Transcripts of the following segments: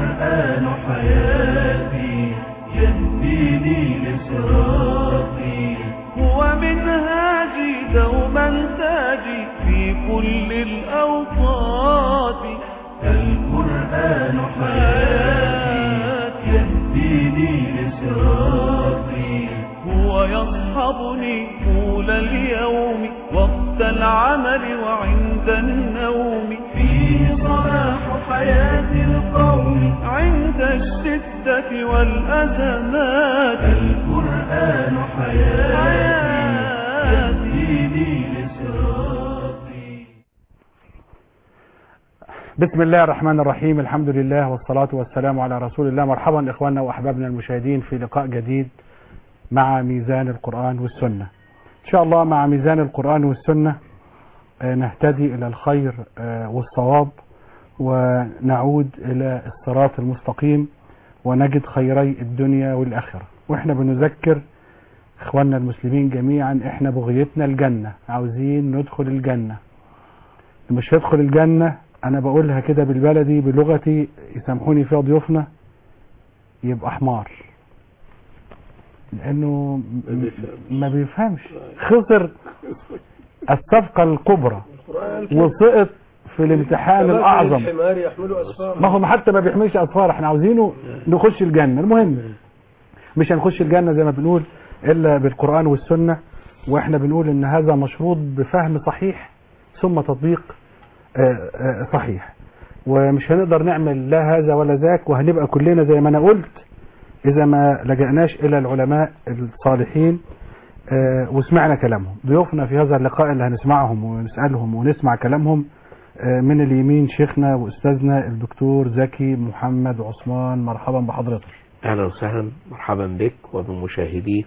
القرآن حياتي يهديني لصراطي هو منهاجي دوما تاجي في كل الأوقات القرآن حياتي يهديني لصراطي هو يصحبني طول اليوم وقت العمل وعند النوم فيه صلاح حياة القوم عند الشدة والأزمات القرآن حياتي يهديني لصراطي بسم الله الرحمن الرحيم الحمد لله والصلاة والسلام على رسول الله مرحبا إخواننا وأحبابنا المشاهدين في لقاء جديد مع ميزان القرآن والسنة إن شاء الله مع ميزان القرآن والسنة آه، نهتدي إلى الخير آه، والصواب ونعود إلى الصراط المستقيم ونجد خيري الدنيا والآخرة وإحنا بنذكر إخواننا المسلمين جميعا إحنا بغيتنا الجنة عاوزين ندخل الجنة مش هيدخل الجنة أنا بقولها كده بالبلدي بلغتي يسامحوني فيها ضيوفنا يبقى حمار لأنه م- ما بيفهمش خسر الصفقة الكبرى وسقط في الامتحان الأعظم الحمار يحمل أسفار ما هو حتى ما بيحملش أصفار احنا عاوزينه نخش الجنة المهم مش هنخش الجنة زي ما بنقول إلا بالقرآن والسنة وإحنا بنقول إن هذا مشروط بفهم صحيح ثم تطبيق آه، آه، صحيح ومش هنقدر نعمل لا هذا ولا ذاك وهنبقى كلنا زي ما أنا قلت إذا ما لجأناش إلى العلماء الصالحين آه، وسمعنا كلامهم ضيوفنا في هذا اللقاء اللي هنسمعهم ونسألهم ونسمع كلامهم آه، من اليمين شيخنا وأستاذنا الدكتور زكي محمد عثمان مرحبا بحضرتك اهلا وسهلا مرحبا بك وبمشاهديك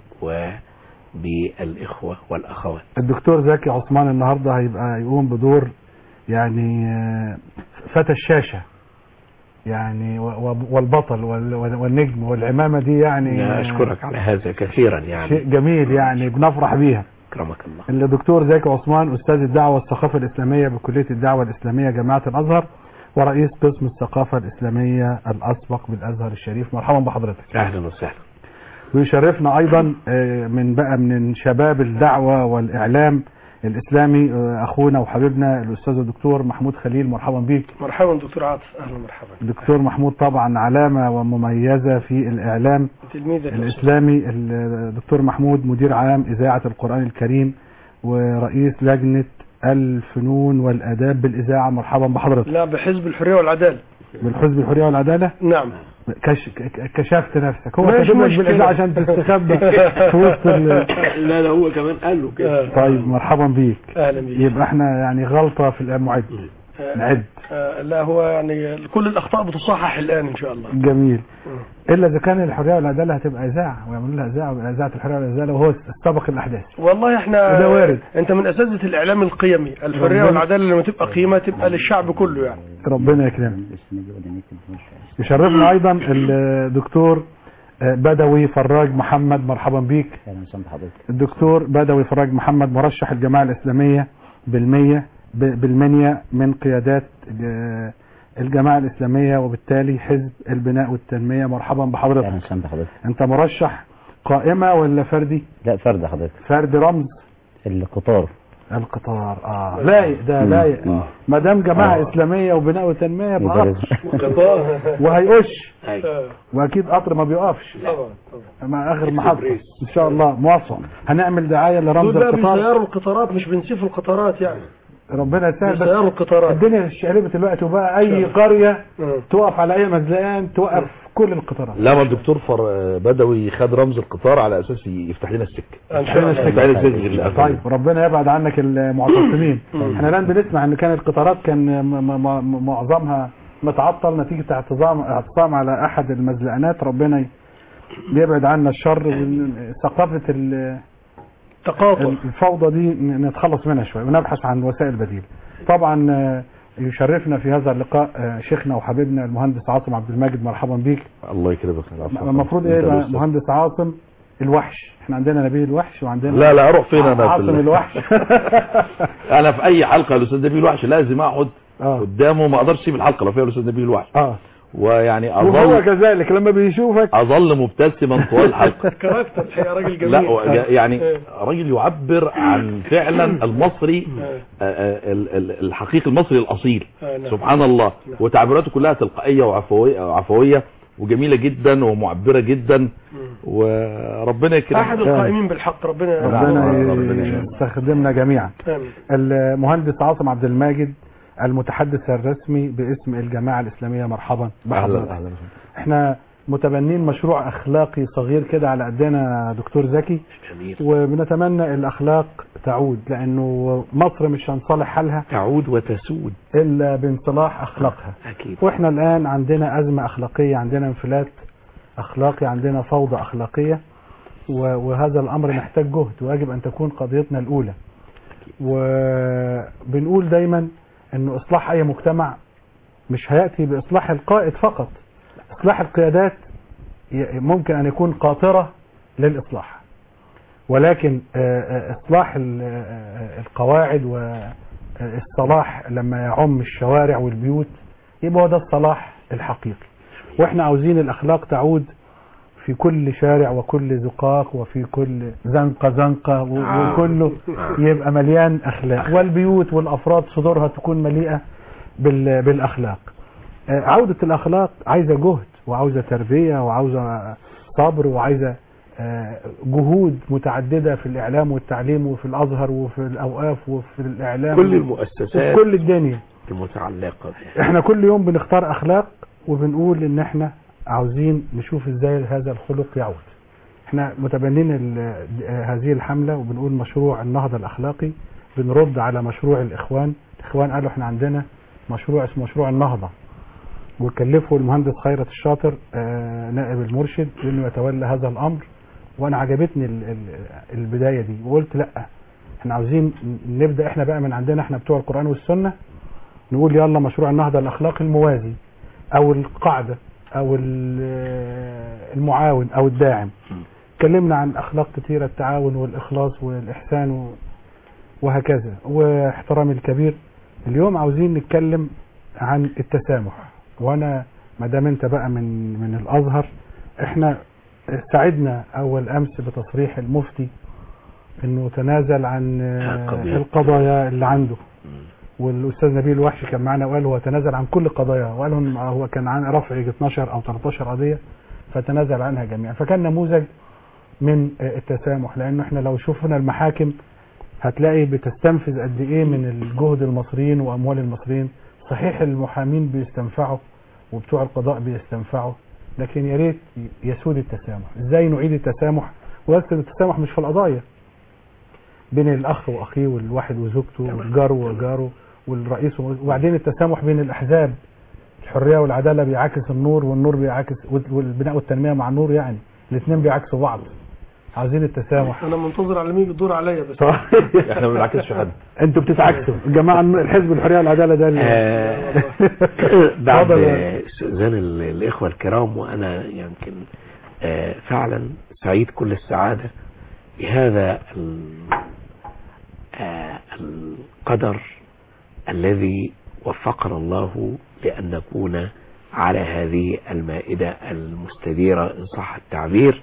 وبالاخوه والاخوات الدكتور زكي عثمان النهارده هيبقى يقوم بدور يعني آه، فتى الشاشة يعني و- و- والبطل وال- والنجم والعمامة دي يعني أنا آه، اشكرك على هذا كثيرا شيء يعني جميل يعني بنفرح بيها اكرمك الله الدكتور زكي عثمان أستاذ الدعوة والثقافة الإسلامية بكلية الدعوة الإسلامية جامعة الأزهر ورئيس قسم الثقافة الإسلامية الأسبق بالأزهر الشريف مرحبا بحضرتك اهلا وسهلا ويشرفنا ايضا آه، من بقى من شباب الدعوه والاعلام الاسلامي آه، اخونا وحبيبنا الاستاذ الدكتور محمود خليل مرحبا بيك مرحبا دكتور عاطف أهلا مرحبا الدكتور محمود طبعا علامه ومميزه في الاعلام تلميذ الاسلامي الدكتور محمود مدير عام اذاعه القران الكريم ورئيس لجنه الفنون والاداب بالاذاعه مرحبا بحضرتك لا بحزب الحرية والعدالة بالحزب الحريه والعداله نعم كش... ك- كشفت نفسك هو مش كاتب لك مشكلة. بالاذاعه عشان تستخبى في وسط ال... لا لا هو كمان قال له كده طيب مرحبا بيك أهلا بك يبقى احنا يعني غلطة في المعد نعد آه، لا هو يعني كل الأخطاء بتصحح الآن إن شاء الله جميل الا اذا كان الحرية والعدالة هتبقى اذاعة ويعملوا لها اذاعة ويبقى اذاعة الحرية والعدالة وهو سبق الاحداث والله احنا وده وارد. انت من اساتذه الاعلام القيمي الحريه ربنا- والعداله لما تبقى قيمه تبقى للشعب كله يعني ربنا يكرمك يشرفنا ايضا الدكتور آه، بدوي فراج محمد مرحبا بيك اهلا وسهلا بحضرتك الدكتور بدوي فراج محمد مرشح الجماعة الإسلامية بالمية ب- بالمنيا من قيادات آه، الجماعة الإسلامية وبالتالي حزب البناء والتنمية مرحبا اهلا بحضرتك وسهلا بحضرتك أنت مرشح قائمة ولا فردي لا فرد حضرتك فرد رمز القطار القطار اه لايق ده مم. لايق مم. ما دام جماعة آه. إسلامية وبناء وتنمية يبقى يبقى قطر وهيقش أيوة. واكيد قطر ما بيقفش طبعا طبعا مع اخر محطة ان شاء الله موفق هنعمل دعاية لرمز دول لا القطار بيسيروا القطارات مش بنسيف القطارات يعني ربنا يسهل بس بيسيروا القطارات الدنيا اشقلبت دلوقتي وبقى اي قريه مم. تقف على اي مزلقان توقف كل القطارات لا ما الدكتور فر بدوي خد رمز القطار على اساس يفتح لنا السكه ان شاء الله يفتح لنا السكه غير طيب ربنا يبعد عنك المعتصمين احنا الان بنسمع ان كان القطارات كان م- م- م- معظمها متعطل نتيجه اعتصام اعتصام على احد المزلقانات ربنا ي- يبعد عنا الشر وثقافه ال- تقاطع الفوضى دي ن- نتخلص منها شويه ونبحث عن وسائل بديله طبعا آه، يشرفنا في هذا اللقاء آه، شيخنا وحبيبنا المهندس عاصم عبد الماجد مرحبا بيك الله يكرمك العفو. المفروض أنت ايه بقى الأستاذ. مهندس عاصم الوحش احنا عندنا نبيل الوحش وعندنا لا لا اروح فين انا في عاصم ال- الوحش انا في اي حلقه الاستاذ نبيل وحش لازم اقعد اه قدامه ما اقدرش اسيب الحلقه لو فيها الاستاذ نبيل وحش اه ويعني وهو اظل كذلك لما بيشوفك اظل مبتسما طوال الحلقه كاركتر الحقيقه راجل جميل لا و- يعني إيه. راجل يعبر عن فعلا المصري إيه. آه، آه، ال- ال- الحقيقي المصري الاصيل آه، نعم. سبحان الله نعم. وتعبيراته كلها تلقائيه وعفويه وعفويه وجميله جدا ومعبره جدا وربنا يكرمك احد القائمين بالحق ربنا ربنا ربنا يشفيك. يستخدمنا جميعا آمين. المهندس عاصم عبد الماجد المتحدث الرسمي باسم الجماعة الإسلامية مرحبا بحضرتك. اهلا اهلا احنا متبنين مشروع أخلاقي صغير كده على قدنا دكتور زكي جميل وبنتمنى الأخلاق تعود لأنه مصر مش هنصلح حالها تعود وتسود إلا بانصلاح أخلاقها اكيد واحنا الآن عندنا أزمة أخلاقية عندنا انفلات أخلاقي عندنا فوضى أخلاقية و- وهذا الأمر محتاج جهد ويجب أن تكون قضيتنا الأولى وبنقول دايما أن إصلاح أي مجتمع مش هيأتي بإصلاح القائد فقط إصلاح القيادات ي- ممكن أن يكون قاطرة للإصلاح ولكن آه، آه، إصلاح ال- آه، القواعد والصلاح لما يعم الشوارع والبيوت يبقى هو ده الصلاح الحقيقي واحنا عاوزين الاخلاق تعود في كل شارع وكل زقاق وفي كل زنقة زنقة و- آه. وكله آه. يبقى مليان اخلاق والبيوت والافراد صدورها تكون مليئة بال- بالاخلاق آه، عودة الاخلاق عايزة جهد وعاوزة تربية وعاوزة صبر وعايزة آه، جهود متعددة في الاعلام والتعليم وفي الازهر وفي الاوقاف وفي الاعلام كل وفي المؤسسات كل الدنيا المتعلقة بها احنا كل يوم بنختار اخلاق وبنقول ان احنا عاوزين نشوف ازاي هذا الخلق يعود احنا متبنين ال- هذه الحملة وبنقول مشروع النهضة الاخلاقي بنرد على مشروع الاخوان الاخوان قالوا احنا عندنا مشروع اسمه مشروع النهضة وكلفه المهندس خيرت الشاطر آه، نائب المرشد انه يتولى هذا الامر وانا عجبتني ال- ال- البداية دي وقلت لا احنا عاوزين نبدأ احنا بقى من عندنا احنا بتوع القرآن والسنة نقول يلا مشروع النهضة الأخلاقي الموازي أو القاعدة أو ال- المعاون أو الداعم اتكلمنا عن أخلاق كثيرة التعاون والإخلاص والإحسان و- وهكذا واحترام الكبير اليوم عاوزين نتكلم عن التسامح وأنا ما دام أنت بقى من من الأزهر احنا سعدنا أول أمس بتصريح المفتي انه تنازل عن آه، قضية. القضايا اللي عنده والاستاذ نبيل وحش كان معنا وقال هو تنازل عن كل قضاياه وقال إن هو كان عن رفع 12 او 13 قضيه فتنازل عنها جميعا فكان نموذج من آه، التسامح لانه احنا لو شفنا المحاكم هتلاقي بتستنفذ قد ايه من الجهد المصريين واموال المصريين صحيح المحامين بيستنفعوا وبتوع القضاء بيستنفعوا لكن يا ريت يسود التسامح ازاي نعيد التسامح ويكتب التسامح مش في القضايا بين الاخ واخيه والواحد وزوجته والجار وجاره والرئيس و- وبعدين التسامح بين الاحزاب الحريه والعداله بيعاكس النور والنور بيعاكس وال- والبناء والتنميه مع النور يعني الاثنين بيعاكسوا بعض عاوزين التسامح انا منتظر على مين الدور عليا بس احنا ما بنعكسش حد انتوا بتتعكسوا الجماعه الحزب الحريه والعداله ده اللي- آه، بعد اتفضل يا- استئذان ال- الإخوة الكرام وأنا يمكن آه، فعلا سعيد كل السعادة بهذا ال- آه، القدر الذي وفقنا الله لأن نكون على هذه المائدة المستديرة إن صح التعبير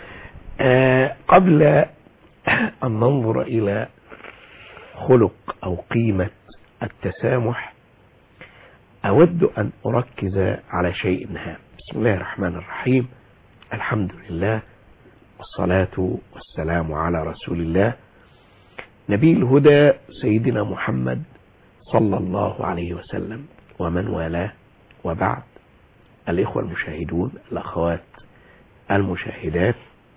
آه، قبل أن ننظر إلى خلق أو قيمة التسامح أود أن أركز على شيء هام بسم الله الرحمن الرحيم الحمد لله والصلاة والسلام على رسول الله نبي الهدى سيدنا محمد صلى الله عليه وسلم ومن والاه وبعد الإخوة المشاهدون الأخوات المشاهدات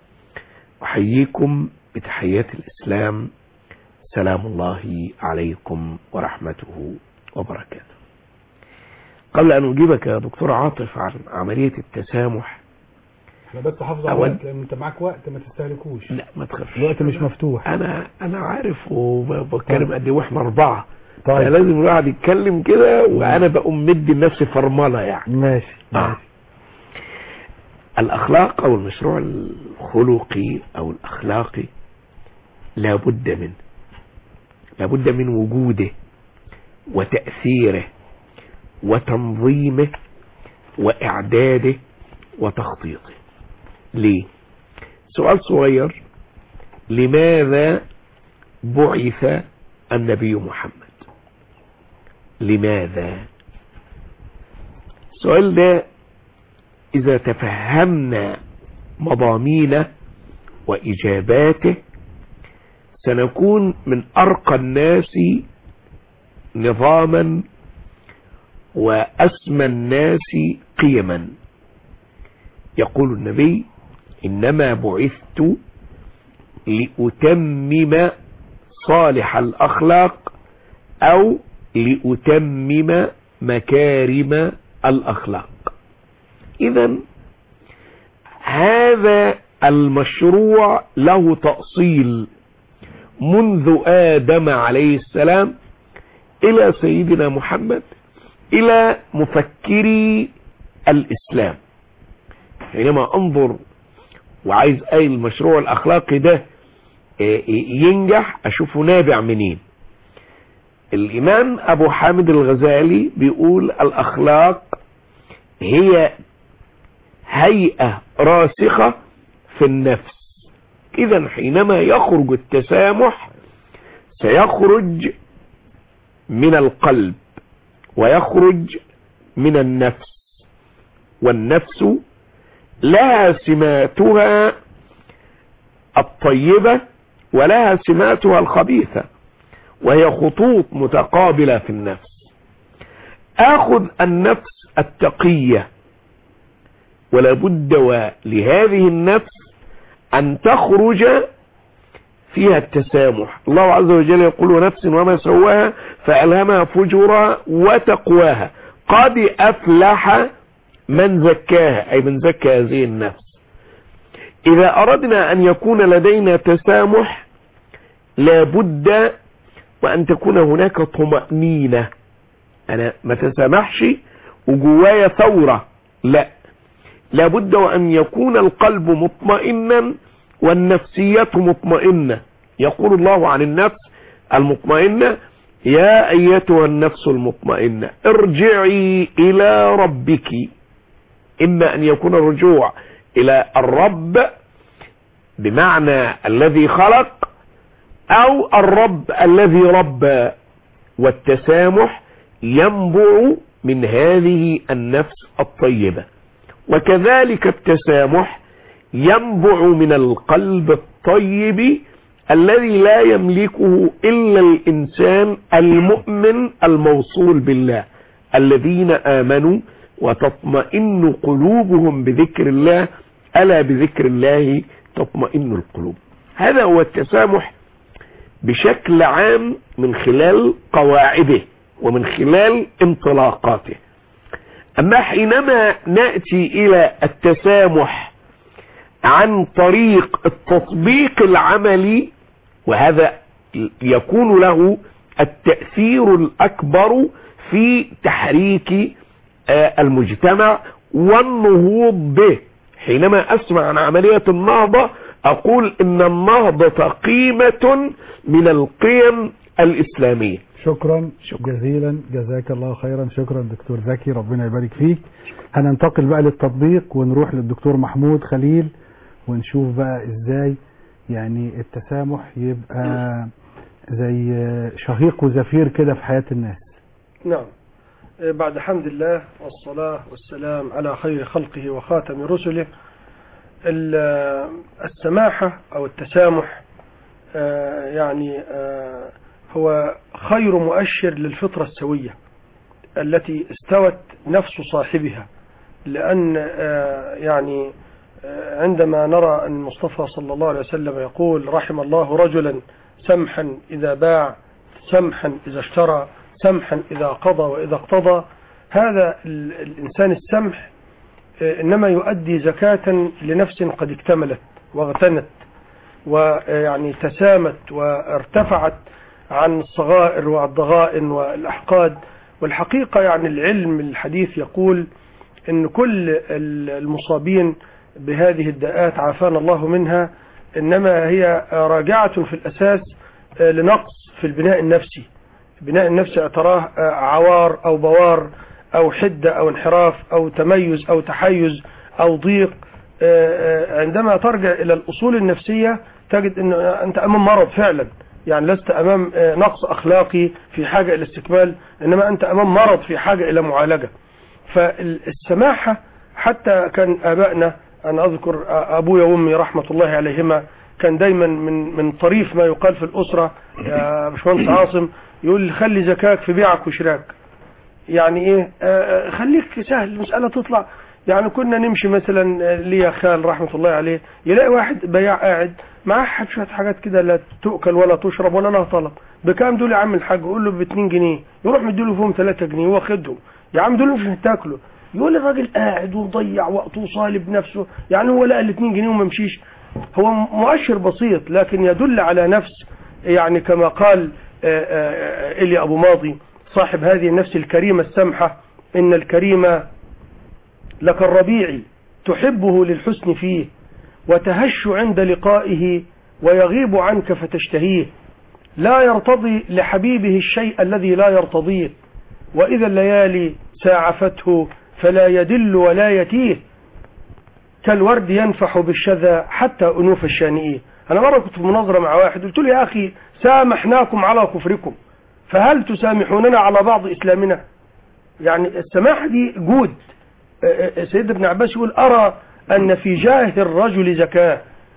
أحييكم بتحيات الإسلام سلام الله عليكم ورحمته وبركاته قبل أن أجيبك يا دكتور عاطف عن عملية التسامح احنا بس حافظ على الوقت، لان انت معاك وقت ما تستهلكوش لا ما تخافش الوقت مش مفتوح أنا أنا عارف وبتكلم قد إيه وإحنا أربعة طيب فلازم الواحد يتكلم كده وأنا بقوم مدي لنفسي فرملة يعني ماشي آه. ماشي الأخلاق أو المشروع الخلقي أو الأخلاقي لابد منه لابد من وجوده وتأثيره وتنظيمه وإعداده وتخطيطه ليه سؤال صغير لماذا بعث النبي محمد لماذا السؤال ده إذا تفهمنا مضامينه وإجاباته سنكون من أرقى الناس نظاما وأسمى الناس قيما يقول النبي إنما بعثت لأتمم صالح الأخلاق أو لأتمم مكارم الأخلاق إذا هذا المشروع له تأصيل منذ آدم عليه السلام إلى سيدنا محمد إلى مفكري الإسلام حينما أنظر وعايز أي المشروع الأخلاقي ده ينجح أشوفه نابع منين الإمام أبو حامد الغزالي بيقول الأخلاق هي هيئة راسخة في النفس إذا حينما يخرج التسامح سيخرج من القلب ويخرج من النفس والنفس لها سماتها الطيبة ولها سماتها الخبيثة وهي خطوط متقابلة في النفس اخذ النفس التقية ولا بد لهذه النفس ان تخرج فيها التسامح الله عز وجل يقول نفس وما سواها فألهمها فجورها وتقواها قد أفلح من زكاها أي من زكى هذه النفس إذا أردنا أن يكون لدينا تسامح لابد وأن تكون هناك طمأنينة أنا ما تسامحش وجوايا ثورة لا لابد وأن يكون القلب مطمئنا والنفسية مطمئنة يقول الله عن النفس المطمئنة يا أيتها النفس المطمئنة ارجعي إلى ربك إما أن يكون الرجوع إلى الرب بمعنى الذي خلق أو الرب الذي ربى والتسامح ينبع من هذه النفس الطيبة وكذلك التسامح ينبع من القلب الطيب الذي لا يملكه إلا الإنسان المؤمن الموصول بالله الذين آمنوا وتطمئن قلوبهم بذكر الله ألا بذكر الله تطمئن القلوب هذا هو التسامح بشكل عام من خلال قواعده ومن خلال انطلاقاته أما حينما نأتي إلى التسامح عن طريق التطبيق العملي وهذا يكون له التأثير الأكبر في تحريك المجتمع والنهوض به حينما أسمع عن عملية النهضة أقول إن النهضة قيمة من القيم الإسلامية شكرا جزيلا جزاك الله خيرا شكرا دكتور زكي ربنا يبارك فيك هننتقل بقى للتطبيق ونروح للدكتور محمود خليل ونشوف بقى ازاي يعني التسامح يبقى زي شهيق وزفير كده في حياة الناس نعم بعد حمد الله والصلاة والسلام على خير خلقه وخاتم رسله السماحة أو التسامح يعني هو خير مؤشر للفطرة السوية التي استوت نفس صاحبها لأن يعني عندما نرى أن المصطفى صلى الله عليه وسلم يقول رحم الله رجلا سمحا إذا باع سمحا إذا اشترى سمحا إذا قضى وإذا اقتضى هذا الإنسان السمح إنما يؤدي زكاة لنفس قد اكتملت واغتنت ويعني تسامت وارتفعت عن الصغائر والضغائن والأحقاد والحقيقة يعني العلم الحديث يقول ان كل المصابين بهذه الداءات عافانا الله منها انما هي راجعة في الاساس لنقص في البناء النفسي البناء النفسي تراه عوار او بوار أو حدة أو انحراف أو تميز أو تحيز أو ضيق آه، آه، عندما ترجع إلى الأصول النفسية تجد أن أنت أمام مرض فعلا يعني لست أمام آه، نقص أخلاقي في حاجة إلى استكمال إنما أنت أمام مرض في حاجة إلى معالجة فالسماحة حتى كان آبائنا أنا أذكر أبويا وأمي رحمة الله عليهما كان دايما من من طريف ما يقال في الأسرة يا باشمهندس عاصم يقول لي خلي زكاك في بيعك وشراك يعني ايه آه، خليك سهل المسألة تطلع يعني كنا نمشي مثلا آه، ليا خال رحمة الله عليه يلاقي واحد بياع قاعد معاه حب شوية حاجات كده لا تؤكل ولا تشرب ولا لها طلب بكام دول يا عم الحاج يقول له ب 2 جنيه يروح مديله فيهم 3 جنيه واخدهم يا عم دول مش هتاكلوا يقول الراجل قاعد ومضيع وقته وصالب نفسه يعني هو لقى ال 2 جنيه وما مشيش هو مؤشر بسيط لكن يدل على نفس يعني كما قال آه، آه، إلي أبو ماضي صاحب هذه النفس الكريمة السمحة إن الكريم لك الربيع تحبه للحسن فيه وتهش عند لقائه ويغيب عنك فتشتهيه لا يرتضي لحبيبه الشيء الذي لا يرتضيه وإذا الليالي ساعفته فلا يدل ولا يتيه كالورد ينفح بالشذا حتى أنوف الشانئيه أنا مرة كنت في مناظرة مع واحد قلت له يا أخي سامحناكم على كفركم فهل تسامحوننا على بعض إسلامنا يعني السماحة دي جود سيد ابن عباس يقول أرى أن في جاه الرجل زكاة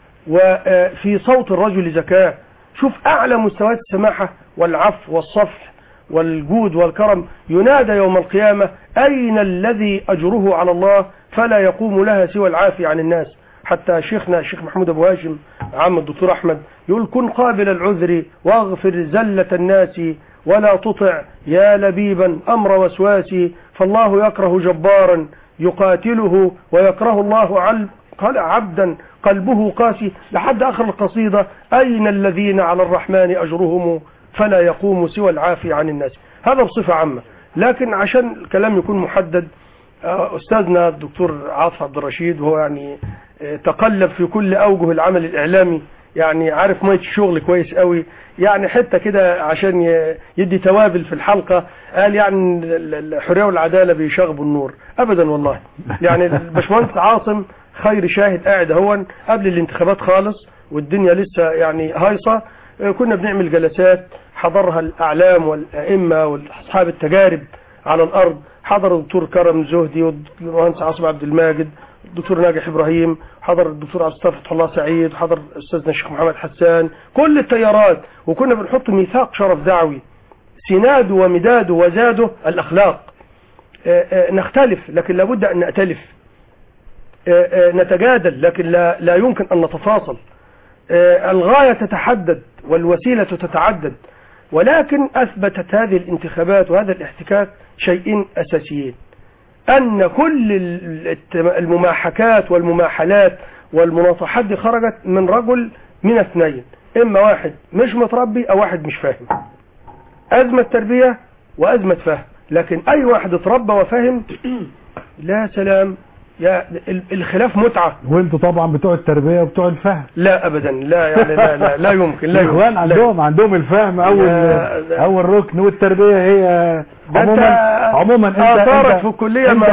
وفي صوت الرجل زكاة شوف أعلى مستويات السماحة والعفو والصفح والجود والكرم ينادى يوم القيامة أين الذي أجره على الله فلا يقوم لها سوى العافية عن الناس حتى شيخنا الشيخ محمود أبو هاشم عم الدكتور أحمد يقول كن قابل العذر واغفر زلة الناس ولا تطع يا لبيبا أمر وسواسي فالله يكره جبارا يقاتله ويكره الله عل قال عبدا قلبه قاسي لحد آخر القصيدة أين الذين على الرحمن أجرهم فلا يقوم سوى العافي عن الناس هذا بصفة عامة لكن عشان الكلام يكون محدد آه، أستاذنا الدكتور عاطف عبد الرشيد وهو يعني آه، تقلب في كل أوجه العمل الإعلامي يعني عارف مية الشغل كويس قوي يعني حتة كده عشان ي- يدي توابل في الحلقة قال يعني ال- ال- الحرية والعدالة بيشغبوا النور أبدا والله يعني الباشمهندس عاصم خير شاهد قاعد هون قبل الانتخابات خالص والدنيا لسه يعني هايصة آه، كنا بنعمل جلسات حضرها الأعلام والأئمة وأصحاب التجارب على الأرض حضر الدكتور كرم زهدي والمهندس عاصم عبد الماجد الدكتور ناجح إبراهيم حضر الدكتور عبد الستار فتح الله سعيد حضر أستاذنا الشيخ محمد حسان كل التيارات وكنا بنحط ميثاق شرف دعوي سناده ومداده وزاده الأخلاق آه، آه، نختلف لكن لابد أن نأتلف آه، آه، نتجادل لكن لا, لا يمكن أن نتفاصل آه، الغاية تتحدد والوسيلة تتعدد ولكن أثبتت هذه الانتخابات وهذا الاحتكاك شيئين أساسيين أن كل ال- الت- المماحكات والمماحلات والمناصحات دي خرجت من رجل من اثنين إما واحد مش متربي أو واحد مش فاهم أزمة تربية وأزمة فهم لكن أي واحد اتربى وفهم لا سلام يا ال- الخلاف متعة وانتوا طبعا بتوع التربيه وبتوع الفهم لا أبدا لا يعني لا لا, لا يمكن لا الاخوان يمكن. عندهم عندهم الفهم اول لا، لا. اول ركن والتربيه هي ده أنت عموما عموما انت آثارك انت- في الكلية انت-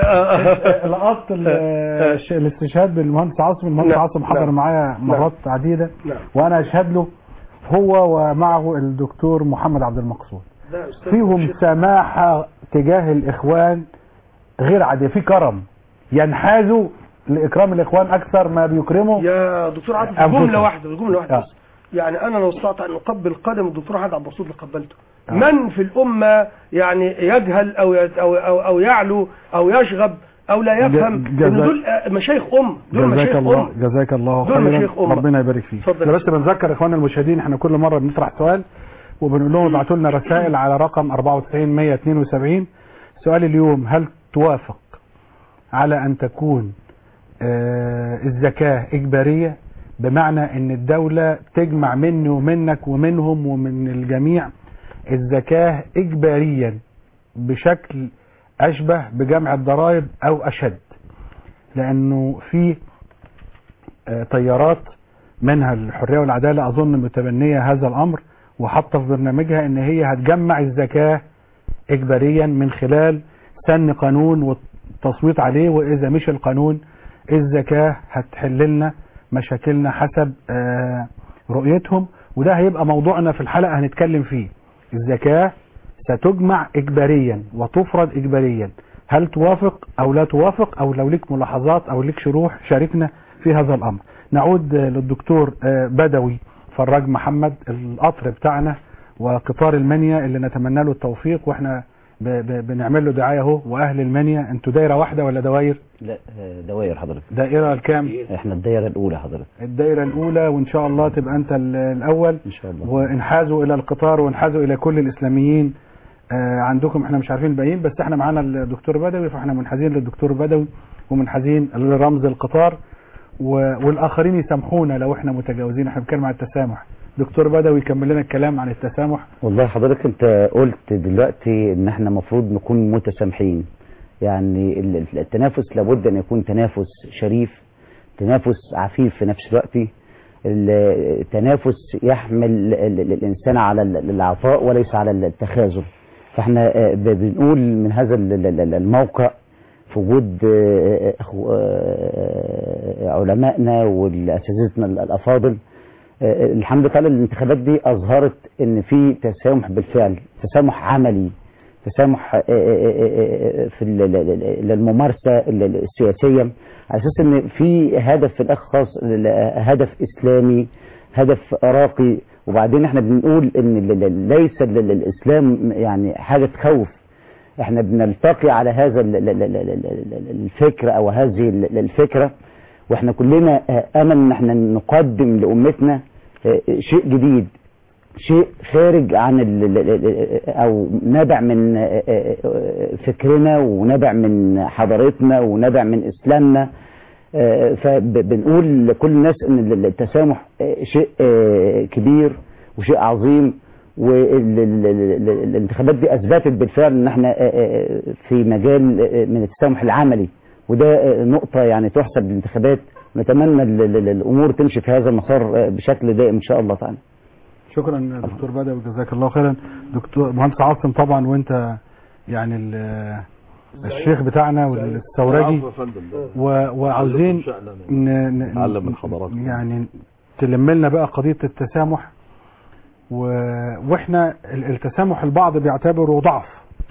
ما لقطت ال- الش- الاستشهاد بالمهندس عاصم المهندس نعم، عاصم حضر نعم. معايا مرات عديده نعم. وانا اشهد له هو ومعه الدكتور محمد عبد المقصود لا، أستاذ فيهم مرشد. سماحه تجاه الاخوان غير عاديه في كرم ينحازوا لاكرام الاخوان اكثر ما بيكرموا يا دكتور عاطف أنفسهم. جملة واحدة جملة واحدة آه. بس يعني أنا لو استطعت أن أقبل قدم الدكتور أحمد عبد الباسط لقبلته آه. من في الأمة يعني يجهل أو يت- أو أو, أو يعلو أو يشغب أو لا يفهم ج- إن جزاك- دول آه، مشايخ أم دول جزاك مشايخ الله أم جزاك الله دول مشايخ خيرا أمة. ربنا يبارك فيك اتفضل. احنا بس بنذكر اخواننا المشاهدين احنا كل مره بنطرح سؤال وبنقول لهم ابعتوا لنا رسائل على رقم 94 172 سؤال اليوم هل توافق على ان تكون آه، الزكاه اجباريه بمعنى ان الدوله تجمع مني ومنك ومنهم ومن الجميع الزكاه اجباريا بشكل اشبه بجمع الضرائب او اشد لانه في آه، تيارات منها الحريه والعداله اظن متبنيه هذا الامر وحاطه في برنامجها ان هي هتجمع الزكاه اجباريا من خلال سن قانون والتصويت عليه واذا مش القانون الزكاة هتحل لنا مشاكلنا حسب آه، رؤيتهم وده هيبقى موضوعنا في الحلقة هنتكلم فيه الزكاة ستجمع اجباريا وتفرض اجباريا هل توافق او لا توافق او لو ليك ملاحظات او ليك شروح شاركنا في هذا الامر نعود آه، للدكتور آه، بدوي فراج محمد القطر بتاعنا وقطار المنيا اللي نتمنى له التوفيق واحنا ب ب بنعمل له دعايه اهو واهل المنيا انتوا دايره واحده ولا دواير لا آه، دوائر حضرتك دائره الكام احنا الدايره الاولى حضرتك الدايره الاولى وان شاء الله تبقى انت ال- الاول ان شاء الله وانحازوا الى القطار وانحازوا الى كل الاسلاميين آه، عندكم احنا مش عارفين الباقيين بس احنا معانا الدكتور بدوي فاحنا منحازين للدكتور بدوي ومنحازين لرمز القطار و- والاخرين يسامحونا لو احنا متجاوزين احنا بنتكلم عن التسامح دكتور بدوي يكمل لنا الكلام عن التسامح والله حضرتك انت قلت دلوقتي ان احنا المفروض نكون متسامحين يعني ال- ال- التنافس لابد ان يكون تنافس شريف تنافس عفيف في نفس الوقت التنافس يحمل ال- ال- الانسان على ال- العطاء وليس على التخاذل فاحنا آه، ب- بنقول من هذا ال- ال- ال- الموقع في وجود آه، أخو- آه، علمائنا والاساتذتنا الافاضل آه، الحمد لله تعالى الانتخابات دي اظهرت ان في تسامح بالفعل تسامح عملي تسامح آه، آه، آه، آه، في ال- ال- ال- الممارسه ال- ال- السياسيه على اساس ان في هدف في الاخر خاص ال- هدف اسلامي هدف راقي وبعدين احنا بنقول ان ال- ال- ليس ال- ال- الاسلام يعني حاجه تخوف احنا بنلتقي على هذا ال- ال- ال- ال- ال- ال- الفكر او هذه ال- الفكره واحنا كلنا آه، امل ان احنا نقدم لامتنا آه، شيء جديد شيء خارج عن ال ال- ال- او نابع من آه، آه، آه، فكرنا ونابع من حضارتنا ونابع من اسلامنا آه، فبنقول لكل الناس ان ال- التسامح آه، شيء آه، كبير وشيء عظيم والانتخابات دي اثبتت بالفعل ان احنا آه، آه، في مجال آه، من التسامح العملي وده آه، نقطة يعني تحسب للانتخابات نتمنى ال- ال- الامور تمشي في هذا المسار آه، بشكل دائم ان شاء الله تعالى شكرا دكتور بدوي جزاك الله خيرا دكتور مهندس عاصم طبعا وانت يعني ال- الشيخ بتاعنا والثورجي العفو يا فندم ده. و- وعاوزين شأننا. ن- ن- نتعلم من حضراتكم. يعني تلم لنا بقى قضية التسامح و... واحنا ال- التسامح البعض بيعتبره ضعف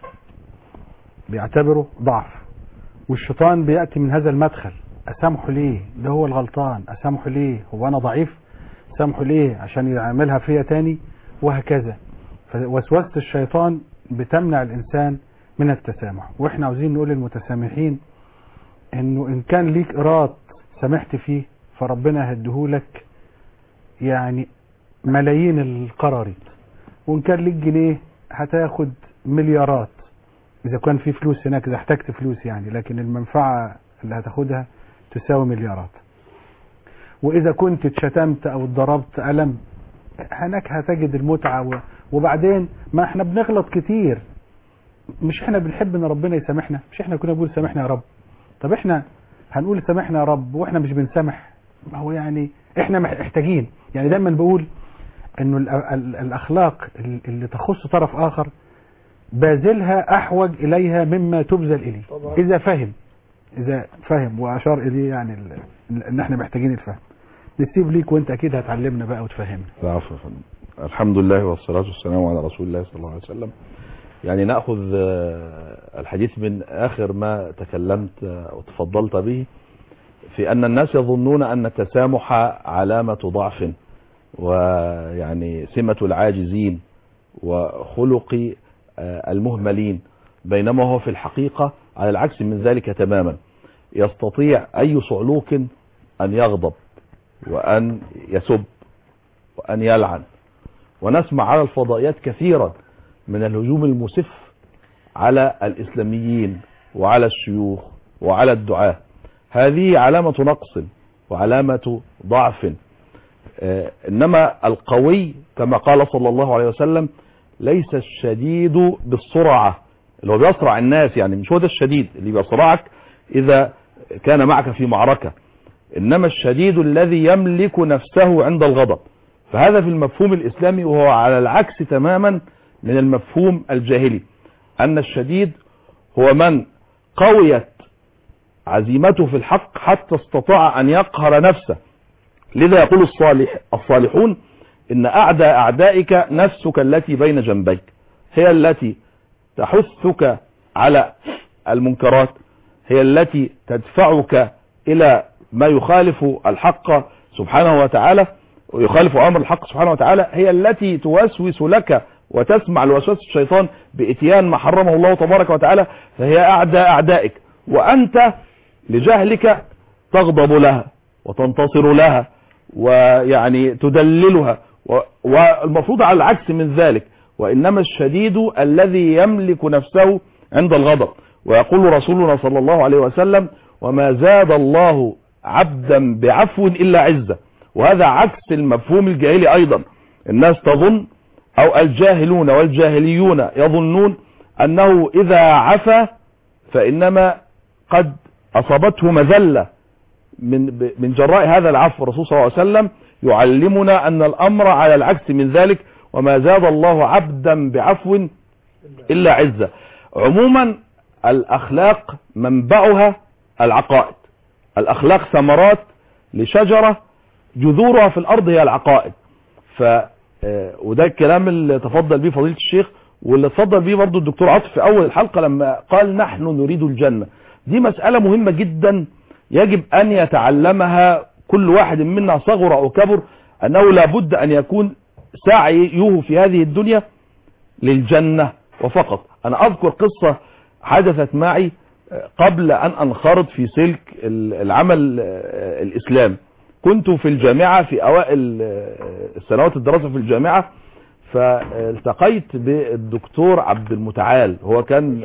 بيعتبره ضعف والشيطان بيأتي من هذا المدخل أسامحه ليه ده هو الغلطان أسامحه ليه هو أنا ضعيف سامحه ليه عشان يعملها فيا تاني وهكذا فوسوسة الشيطان بتمنع الإنسان من التسامح واحنا عاوزين نقول للمتسامحين انه ان كان ليك ايراد سامحت فيه فربنا هيديهولك يعني ملايين القراريط وان كان ليك جنيه هتاخد مليارات اذا كان في فلوس هناك اذا احتجت فلوس يعني لكن المنفعة اللي هتاخدها تساوي مليارات واذا كنت اتشتمت او اتضربت الم هناك هتجد المتعة و- وبعدين ما احنا بنغلط كتير مش احنا بنحب ان ربنا يسامحنا مش احنا كنا بنقول سامحنا يا رب طب احنا هنقول سامحنا يا رب واحنا مش بنسامح ما هو يعني احنا محتاجين يعني دايما بقول انه ال- ال- الاخلاق ال- اللي تخص طرف اخر باذلها احوج اليها مما تبذل اليه طبعا. اذا فهم اذا فهم واشار اليه يعني ال- ان احنا محتاجين الفهم نسيب ليك وانت اكيد هتعلمنا بقى وتفهمنا العفو يا فندم الحمد لله والصلاة والسلام على رسول الله صلى الله عليه وسلم يعني نأخذ آه، الحديث من آخر ما تكلمت آه، وتفضلت به في أن الناس يظنون أن التسامح علامة ضعف ويعني سمة العاجزين وخلق آه، المهملين بينما هو في الحقيقة على العكس من ذلك تماما يستطيع أي صعلوك أن يغضب وأن يسب وأن يلعن ونسمع على الفضائيات كثيرا من الهجوم المسف على الإسلاميين وعلى الشيوخ وعلى الدعاة هذه علامة نقص وعلامة ضعف آه، إنما القوي كما قال صلى الله عليه وسلم ليس الشديد بالسرعة اللي هو بيصرع الناس يعني مش هو ده الشديد اللي بيصرعك إذا كان معك في معركة إنما الشديد الذي يملك نفسه عند الغضب فهذا في المفهوم الإسلامي وهو على العكس تماما من المفهوم الجاهلي أن الشديد هو من قويت عزيمته في الحق حتى استطاع أن يقهر نفسه لذا يقول الصالح الصالحون إن أعدى أعدائك نفسك التي بين جنبيك هي التي تحثك على المنكرات هي التي تدفعك إلى ما يخالف الحق سبحانه وتعالى ويخالف أمر الحق سبحانه وتعالى هي التي توسوس لك وتسمع لوسوسة الشيطان بإتيان ما حرمه الله تبارك وتعالى فهي أعدى أعدائك وأنت لجهلك تغضب لها وتنتصر لها ويعني تدللها و- والمفروض على العكس من ذلك وإنما الشديد الذي يملك نفسه عند الغضب ويقول رسولنا صلى الله عليه وسلم وما زاد الله عبدا بعفو إلا عزة وهذا عكس المفهوم الجاهلي أيضا الناس تظن أو الجاهلون والجاهليون يظنون أنه إذا عفا فإنما قد أصابته مذلة من من جراء هذا العفو الرسول صلى الله عليه وسلم يعلمنا أن الأمر على العكس من ذلك وما زاد الله عبدا بعفو إلا عزة عموما الأخلاق منبعها العقائد الأخلاق ثمرات لشجرة جذورها في الأرض هي العقائد ف آه، وده الكلام اللي تفضل به فضيلة الشيخ واللي تفضل به برضو الدكتور عاطف في أول الحلقة لما قال نحن نريد الجنة دي مسألة مهمة جدا يجب أن يتعلمها كل واحد منا صغر أو كبر أنه لابد أن يكون سعيه في هذه الدنيا للجنة وفقط أنا أذكر قصة حدثت معي قبل أن أنخرط في سلك العمل الإسلامي كنت في الجامعة في أوائل السنوات الدراسة في الجامعة فالتقيت بالدكتور عبد المتعال هو كان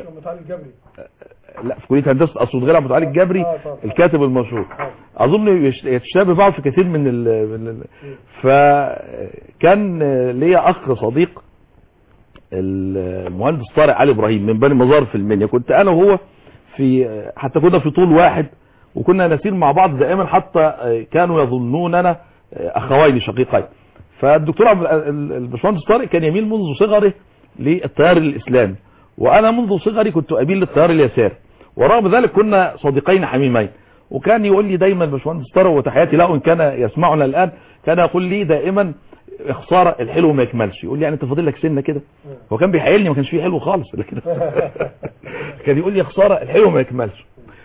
لا في كليه هندسه اسود غير عبد المتعال الجبري الكاتب المشهور اظن يش- يتشابه بعض في كثير من ال من ال فكان ليا اخ صديق المهندس طارق علي ابراهيم من بني مزار في المنيا كنت انا وهو في حتى كنا في طول واحد وكنا نسير مع بعض دائما حتى كانوا يظنوننا اخوين شقيقين فالدكتور عبد ال- الباشمهندس طارق كان يميل منذ صغره للتيار الاسلامي وانا منذ صغري كنت اميل للتيار اليساري ورغم ذلك كنا صديقين حميمين وكان يقول لي دايما باشمهندس طارق وتحياتي له ان كان يسمعنا الان كان يقول لي دائما خساره الحلو ما يكملش يقول لي يعني انت فاضل لك سنه كده هو كان بيحايلني ما كانش فيه حلو خالص لكن كان يقول لي خساره الحلو ما يكملش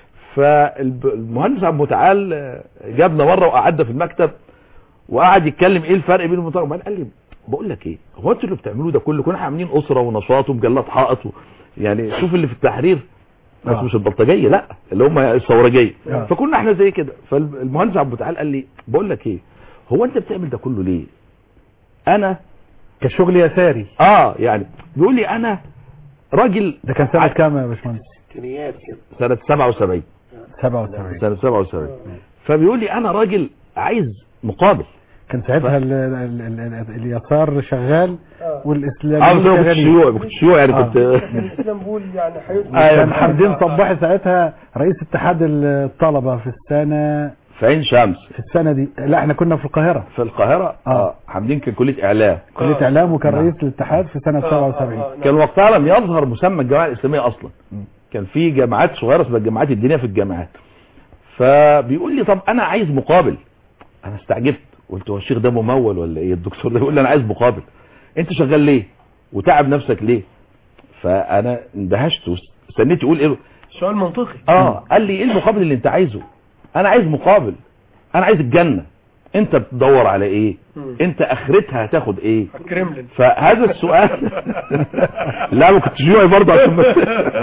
فالمهندس عبد المتعال جابنا مره وقعدنا في المكتب وقعد يتكلم ايه الفرق بين المطار وبعدين قال لي بقول لك ايه هو انتوا اللي بتعملوه ده كله كنا عاملين اسره ونشاط ومجلات حائط و... يعني شوف اللي في التحرير بس آه. مش البلطجيه لا اللي هم الثورجيه آه. فكنا احنا زي كده فالمهندس عبد المتعال قال لي بقول لك ايه هو انت بتعمل ده كله ليه انا كشغل يساري اه يعني بيقول لي انا راجل ده كان سنة كام يا باشمهندس ستينيات كده سنه 77 77 سنه 77 فبيقول لي انا راجل عايز مقابل كان ساعتها ال- ال- ال- ال- اليسار شغال والاسلام اه بس انا كنت شيوعي كنت شيوعي يعني آه. كنت الاسلام بيقول يعني حيوت أيوة. كان حمدين صباحي ساعتها رئيس اتحاد الطلبة في السنة في عين شمس في السنة دي لا احنا كنا في القاهرة في القاهره آه. اه حمدين كان كليه اعلام كلية اعلام وكان نعم. رئيس الاتحاد في سنة 77 كان وقتها لم يظهر مسمى الجماعه الاسلاميه اصلا كان في جامعات صغيره اسمها الجامعات الدينيه في الجامعات فبيقول لي طب انا عايز مقابل انا استعجبت قلت هو الشيخ ده ممول ولا ايه الدكتور ده يقول لي انا عايز مقابل انت شغال ليه وتعب نفسك ليه فانا اندهشت واستنيت يقول ايه سؤال منطقي اه قال لي ايه المقابل اللي انت عايزه انا عايز مقابل انا عايز الجنه انت بتدور على ايه مم. انت اخرتها هتاخد ايه الكريملين فهذا السؤال لا ما كنتش جوعي برضه عشان بس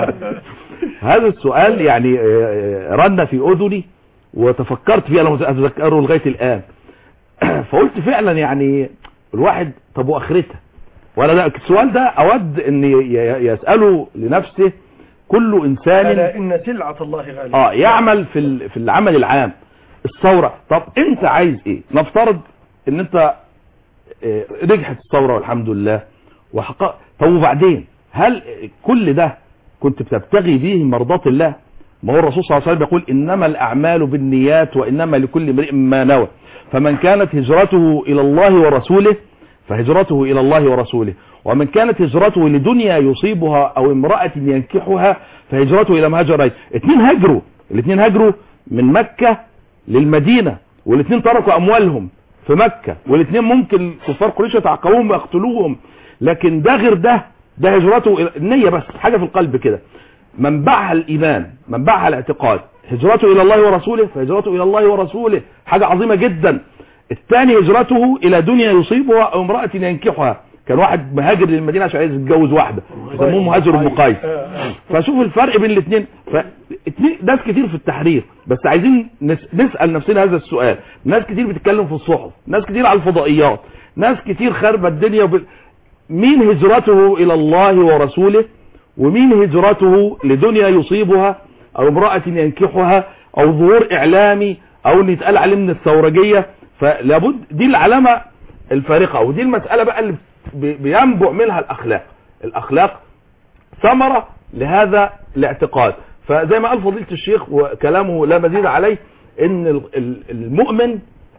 هذا السؤال يعني آه، آه، رن في اذني وتفكرت فيه انا اتذكره لغايه الان فقلت فعلا يعني الواحد طب واخرتها وانا لا السؤال ده اود ان ي- ي- يساله لنفسه كل انسان ألا إن سلعة الله غالية اه يعمل في ال- في العمل العام الثوره طب انت عايز ايه نفترض ان انت آه، نجحت الثوره والحمد لله وحقق طب وبعدين هل كل ده كنت بتبتغي به مرضات الله ما هو الرسول صلى الله عليه وسلم يقول انما الاعمال بالنيات وانما لكل امرئ ما نوى فمن كانت هجرته الى الله ورسوله فهجرته إلى الله ورسوله ومن كانت هجرته لدنيا يصيبها أو امرأة ينكحها فهجرته إلى ما هاجر إليه اتنين هاجروا الاثنين هاجروا من مكة للمدينة والاثنين تركوا أموالهم في مكة والاثنين ممكن كفار قريش يتعقبوهم ويقتلوهم لكن ده غير ده ده هجرته إلى النية بس حاجة في القلب كده منبعها الإيمان منبعها الاعتقاد هجرته إلى الله ورسوله فهجرته إلى الله ورسوله حاجة عظيمة جدا الثاني هجرته إلى دنيا يصيبها أو امرأة ينكحها كان واحد مهاجر للمدينة عشان عايز يتجوز واحدة يسموه مهاجر مقايس فشوف الفرق بين الاثنين فاتنين ناس كتير في التحرير بس عايزين نس- نسأل نفسنا هذا السؤال ناس كتير بتتكلم في الصحف ناس كتير على الفضائيات ناس كتير خاربة الدنيا وب... مين هجرته إلى الله ورسوله ومين هجرته لدنيا يصيبها أو امرأة ينكحها أو ظهور إعلامي أو اللي يتقال عليه من الثورجية فلابد دي العلامة الفارقة ودي المسألة بقى اللي بي- بينبع منها الأخلاق الأخلاق ثمرة لهذا الاعتقاد فزي ما قال فضيلة الشيخ وكلامه لا مزيد عليه ان ال- ال- المؤمن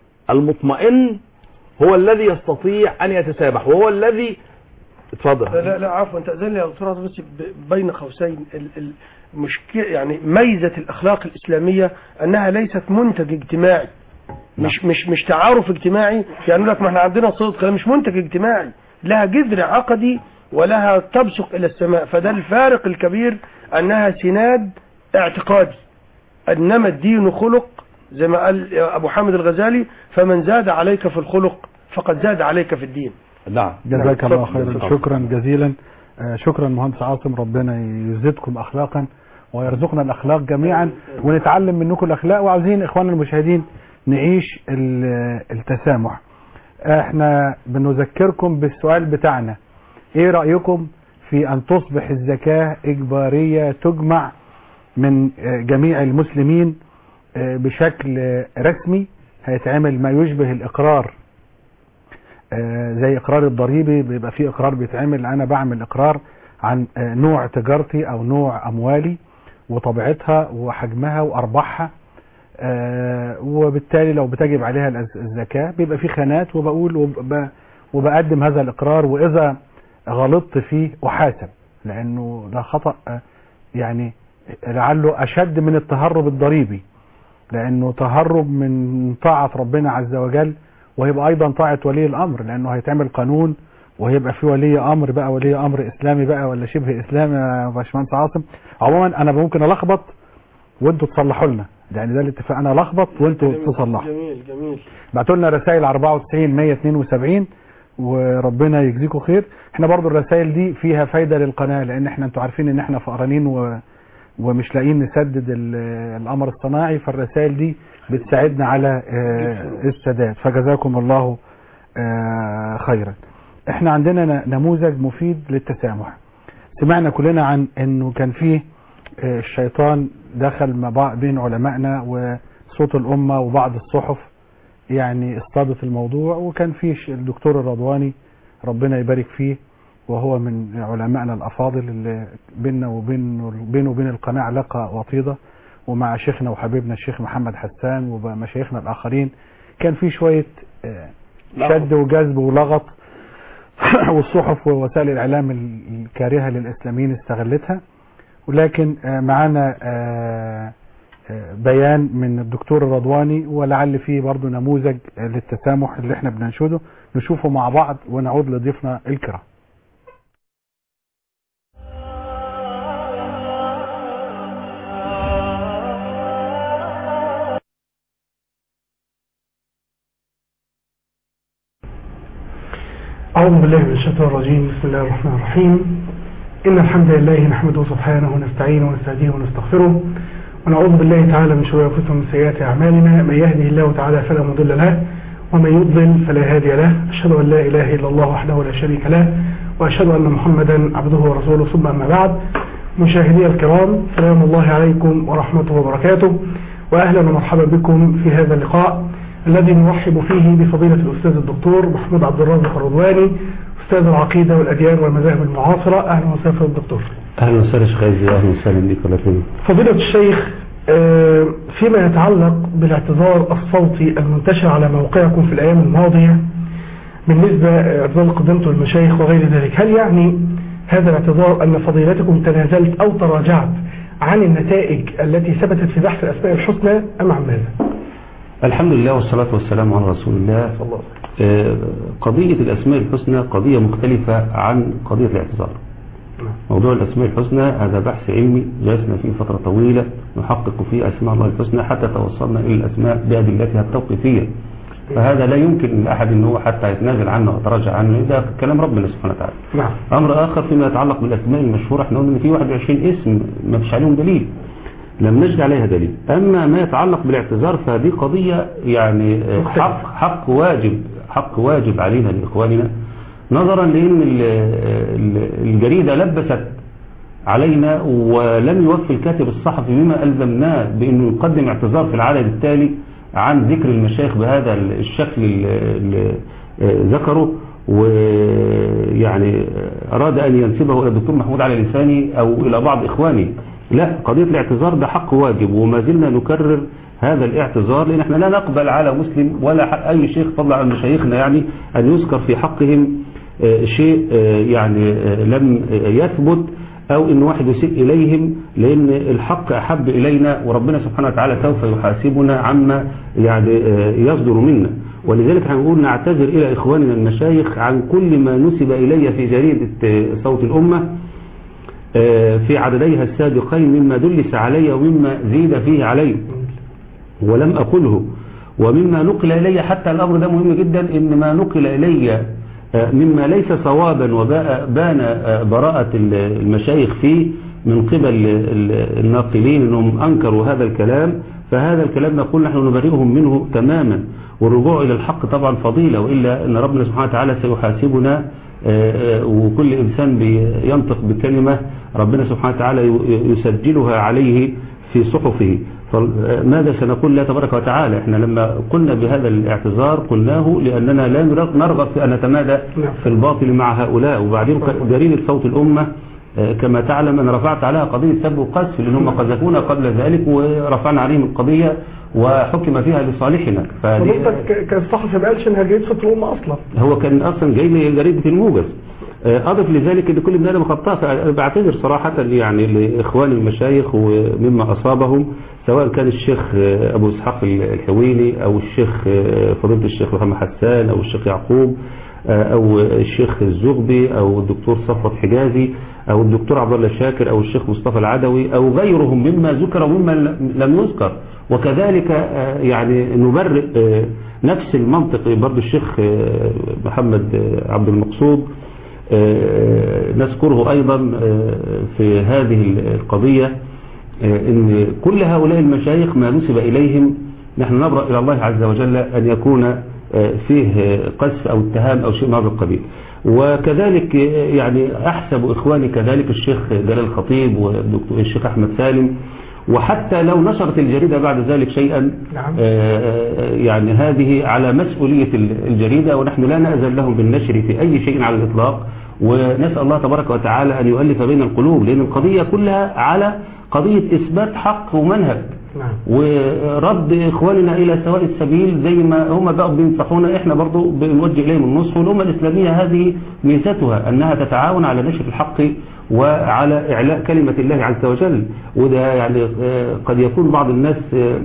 المطمئن هو الذي يستطيع ان يتسامح وهو الذي اتفضل لا لا, لا عفوا تأذن لي يا دكتور عاطف بس ب- بين قوسين ال- ال- المشكلة يعني ميزة الأخلاق الإسلامية أنها ليست منتج اجتماعي مش مش مش تعارف اجتماعي يعني يقول لك ما احنا عندنا صدق لا مش منتج اجتماعي لها جذر عقدي ولها تبصق إلى السماء فده الفارق الكبير أنها سناد اعتقادي انما الدين خلق زي ما قال أبو حامد الغزالي فمن زاد عليك في الخلق فقد زاد عليك في الدين نعم جزاك نعم، الله اتفضل، خيرا اتفضل. شكرا جزيلا آه، شكرا مهندس عاصم ربنا يزيدكم اخلاقا ويرزقنا الاخلاق جميعا ونتعلم منكم الاخلاق وعاوزين اخواننا المشاهدين نعيش ال- التسامح احنا بنذكركم بالسؤال بتاعنا ايه رأيكم في ان تصبح الزكاة اجبارية تجمع من آه، جميع المسلمين آه، بشكل آه، رسمي هيتعمل ما يشبه الاقرار آه، زي اقرار الضريبي بيبقى فيه اقرار بيتعمل انا بعمل اقرار عن آه، نوع تجارتي او نوع اموالي وطبيعتها وحجمها وارباحها آه، وبالتالي لو بتجب عليها الأز- الزكاة بيبقى في خانات وبقول وب- وبقدم هذا الاقرار واذا غلطت فيه احاسب لانه ده خطأ آه، يعني لعله اشد من التهرب الضريبي لانه تهرب من طاعة ربنا عز وجل وهيبقى ايضا طاعة ولي الامر لانه هيتعمل قانون وهيبقى في ولي امر بقى ولي امر اسلامي بقى ولا شبه اسلامي يا باشمهندس عاصم عموما انا ممكن الخبط وانتوا تصلحوا لنا يعني ده الاتفاق انا الخبط وانتوا تصلحوا جميل جميل بعتوا لنا رسائل 94 172 وربنا يجزيكم خير احنا برضو الرسائل دي فيها فايدة للقناة لان احنا انتوا عارفين ان احنا فقرانين و... ومش لاقيين نسدد ال- الامر الصناعي فالرسائل دي بتساعدنا على آه، السداد فجزاكم الله آه، خيرا احنا عندنا ن- نموذج مفيد للتسامح سمعنا كلنا عن انه كان فيه آه، الشيطان دخل ما بع- بين علمائنا وصوت الامه وبعض الصحف يعني اصطادت الموضوع وكان في ش- الدكتور الرضواني ربنا يبارك فيه وهو من علمائنا الافاضل اللي بيننا وبين بينه وبين القناه علاقه وطيده ومع شيخنا وحبيبنا الشيخ محمد حسان ومشايخنا الاخرين كان في شويه آه، شد وجذب ولغط والصحف ووسائل الاعلام الكارهه للاسلاميين استغلتها ولكن آه، معانا آه، آه، بيان من الدكتور الرضواني ولعل فيه برضو نموذج آه، للتسامح اللي احنا بننشده نشوفه مع بعض ونعود لضيفنا الكرام أعوذ بالله من الشيطان الرجيم بسم الله الرحمن الرحيم إن الحمد لله نحمده سبحانه ونستعينه ونستهديه ونستغفره ونعوذ بالله تعالى من شرور أنفسنا ومن سيئات أعمالنا من يهده الله تعالى فلا مضل له ومن يضلل فلا هادي له أشهد أن لا إله إلا الله وحده لا شريك له وأشهد أن محمدا عبده ورسوله ثم أما بعد مشاهدي الكرام سلام الله عليكم ورحمته وبركاته وأهلا ومرحبا بكم في هذا اللقاء الذي نرحب فيه بفضيلة الأستاذ الدكتور محمود عبد الرازق الرضواني أستاذ العقيدة والأديان والمذاهب المعاصرة أهلا وسهلا فضيلة الدكتور اهلا وسهلا شيخ عزيز اهلا وسهلا بك ولا تهم فضيلة الشيخ آه، فيما يتعلق بالاعتذار الصوتي المنتشر على موقعكم في الأيام الماضية بالنسبة اعتذار قدمته المشايخ وغير ذلك هل يعني هذا الاعتذار أن فضيلتكم تنازلت أو تراجعت عن النتائج التي ثبتت في بحث الأسماء الحسنى أم عن ماذا؟ الحمد لله والصلاة والسلام على رسول الله آه، قضية الأسماء الحسنى قضية مختلفة عن قضية الاعتذار موضوع الأسماء الحسنى هذا بحث علمي جلسنا فيه فترة طويلة نحقق فيه أسماء الله الحسنى حتى توصلنا إلى الأسماء بأدلتها التوقيفية فهذا لا يمكن لأحد أن هو حتى يتنازل عنه ويتراجع عنه ده كلام ربنا سبحانه وتعالى نعم أمر آخر فيما يتعلق بالأسماء المشهورة احنا قلنا إن في 21 اسم ما فيش عليهم دليل لم نجد عليها دليل أما ما يتعلق بالاعتذار فهذه قضية يعني آه، مختلفة. حق حق واجب حق واجب علينا لإخواننا نظرا لأن ال- ال- الجريدة لبست علينا ولم يوفي الكاتب الصحفي بما ألزمناه بأنه يقدم اعتذار في العدد التالي عن ذكر المشايخ بهذا الشكل اللي ذكره ويعني أراد أن ينسبه إلى الدكتور محمود علي لساني أو إلى بعض إخواني لا قضية الاعتذار ده حق واجب وما زلنا نكرر هذا الاعتذار لأن احنا لا نقبل على مسلم ولا حق أي شيخ فضل عن مشايخنا يعني أن يذكر في حقهم آه، شيء آه، يعني آه، لم آه، يثبت أو إن واحد يسيء إليهم لأن الحق أحب إلينا وربنا سبحانه وتعالى سوف يحاسبنا عما يعني آه، يصدر منا ولذلك هنقول نعتذر إلى إخواننا المشايخ عن كل ما نسب إلي في جريدة آه، صوت الأمة آه، في عدديها السابقين مما دلس علي ومما زيد فيه علي ولم أقله ومما نقل إلي حتى الأمر ده مهم جدا إن ما نقل إلي آه، مما ليس صوابا وبان براءة المشايخ فيه من قبل ال- الناقلين أنهم أنكروا هذا الكلام فهذا الكلام نقول نحن نبرئهم منه تماما والرجوع إلى الحق طبعا فضيلة وإلا أن ربنا سبحانه وتعالى سيحاسبنا آه، آه، وكل إنسان بينطق بكلمة ربنا سبحانه وتعالى ي- يسجلها عليه في صحفه فماذا سنقول الله تبارك وتعالى احنا لما قلنا بهذا الاعتذار قلناه لأننا لا نرغب في أن نتمادى في الباطل مع هؤلاء وبعدين جريدة صوت الأمة آه، كما تعلم أنا رفعت عليها قضية سب وقذف لأنهم قذفونا قبل ذلك ورفعنا عليهم القضية وحكم فيها لصالحنا فدي حضرتك كالصحفي ما قالش انها جريده صوت الامه اصلا هو كان اصلا جاي لي جريده الموجز آه، اضف لذلك ان كل ابن ادم خطاء فأنا بعتذر صراحه يعني لاخواني المشايخ ومما اصابهم سواء كان الشيخ آه، ابو اسحاق الحويني او الشيخ آه، فضيله الشيخ محمد حسان او الشيخ يعقوب آه، او الشيخ الزغبي او الدكتور صفوت حجازي او الدكتور عبد الله شاكر او الشيخ مصطفى العدوي او غيرهم مما ذكر ومما لم يذكر وكذلك آه، يعني نبرئ آه، نفس المنطق برضو الشيخ آه، محمد آه، عبد المقصود آه، نذكره أيضا آه، في هذه القضية آه، ان كل هؤلاء المشايخ ما نسب إليهم نحن نبرأ إلى الله عز وجل أن يكون آه، فيه آه، قذف أو اتهام أو شيء من هذا القبيل وكذلك آه، يعني أحسب إخواني كذلك الشيخ جلال الخطيب والدكتور الشيخ أحمد سالم وحتى لو نشرت الجريدة بعد ذلك شيئا نعم. آه، يعني هذه على مسؤولية الجريدة ونحن لا نأذن لهم بالنشر في أي شيء على الإطلاق ونسأل الله تبارك وتعالى أن يؤلف بين القلوب لأن القضية كلها على قضية إثبات حق ومنهج نعم ورد إخواننا إلى سواء السبيل زي ما هم بقوا بينصحونا إحنا برضو بنوجه إليهم النصح والأمة الإسلامية هذه ميزتها أنها تتعاون على نشر الحق وعلى إعلاء كلمة الله عز وجل وده يعني آه، قد يكون بعض الناس آه،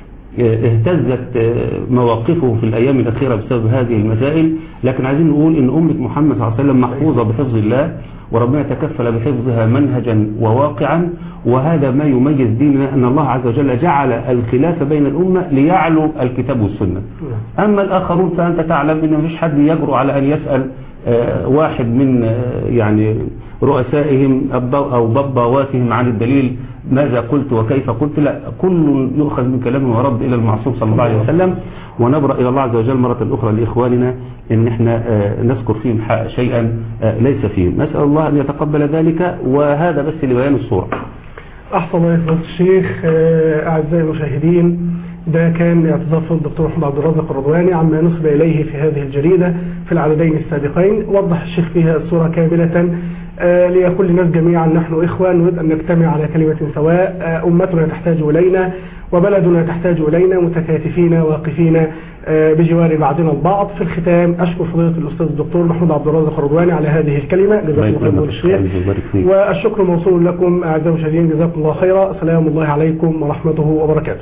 اهتزت آه، مواقفه في الأيام الأخيرة بسبب هذه المسائل لكن عايزين نقول إن أمة محمد صلى الله عليه وسلم محفوظة بحفظ الله وربنا تكفل بحفظها منهجا وواقعا وهذا ما يميز ديننا أن الله عز وجل جعل الخلاف بين الأمة ليعلو الكتاب والسنة أما الآخرون فأنت تعلم أن مفيش حد يجرؤ على أن يسأل آه، واحد من آه، يعني رؤسائهم أب- أو ضباواتهم عن الدليل ماذا قلت وكيف قلت لا كل يؤخذ من كلامه ورد إلى المعصوم صلى الله عليه وسلم ونبرأ إلى الله عز وجل مرة أخرى لإخواننا إن إحنا آه، نذكر فيهم ح- شيئا آه، ليس فيهم نسأل الله أن يتقبل ذلك وهذا بس لبيان الصورة أحسن الله يفضل الشيخ آه، أعزائي المشاهدين ده كان اعتذار فضل الدكتور محمد عبد الرازق الرضواني عما نسب إليه في هذه الجريدة في العددين السابقين وضح الشيخ فيها الصورة كاملة آه، ليقول للناس جميعا نحن إخوة نريد أن نجتمع على كلمة سواء آه، أمتنا تحتاج إلينا وبلدنا تحتاج إلينا متكاتفين واقفين آه، بجوار بعضنا البعض في الختام أشكر فضيلة الأستاذ الدكتور محمود عبد الرازق الرضواني على هذه الكلمة جزاكم الله خير يكرمك. الشيخ ويبارك فيك. والشكر موصول لكم أعزائي المشاهدين جزاكم الله خيرا سلام الله عليكم ورحمته وبركاته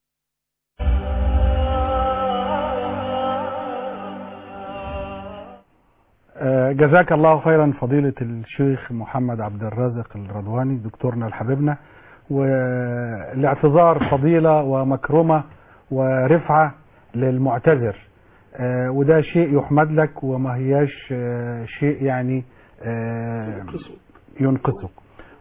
آه، جزاك الله خيرا فضيلة الشيخ محمد عبد الرازق الرضواني دكتورنا الحبيبنا والاعتذار فضيلة ومكرمة ورفعة للمعتذر آه، وده شيء يحمد لك وما هياش آه، شيء يعني آه، ينقصك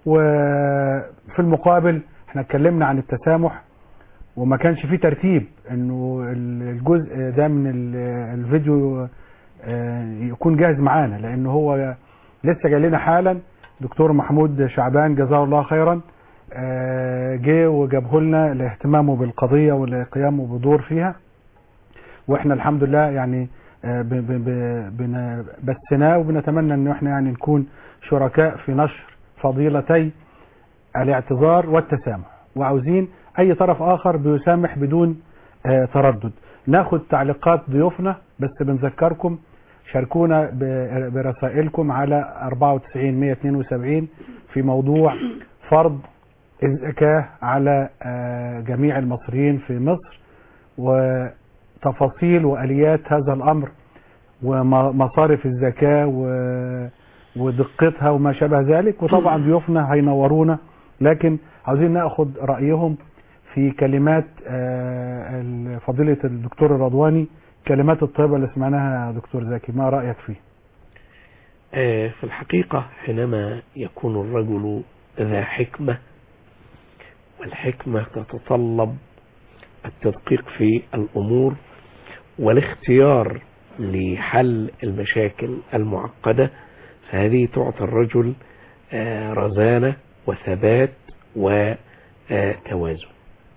وفي المقابل احنا اتكلمنا عن التسامح وما كانش فيه ترتيب انه الجزء ده من ال- الفيديو آه، يكون جاهز معانا لان هو لسه جاي لنا حالا دكتور محمود شعبان جزاه الله خيرا آه، جه وجابه لنا لاهتمامه بالقضيه ولقيامه بدور فيها واحنا الحمد لله يعني آه، ب- ب- ب- بن- بثناه وبنتمنى ان احنا يعني نكون شركاء في نشر فضيلتي الاعتذار والتسامح وعاوزين اي طرف اخر بيسامح بدون آه، تردد ناخد تعليقات ضيوفنا بس بنذكركم شاركونا ب- برسائلكم على 94 172 في موضوع فرض الزكاة على آه، جميع المصريين في مصر وتفاصيل وآليات هذا الأمر ومصارف الزكاة و- ودقتها وما شابه ذلك وطبعا ضيوفنا هينورونا لكن عاوزين ناخد رأيهم في كلمات آه، فضيلة الدكتور الرضواني كلمات الطيبة اللي سمعناها يا دكتور زكي ما رأيك فيه آه، في الحقيقة حينما يكون الرجل ذا حكمة والحكمة تتطلب التدقيق في الأمور والاختيار لحل المشاكل المعقدة فهذه تعطي الرجل آه، رزانة وثبات وتوازن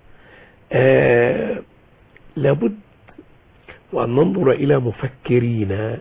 آه، لابد وأن ننظر إلى مفكرين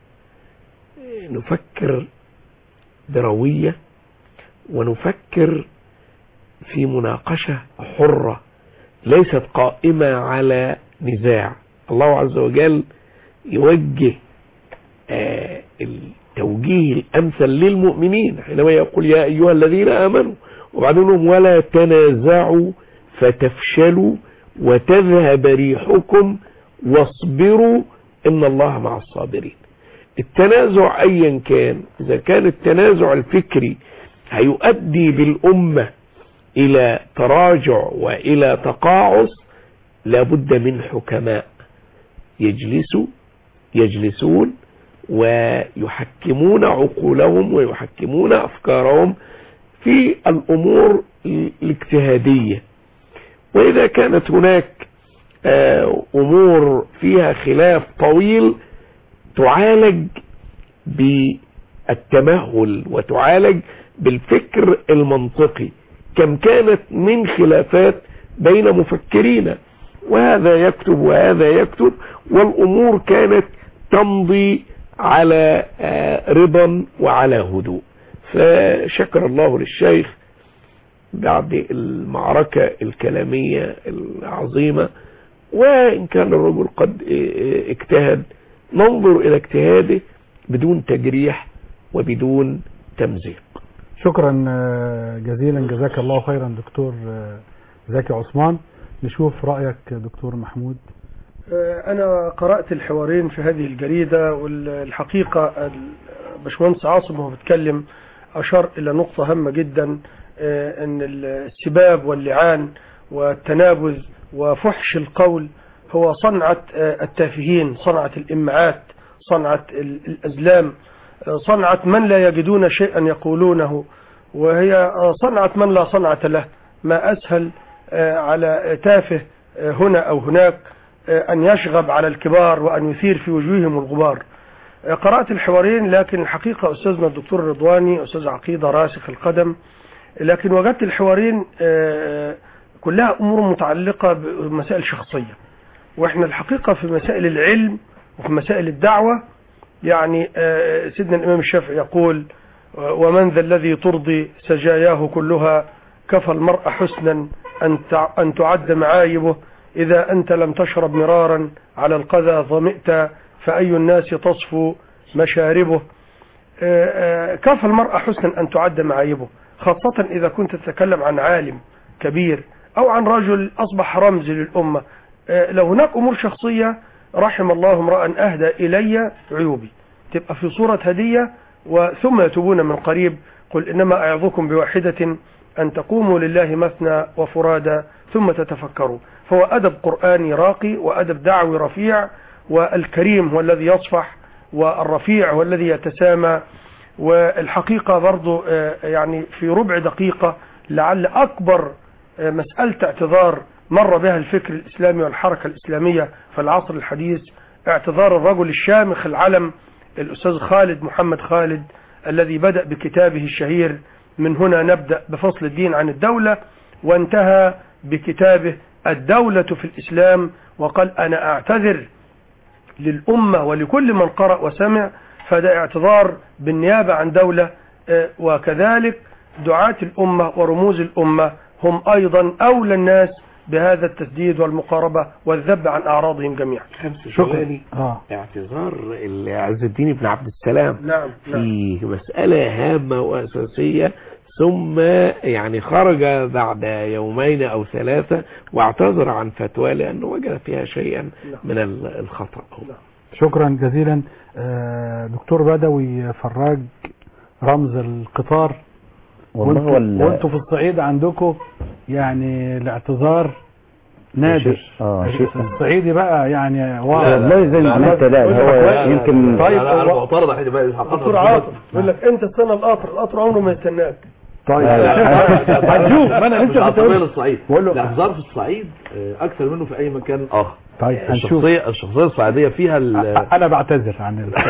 نفكر بروية ونفكر في مناقشة حرة ليست قائمة على نزاع الله عز وجل يوجه آه، التوجيه الأمثل للمؤمنين حينما يقول يا أيها الذين آمنوا وبعدين يقول لهم ولا تنازعوا فتفشلوا وتذهب ريحكم واصبروا إن الله مع الصابرين التنازع ايا كان اذا كان التنازع الفكري هيؤدي بالامه الى تراجع والى تقاعس لابد من حكماء يجلسوا يجلسون ويحكمون عقولهم ويحكمون افكارهم في الامور الاجتهاديه واذا كانت هناك آه، امور فيها خلاف طويل تعالج بالتمهل وتعالج بالفكر المنطقي كم كانت من خلافات بين مفكرين وهذا يكتب وهذا يكتب والأمور كانت تمضي على آه، رضا وعلى هدوء فشكر الله للشيخ بعد المعركة الكلامية العظيمة وإن كان الرجل قد آه، اجتهد ننظر إلى اجتهاده بدون تجريح وبدون تمزيق شكرا آه، جزيلا جزاك الله خيرا دكتور آه، زكي عثمان نشوف رأيك يا دكتور محمود آه، أنا قرأت الحوارين في هذه الجريدة والحقيقة الباشمهندس عاصم وهو بيتكلم أشار إلى نقطة هامة جدا آه، أن السباب واللعان والتنابذ وفحش القول هو صنعة آه، التافهين صنعة الإمعات صنعة ال- الأزلام آه، صنعة من لا يجدون شيئا يقولونه وهي آه، صنعة من لا صنعة له ما أسهل آه، على تافه آه، هنا أو هناك آه، أن يشغب على الكبار وأن يثير في وجوههم الغبار آه، قرأت الحوارين لكن الحقيقة أستاذنا الدكتور الرضواني أستاذ عقيدة راسخ القدم لكن وجدت الحوارين آه، كلها أمور متعلقة بمسائل شخصية وإحنا الحقيقة في مسائل العلم وفي مسائل الدعوة يعني آه، سيدنا الإمام الشافعي يقول آه، ومن ذا الذي ترضي سجاياه كلها كفى المرء حسنا أن تع- أن تعد معايبه إذا أنت لم تشرب مرارا على القذى ظمئت فأي الناس تصفو مشاربه آه، آه، كفى المرأة حسنا أن تعد معايبه خاصة إذا كنت تتكلم عن عالم كبير أو عن رجل أصبح رمز للأمة آه، لو هناك أمور شخصية رحم الله امرأ أهدى إلي عيوبي تبقى في صورة هدية وثم يتوبون من قريب قل إنما أعظكم بواحدة أن تقوموا لله مثنى وفرادى ثم تتفكروا فهو أدب قرآني راقي وأدب دعوي رفيع والكريم هو الذي يصفح والرفيع هو الذي يتسامى والحقيقة برضو آه، يعني في ربع دقيقة لعل أكبر آه، مسألة اعتذار مر بها الفكر الإسلامي والحركة الإسلامية في العصر الحديث اعتذار الرجل الشامخ العلم الأستاذ خالد محمد خالد الذي بدأ بكتابه الشهير من هنا نبدأ بفصل الدين عن الدولة وانتهى بكتابه الدولة في الإسلام وقال أنا أعتذر للأمة ولكل من قرأ وسمع فده اعتذار بالنيابة عن دولة آه، وكذلك دعاة الأمة ورموز الأمة هم أيضا أولى الناس بهذا التسديد والمقاربة والذب عن أعراضهم جميعا خمس شكرا ثواني اه اعتذار عز الدين بن عبد السلام نعم نعم في مسألة هامة وأساسية ثم يعني خرج بعد يومين أو ثلاثة واعتذر عن فتوى لأنه وجد فيها شيئا من ال- الخطأ شكرا جزيلا آه، دكتور بدوي فراج رمز القطار والله وانتوا- وال- وانتوا في الصعيد عندكم يعني الاعتذار نادر شيء- اه شيء الصعيدي بقى يعني واو والله زي ما عملت لا هو يمكن طيب، انا هو- معترض على بقى دكتور عاطف يقول لك انت استنى القطر القطر عمره ما يستناك طيب لا، هنشوف ما انا مش لسه كنت عصبية أقول- للصعيد بقول له- الاعتذار في الصعيد آه، اكثر منه في اي مكان اخر طيب هنشوف الشخصيه الشخصيه الصعيديه فيها ال- انا بعتذر عن ال...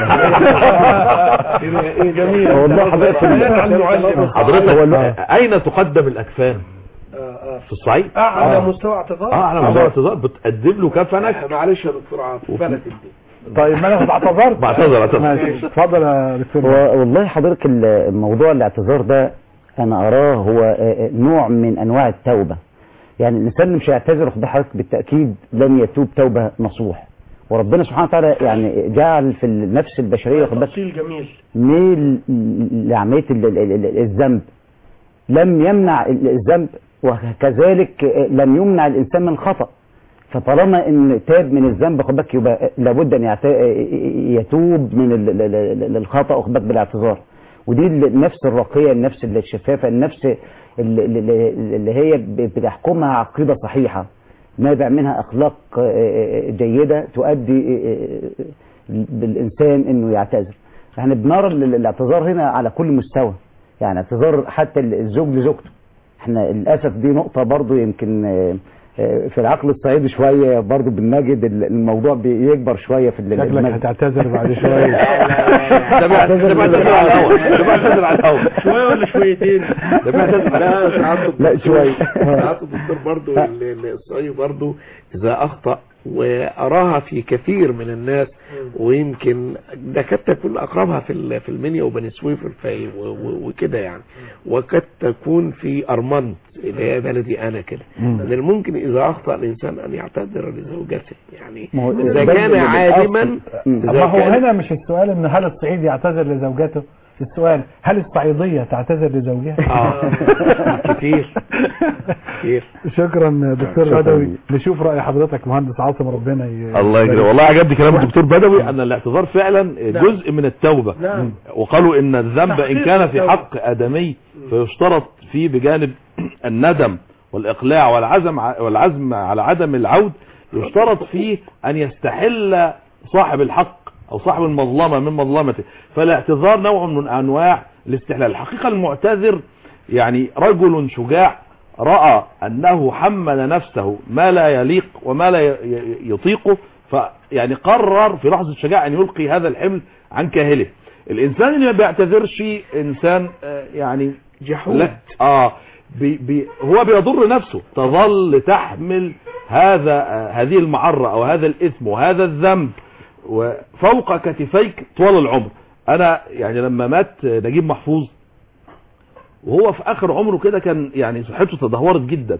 ايه جميل والله حضرتك عن المعلم حضرتك هو ال- آه، اين تقدم الاكفان في الصعيد اعلى آه. مستوى اعتذار اه على موضوع الاعتذار بتقدم له كفنك معلش يا دكتور عاطف بلد الدين طيب ما انا اعتذرت بعتذر اعتذر ماشي اتفضل يا دكتور هو والله حضرتك ال- موضوع الاعتذار ده انا اراه هو آه، آه، نوع من انواع التوبه يعني الانسان اللي مش هيعتذر خد حضرتك بالتاكيد لن يتوب توبه نصوح وربنا سبحانه وتعالى يعني جعل في النفس البشريه خد بالك تفصيل جميل ميل لعمليه ال- ال- ال- الذنب لم يمنع ال- الذنب وكذلك لم يمنع الانسان من الخطا فطالما ان تاب من الذنب خد بالك يبقى لابد ان يعت- يتوب من ال- ال- ال- الخطا واخد بالك بالاعتذار ودي النفس الراقيه النفس الشفافه النفس اللي- اللي اللي هي بتحكمها عقيده صحيحه نابع منها اخلاق جيده تؤدي بالانسان انه يعتذر احنا بنرى ال- الاعتذار هنا على كل مستوى يعني اعتذار حتى الزوج لزوجته احنا للاسف دي نقطه برضو يمكن آه، آه، في العقل الصعيدي شويه برضو بنجد ال- الموضوع بيكبر شويه في ال- شكلك المجد. هتعتذر بعد شويه ده بيعتذر ده بيعتذر على الهواء ده بيعتذر على الهواء شويه ولا شويتين ده بيعتذر على لا ساعات لا شويه ساعات الدكتور برضو ال- ال- الصعيدي برضو إذا أخطأ وأراها في كثير من الناس ويمكن ده قد تكون أقربها في ال- في المنيا وبني سويف والفاي و- و- وكده يعني وقد تكون في أرمنت اللي هي بلدي أنا كده من الممكن إذا أخطأ الإنسان أن يعتذر لزوجته يعني ما هو إذا ده كان اللي عالما مم. طب إذا ما هو كان- هنا مش السؤال ان هل الصعيدي يعتذر لزوجته السؤال هل الصعيدية تعتذر لزوجها آه كتير كتير شكرا دكتور شكراً. بدوي نشوف رأي حضرتك مهندس عاصم ربنا ي... الله يجزاه والله عجبني كلام الدكتور بدوي ان الاعتذار فعلا جزء من التوبه نعم وقالوا ان الذنب ان تحقيق كان في التوبة. حق ادمي فيشترط فيه بجانب الندم والاقلاع والعزم ع- والعزم على عدم العود يشترط فيه ان يستحل صاحب الحق او صاحب المظلمه من مظلمته فالاعتذار نوع من انواع الاستحلال الحقيقه المعتذر يعني رجل شجاع راى انه حمل نفسه ما لا يليق وما لا ي- ي- يطيقه فيعني قرر في لحظه شجاعه ان يلقي هذا الحمل عن كاهله الانسان اللي ما بيعتذرش انسان آه، يعني جحود لا اه بي بي هو بيضر نفسه تظل تحمل هذا آه هذه المعرة او هذا الاثم وهذا الذنب وفوق كتفيك طوال العمر انا يعني لما مات نجيب محفوظ وهو في اخر عمره كده كان يعني صحته تدهورت جدا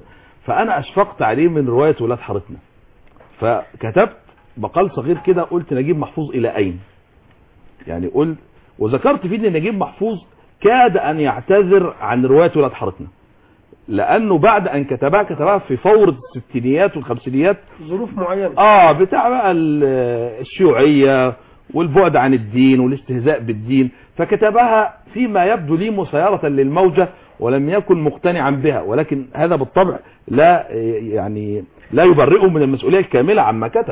فانا اشفقت عليه من روايه ولاد حارتنا فكتبت مقال صغير كده قلت نجيب محفوظ الى اين يعني قلت وذكرت فيه ان نجيب محفوظ كاد ان يعتذر عن روايه ولاد حارتنا لانه بعد ان كتبها كتبها في فورة الستينيات والخمسينيات ظروف معينة اه بتاع بقى ال- الشيوعية والبعد عن الدين والاستهزاء بالدين فكتبها فيما يبدو لي مسيرة للموجة ولم يكن مقتنعا بها ولكن هذا بالطبع لا يعني لا يبرئه من المسؤولية الكاملة عما كتب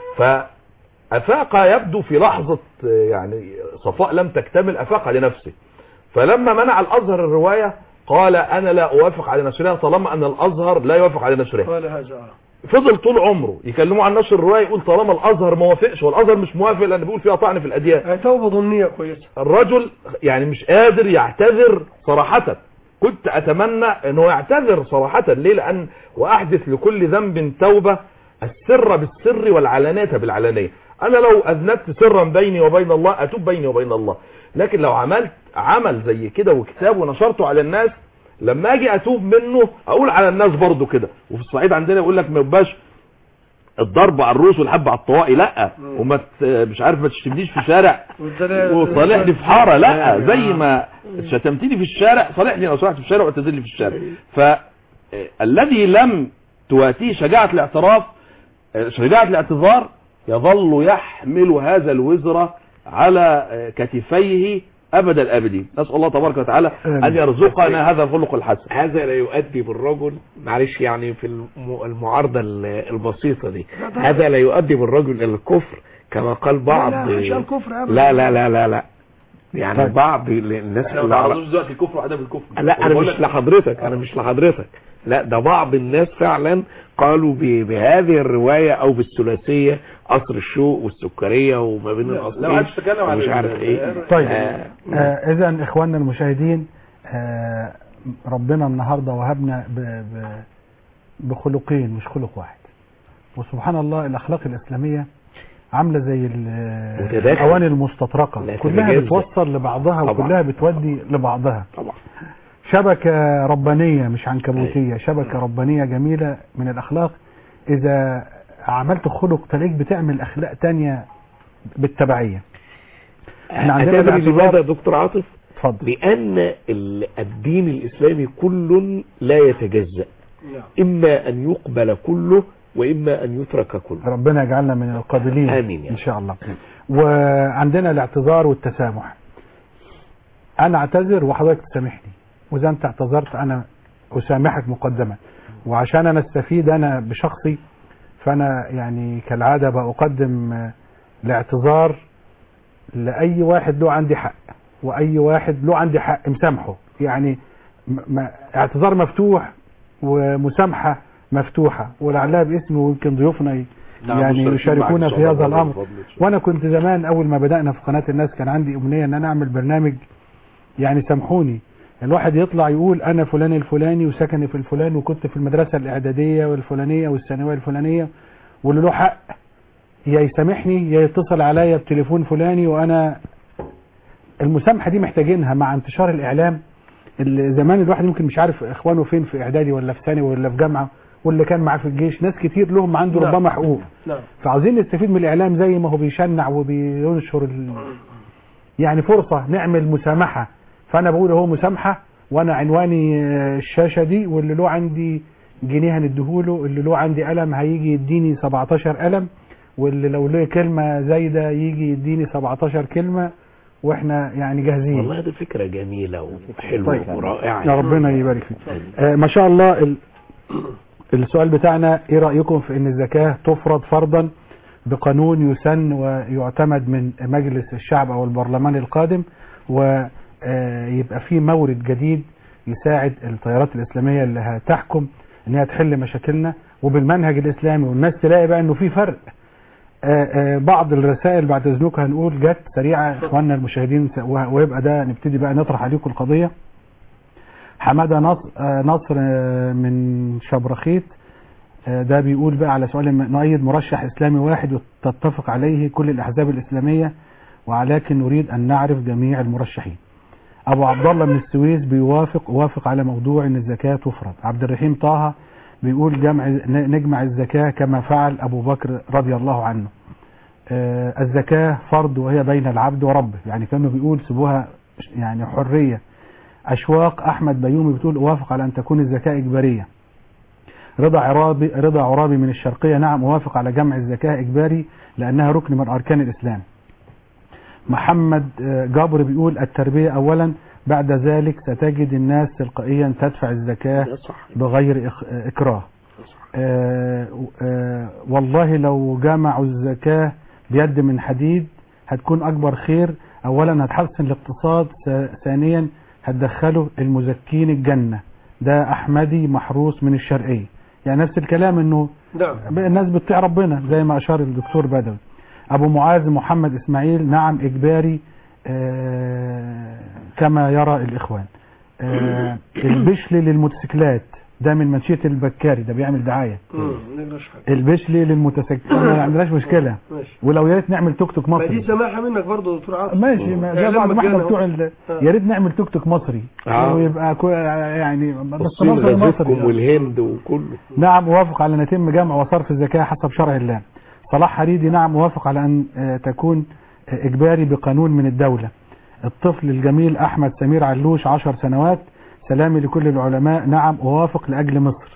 فأفاق يبدو في لحظة يعني صفاء لم تكتمل أفاق لنفسه فلما منع الأزهر الرواية قال أنا لا أوافق على نشرها طالما أن الأزهر لا يوافق على نشرها قال هذا آه. فضل طول عمره يكلموا عن نشر الرواية يقول طالما الازهر ما وافقش والازهر مش موافق لان بيقول فيها طعن في الاديان آه، توبة ضمنية كويسة الرجل يعني مش قادر يعتذر صراحة كنت اتمنى انه يعتذر صراحة ليه لان واحدث لكل ذنب توبة السر بالسر والعلانية بالعلانية انا لو اذنبت سرا بيني وبين الله اتوب بيني وبين الله لكن لو عملت عمل زي كده وكتاب ونشرته على الناس لما اجي اتوب منه اقول على الناس برضو كده وفي الصعيد عندنا يقول لك ما يبقاش الضرب على الروس والحب على الطواقي لا وما ت- مش عارف ما تشتمنيش في شارع وصالحني في حاره لا زي ما شتمتني في الشارع صالحني لو سمحت في الشارع واعتذر لي في الشارع فالذي لم تواتيه شجاعه الاعتراف آه، شجاعه الاعتذار يظل يحمل هذا الوزر على آه، كتفيه ابد الابدين نسال الله تبارك وتعالى ان يرزقنا هذا الخلق الحسن هذا لا يؤدي بالرجل معلش يعني في الم- المعارضة ال- البسيطة دي هذا لا يؤدي بالرجل الى الكفر كما قال بعض لا، لا، مش الكفر أبداً. لا لا لا لا لا يعني طيب. بعض الناس احنا ما اللي على- تعرضوش دلوقتي الكفر وعدم الكفر لا انا بقول مش لك- لحضرتك انا مش لحضرتك لا ده بعض الناس فعلا قالوا ب- بهذه الرواية او بالثلاثية قصر الشوق والسكرية وما بين لا، القصرين لا ما عادش تتكلم عن ومش ال- عارف ايه طيب آه. آه اذا اخواننا المشاهدين آه ربنا النهارده وهبنا ب ب بخلقين مش خلق واحد وسبحان الله الاخلاق الاسلاميه عامله زي ال- متداخل. الاواني المستطرقه لا كلها تتجزأ. بتوصل لبعضها طبعا. وكلها بتودي لبعضها طبعا شبكه ربانيه مش عنكبوتيه شبكه ربانيه جميله من الاخلاق اذا عملت خلق تلاقيك بتعمل اخلاق تانية بالتبعيه احنا عندنا هتدري الاعتبار- لماذا يا دكتور عاطف اتفضل لأن ال- الدين الإسلامي كل لا يتجزأ نعم. إما أن يقبل كله وإما أن يترك كله ربنا يجعلنا من القابلين آمين يا ان شاء الله وعندنا الاعتذار والتسامح انا اعتذر وحضرتك تسامحني واذا انت اعتذرت انا اسامحك مقدما وعشان انا استفيد انا بشخصي فانا يعني كالعاده بقدم آه، الاعتذار لاي واحد له عندي حق واي واحد له عندي حق مسامحه يعني م- م- اعتذار مفتوح ومسامحه مفتوحه ولعلها باسمي ويمكن ضيوفنا ي- نعم، يعني مشتركين يشاركونا معك إن في شاء هذا الله الامر بفضل الله. وانا كنت زمان اول ما بدانا في قناه الناس كان عندي امنيه ان انا اعمل برنامج يعني سامحوني الواحد يطلع يقول انا فلان الفلاني وسكني في الفلان وكنت في المدرسه الاعداديه والفلانيه والثانويه الفلانيه واللي له حق يا يسامحني يا يتصل عليا بتليفون فلاني وانا المسامحه دي محتاجينها مع انتشار الاعلام اللي زمان الواحد يمكن مش عارف اخوانه فين في اعدادي ولا في ثانوي ولا في جامعه واللي كان معاه في الجيش ناس كتير لهم عنده نعم. ربما حقوق نعم فعاوزين نستفيد من الاعلام زي ما هو بيشنع وبينشر ال... يعني فرصه نعمل مسامحه فانا بقول هو مسامحه وانا عنواني آه، الشاشه دي واللي له عندي جنيه هنديهوله اللي له عندي قلم هيجي يديني 17 قلم واللي لو له كلمه زايده يجي يديني 17 كلمه واحنا يعني جاهزين والله دي فكرة جميلة وحلوة طيب. ورائعة يا ربنا يبارك فيك آه ما شاء الله ال... السؤال بتاعنا ايه رأيكم في ان الزكاة تفرض فرضا بقانون يسن ويعتمد من مجلس الشعب او البرلمان القادم ويبقى في مورد جديد يساعد التيارات الاسلامية اللي هتحكم ان هي تحل مشاكلنا وبالمنهج الاسلامي والناس تلاقي بقى انه في فرق آه، آه، بعض الرسائل بعد اذنك هنقول جت سريعه اخواننا المشاهدين س- وه- ويبقى ده نبتدي بقى نطرح عليكم القضيه حماده نصر آه، نصر آه، من شبرخيت آه، ده بيقول بقى على سؤال م- نؤيد مرشح اسلامي واحد وتتفق عليه كل الاحزاب الاسلاميه ولكن نريد ان نعرف جميع المرشحين ابو عبد الله من السويس بيوافق وافق على موضوع ان الزكاه تفرض عبد الرحيم طه بيقول جمع ن- نجمع الزكاة كما فعل أبو بكر رضي الله عنه آه، الزكاة فرض وهي بين العبد وربه يعني كانوا بيقول سيبوها يعني حرية أشواق أحمد بيومي بتقول أوافق على أن تكون الزكاة إجبارية رضا عرابي رضا عرابي من الشرقية نعم أوافق على جمع الزكاة إجباري لأنها ركن من أركان الإسلام محمد آه، جابر بيقول التربية أولا بعد ذلك ستجد الناس تلقائيا تدفع الزكاة ده صح بغير إخ- إكراه آه، آه، والله لو جمعوا الزكاة بيد من حديد هتكون أكبر خير أولا هتحسن الاقتصاد ث- ثانيا هتدخله المزكين الجنة ده أحمدي محروس من الشرقية يعني نفس الكلام انه نعم الناس بتطيع ربنا زي ما اشار الدكتور بدوي ابو معاذ محمد اسماعيل نعم اجباري آه، كما يرى الاخوان آه، البشلي للموتوسيكلات ده من منشية البكاري ده بيعمل دعاية مم، نقدرش حاجة. البشلي للموتوسيكلات ما عندناش مشكلة ماشي ولو يا ريت نعمل توك توك ما دي مصري سماحة منك برضه يا دكتور عاطف ماشي ما زي إعلام بعض ما احنا مجانا بتوع أهو. ال- آه. يا ريت نعمل توك توك مصري آه. ويبقى كو- يعني بس الصين مصري غزتكم مصري والهند وكله نعم موافق على أن يتم جمع وصرف الزكاة حسب شرع الله صلاح حريدي نعم موافق على أن آه، تكون آه، إجباري بقانون من الدولة الطفل الجميل أحمد سمير علوش عشر سنوات سلامي لكل العلماء نعم أوافق لأجل مصر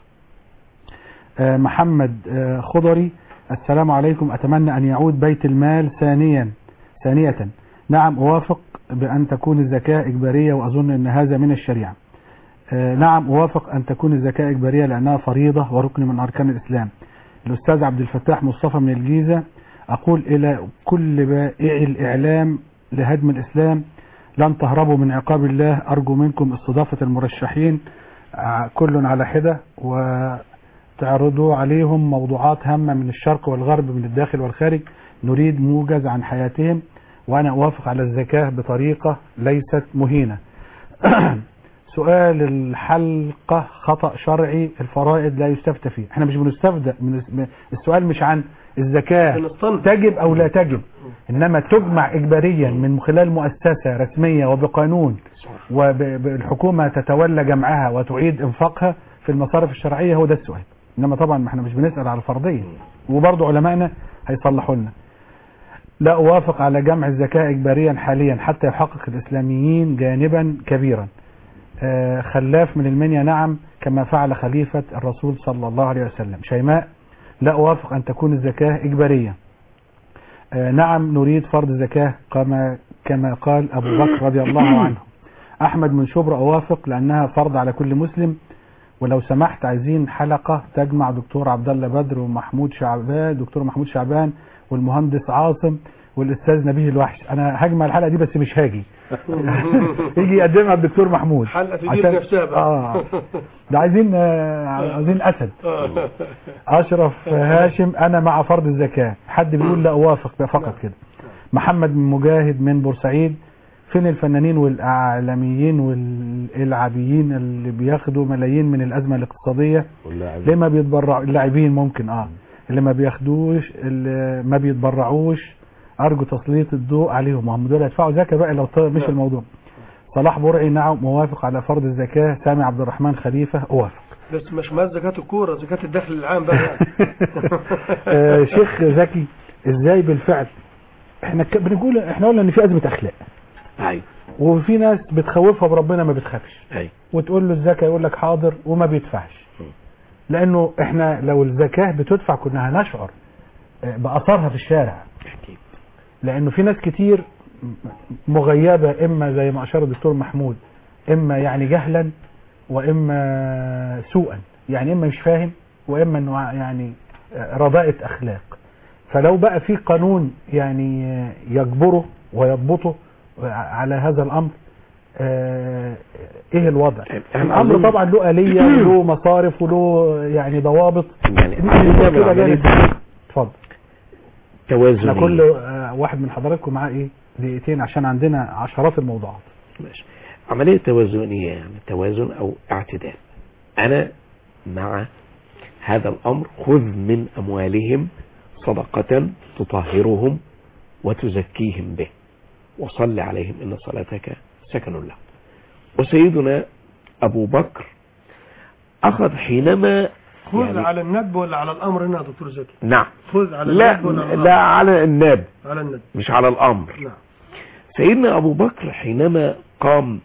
آه، محمد آه، خضري السلام عليكم أتمنى أن يعود بيت المال ثانيا ثانية نعم أوافق بأن تكون الزكاة إجبارية وأظن أن هذا من الشريعة آه، نعم أوافق أن تكون الزكاة إجبارية لأنها فريضة وركن من أركان الإسلام الأستاذ عبد الفتاح مصطفى من الجيزة أقول إلى كل بائع الإعلام لهدم الإسلام لن تهربوا من عقاب الله أرجو منكم استضافة المرشحين آه، كل على حدة وتعرضوا عليهم موضوعات هامة من الشرق والغرب من الداخل والخارج نريد موجز عن حياتهم وأنا أوافق على الزكاة بطريقة ليست مهينة سؤال الحلقة خطأ شرعي الفرائض لا يستفتى فيه احنا مش بنستفدى من السؤال مش عن الزكاة بنصطنف. تجب او لا تجب انما تجمع اجباريا من خلال مؤسسة رسمية وبقانون والحكومة تتولى جمعها وتعيد انفاقها في المصارف الشرعية هو ده السؤال انما طبعا ما احنا مش بنسأل على الفرضية وبرضه علمائنا هيصلحوا لنا لا أوافق على جمع الزكاة إجباريا حاليا حتى يحقق الإسلاميين جانبا كبيرا آه، خلاف من المنيا نعم كما فعل خليفة الرسول صلى الله عليه وسلم شيماء لا أوافق أن تكون الزكاة إجبارية آه، نعم نريد فرض زكاة كما كما قال أبو بكر رضي الله عنه أحمد من شبرا أوافق لأنها فرض على كل مسلم ولو سمحت عايزين حلقة تجمع دكتور عبد الله بدر ومحمود شعبان دكتور محمود شعبان والمهندس عاصم والاستاذ نبيه الوحش انا هجمع الحلقه دي بس مش هاجي يجي يقدمها الدكتور محمود حلقة تدير عشان- نفسها بقى. اه ده عايزين آه، عايزين اسد اشرف هاشم انا مع فرض الزكاه حد بيقول لا اوافق فقط كده محمد مجاهد من بورسعيد فين الفنانين والاعلاميين والالعابيين اللي بياخدوا ملايين من الازمه الاقتصاديه ليه ما بيتبرعوا اللاعبين ممكن اه اللي ما بياخدوش اللي ما بيتبرعوش ارجو تسليط الضوء عليهم هم دول يدفعوا زكاه بقى لو ط- مش نعم. الموضوع صلاح برعي نعم موافق على فرض الزكاه سامي عبد الرحمن خليفه اوافق بس مش مال زكاة الكورة زكاة الدخل العام بقى يعني. آه، شيخ زكي ازاي بالفعل احنا ك- بنقول احنا قلنا ان في ازمه اخلاق ايوه وفي ناس بتخوفها بربنا ما بتخافش ايوه وتقول له الزكاه يقول لك حاضر وما بيدفعش لانه احنا لو الزكاه بتدفع كنا هنشعر آه، باثارها في الشارع اكيد لانه في ناس كتير م- مغيبه اما زي ما اشار الدكتور محمود اما يعني جهلا واما سوءا يعني اما مش فاهم واما انه يعني آه، رضاءة اخلاق فلو بقى في قانون يعني آه، يجبره ويضبطه آه، على هذا الامر آه، ايه الوضع أنا الامر أظن- طبعا له آلية وله مصارف وله يعني ضوابط يعني كده كده جانب. اتفضل توازن احنا كل آه، واحد من حضراتكم معاه ايه دقيقتين عشان عندنا عشرات الموضوعات ماشي عملية توازنية يعني توازن أو اعتدال أنا مع هذا الأمر خذ من أموالهم صدقة تطهرهم وتزكيهم به وصل عليهم إن صلاتك سكن لهم وسيدنا أبو بكر أخذ حينما خذ يعني- على الندب ولا على الامر هنا يا دكتور زكي نعم خذ على لا الندب ولا على لا على الناب الأمر؟ على الندب مش على الامر نعم سيدنا ابو بكر حينما قام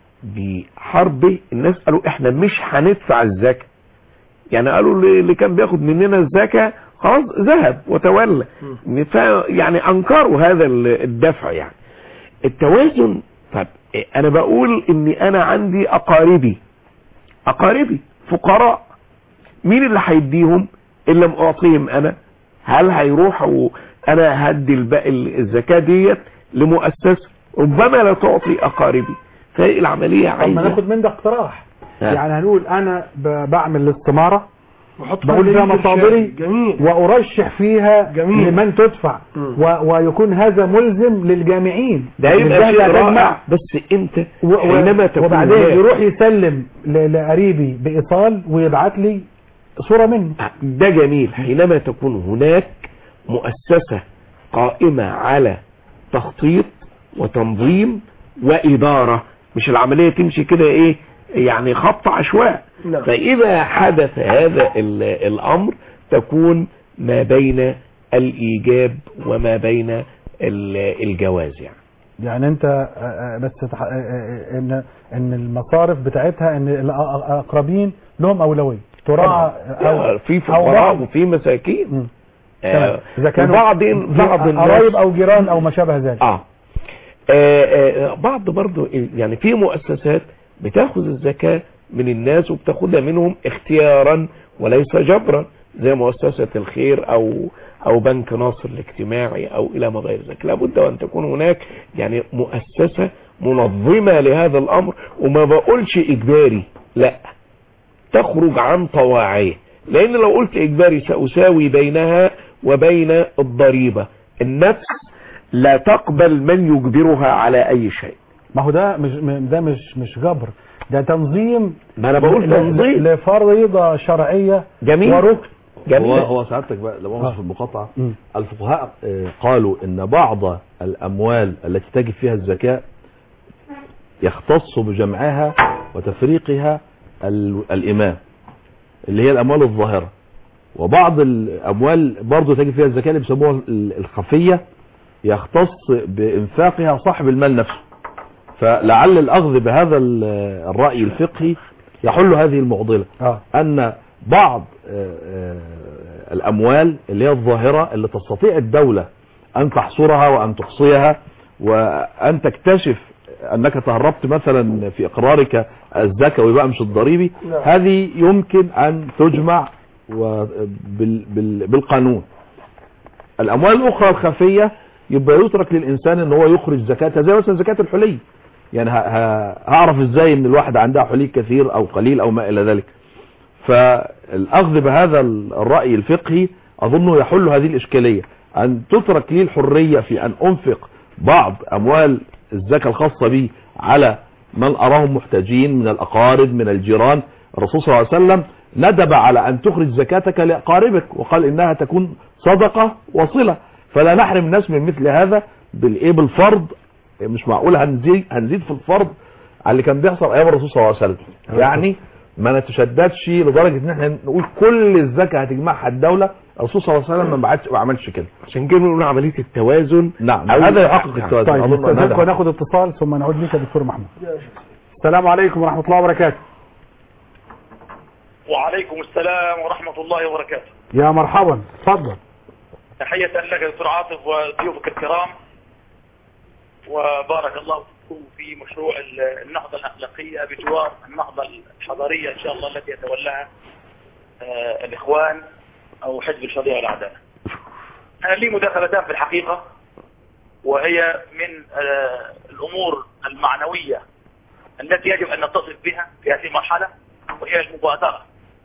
بحربه الناس قالوا احنا مش هندفع الزكاة يعني قالوا اللي اللي كان بياخد مننا الزكاة خلاص ذهب وتولى ف- يعني انكروا هذا ال- الدفع يعني التوازن طب إيه، انا بقول اني انا عندي اقاربي اقاربي فقراء مين اللي هيديهم ان لم اعطيهم انا هل هيروحوا انا هدي الباقي الزكاة ديت لمؤسسة ربما لا تعطي اقاربي فهي العملية طب ما عايزة ناخد من ده اقتراح نعم. يعني هنقول انا ب- بعمل الاستمارة وحط بقول فيها دليل مصادري إرشادي. جميل وارشح فيها جميل. لمن تدفع مم. و... ويكون هذا ملزم للجامعين ده يبقى بالذات شيء هتجمع. رائع بس انت و... و... حينما تكون وبعدين هناك- يروح يسلم ل... لقريبي بايصال ويبعت لي صورة منه ده جميل حينما تكون هناك مؤسسة قائمة على تخطيط وتنظيم وإدارة مش العملية تمشي كده ايه يعني خط عشواء نعم. فإذا حدث هذا ال- الأمر تكون ما بين الإيجاب وما بين ال- الجواز يعني يعني انت آه، آه، بس تح... آه، آه، ان ان المصارف بتاعتها ان الاقربين لهم اولويه تراعى آه، في أو فقراء بعض- وفي مساكين مم. آه، تمام. اذا كانوا وبعض بعض الناس قرايب او جيران او ما شابه ذلك آه. آه, آه بعض برضو يعني في مؤسسات بتاخذ الزكاة من الناس وبتاخدها منهم اختيارا وليس جبرا زي مؤسسة الخير او او بنك ناصر الاجتماعي او الى ما غير ذلك لابد ان تكون هناك يعني مؤسسة منظمة لهذا الامر وما بقولش اجباري لا تخرج عن طواعية لان لو قلت اجباري سأساوي بينها وبين الضريبة النفس لا تقبل من يجبرها على اي شيء ما هو ده مش م- ده مش مش جبر ده تنظيم ما انا بقول ل- تنظيم لفريضة شرعية جميل وركن هو جميل هو سعادتك بقى لو آه. مؤاخذة في المقاطعة مم. الفقهاء آه، قالوا ان بعض الاموال التي تجب فيها الزكاة يختص بجمعها وتفريقها ال- الامام اللي هي الاموال الظاهرة وبعض الاموال برضو تجب فيها الزكاة اللي بيسموها ال- الخفية يختص بانفاقها صاحب المال نفسه فلعل الاخذ بهذا ال- الرأي الفقهي يحل هذه المعضلة اه ان بعض آه، آه، الاموال اللي هي الظاهرة اللي تستطيع الدولة ان تحصرها وان تحصيها وان تكتشف انك تهربت مثلا في اقرارك الزكاة ويبقى مش الضريبي نعم. هذه يمكن ان تجمع و- بال- بال- بالقانون الاموال الاخرى الخفية يبقى يترك للانسان ان هو يخرج زكاتها زي مثلا زكاة الحلي يعني ه- ه- هعرف ازاي ان الواحد عندها حلي كثير او قليل او ما الى ذلك فالاخذ بهذا الرأي الفقهي اظنه يحل هذه الاشكالية ان تترك لي الحرية في ان انفق بعض اموال الزكاة الخاصة بي على من اراهم محتاجين من الاقارب من الجيران الرسول صلى الله عليه وسلم ندب على ان تخرج زكاتك لاقاربك وقال انها تكون صدقة وصلة فلا نحرم الناس من مثل هذا بالايه بالفرض مش معقول هنزيد هنزيد في الفرض على اللي كان بيحصل ايام الرسول صلى الله عليه وسلم يعني ما نتشددش لدرجه ان احنا نقول كل الزكاه هتجمعها الدوله الرسول صلى الله عليه وسلم ما بعتش ما عملش كده عشان كده بنقول عملية التوازن نعم أو- هذا يحقق التوازن طيب أظن أن نستاذنكم هذا وناخد اتصال ثم نعود لك يا دكتور محمود السلام عليكم ورحمة الله وبركاته وعليكم السلام ورحمة الله وبركاته يا مرحبا اتفضل تحية لك دكتور عاطف وضيوفك الكرام وبارك الله فيكم في مشروع النهضة الأخلاقية بجوار النهضة الحضارية إن شاء الله التي يتولاها آه، الإخوان أو حزب الشريعة والعدالة أنا لي مداخلتان في الحقيقة وهي من آه، الأمور المعنوية التي يجب أن نتصف بها في هذه المرحلة وهي المبادرة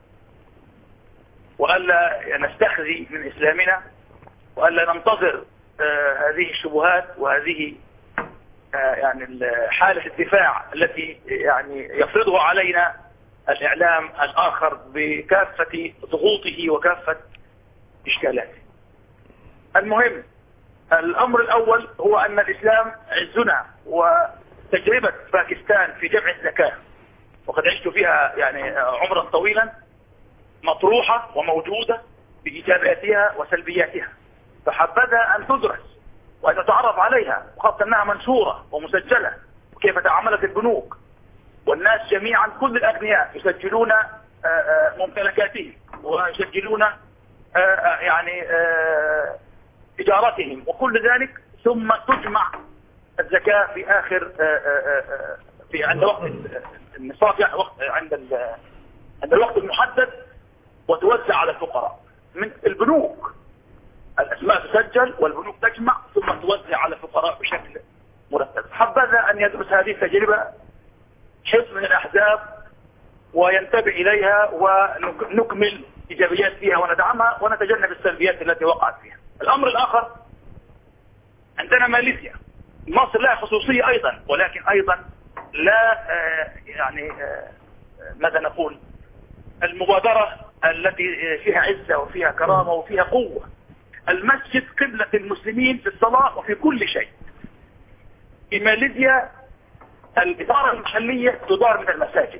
وألا نستخزي من إسلامنا وألا ننتظر آه، هذه الشبهات وهذه آه، يعني ال- حالة الدفاع التي يعني يفرضها علينا الإعلام الآخر بكافة ضغوطه وكافة إشكالاته المهم الأمر الأول هو أن الإسلام عزنا وتجربة باكستان في جمع الزكاة وقد عشت فيها يعني عمرا طويلا مطروحة وموجودة بإيجابياتها وسلبياتها فحبذا أن تدرس وأن يتعرف عليها وخاصة أنها منشورة ومسجلة وكيف تعاملت البنوك والناس جميعا كل الأغنياء يسجلون آه، آه، ممتلكاتهم ويسجلون آه، آه، يعني آه، إجارتهم وكل ذلك ثم تجمع الزكاة في آخر آه، آه، آه، في عند وقت النصاب يعني وقت عند ال- عند الوقت المحدد وتوزع على الفقراء من البنوك الأسماء تسجل والبنوك تجمع ثم توزع على الفقراء بشكل مرتب حبذا أن يدرس هذه التجربة حزب من الأحزاب وينتبه إليها ونكمل إيجابيات فيها وندعمها ونتجنب السلبيات التي وقعت فيها الأمر الآخر عندنا ماليزيا مصر لها خصوصية أيضا ولكن أيضا لا آه، يعني آه، ماذا نقول المبادرة التي فيها عزة وفيها كرامة وفيها قوة المسجد قبلة المسلمين في الصلاة وفي كل شيء في ماليزيا الإدارة المحلية تدار من المساجد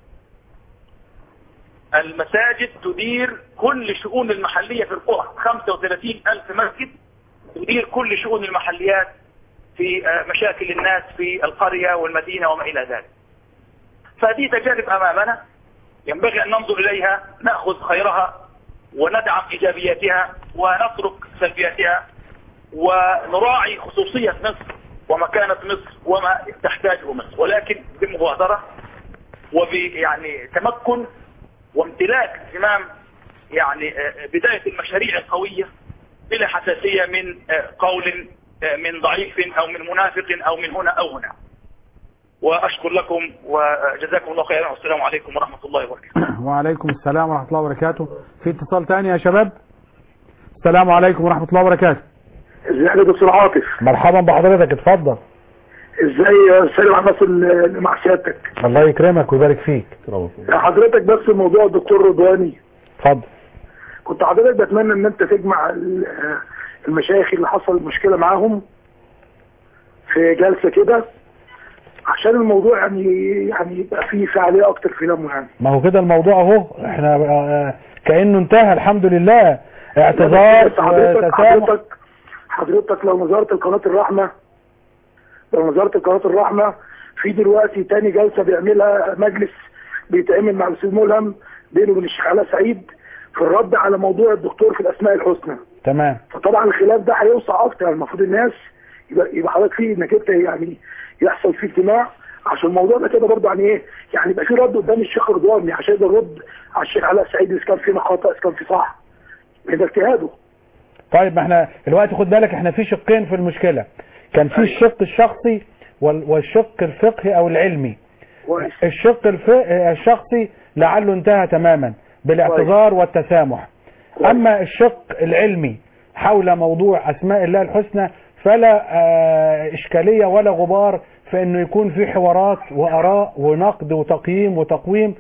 المساجد تدير كل شؤون المحلية في القرى 35 ألف مسجد تدير كل شؤون المحليات في آه، مشاكل الناس في القرية والمدينة وما إلى ذلك فهذه تجارب أمامنا ينبغي أن ننظر إليها نأخذ خيرها وندعم إيجابياتها ونترك سلبياتها ونراعي خصوصية مصر ومكانة مصر وما تحتاجه مصر ولكن بمبادرة وب يعني تمكن وامتلاك زمام يعني آه، بداية المشاريع القوية بلا حساسية من آه، قول آه، من ضعيف أو من منافق أو من هنا أو هنا وأشكر لكم وجزاكم الله خيرا والسلام عليكم ورحمة الله وبركاته وعليكم السلام ورحمة الله وبركاته في اتصال تاني يا شباب السلام عليكم ورحمة الله وبركاته ازيك يا دكتور عاطف مرحبا بحضرتك اتفضل ازاي سلم على الناس اللي مع سيادتك الله يكرمك ويبارك فيك حضرتك بس موضوع الدكتور رضواني اتفضل كنت حضرتك بتمنى ان انت تجمع ال- المشايخ اللي حصل مشكلة معاهم في جلسة كده عشان الموضوع يعني يعني يبقى فيه فعالية اكتر في لمه يعني ما هو كده الموضوع اهو احنا آه، كأنه انتهى الحمد لله اعتذار بس حضرتك وتسامح حضرتك حضرتك لو نظرت القناة الرحمة لو نظرت القناة الرحمة في دلوقتي تاني جلسة بيعملها مجلس بيتعمل مع الاستاذ ملهم بينه وبين الشيخ علاء سعيد في الرد على موضوع الدكتور في الاسماء الحسنى تمام فطبعا الخلاف ده هيوسع اكتر المفروض الناس يبقى يبقى حضرتك فيه انك انت يعني يحصل فيه اجتماع عشان الموضوع ده كده برضه يعني ايه يعني يبقى في رد قدام الشيخ رضوان عشان يقدر يرد على الشيخ علاء سعيد اذا كان في خطا اذا كان في صح ده اجتهاده طيب ما احنا الوقت خد بالك احنا في شقين في المشكلة كان في الشق الشخصي وال- والشق الفقهي او العلمي كويس الشق الف... الشخصي لعله انتهى تماما بالاعتذار والتسامح اما الشق العلمي حول موضوع اسماء الله الحسنى فلا آه، اشكالية ولا غبار في انه يكون في حوارات واراء ونقد وتقييم وتقويم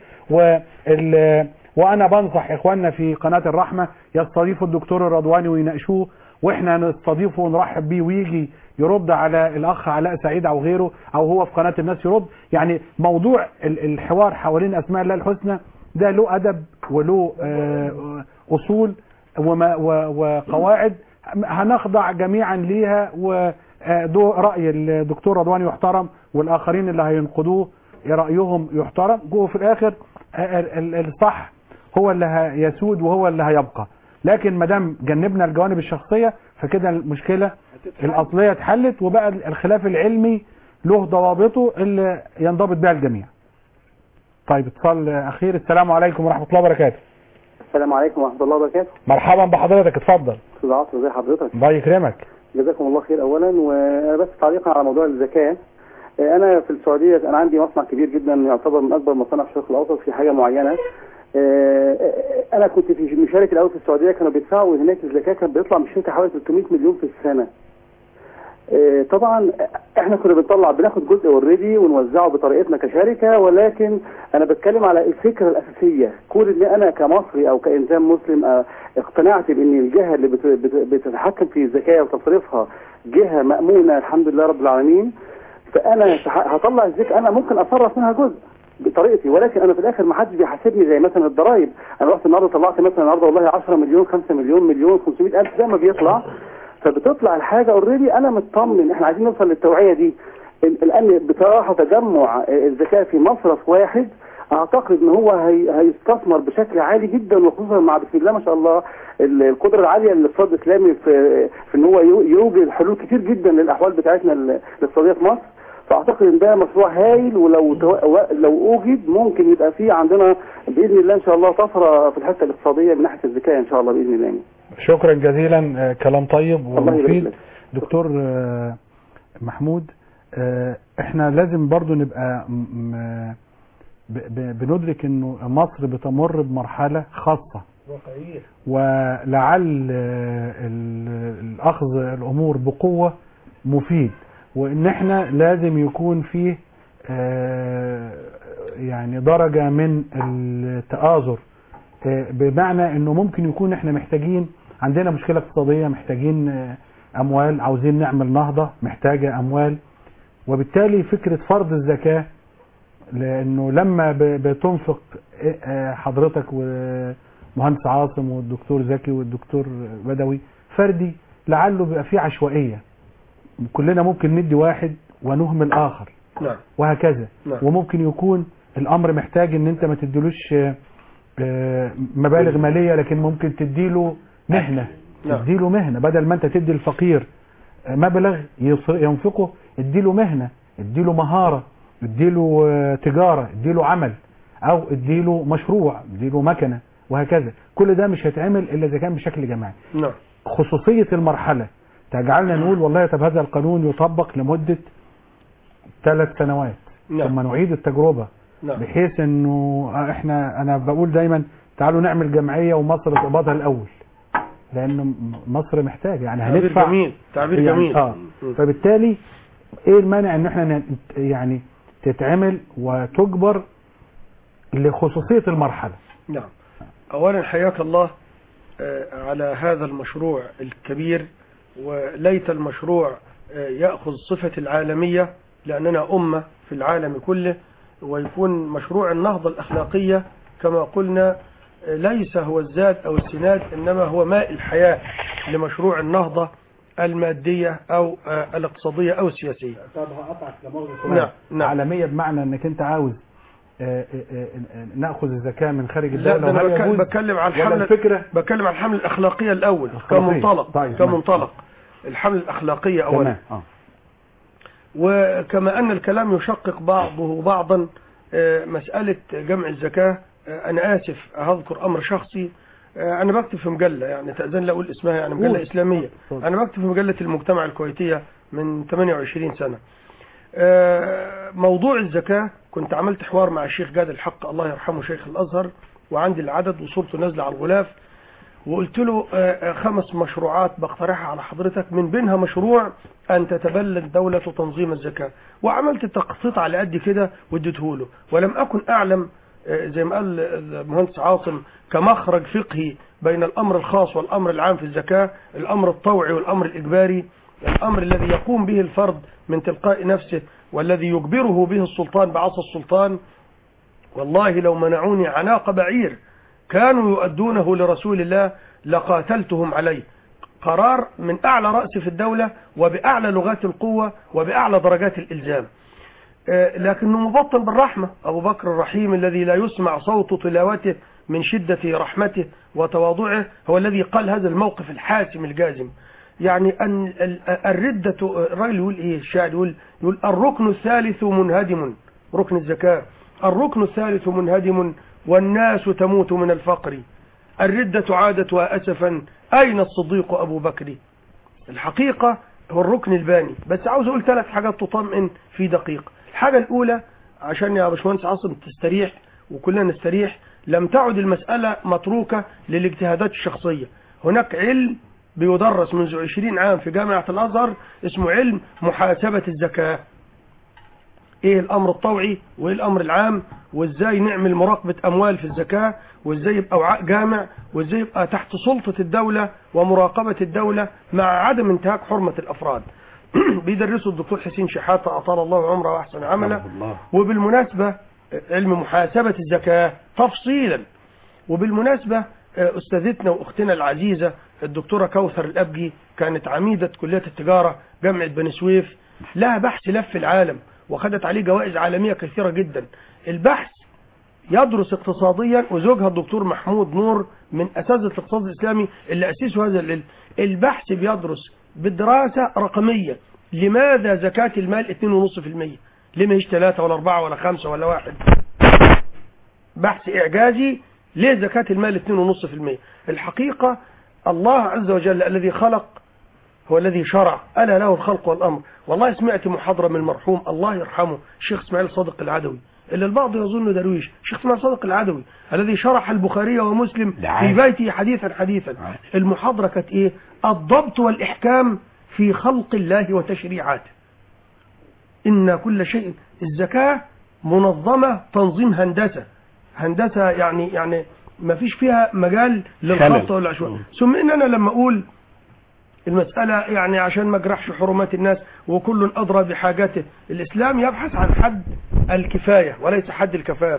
وال... وانا بنصح اخواننا في قناة الرحمة يستضيفوا الدكتور الرضواني ويناقشوه واحنا نستضيفه ونرحب بيه ويجي يرد على الاخ علاء سعيد او غيره او هو في قناة الناس يرد يعني موضوع ال- الحوار حوالين اسماء الله الحسنى ده له ادب وله آه، اصول وما- و- وقواعد هنخضع جميعا ليها ودو رأي الدكتور رضواني يحترم والآخرين اللي هينقضوه رأيهم يحترم جوه في الآخر ال- ال- الصح هو اللي هيسود وهو اللي هيبقى لكن ما دام جنبنا الجوانب الشخصية فكده المشكلة الأصلية اتحلت وبقى الخلاف العلمي له ضوابطه اللي ينضبط بها الجميع طيب اتصال أخير السلام عليكم ورحمة الله وبركاته السلام عليكم ورحمة الله وبركاته مرحبا بحضرتك اتفضل أستاذ عاطف ازي حضرتك الله يكرمك جزاكم الله خير أولا وبس تعليقا على موضوع الزكاة آه، أنا في السعودية أنا عندي مصنع كبير جدا يعتبر من أكبر مصانع في الشرق الأوسط في حاجة معينة آه، آه، أنا كنت في مشارك الأول في السعودية كانوا بيدفعوا هناك الزكاة كان بيطلع من الشركة حوالي 300 مليون في السنة آه، طبعا احنا كنا بنطلع بناخد جزء اوريدي ونوزعه بطريقتنا كشركه ولكن انا بتكلم على الفكره الاساسيه كون ان انا كمصري او كانسان مسلم آه، اقتنعت بان الجهه اللي بت- بت- بتتحكم في الزكاه وتصريفها جهه مامونه الحمد لله رب العالمين فانا هطلع الزكاه انا ممكن اصرف منها جزء بطريقتي ولكن انا في الاخر ما حدش بيحاسبني زي مثلا الضرايب انا رحت النهارده طلعت مثلا النهارده والله 10 مليون 5 مليون مليون 500 الف زي ما بيطلع فبتطلع الحاجه اوريدي انا مطمن احنا عايزين نوصل للتوعيه دي ال- الان بصراحه تجمع آه، الزكاه في مصرف واحد اعتقد ان هو هي هيستثمر بشكل عالي جدا وخصوصا مع بسم الله ما شاء الله ال- القدره العاليه للاقتصاد الاسلامي في في ان هو يو- يوجد حلول كتير جدا للاحوال بتاعتنا ال- الاقتصاديه في مصر فاعتقد ان ده مشروع هايل ولو تو- لو اوجد ممكن يبقى فيه عندنا باذن الله ان شاء الله طفره في الحته الاقتصاديه من ناحيه الزكاه ان شاء الله باذن الله شكرا جزيلا آه، كلام طيب الله يبارك ومفيد لك. دكتور آه، محمود آه، احنا لازم برضو نبقى م- م- ب- ب- بندرك انه مصر بتمر بمرحلة خاصة ولعل آه، ال- الاخذ الامور بقوة مفيد وان احنا لازم يكون فيه آه، يعني درجة من التآزر آه، بمعنى انه ممكن يكون احنا محتاجين عندنا مشكلة اقتصادية محتاجين آه، اموال عاوزين نعمل نهضة محتاجة اموال وبالتالي فكرة فرض الزكاة لانه لما ب- بتنفق آه، آه، حضرتك ومهندس عاصم والدكتور زكي والدكتور بدوي فردي لعله بيبقى فيه عشوائية كلنا ممكن ندي واحد ونهمل اخر نعم وهكذا نعم. وممكن يكون الامر محتاج ان انت ما تديلوش آه، آه، مبالغ ماليه لكن ممكن تديله مهنه نعم. تديله مهنه بدل ما انت تدي الفقير آه، مبلغ يص- ينفقه اديله مهنه اديله مهاره اديله آه، تجاره اديله عمل او اديله مشروع اديله مكنه وهكذا كل ده مش هيتعمل الا اذا كان بشكل جماعي نعم خصوصية المرحلة تجعلنا نقول والله طب هذا القانون يطبق لمدة ثلاث سنوات نعم. ثم نعيد التجربة نعم بحيث انه احنا انا بقول دايما تعالوا نعمل جمعية ومصر تقبضها الاول لان م- مصر محتاج يعني تعبير هندفع جميل تعبير يعني جميل اه مم. فبالتالي ايه المانع ان احنا ن- يعني تتعمل وتجبر لخصوصية المرحلة نعم أولا حياك الله آه، على هذا المشروع الكبير وليت المشروع آه، يأخذ صفة العالمية لأننا أمة في العالم كله ويكون مشروع النهضة الأخلاقية كما قلنا آه، ليس هو الزاد أو السناد إنما هو ماء الحياة لمشروع النهضة المادية أو آه، الاقتصادية أو السياسية طب هقطعك نعم نعم عالمية بمعنى انك انت عاوز آه، آه، آه، ناخذ الزكاة من خارج لا الدولة ده وهل أنا بك- يجوز بتكلم عن ولا الحملة الفكرة بتكلم عن الحملة الأخلاقية الأول الأخلاقية. كمنطلق طيب، كمنطلق الحملة الأخلاقية أولا تمام اه وكما أن الكلام يشقق بعضه بعضا آه، مسألة جمع الزكاة آه، أنا آسف هذكر أمر شخصي آه، أنا بكتب في مجلة يعني تأذن لا أقول اسمها يعني مجلة قول. إسلامية اتفضل. أنا بكتب في مجلة المجتمع الكويتية من 28 سنة آه، موضوع الزكاة كنت عملت حوار مع الشيخ جاد الحق الله يرحمه شيخ الأزهر وعندي العدد وصورته نازلة على الغلاف وقلت له آه، آه، خمس مشروعات بقترحها على حضرتك من بينها مشروع أن تتبلى الدولة تنظيم الزكاة وعملت تقسيط على قد كده واديته له ولم أكن أعلم آه، زي ما قال المهندس عاصم كمخرج فقهي بين الأمر الخاص والأمر العام في الزكاة الأمر الطوعي والأمر الإجباري الأمر الذي يقوم به الفرد من تلقاء نفسه والذي يجبره به السلطان بعصا السلطان والله لو منعوني عناق بعير كانوا يؤدونه لرسول الله لقاتلتهم عليه قرار من أعلى رأس في الدولة وبأعلى لغات القوة وبأعلى درجات الإلزام آه، لكنه مبطل بالرحمة أبو بكر الرحيم الذي لا يسمع صوت تلاوته من شدة رحمته وتواضعه هو الذي قال هذا الموقف الحاسم الجازم يعني أن ال- الردة الراجل يقول إيه الشاعر يقول يقول الركن الثالث منهدم ركن الزكاة الركن الثالث منهدم والناس تموت من الفقر الردة عادت وأسفا أين الصديق أبو بكر الحقيقة هو الركن الباني بس عاوز أقول ثلاث حاجات تطمئن في دقيقة الحاجة الأولى عشان يا باشمهندس عاصم تستريح وكلنا نستريح لم تعد المسألة متروكة للاجتهادات الشخصية هناك علم بيدرس منذ 20 عام في جامعة الأزهر اسمه علم محاسبة الزكاة ايه الامر الطوعي وايه الامر العام وازاي نعمل مراقبة اموال في الزكاة وازاي يبقى وعاء جامع وازاي يبقى تحت سلطة الدولة ومراقبة الدولة مع عدم انتهاك حرمة الافراد بيدرسه الدكتور حسين شحاتة اطال الله عمره واحسن عمله وبالمناسبة علم محاسبة الزكاة تفصيلا وبالمناسبة آه، أستاذتنا وأختنا العزيزة الدكتورة كوثر الأبجي كانت عميدة كلية التجارة جامعة بني سويف لها بحث لف العالم وخدت عليه جوائز عالمية كثيرة جدا البحث يدرس اقتصاديا وزوجها الدكتور محمود نور من أساتذة الاقتصاد الإسلامي اللي أسسوا هذا العلم البحث بيدرس بدراسة رقمية لماذا زكاة المال 2.5% ليه ما هيش 3 ولا 4 ولا 5 ولا 1 بحث إعجازي ليه زكاة المال 2.5% الحقيقة الله عز وجل الذي خلق هو الذي شرع ألا له الخلق والأمر والله سمعت محاضرة من المرحوم الله يرحمه الشيخ اسماعيل صادق العدوي اللي البعض يظن درويش الشيخ اسماعيل صادق العدوي الذي شرح البخاري ومسلم في بيته حديثا حديثا المحاضرة كانت ايه الضبط والإحكام في خلق الله وتشريعاته إن كل شيء الزكاة منظمة تنظيم هندسة هندسة يعني يعني ما فيش فيها مجال للخلط والعشوائي ثم إن أنا لما أقول المسألة يعني عشان ما اجرحش حرمات الناس وكل أدرى بحاجته الإسلام يبحث عن حد الكفاية وليس حد الكفاف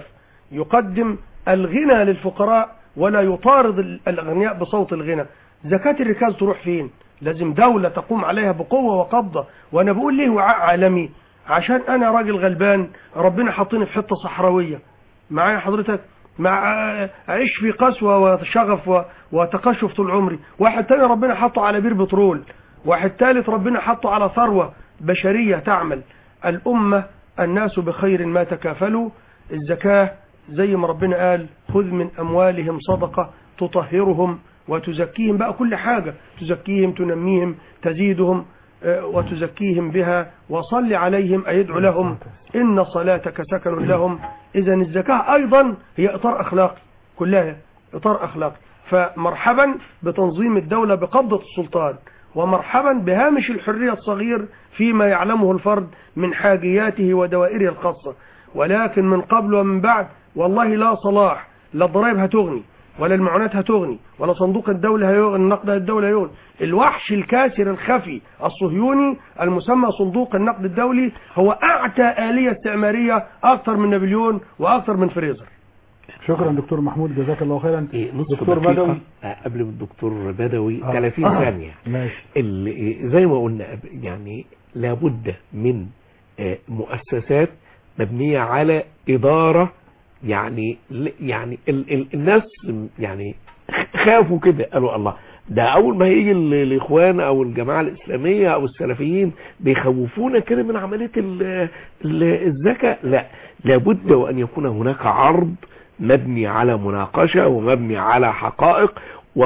يقدم الغنى للفقراء ولا يطارد ال- الأغنياء بصوت الغنى زكاة الركاز تروح فين لازم دولة تقوم عليها بقوة وقبضة وأنا بقول ليه وعاء عالمي عشان أنا راجل غلبان ربنا حاطيني في حتة صحراوية معايا حضرتك مع اعيش في قسوة وشغف و- وتقشف طول عمري واحد تاني ربنا حطه على بير بترول واحد تالت ربنا حطه على ثروة بشرية تعمل الأمة الناس بخير ما تكافلوا الزكاة زي ما ربنا قال خذ من أموالهم صدقة تطهرهم وتزكيهم بقى كل حاجة تزكيهم تنميهم تزيدهم آه، وتزكيهم بها وصل عليهم أي ادعو لهم إن صلاتك سكن لهم إذا الزكاة أيضا هي إطار أخلاقي كلها إطار أخلاقي فمرحبا بتنظيم الدولة بقبضة السلطان ومرحبا بهامش الحرية الصغير فيما يعلمه الفرد من حاجياته ودوائره الخاصة ولكن من قبل ومن بعد والله لا صلاح لا الضرائب هتغني ولا المعونات هتغني ولا صندوق الدولة هيغني النقد الدولة هيغني الوحش الكاسر الخفي الصهيوني المسمى صندوق النقد الدولي هو أعتى آلية استعمارية أكثر من نابليون وأكثر من فريزر شكرا دكتور محمود جزاك الله خيرا إيه نص دكتور دقيقة بدوي آه، قبل ما الدكتور بدوي آه. 30 آه. ثانية ماشي اللي إيه، زي ما قلنا قبل، يعني لابد من آه، مؤسسات مبنية على إدارة يعني ل- يعني ال ال الناس يعني خافوا كده قالوا الله ده أول ما هيجي ال- الإخوان أو الجماعة الإسلامية أو السلفيين بيخوفونا كده من عملية ال- ال- الزكاة لا لابد وأن يكون هناك عرض مبني على مناقشة ومبني على حقائق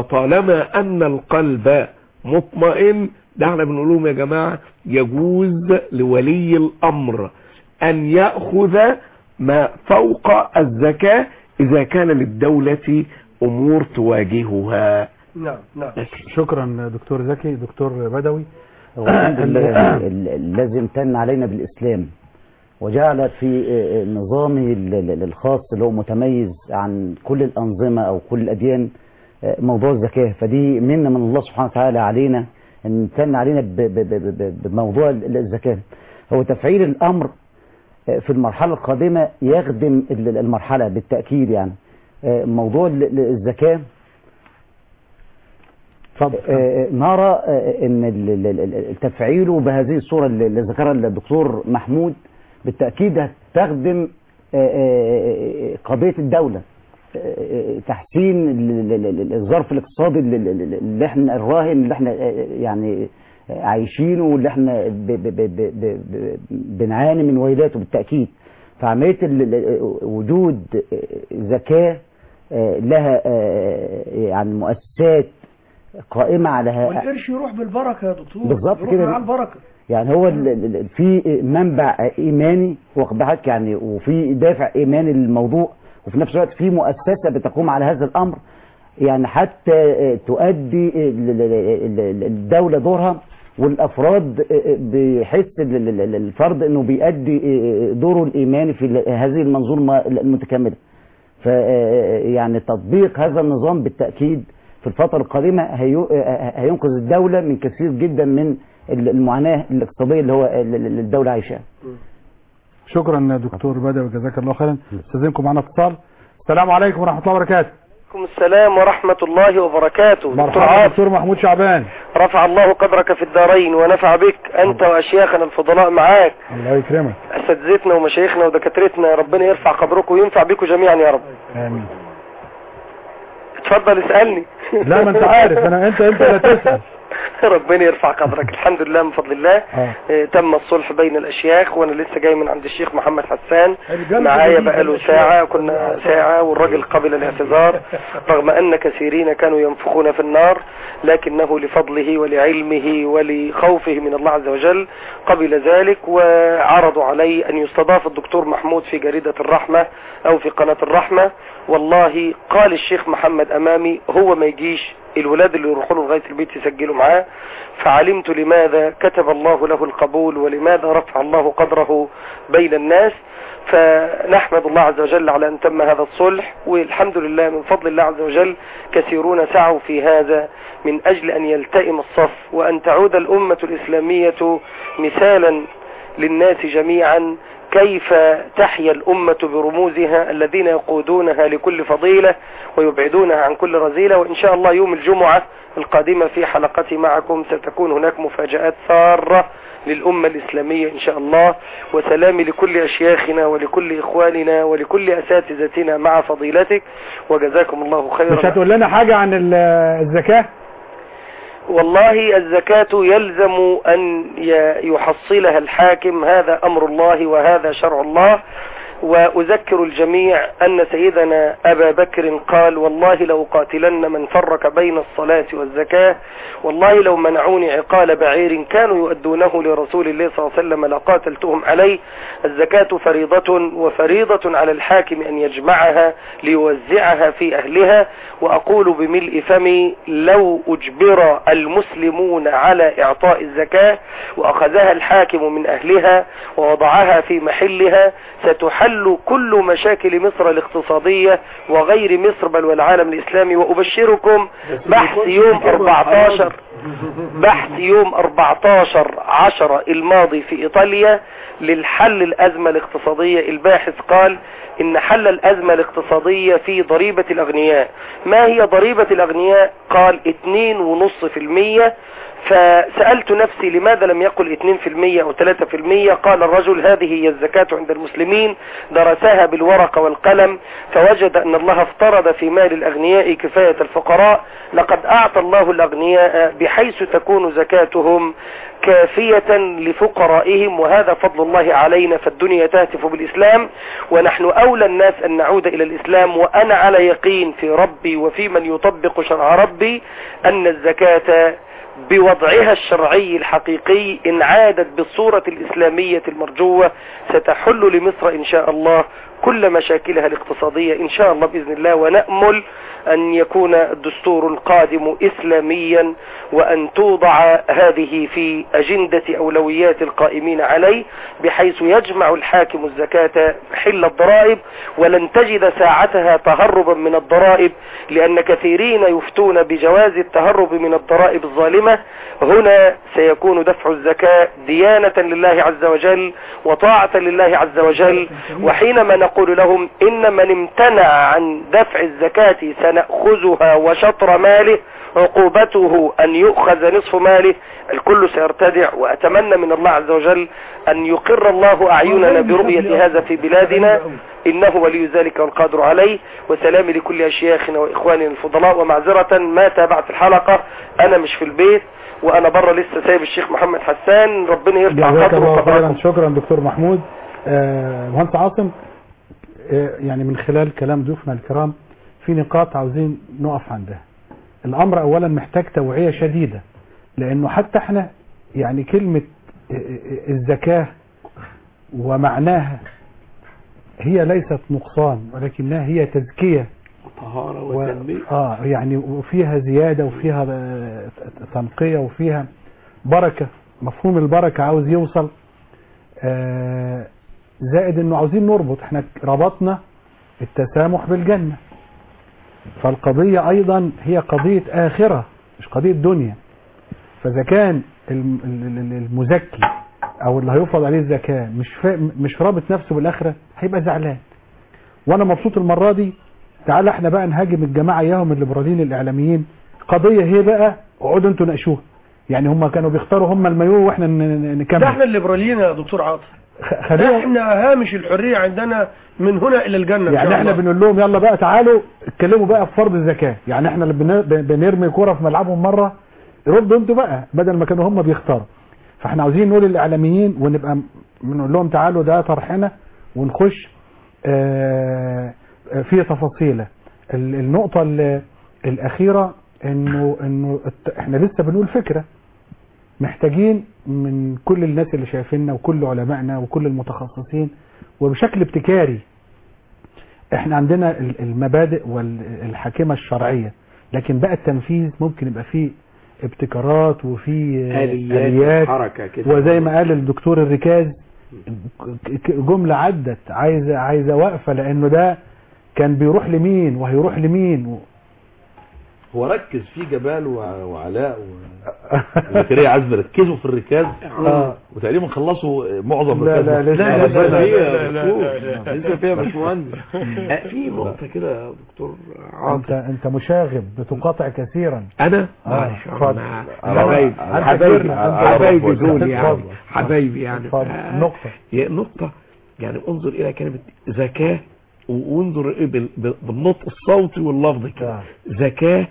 وطالما أن القلب مطمئن ده احنا بنقول لهم يا جماعة يجوز لولي الأمر أن يأخذ ما فوق الزكاة إذا كان للدولة أمور تواجهها نعم نعم شكرا دكتور زكي دكتور بدوي والحمد لله ال- ال- الذي امتن علينا بالإسلام وجعل في آه، آه، نظامه ال- ال- الخاص اللي هو متميز عن كل الأنظمة أو كل الأديان آه، موضوع الزكاة فدي منة من الله سبحانه وتعالى علينا أن امتن علينا ب- ب- ب- ب- بموضوع ال- الزكاة هو تفعيل الأمر آه، في المرحلة القادمة يخدم ال- المرحلة بالتأكيد يعني آه، موضوع ال- ال- الزكاة آه، نرى آه، ان ال- ال- ال- ال- تفعيله بهذه الصورة اللي اللي ذكرها الدكتور محمود بالتأكيد هتخدم آه، آه، قضية الدولة آه، تحسين ال- ال- ال- الظرف الاقتصادي اللي- اللي اللي احنا الراهن اللي احنا آه، يعني آه، عايشينه واللي احنا ب- ب- ب- ب- ب- ب- بنعاني من ويلاته بالتأكيد فعملية ال- ال- وجود آه، زكاة آه، لها آه، يعني مؤسسات قائمة على ه- والقرش يروح بالبركة يا دكتور بالظبط يروح كده. مع البركة يعني هو ال- ال- ال- في منبع ايماني واخد بالك يعني وفي دافع ايماني للموضوع وفي نفس الوقت في مؤسسه بتقوم على هذا الامر يعني حتى آه، تؤدي ال- ال- ال- ال- الدوله دورها والافراد آه، بيحس ال- ال- ال- الفرد انه بيؤدي آه، دوره الايماني في ال- هذه المنظومه المتكامله ف آه، يعني تطبيق هذا النظام بالتاكيد في الفتره القادمه هيو- آه، هينقذ الدوله من كثير جدا من المعاناه الاقتصاديه اللي هو ال- ال- الدوله عايشاها شكرا دكتور بدوي جزاك الله خيرا استاذنكم معنا اتصال السلام عليكم ورحمه الله وبركاته عليكم السلام ورحمة الله وبركاته دكتور مرحبا عاطف دكتور محمود شعبان رفع الله قدرك في الدارين ونفع بك أنت وأشياخنا الفضلاء معاك الله يكرمك أساتذتنا ومشايخنا ودكاترتنا ربنا يرفع قدركم وينفع بكم جميعا يا رب امين اتفضل اسألني لا ما انت عارف انا انت انت لا تسال ربنا يرفع قدرك الحمد لله من فضل الله اه آه، تم الصلح بين الاشياخ وانا لسه جاي من عند الشيخ محمد حسان الجنة معايا جديدة بقاله الأشياخ. ساعة كنا ساعة والراجل قبل الاعتذار رغم ان كثيرين كانوا ينفخون في النار لكنه لفضله ولعلمه ولخوفه من الله عز وجل قبل ذلك وعرضوا علي ان يستضاف الدكتور محمود في جريدة الرحمة او في قناة الرحمة والله قال الشيخ محمد امامي هو ما يجيش الولاد اللي يروحوا له لغايه البيت يسجلوا معاه فعلمت لماذا كتب الله له القبول ولماذا رفع الله قدره بين الناس فنحمد الله عز وجل على ان تم هذا الصلح والحمد لله من فضل الله عز وجل كثيرون سعوا في هذا من اجل ان يلتئم الصف وان تعود الامه الاسلاميه مثالا للناس جميعا كيف تحيا الأمة برموزها الذين يقودونها لكل فضيلة ويبعدونها عن كل رذيلة وإن شاء الله يوم الجمعة القادمة في حلقتي معكم ستكون هناك مفاجآت سارة للأمة الإسلامية إن شاء الله وسلامي لكل أشياخنا ولكل إخواننا ولكل أساتذتنا مع فضيلتك وجزاكم الله خيرا مش هتقول لنا حاجه عن ال- الزكاه والله الزكاة يلزم أن ي- يحصلها الحاكم هذا أمر الله وهذا شرع الله وأذكر الجميع أن سيدنا أبا بكر قال والله لو قاتلن من فرق بين الصلاة والزكاة والله لو منعوني عقال بعير كانوا يؤدونه لرسول الله صلى الله عليه وسلم لقاتلتهم عليه الزكاة فريضة وفريضة على الحاكم أن يجمعها ليوزعها في أهلها وأقول بملء فمي لو أجبر المسلمون على إعطاء الزكاة وأخذها الحاكم من أهلها ووضعها في محلها ستحل كل مشاكل مصر الاقتصادية وغير مصر بل والعالم الإسلامي وأبشركم بحث يوم 14 بحث يوم 14 عشر الماضي في إيطاليا للحل الأزمة الاقتصادية الباحث قال إن حل الأزمة الاقتصادية في ضريبة الأغنياء ما هي ضريبة الأغنياء قال 2.5% فسألت نفسي لماذا لم يقل 2% أو 3% قال الرجل هذه هي الزكاة عند المسلمين درسها بالورقة والقلم فوجد أن الله افترض في مال الأغنياء كفاية الفقراء لقد أعطى الله الأغنياء بحيث تكون زكاتهم كافية لفقرائهم وهذا فضل الله علينا فالدنيا تهتف بالإسلام ونحن أولى الناس أن نعود إلى الإسلام وأنا على يقين في ربي وفي من يطبق شرع ربي أن الزكاة بوضعها الشرعي الحقيقي إن عادت بالصورة الإسلامية المرجوة ستحل لمصر إن شاء الله كل مشاكلها الاقتصادية إن شاء الله بإذن الله ونأمل أن يكون الدستور القادم إسلاميا وأن توضع هذه في أجندة أولويات القائمين عليه بحيث يجمع الحاكم الزكاة حل الضرائب ولن تجد ساعتها تهربا من الضرائب لأن كثيرين يفتون بجواز التهرب من الضرائب الظالمة هنا سيكون دفع الزكاة ديانة لله عز وجل وطاعة لله عز وجل وحينما نقول لهم إن من امتنع عن دفع الزكاة سنأخذها وشطر ماله عقوبته أن يؤخذ نصف ماله الكل سيرتدع وأتمنى من الله عز وجل أن يقر الله أعيننا برؤية هذا في بلادنا إنه ولي ذلك والقادر عليه وسلامي لكل أشياخنا وإخواننا الفضلاء ومعذرة ما تابعت الحلقة أنا مش في البيت وأنا بره لسه سايب الشيخ محمد حسان ربنا يرفع جزاك قدره الله خيرا وقدركم شكرا دكتور محمود آه، مهندس عاصم آه، يعني من خلال كلام ضيوفنا الكرام في نقاط عاوزين نقف عندها الامر اولا محتاج توعية شديدة لانه حتى احنا يعني كلمة آه، آه، الزكاة ومعناها هي ليست نقصان ولكنها هي تزكية طهارة و... وتنمية اه يعني وفيها زيادة وفيها آه، تنقية وفيها بركة مفهوم البركة عاوز يوصل آه زائد انه عاوزين نربط احنا ربطنا التسامح بالجنة فالقضية ايضا هي قضية اخرة مش قضية دنيا فاذا كان الم- ال- ال- المزكي او اللي هيفرض عليه الزكاه مش فا... مش رابط نفسه بالاخره هيبقى زعلان وانا مبسوط المره دي تعالى احنا بقى نهاجم الجماعه اياهم الليبراليين الاعلاميين قضيه هي بقى اقعدوا انتوا ناقشوها يعني هم كانوا بيختاروا هم المايو واحنا ن- ن- نكمل ده احنا الليبراليين يا دكتور عاطف خ- خلينا احنا هامش الحريه عندنا من هنا الى الجنه إن يعني شاء احنا الله. بنقول لهم يلا بقى تعالوا اتكلموا بقى في فرض الزكاه يعني احنا اللي بن- ب- بنرمي كوره في ملعبهم مره ردوا انتوا بقى بدل ما كانوا هم بيختاروا فاحنا عاوزين نقول للاعلاميين ونبقى م- بنقول لهم تعالوا ده طرحنا ونخش آه، آه، في تفاصيله ال- النقطه ال- الاخيره انه انه الت- احنا لسه بنقول فكره محتاجين من كل الناس اللي شايفيننا وكل علمائنا وكل المتخصصين وبشكل ابتكاري احنا عندنا ال- المبادئ والحاكمة الشرعية لكن بقى التنفيذ ممكن يبقى فيه ابتكارات وفيه آليات حركة كده وزي ما قال الدكتور الركاز ك- ك- جملة عدت عايزة عايزة وقفة لانه ده كان بيروح لمين وهيروح لمين و... هو ركز في جبال وع- وعلاء و- وزكريا عزمي ركزوا في الركاز آه. وتقريبا خلصوا معظم لا، الركاز لا، لسه- ربنا لسه- فيها لا، دكتور. لا، لا. لسه فيها باشمهندس آه، في نقطة كده يا دكتور انت عاطف انت مشاغب بتقاطع كثيرا انا آه، معلش اتفضل. انا على- حبايبي على- حبايبي على- حبايبي على- دول يعني اتفضل. حبايبي يعني اتفضل. آه، نقطة. هي نقطة يعني انظر الى كلمة زكاة وانظر إيه بال- بال- بالنطق الصوتي واللفظي كده زكاة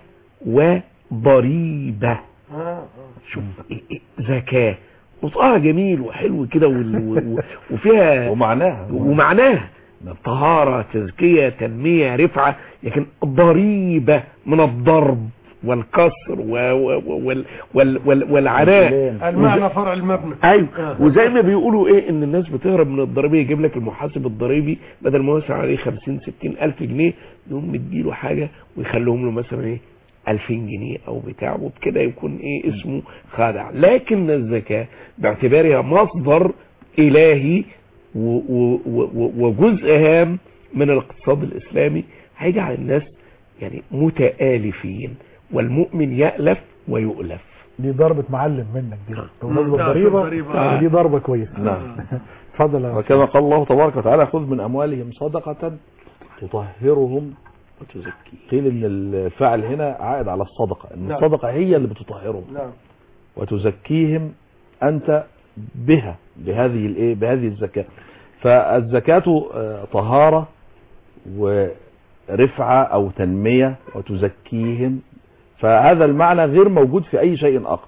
وضريبة شوف إيه- إيه، زكاة نطقها جميل وحلو كده وال- و- و- وفيها ومعناها ومعناها طهارة تزكية تنمية رفعة لكن ضريبة من الضرب والكسر و و و وال وال وال والعناء المعنى فرع المبنى ايوه آه. وزي ما بيقولوا ايه ان الناس بتهرب من الضريبه يجيب لك المحاسب الضريبي بدل ما يوسع عليه 50 60 الف جنيه يقوم مديله حاجه ويخليهم له مثلا ايه 2000 جنيه او بتاع وبكده يكون ايه اسمه خادع لكن الزكاه باعتبارها مصدر الهي و- و- و- وجزء هام من الاقتصاد الاسلامي هيجعل الناس يعني متآلفين والمؤمن يألف ويؤلف دي ضربة معلم منك دي بمناسبة لا، الضريبة الضريبة. دي ضربة كويسة نعم اتفضل يا وكما قال الله تبارك وتعالى خذ من أموالهم صدقة تطهرهم وتزكي قيل ان الفعل هنا عائد على الصدقة ان نعم. الصدقة هي اللي بتطهرهم نعم وتزكيهم انت بها بهذه الايه بهذه الزكاة فالزكاة آه، طهارة ورفعة او تنمية وتزكيهم فهذا المعنى غير موجود في اي شيء اخر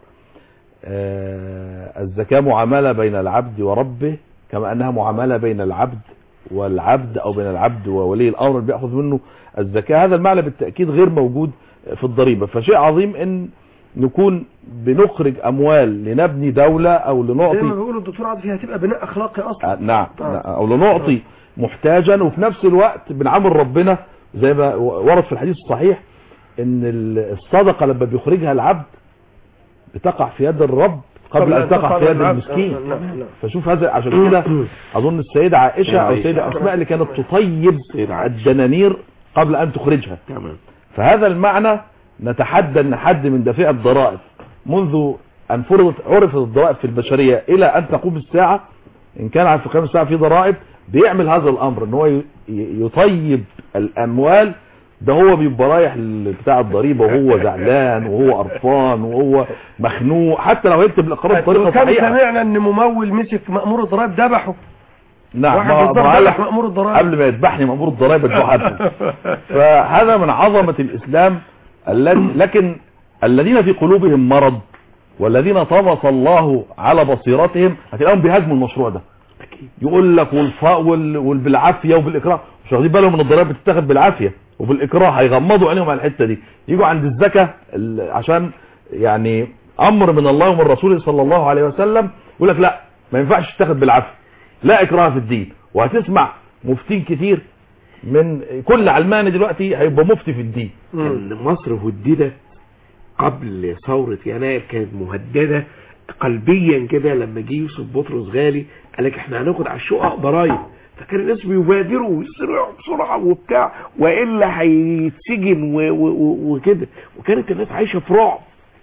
آه، الزكاة معاملة بين العبد وربه كما انها معاملة بين العبد والعبد او بين العبد وولي الامر اللي بياخذ منه الزكاة هذا المعنى بالتأكيد غير موجود في الضريبة فشيء عظيم ان نكون بنخرج اموال لنبني دولة او زي ما لنعطي بيقولوا الدكتور عاطف هي هتبقى بناء اخلاقي اصلا آه، نعم آه. نعم، او لنعطي محتاجا وفي نفس الوقت بنعامل ربنا زي ما ورد في الحديث الصحيح ان الصدقة لما بيخرجها العبد بتقع في يد الرب قبل ان تقع في يد العبد. المسكين آه، نعم، نعم. فشوف هذا عشان كده اظن السيدة عائشة او السيدة اسماء اللي كانت تطيب الدنانير قبل ان تخرجها تمام فهذا المعنى نتحدى ان حد من دافع الضرائب منذ ان فرضت عرفت الضرائب في البشرية الى ان تقوم الساعة ان كان على في قيام الساعة في ضرائب بيعمل هذا الامر ان هو ي- ي- يطيب الاموال ده هو بيبقى رايح ل- بتاع الضريبة وهو زعلان وهو قرفان وهو مخنوق حتى لو يكتب الاقرار بطريقة وكان صحيحة سمعنا ان ممول مسك مأمور الضرائب ذبحه نعم واحد ما- بالضبط ما قال ذبح لك مأمور الضرائب قبل ما يذبحني مأمور الضرائب ادعو حد فهذا من عظمة الإسلام الذي لكن الذين في قلوبهم مرض والذين طمس الله على بصيرتهم هتلاقيهم بيهاجموا المشروع ده يقول لك والفاء وال... والبالعافيه وبالاكراه مش واخدين بالهم ان الضرائب بتتاخد بالعافيه وبالاكراه هيغمضوا عينيهم على الحته دي يجوا عند الزكاه ال- عشان يعني امر من الله ومن رسوله صلى الله عليه وسلم يقول لك لا ما ينفعش تتاخد بالعافيه لا اكراه في الدين وهتسمع مفتين كتير من كل علماني دلوقتي هيبقى مفتي في الدين ان مصر هددت قبل ثورة يناير كانت مهددة قلبيا كده لما جه يوسف بطرس غالي قال لك احنا هناخد على الشقق ضرايب فكان الناس بيبادروا ويسرعوا بسرعة وبتاع والا هيتسجن و- و- و- وكده وكانت الناس عايشة في رعب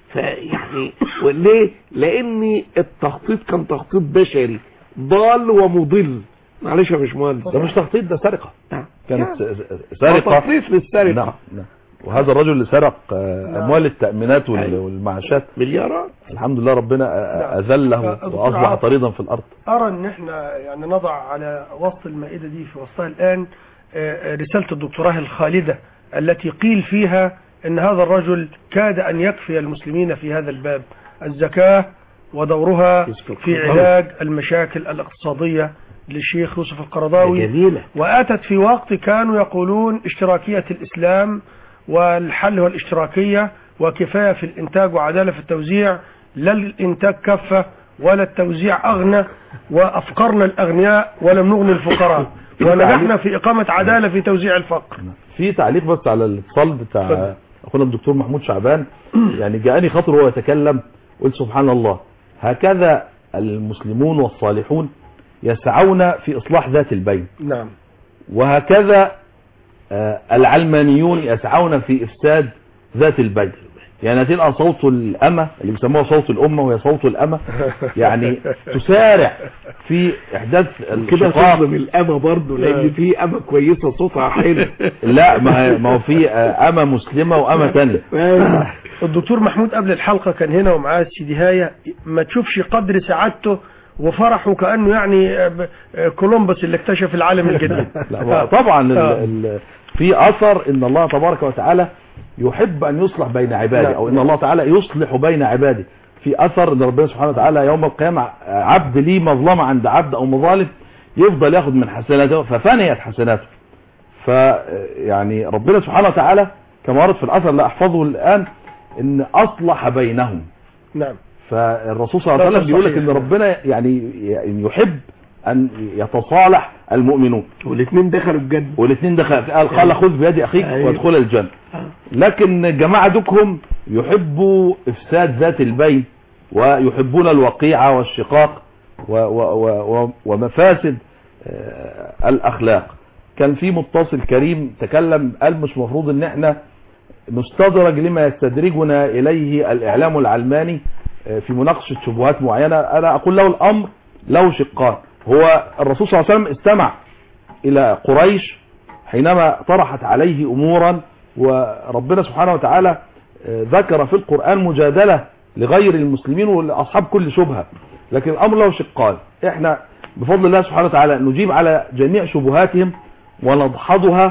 فيعني وليه لان التخطيط كان تخطيط بشري ضال ومضل معلش يا باشمهندس ده مش تخطيط ده سرقة نعم. كانت يعني س- سرقة تخطيط للسرقة نعم نعم وهذا الرجل اللي سرق آه، اموال التأمينات وال- أيوة. والمعاشات مليارات الحمد لله ربنا آه، اذله دكتور واصبح عاطف. طريدا في الارض أرى أن احنا يعني نضع على وسط المائدة دي في وسطها الآن آه، آه، رسالة الدكتوراه الخالدة التي قيل فيها أن هذا الرجل كاد أن يكفي المسلمين في هذا الباب الزكاة ودورها في علاج المشاكل الاقتصادية للشيخ يوسف القرضاوي جميلة وأتت في وقت كانوا يقولون اشتراكية الإسلام والحل هو الاشتراكية وكفاية في الإنتاج وعدالة في التوزيع لا الإنتاج كفة ولا التوزيع أغنى وأفقرنا الأغنياء ولم نغني الفقراء ونجحنا في إقامة عدالة في توزيع الفقر في تعليق بس على الاتصال بتاع اتفضل. اخونا الدكتور محمود شعبان يعني جاءني خاطر وهو يتكلم قلت سبحان الله هكذا المسلمون والصالحون يسعون في اصلاح ذات البين نعم وهكذا آه، العلمانيون يسعون في افساد ذات البين يعني هتلقى صوت الأمة اللي بيسموها صوت الأمة وهي صوت الأمة يعني تسارع في إحداث كده الشقاق تظلم الأمة برضه لأن في أمة كويسة صوتها حلو لا ما هي- ما هو في آه، أمة مسلمة وأمة تانية الدكتور محمود قبل الحلقة كان هنا ومعاه السيدي هاية ما تشوفش قدر سعادته وفرحه كأنه يعني آه، ب- آه، كولومبوس اللي اكتشف العالم الجديد لا ما- طبعا ال آه. ال في اثر ان الله تبارك وتعالى يحب ان يصلح بين عباده نعم. او ان الله تعالى يصلح بين عباده في اثر ان ربنا سبحانه وتعالى يوم القيامه عبد ليه مظلمه عند عبد او مظالم يفضل ياخد من حسناته ففنيت حسناته ف يعني ربنا سبحانه وتعالى كما ورد في الاثر لا احفظه الان ان اصلح بينهم نعم فالرسول صلى الله عليه ده وسلم بيقول لك صحيح. ان ربنا يعني يعني يحب ان يتصالح المؤمنون والاثنين دخلوا الجنة والاثنين دخل قال قال خذ بيد اخيك أيوة. وادخل الجنه لكن جماعه دوكهم يحبوا افساد ذات البين ويحبون الوقيعه والشقاق و و و و ومفاسد آه، الاخلاق كان في متصل كريم تكلم قال مش مفروض ان احنا نستدرج لما يستدرجنا اليه الاعلام العلماني آه، في مناقشه شبهات معينه انا اقول له الامر له شقان هو الرسول صلى الله عليه وسلم استمع الى قريش حينما طرحت عليه امورا وربنا سبحانه وتعالى آه، ذكر في القرآن مجادلة لغير المسلمين ولاصحاب كل شبهة لكن الامر له شقان احنا بفضل الله سبحانه وتعالى نجيب على جميع شبهاتهم ونضحضها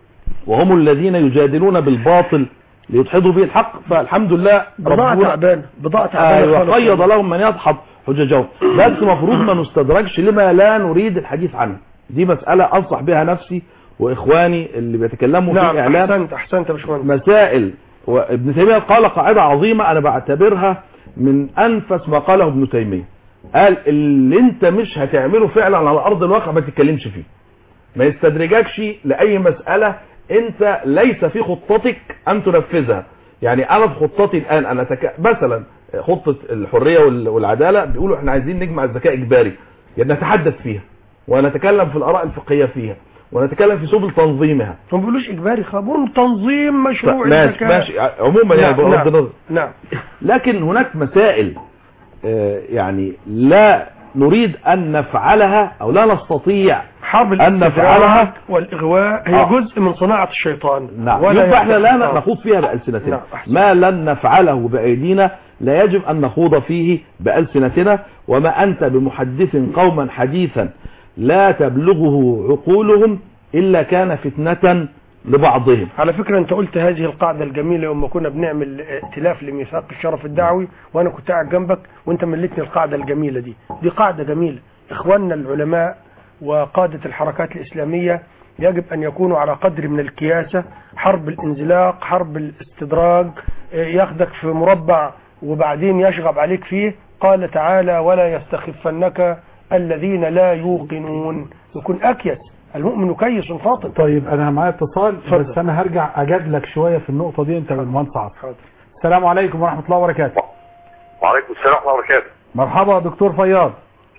وهم الذين يجادلون بالباطل ليدحضوا به الحق فالحمد لله بضاعة ربنا تعبان بضاعة تعبان ايوه خالص. قيض لهم من يضحض حججهم بس مفروض ما نستدرجش لما لا نريد الحديث عنه دي مسألة انصح بها نفسي واخواني اللي بيتكلموا في نعم الاعلام احسنت احسنت يا باشمهندس مسائل وابن تيمية قال قاعدة عظيمة انا بعتبرها من انفس ما قاله ابن تيمية قال اللي انت مش هتعمله فعلا على ارض الواقع ما تتكلمش فيه ما يستدرجكش لاي مسألة انت ليس في خطتك ان تنفذها يعني انا في خطتي الان انا تك... مثلا خطة الحرية وال- والعدالة بيقولوا احنا عايزين نجمع الذكاء اجباري يعني نتحدث فيها ونتكلم في الاراء الفقهية فيها ونتكلم في سبل تنظيمها ما بيقولوش اجباري خبر تنظيم مشروع ماشي الزكاة. ماشي عموما يعني نعم، بغض النظر نعم لكن هناك مسائل آه، يعني لا نريد ان نفعلها او لا نستطيع حرب ان نفعلها الاستدراك والاغواء هي آه. جزء من صناعة الشيطان نعم ولا يبقى احنا لا يستطيع. نخوض فيها بألسنتنا نعم، أحسن. ما لن نفعله بأيدينا لا يجب أن نخوض فيه بألسنتنا وما أنت بمحدث قوما حديثا لا تبلغه عقولهم إلا كان فتنة لبعضهم على فكرة انت قلت هذه القاعدة الجميلة يوم ما كنا بنعمل ائتلاف لميثاق الشرف الدعوي وانا كنت قاعد جنبك وانت مليتني القاعدة الجميلة دي دي قاعدة جميلة اخواننا العلماء وقادة الحركات الاسلامية يجب ان يكونوا على قدر من الكياسة حرب الانزلاق حرب الاستدراج اه، ياخدك في مربع وبعدين يشغب عليك فيه قال تعالى ولا يستخفنك الذين لا يوقنون يكون اكيس المؤمن كيس فاطن طيب انا معايا اتصال اتفضل. بس انا هرجع اجادلك شويه في النقطه دي انت بالمهندس عاطف حاضر. السلام عليكم ورحمه الله وبركاته وعليكم السلام ورحمه الله وبركاته مرحبا دكتور فياض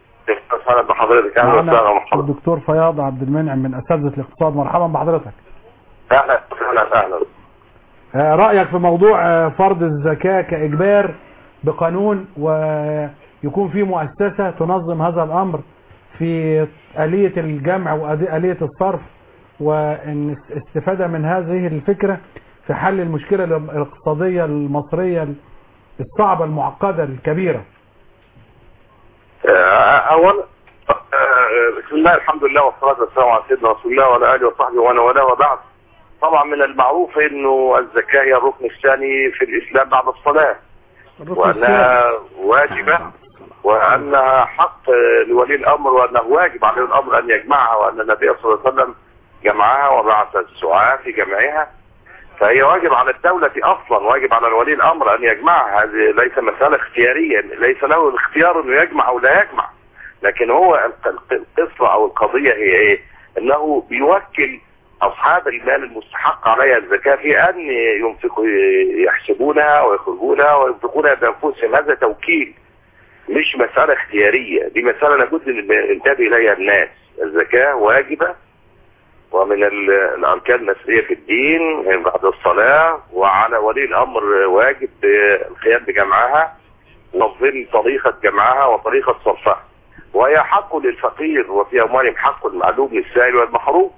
اهلا بحضرتك اهلا وسهلا معنا ومرحبا الدكتور فياض عبد المنعم من اساتذه الاقتصاد مرحبا بحضرتك اهلا اهلا اهلا آه، رأيك في موضوع آه، فرض الزكاة كإجبار بقانون ويكون في مؤسسة تنظم هذا الأمر في آلية الجمع وآلية الصرف وإن استفادة من هذه الفكرة في حل المشكلة الاقتصادية المصرية الصعبة المعقدة الكبيرة آه، اولا آه، بسم الله الحمد لله والصلاه والسلام على سيدنا رسول الله وعلى اله وصحبه ومن والاه وبعد طبعا من المعروف انه الزكاه هي الركن الثاني في الاسلام بعد الصلاه وانها واجبه وانها حق لولي الامر وانه واجب على ولي الامر ان يجمعها وان النبي صلى الله عليه وسلم جمعها وبعث السعاة في جمعها فهي واجب على الدولة اصلا واجب على ولي الامر ان يجمعها هذه ليس مسألة اختيارية ليس له الاختيار انه يجمع او لا يجمع لكن هو الق- الق- القصة او القضية هي ايه انه بيوكل اصحاب المال المستحق عليها الزكاة في ان ينفقوا يحسبونها ويخرجونها وينفقونها بانفسهم هذا توكيل مش مسألة اختيارية دي مسألة لابد ان ينتبه اليها الناس الزكاة واجبة ومن ال- الاركان المسؤولية في الدين من بعد الصلاة وعلى ولي الامر واجب القيام بجمعها وتنظيم طريقة جمعها وطريقة صرفها وهي حق للفقير وفي اموالهم حق معلوم للسائل والمحروم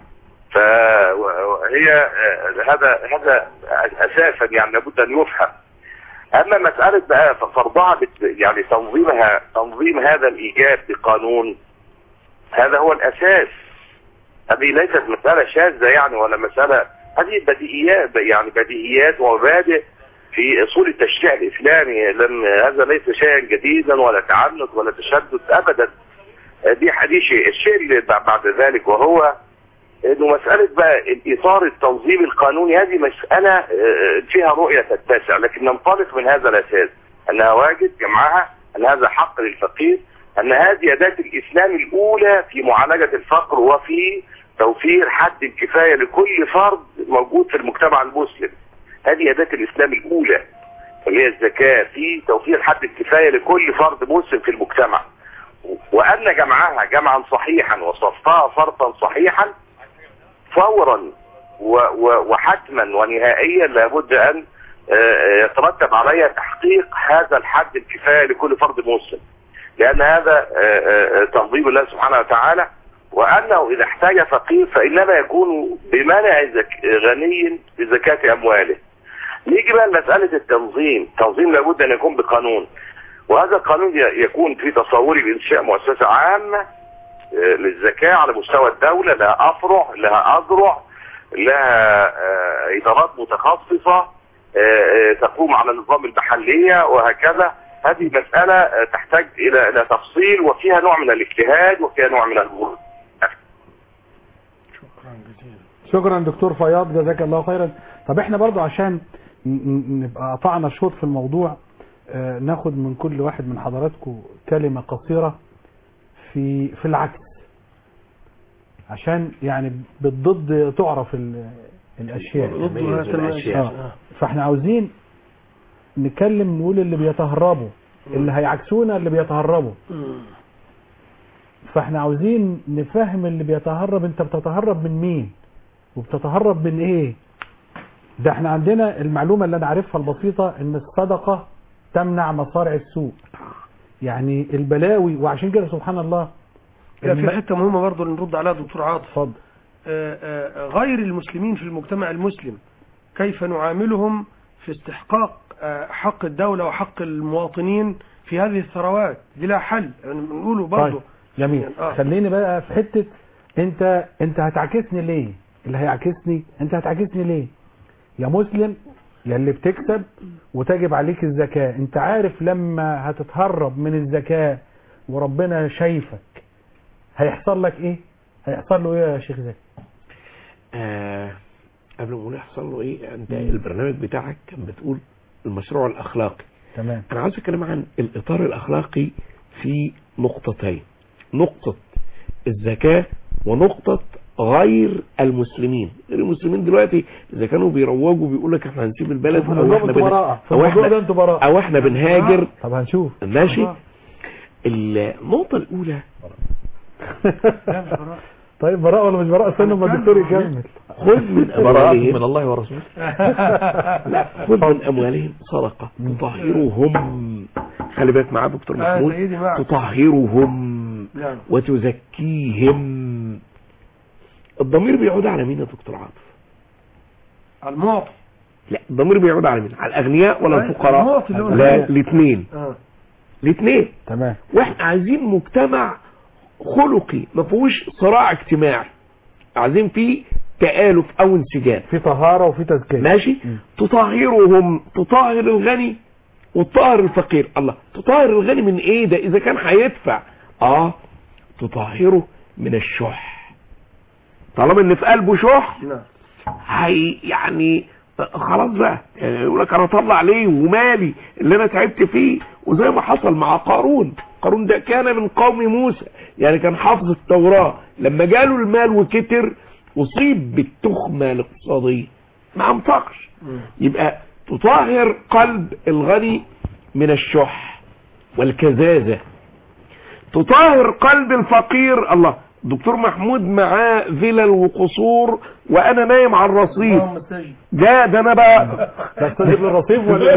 فهي هذا هذا اساسا يعني لابد ان يفهم اما مساله بقى فرضها بت- يعني تنظيمها تنظيم هذا الايجاب بقانون هذا هو الاساس هذه ليست مساله شاذه يعني ولا مساله هذه بديهيات يعني بديهيات ومبادئ في اصول التشريع الاسلامي لم هذا ليس شيئا جديدا ولا تعنت ولا تشدد ابدا دي دي شيء الشيء اللي بعد ذلك وهو انه مسألة بقى الاطار التنظيمي القانوني هذه مسألة آه، فيها رؤية تتسع لكن ننطلق من هذا الاساس انها واجب جمعها ان هذا حق للفقير ان هذه اداة الاسلام الاولى في معالجة الفقر وفي توفير حد الكفاية لكل فرد موجود في المجتمع المسلم هذه اداة الاسلام الاولى اللي هي الزكاة في توفير حد الكفاية لكل فرد مسلم في المجتمع وأن جمعها جمعا صحيحا وصرفها صرفا صحيحا فورا و و وحتما ونهائيا لابد أن آه، يترتب عليها تحقيق هذا الحد الكفاية لكل فرد مسلم لأن هذا آه، آه، تنظيم الله سبحانه وتعالى وأنه إذا احتاج فقير فإنما يكون بمنع زك- غني بزكاة أمواله نيجي بقى لمسألة التنظيم تنظيم لابد أن يكون بقانون وهذا القانون ي- يكون في تصوري بإنشاء مؤسسة عامة آه، للزكاة على مستوى الدولة لها أفرع لها أذرع لها آه، إدارات متخصصة آه، آه، تقوم على نظام المحلية وهكذا هذه مسألة آه، تحتاج إلى إلى تفصيل وفيها نوع من الاجتهاد وفيها نوع من المرونة شكرا دكتور فياض جزاك الله خيرا طب احنا برضو عشان ن- ن- نبقى قطعنا شوط في الموضوع آه، ناخد من كل واحد من حضراتكم كلمة قصيرة في في العكس عشان يعني بالضد تعرف ال- الاشياء ضدها تميز. آه. فاحنا عاوزين نتكلم نقول اللي بيتهربوا اللي هيعكسونا اللي بيتهربوا فاحنا عاوزين نفهم اللي بيتهرب انت بتتهرب من مين وبتتهرب من ايه ده احنا عندنا المعلومة اللي انا عارفها البسيطة ان الصدقة تمنع مصارع السوء يعني البلاوي وعشان كده سبحان الله لا في الم- حته مهمه برضه اللي نرد عليها دكتور عاطف اتفضل آه، آه، غير المسلمين في المجتمع المسلم كيف نعاملهم في استحقاق آه، حق الدولة وحق المواطنين في هذه الثروات دي لها حل يعني بنقوله برضه طيب جميل آه. خليني بقى في حتة انت انت هتعكسني ليه اللي هيعكسني انت هتعكسني ليه يا مسلم يا اللي بتكسب وتجب عليك الزكاة انت عارف لما هتتهرب من الزكاة وربنا شايفك هيحصل لك ايه هيحصل له ايه يا شيخ زكي آه قبل ما نقول يحصل له ايه انت البرنامج بتاعك كان بتقول المشروع الاخلاقي تمام انا عاوز اتكلم عن الاطار الاخلاقي في نقطتين نقطة الزكاة ونقطة غير المسلمين غير المسلمين دلوقتي اذا كانوا بيروجوا بيقول لك احنا هنسيب البلد في او الموضوع احنا انتوا بن... براءة في او الموضوع احنا ده انتوا براءة او احنا بنهاجر طب هنشوف ماشي آه. النقطة الاولى طيب براءة ولا مش براءة استنى ما الدكتور يكمل خذ من براءة أموالهم من الله ورسوله لا خذ من أموالهم صدقة تطهرهم خلي بالك معاه دكتور آه، محمود سيدي معك. تطهرهم نعم وتزكيهم الضمير بيعود على مين يا دكتور عاطف المعطي لا الضمير بيعود على مين على الأغنياء ولا أي، الفقراء المعطي اللي هو لا الغني. الاثنين آه. الاثنين تمام واحنا عايزين مجتمع خلقي ما فيهوش صراع اجتماعي عايزين فيه تآلف او انسجام في طهارة وفي تزكية ماشي تطهرهم تطهر الغني وتطهر الفقير الله تطهر الغني من ايه ده اذا كان هيدفع اه تطهره من الشح طالما ان في قلبه شح نعم هي يعني خلاص بقى يعني يقول لك انا اطلع ليه ومالي اللي انا تعبت فيه وزي ما حصل مع قارون قارون ده كان من قوم موسى يعني كان حافظ التوراة لما جاله المال وكتر اصيب بالتخمة الاقتصادية ما انفقش يبقى تطهر قلب الغني من الشح والكزازة تطهر قلب الفقير الله دكتور محمود معاه فيلل وقصور وانا نايم على الرصيف اللهم استجب ده ده انا بقى تستجيب للرصيف ولا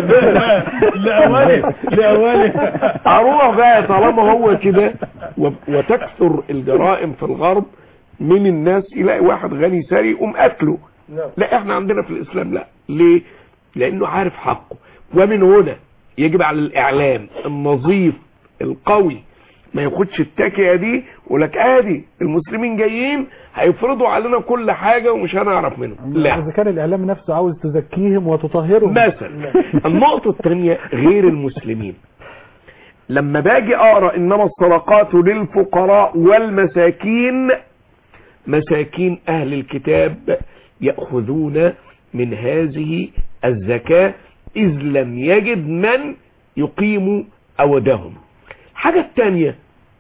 لأوله لأوله اروح بقى طالما هو كده و- وتكثر الجرائم في الغرب من الناس يلاقي واحد غني ساري يقوم قتله نعم لا احنا عندنا في الاسلام لا ليه لانه عارف حقه ومن هنا يجب على الاعلام النظيف القوي ما ياخدش التاكية دي ولك ادي المسلمين جايين هيفرضوا علينا كل حاجة ومش هنعرف منهم لا اذا كان الاعلام نفسه عاوز تزكيهم وتطهرهم مثلا النقطة الثانية غير المسلمين لما باجي اقرا انما الصدقات للفقراء والمساكين مساكين اهل الكتاب ياخذون من هذه الزكاه اذ لم يجد من يقيم اودهم الحاجه الثانيه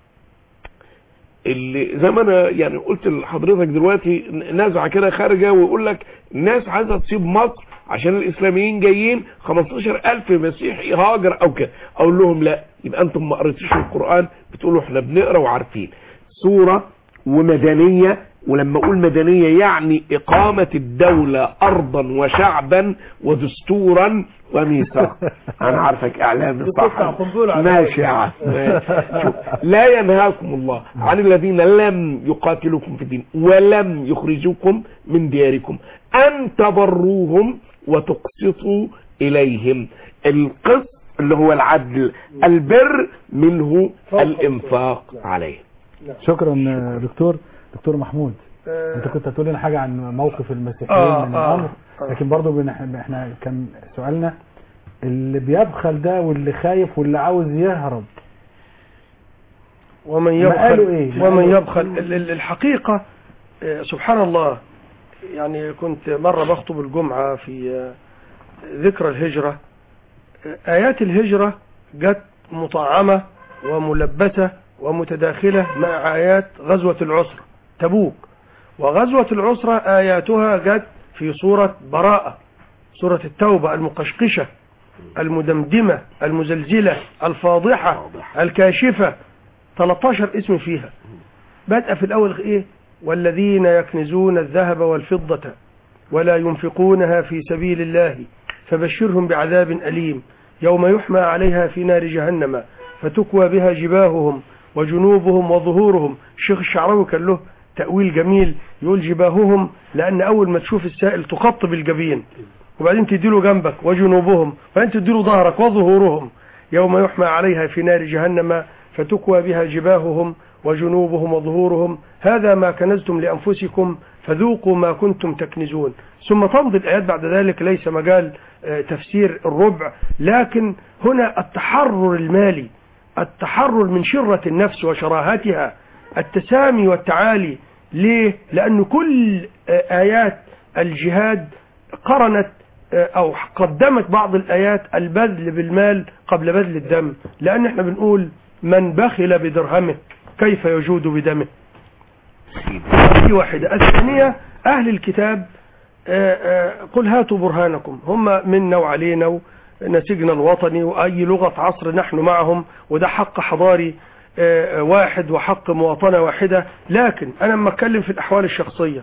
اللي زي ما انا يعني قلت لحضرتك دلوقتي نزعه كده خارجه ويقول لك الناس عايزه تسيب مصر عشان الاسلاميين جايين 15000 مسيحي هاجر او كده اقول لهم لا يبقى انتم ما قريتوش القران بتقولوا احنا بنقرا وعارفين سوره ومدنيه ولما اقول مدنيه يعني اقامه الدوله ارضا وشعبا ودستورا وميثاق انا عارفك اعلام بتاع صح قنبول على ماشي يا عم ماشي. شوف، لا ينهاكم الله عن الذين لم يقاتلوكم في الدين ولم يخرجوكم من دياركم ان تبروهم وتقسطوا اليهم القسط اللي هو العدل البر منه الانفاق عليه شكرا آه، دكتور دكتور محمود آه، انت كنت هتقول لنا حاجة عن موقف المسيحيين آه، من آه، الامر آه. لكن برضو بن- احنا كان سؤالنا اللي بيبخل ده واللي خايف واللي عاوز يهرب ومن ما قالوا يبخل إيه؟ ومن يبخل ال- ال- الحقيقة آه، سبحان الله يعني كنت مرة بخطب الجمعة في آه، ذكرى الهجرة آه، آيات الهجرة جت مطعمة وملبسة ومتداخلة مع آيات غزوة العسرة تبوك وغزوة العسرة آياتها جت في سورة براءة سورة التوبة المقشقشة المدمدمة المزلزلة الفاضحة الكاشفة 13 اسم فيها بدأ في الأول إيه والذين يكنزون الذهب والفضة ولا ينفقونها في سبيل الله فبشرهم بعذاب أليم يوم يحمى عليها في نار جهنم فتكوى بها جباههم وجنوبهم وظهورهم الشيخ الشعراوي كان له تأويل جميل يقول جباههم لأن أول ما تشوف السائل تقطب الجبين وبعدين تديله جنبك وجنوبهم وبعدين تديله ظهرك وظهورهم يوم يحمى عليها في نار جهنم فتكوى بها جباههم وجنوبهم وظهورهم هذا ما كنزتم لأنفسكم فذوقوا ما كنتم تكنزون ثم تمضي الآيات بعد ذلك ليس مجال آه، تفسير الربع لكن هنا التحرر المالي التحرر من شرة النفس وشراهتها التسامي والتعالي ليه؟ لأن كل آه، آيات الجهاد قرنت آه، أو قدمت بعض الآيات البذل بالمال قبل بذل الدم لأن احنا بنقول من بخل بدرهمه كيف يجود بدمه دي واحدة الثانية أهل الكتاب آه، آه، قل هاتوا برهانكم هم منا وعلينا ونسيجنا الوطني وأي لغة عصر نحن معهم وده حق حضاري آه، واحد وحق مواطنة واحدة لكن أنا لما أتكلم في الأحوال الشخصية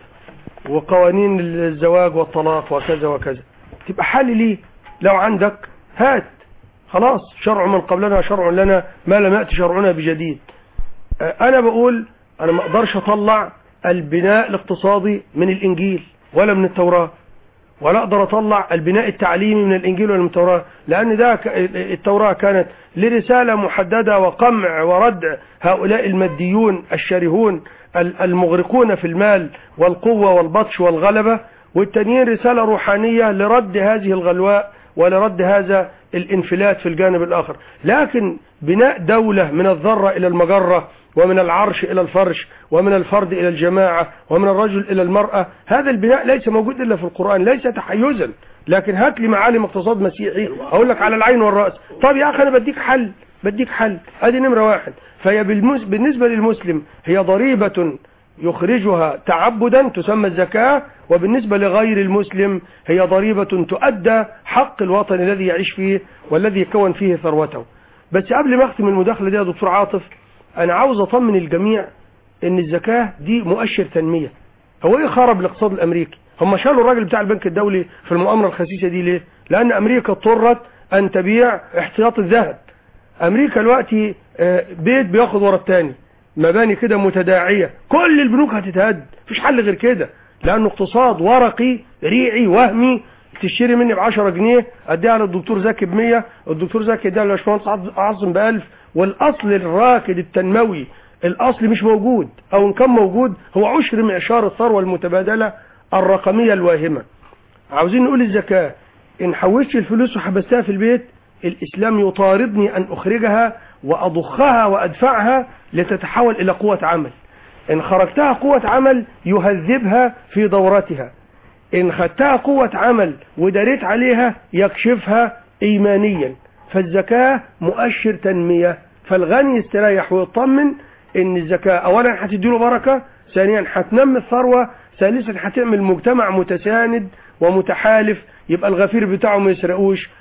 وقوانين الزواج والطلاق وكذا وكذا تبقى حل ليه لو عندك هات خلاص شرع من قبلنا شرع لنا ما لم يأتي شرعنا بجديد آه، أنا بقول أنا ما أقدرش أطلع البناء الاقتصادي من الإنجيل ولا من التوراة ولا اقدر اطلع البناء التعليمي من الانجيل ولا من التوراه لان ده ك- التوراه كانت لرساله محدده وقمع وردع هؤلاء الماديون الشرهون ال- المغرقون في المال والقوه والبطش والغلبه والتانيين رساله روحانيه لرد هذه الغلواء ولرد هذا الانفلات في الجانب الاخر لكن بناء دوله من الذره الى المجره ومن العرش إلى الفرش ومن الفرد إلى الجماعة ومن الرجل إلى المرأة هذا البناء ليس موجود إلا في القرآن ليس تحيزا لكن هات لي معالم اقتصاد مسيحي أقول لك على العين والرأس طب يا أخي أنا بديك حل بديك حل أدي نمرة واحد فهي بالمس... بالنسبة للمسلم هي ضريبة يخرجها تعبدا تسمى الزكاة وبالنسبة لغير المسلم هي ضريبة تؤدى حق الوطن الذي يعيش فيه والذي يكون فيه ثروته بس قبل ما اختم المداخلة دي يا دكتور عاطف انا عاوز اطمن الجميع ان الزكاة دي مؤشر تنمية هو ايه خرب الاقتصاد الامريكي هم شالوا الراجل بتاع البنك الدولي في المؤامرة الخسيسة دي ليه لان امريكا اضطرت ان تبيع احتياط الذهب امريكا دلوقتي آه، بيت بياخد ورا التاني مباني كده متداعية كل البنوك هتتهد مفيش حل غير كده لانه اقتصاد ورقي ريعي وهمي تشتري مني ب 10 جنيه اديها للدكتور زكي ب 100 الدكتور زكي اديها للباشمهندس عظ- عاصم ب 1000 والاصل الراكد التنموي الاصل مش موجود او ان كان موجود هو عشر معشار الثروه المتبادله الرقميه الواهمه عاوزين نقول الزكاه ان حوشت الفلوس وحبستها في البيت الاسلام يطاردني ان اخرجها واضخها وادفعها لتتحول الى قوه عمل ان خرجتها قوه عمل يهذبها في دورتها ان خدتها قوة عمل وداريت عليها يكشفها ايمانيا فالزكاة مؤشر تنمية فالغني يستريح ويطمن ان الزكاة اولا هتديله بركة ثانيا هتنمي الثروة ثالثا هتعمل مجتمع متساند ومتحالف يبقى الغفير بتاعه ما يسرقوش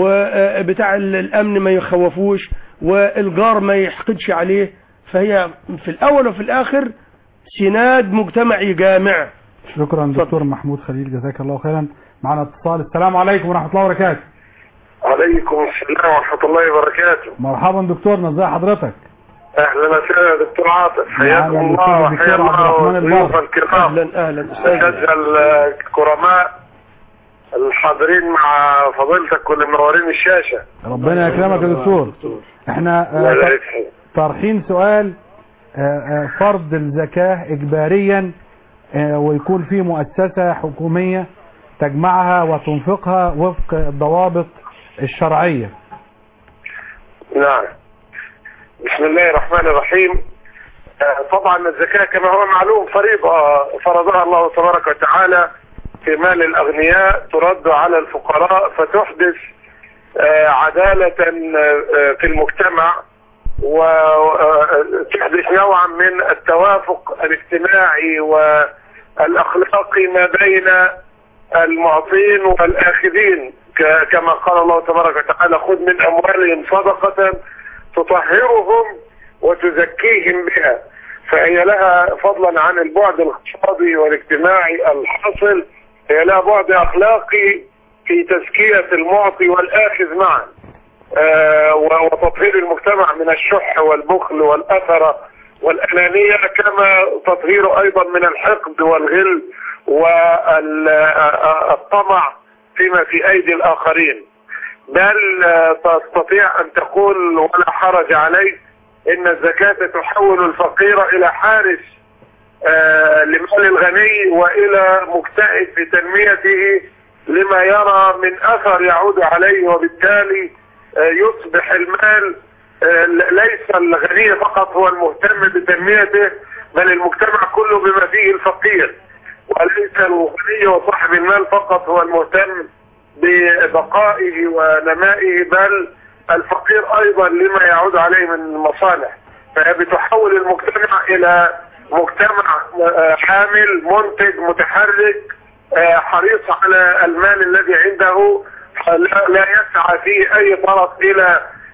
وبتاع الامن ما يخوفوش والجار ما يحقدش عليه فهي في الاول وفي الاخر سناد مجتمعي جامع شكرا دكتور محمود خليل جزاك الله خيرا معنا اتصال السلام عليكم ورحمة الله وبركاته عليكم السلام ورحمة الله وبركاته مرحبا دكتورنا ازي حضرتك أهلا وسهلا يا دكتور عاطف حياكم معنا الله الدكتور وحيا عبد الرحمن الله ضيوف البر. الكرام اهلا اهلا الأساتذة الكرماء الحاضرين مع فضيلتك واللي منورين الشاشة ربنا يكرمك يا دكتور احنا الله آه، يبارك فيك. طرحين سؤال آه، آه، فرض الزكاة اجباريا آه، ويكون في مؤسسة حكومية تجمعها وتنفقها وفق الضوابط الشرعية نعم بسم الله الرحمن الرحيم آه، طبعا الزكاة كما هو معلوم فريضة فرضها الله تبارك وتعالى في مال الأغنياء ترد على الفقراء فتحدث آه، عدالة آه، في المجتمع وتحدث نوعا من التوافق الاجتماعي والأخلاقي ما بين المعطين والآخذين ك- كما قال الله تبارك وتعالى خذ من أموالهم صدقة تطهرهم وتزكيهم بها فهي لها فضلا عن البعد الاقتصادي والاجتماعي الحاصل هي لها بعد أخلاقي في تزكية المعطي والآخذ معا آه، و- وتطهير المجتمع من الشح والبخل والأثرة والأنانية كما تطهيره أيضا من الحقد والغل والطمع فيما في أيدي الآخرين بل آه، تستطيع أن تقول ولا حرج عليك إن الزكاة تحول الفقير إلى حارس آه، لمال الغني وإلى مجتهد في تنميته لما يرى من أثر يعود عليه وبالتالي آه، يصبح المال آه، ليس الغني فقط هو المهتم بتنميته بل المجتمع كله بما فيه الفقير وليس الغني وصاحب المال فقط هو المهتم ببقائه ونمائه بل الفقير ايضا لما يعود عليه من مصالح فهي بتحول المجتمع الى مجتمع آه، حامل منتج متحرك آه، حريص على المال الذي عنده لا لا يسعى فيه اي طرف الى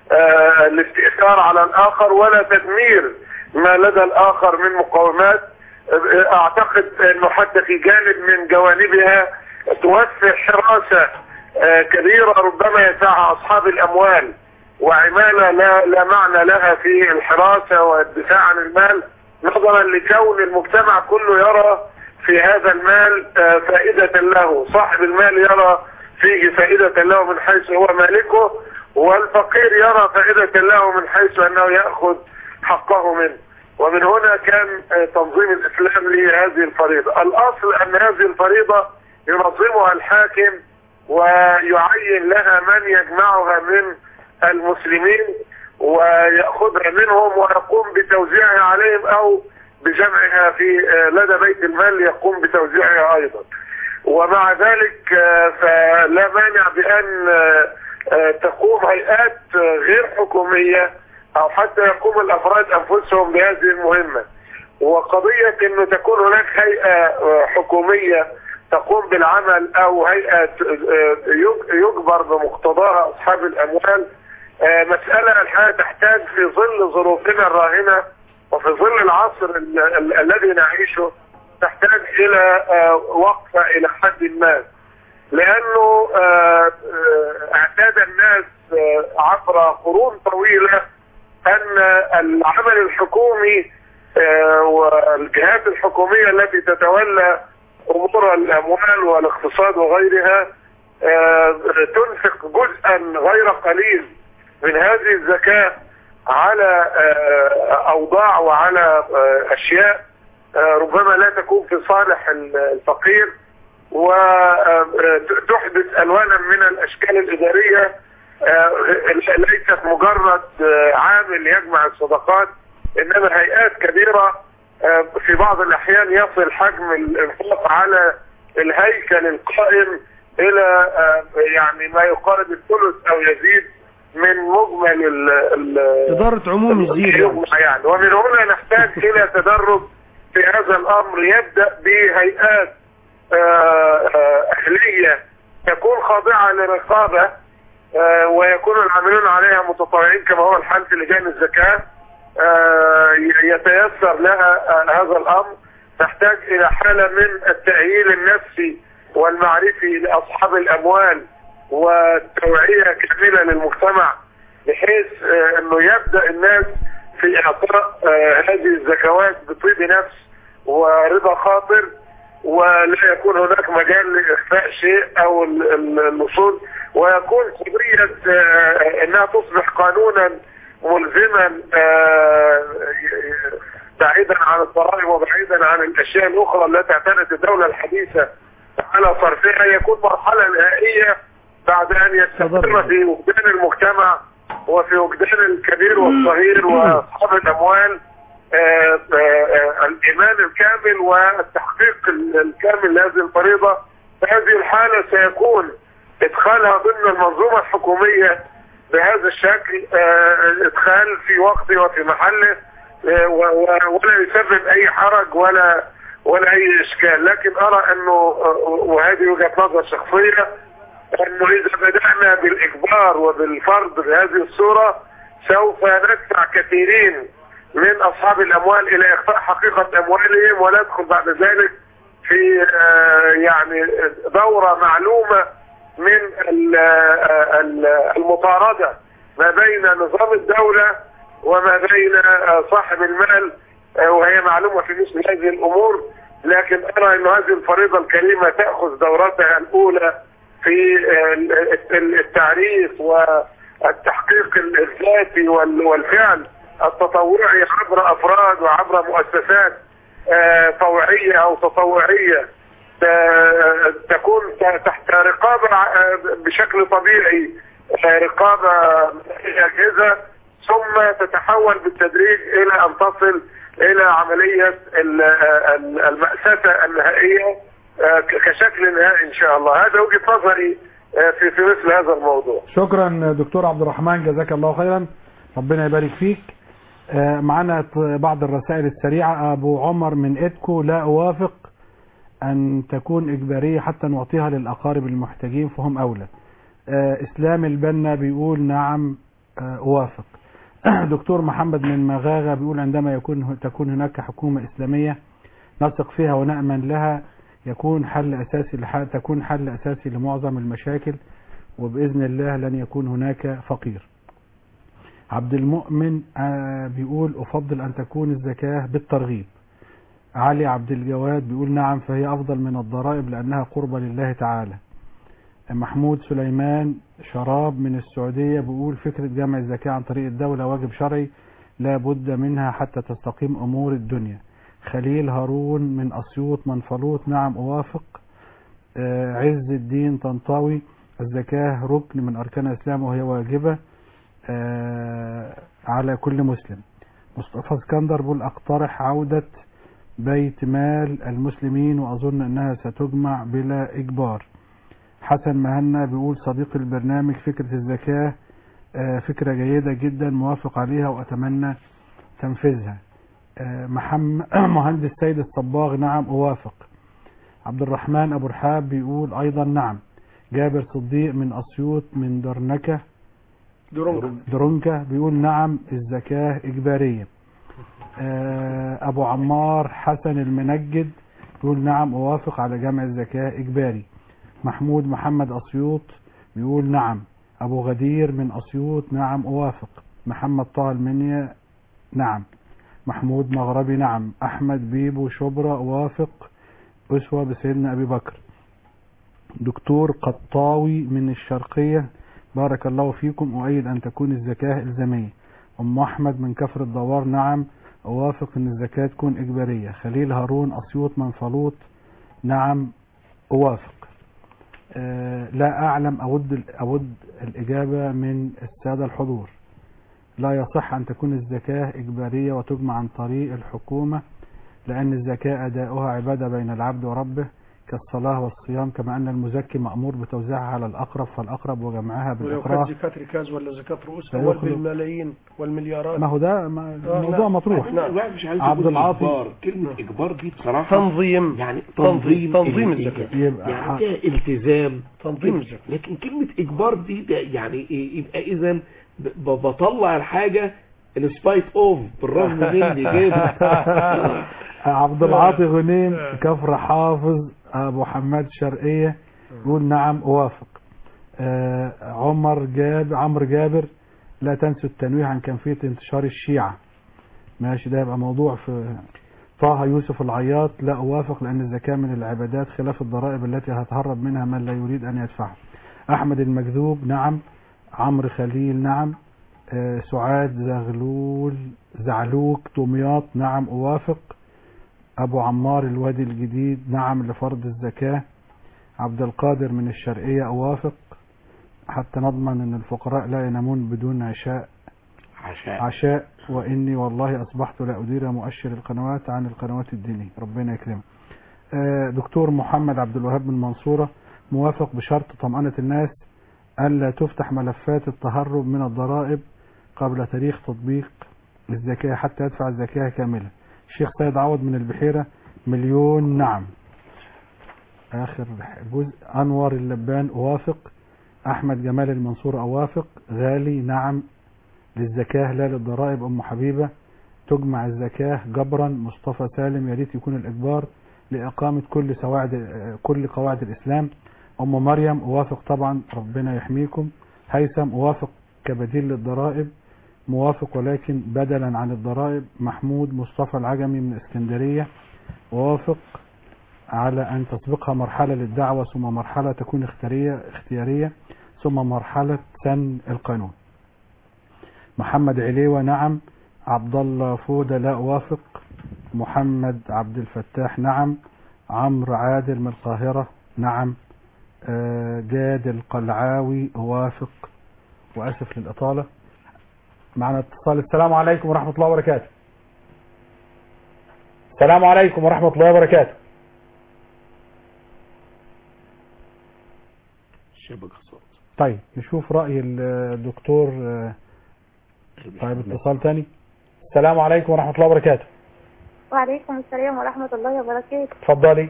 آه، الاستئثار على الآخر ولا تدمير ما لدى الآخر من مقاومات آه، أعتقد أنه حتى في جانب من جوانبها توفر حراسة آه، كبيرة ربما يسعها أصحاب الأموال وعمالة لا, لا معنى لها في الحراسة والدفاع عن المال نظرا لكون المجتمع كله يرى في هذا المال آه، فائدة له صاحب المال يرى فيه فائدة له من حيث هو مالكه والفقير يرى فائدة له من حيث أنه يأخذ حقه منه ومن هنا كان آه، تنظيم الإسلام لهذه الفريضة الأصل أن هذه الفريضة ينظمها الحاكم ويعين لها من يجمعها من المسلمين ويأخذها منهم ويقوم بتوزيعها عليهم أو بجمعها في آه، لدى بيت المال يقوم بتوزيعها أيضا ومع ذلك آه، فلا مانع بأن آه، آه، تقوم هيئات آه، غير حكومية أو حتى يقوم الأفراد أنفسهم بهذه المهمة وقضية أنه تكون هناك هيئة آه، حكومية تقوم بالعمل أو هيئة آه، يج- يجبر بمقتضاها أصحاب الأموال آه، مسألة الحقيقة تحتاج في ظل ظروفنا الراهنة وفي ظل العصر ال- ال- الذي نعيشه تحتاج إلى آه، وقفة إلى حد ما لأنه آه، آه، اعتاد الناس آه، عبر قرون طويلة أن العمل الحكومي آه، والجهات الحكومية التي تتولى أمور الأموال والاقتصاد وغيرها آه، تنفق جزءا غير قليل من هذه الزكاة على آه، أوضاع وعلى آه، أشياء آه، ربما لا تكون في صالح الفقير وتحدث ألوانا من الأشكال الإدارية آه، ليست مجرد آه، عامل يجمع الصدقات إنما هيئات كبيرة آه، في بعض الأحيان يصل حجم الإنفاق على الهيكل القائم إلى آه، يعني ما يقارب الثلث أو يزيد من مجمل ال ال إدارة عموم الزير يعني. يجمع يعني ومن هنا نحتاج إلى تدرج في هذا الأمر يبدأ بهيئات آه، آه، أهلية تكون خاضعة لرقابة آه، ويكون العاملون عليها متطوعين كما هو الحال في لجان الزكاة آه، يتيسر لها آه، هذا الأمر تحتاج إلى حالة من التأهيل النفسي والمعرفي لأصحاب الأموال والتوعية كاملة للمجتمع بحيث آه، أنه يبدأ الناس في إعطاء آه، هذه الزكوات بطيب نفس ورضا خاطر ولا يكون هناك مجال لإخفاء شيء أو ال- ال- الوصول ويكون قضية آه، أنها تصبح قانونا ملزما آه، بعيدا عن الضرائب وبعيدا عن الأشياء الأخرى التي اعتنت الدولة الحديثة على صرفها يكون مرحلة نهائية بعد أن يستمر في وجدان المجتمع وفي وجدان الكبير والصغير وأصحاب الأموال آه، آه، آه، الإيمان الكامل والتحقيق ال- الكامل لهذه الفريضة في هذه الحالة سيكون إدخالها ضمن المنظومة الحكومية بهذا الشكل آه، إدخال في وقته وفي محله آه، و- و- ولا يسبب أي حرج ولا ولا أي إشكال لكن أرى أنه آه، وهذه وجهة نظر شخصية أنه إذا بدأنا بالإجبار وبالفرض بهذه الصورة سوف ندفع كثيرين من أصحاب الأموال إلى إخفاء حقيقة أموالهم وندخل بعد ذلك في آه، يعني دورة معلومة من ال- آه، ال- المطاردة ما بين نظام الدولة وما بين آه، صاحب المال آه، وهي معلومة في مثل هذه الأمور لكن أرى أن هذه الفريضة الكريمة تأخذ دورتها الأولى في آه، ال- ال- التعريف والتحقيق الذاتي وال- والفعل التطوعي عبر أفراد وعبر مؤسسات آه، طوعية أو تطوعية آه، تكون ت- تحت رقابة آه، بشكل طبيعي آه، رقابة من أجهزة ثم تتحول بالتدريج إلى أن تصل إلى عملية ال- آه، ال- المأسسة النهائية آه، ك- كشكل نهائي إن شاء الله هذا وجهة نظري آه، في في مثل هذا الموضوع شكرا دكتور عبد الرحمن جزاك الله خيرا ربنا يبارك فيك آه، معنا ط- بعض الرسائل السريعة أبو عمر من إدكو لا أوافق أن تكون إجبارية حتى نعطيها للأقارب المحتاجين فهم أولى آه، إسلام البنا بيقول نعم آه، أوافق دكتور محمد من مغاغة بيقول عندما يكون تكون هناك حكومة إسلامية نثق فيها ونأمن لها يكون حل أساسي لح- تكون حل أساسي لمعظم المشاكل وبإذن الله لن يكون هناك فقير عبد المؤمن آه، بيقول أفضل أن تكون الزكاة بالترغيب علي عبد الجواد بيقول نعم فهي أفضل من الضرائب لأنها قربة لله تعالى محمود سليمان شراب من السعودية بيقول فكرة جمع الزكاة عن طريق الدولة واجب شرعي لا بد منها حتى تستقيم أمور الدنيا خليل هارون من أسيوط منفلوط نعم أوافق آه، عز الدين طنطاوي الزكاة ركن من أركان الإسلام وهي واجبة آه، على كل مسلم مصطفى اسكندر بيقول أقترح عودة بيت مال المسلمين وأظن أنها ستجمع بلا إجبار حسن مهنا بيقول صديق البرنامج فكرة الزكاة آه، فكرة جيدة جدا موافق عليها وأتمنى تنفيذها آه، محمد مهندس سيد الصباغ نعم أوافق عبد الرحمن أبو رحاب بيقول أيضا نعم جابر صديق من أسيوط من درنكة درونكا درونكا بيقول نعم الزكاة إجبارية آه، أبو عمار حسن المنجد بيقول نعم أوافق على جمع الزكاة إجباري محمود محمد أسيوط بيقول نعم أبو غدير من أسيوط نعم أوافق محمد طه المنيا نعم محمود مغربي نعم أحمد بيبو شبرا أوافق أسوة بسيدنا أبي بكر دكتور قطاوي من الشرقية بارك الله فيكم أؤيد أن تكون الزكاة إلزامية أم أحمد من كفر الدوار نعم أوافق أن الزكاة تكون إجبارية خليل هارون أسيوط منفلوط نعم أوافق آه، لا أعلم أود أود الإجابة من السادة الحضور لا يصح أن تكون الزكاة إجبارية وتجمع عن طريق الحكومة لأن الزكاة أداؤها عبادة بين العبد وربه كالصلاة والصيام كما أن المزكي مأمور بتوزيعها على الأقرب فالأقرب وجمعها ولو بالإقراء كانت زكاة ركاز ولا زكاة رؤوس لا أموال يخلو. بالملايين والمليارات ما هو ده ما- آه، الموضوع نعم. مطروح نعم. الواحد مش عايز عبد يقول العاطي إجبار كلمة إجبار دي بصراحة تنظيم يعني تنظيم تنظيم تنظيم ال- الزكاة يبقى يعني ح- فيها التزام تنظيم الزكاة لكن كلمة إجبار دي ده يعني إيه؟ يبقى إذا ب- بطلع الحاجة السبايت اوف بالرغم مني كده عبد العاطي غنيم كفر حافظ ابو حماد شرقية يقول نعم اوافق آه، عمر جاب عمرو جابر لا تنسوا التنويه عن كيفية انتشار الشيعة ماشي ده يبقى موضوع في طه يوسف العياط لا اوافق لان الزكاة من العبادات خلاف الضرائب التي هتهرب منها من لا يريد ان يدفعها احمد المكذوب نعم عمرو خليل نعم آه، سعاد زغلول زعلوك دمياط نعم اوافق ابو عمار الوادي الجديد نعم لفرض الزكاة عبد القادر من الشرقية اوافق حتى نضمن ان الفقراء لا ينامون بدون عشاء عشاء عشاء واني والله اصبحت لا ادير مؤشر القنوات عن القنوات الدينية ربنا يكرمه آه، دكتور محمد عبد الوهاب من المنصورة موافق بشرط طمأنة الناس ألا تفتح ملفات التهرب من الضرائب قبل تاريخ تطبيق الزكاة حتى يدفع الزكاة كاملة الشيخ سيد عوض من البحيرة مليون نعم آخر جزء أنور اللبان أوافق أحمد جمال المنصور أوافق غالي نعم للزكاة لا للضرائب أم حبيبة تجمع الزكاة جبرا مصطفى سالم يا ريت يكون الإجبار لإقامة كل سواعد كل قواعد الإسلام أم مريم أوافق طبعا ربنا يحميكم هيثم أوافق كبديل للضرائب موافق ولكن بدلا عن الضرائب محمود مصطفى العجمي من اسكندرية وافق على أن تسبقها مرحلة للدعوة ثم مرحلة تكون اختيارية, اختيارية ثم مرحلة سن القانون محمد عليوة نعم عبد الله فودة لا أوافق محمد عبد الفتاح نعم عمرو عادل من القاهرة نعم آه، جاد القلعاوي أوافق وأسف للإطالة معنا اتصال السلام عليكم ورحمة الله وبركاته السلام عليكم ورحمة الله وبركاته شبكة صوت طيب نشوف رأي الدكتور آه، طيب اتصال تاني السلام عليكم ورحمة الله وبركاته وعليكم السلام ورحمة الله وبركاته اتفضلي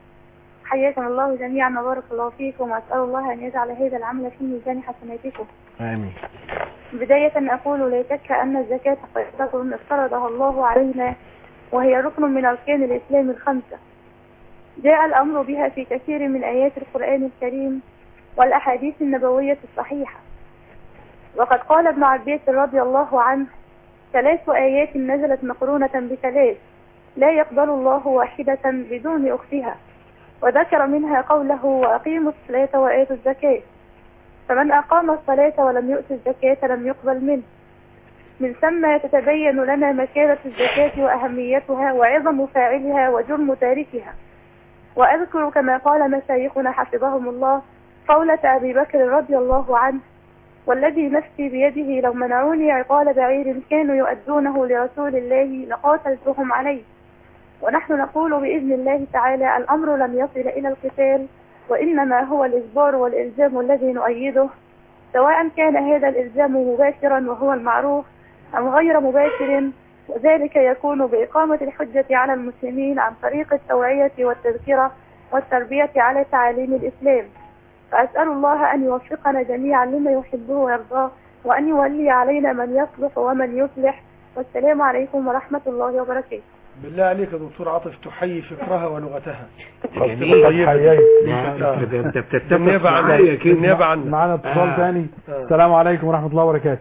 حياكم الله جميعا وبارك الله فيكم وأسأل الله أن يجعل هذا العمل في ميزان حسناتكم آمين بداية أقول لا شك أن الزكاة فريضة افترضها الله علينا وهي ركن من أركان الإسلام الخمسة جاء الأمر بها في كثير من آيات القرآن الكريم والأحاديث النبوية الصحيحة وقد قال ابن عباس رضي الله عنه ثلاث آيات نزلت مقرونة بثلاث لا يقبل الله واحدة بدون أختها وذكر منها قوله وأقيموا الصلاة وآتوا الزكاة فمن أقام الصلاة ولم يؤت الزكاة لم يقبل منه من ثم تتبين لنا مكانة الزكاة وأهميتها وعظم فاعلها وجرم تاركها وأذكر كما قال مشايخنا حفظهم الله قولة أبي بكر رضي الله عنه والذي نفسي بيده لو منعوني عقال بعير كانوا يؤدونه لرسول الله لقاتلتهم عليه ونحن نقول بإذن الله تعالى الأمر لم يصل إلى القتال وإنما هو الإجبار والإلزام الذي نؤيده سواء كان هذا الإلزام مباشرا وهو المعروف أم غير مباشر وذلك يكون بإقامة الحجة على المسلمين عن طريق التوعية والتذكرة والتربية على تعاليم الإسلام فأسأل الله أن يوفقنا جميعا لما يحبه ويرضاه وأن يولي علينا من يصلح ومن يصلح والسلام عليكم ورحمة الله وبركاته بالله عليك يا دكتور عاطف تحيي فكرها ولغتها جميل. طيبة حييت. لا، ده انت بتتفق بالنيابة عنها معايا كده. بالنيابة عنها معانا اتصال آه. ثاني آه. السلام عليكم ورحمة الله وبركاته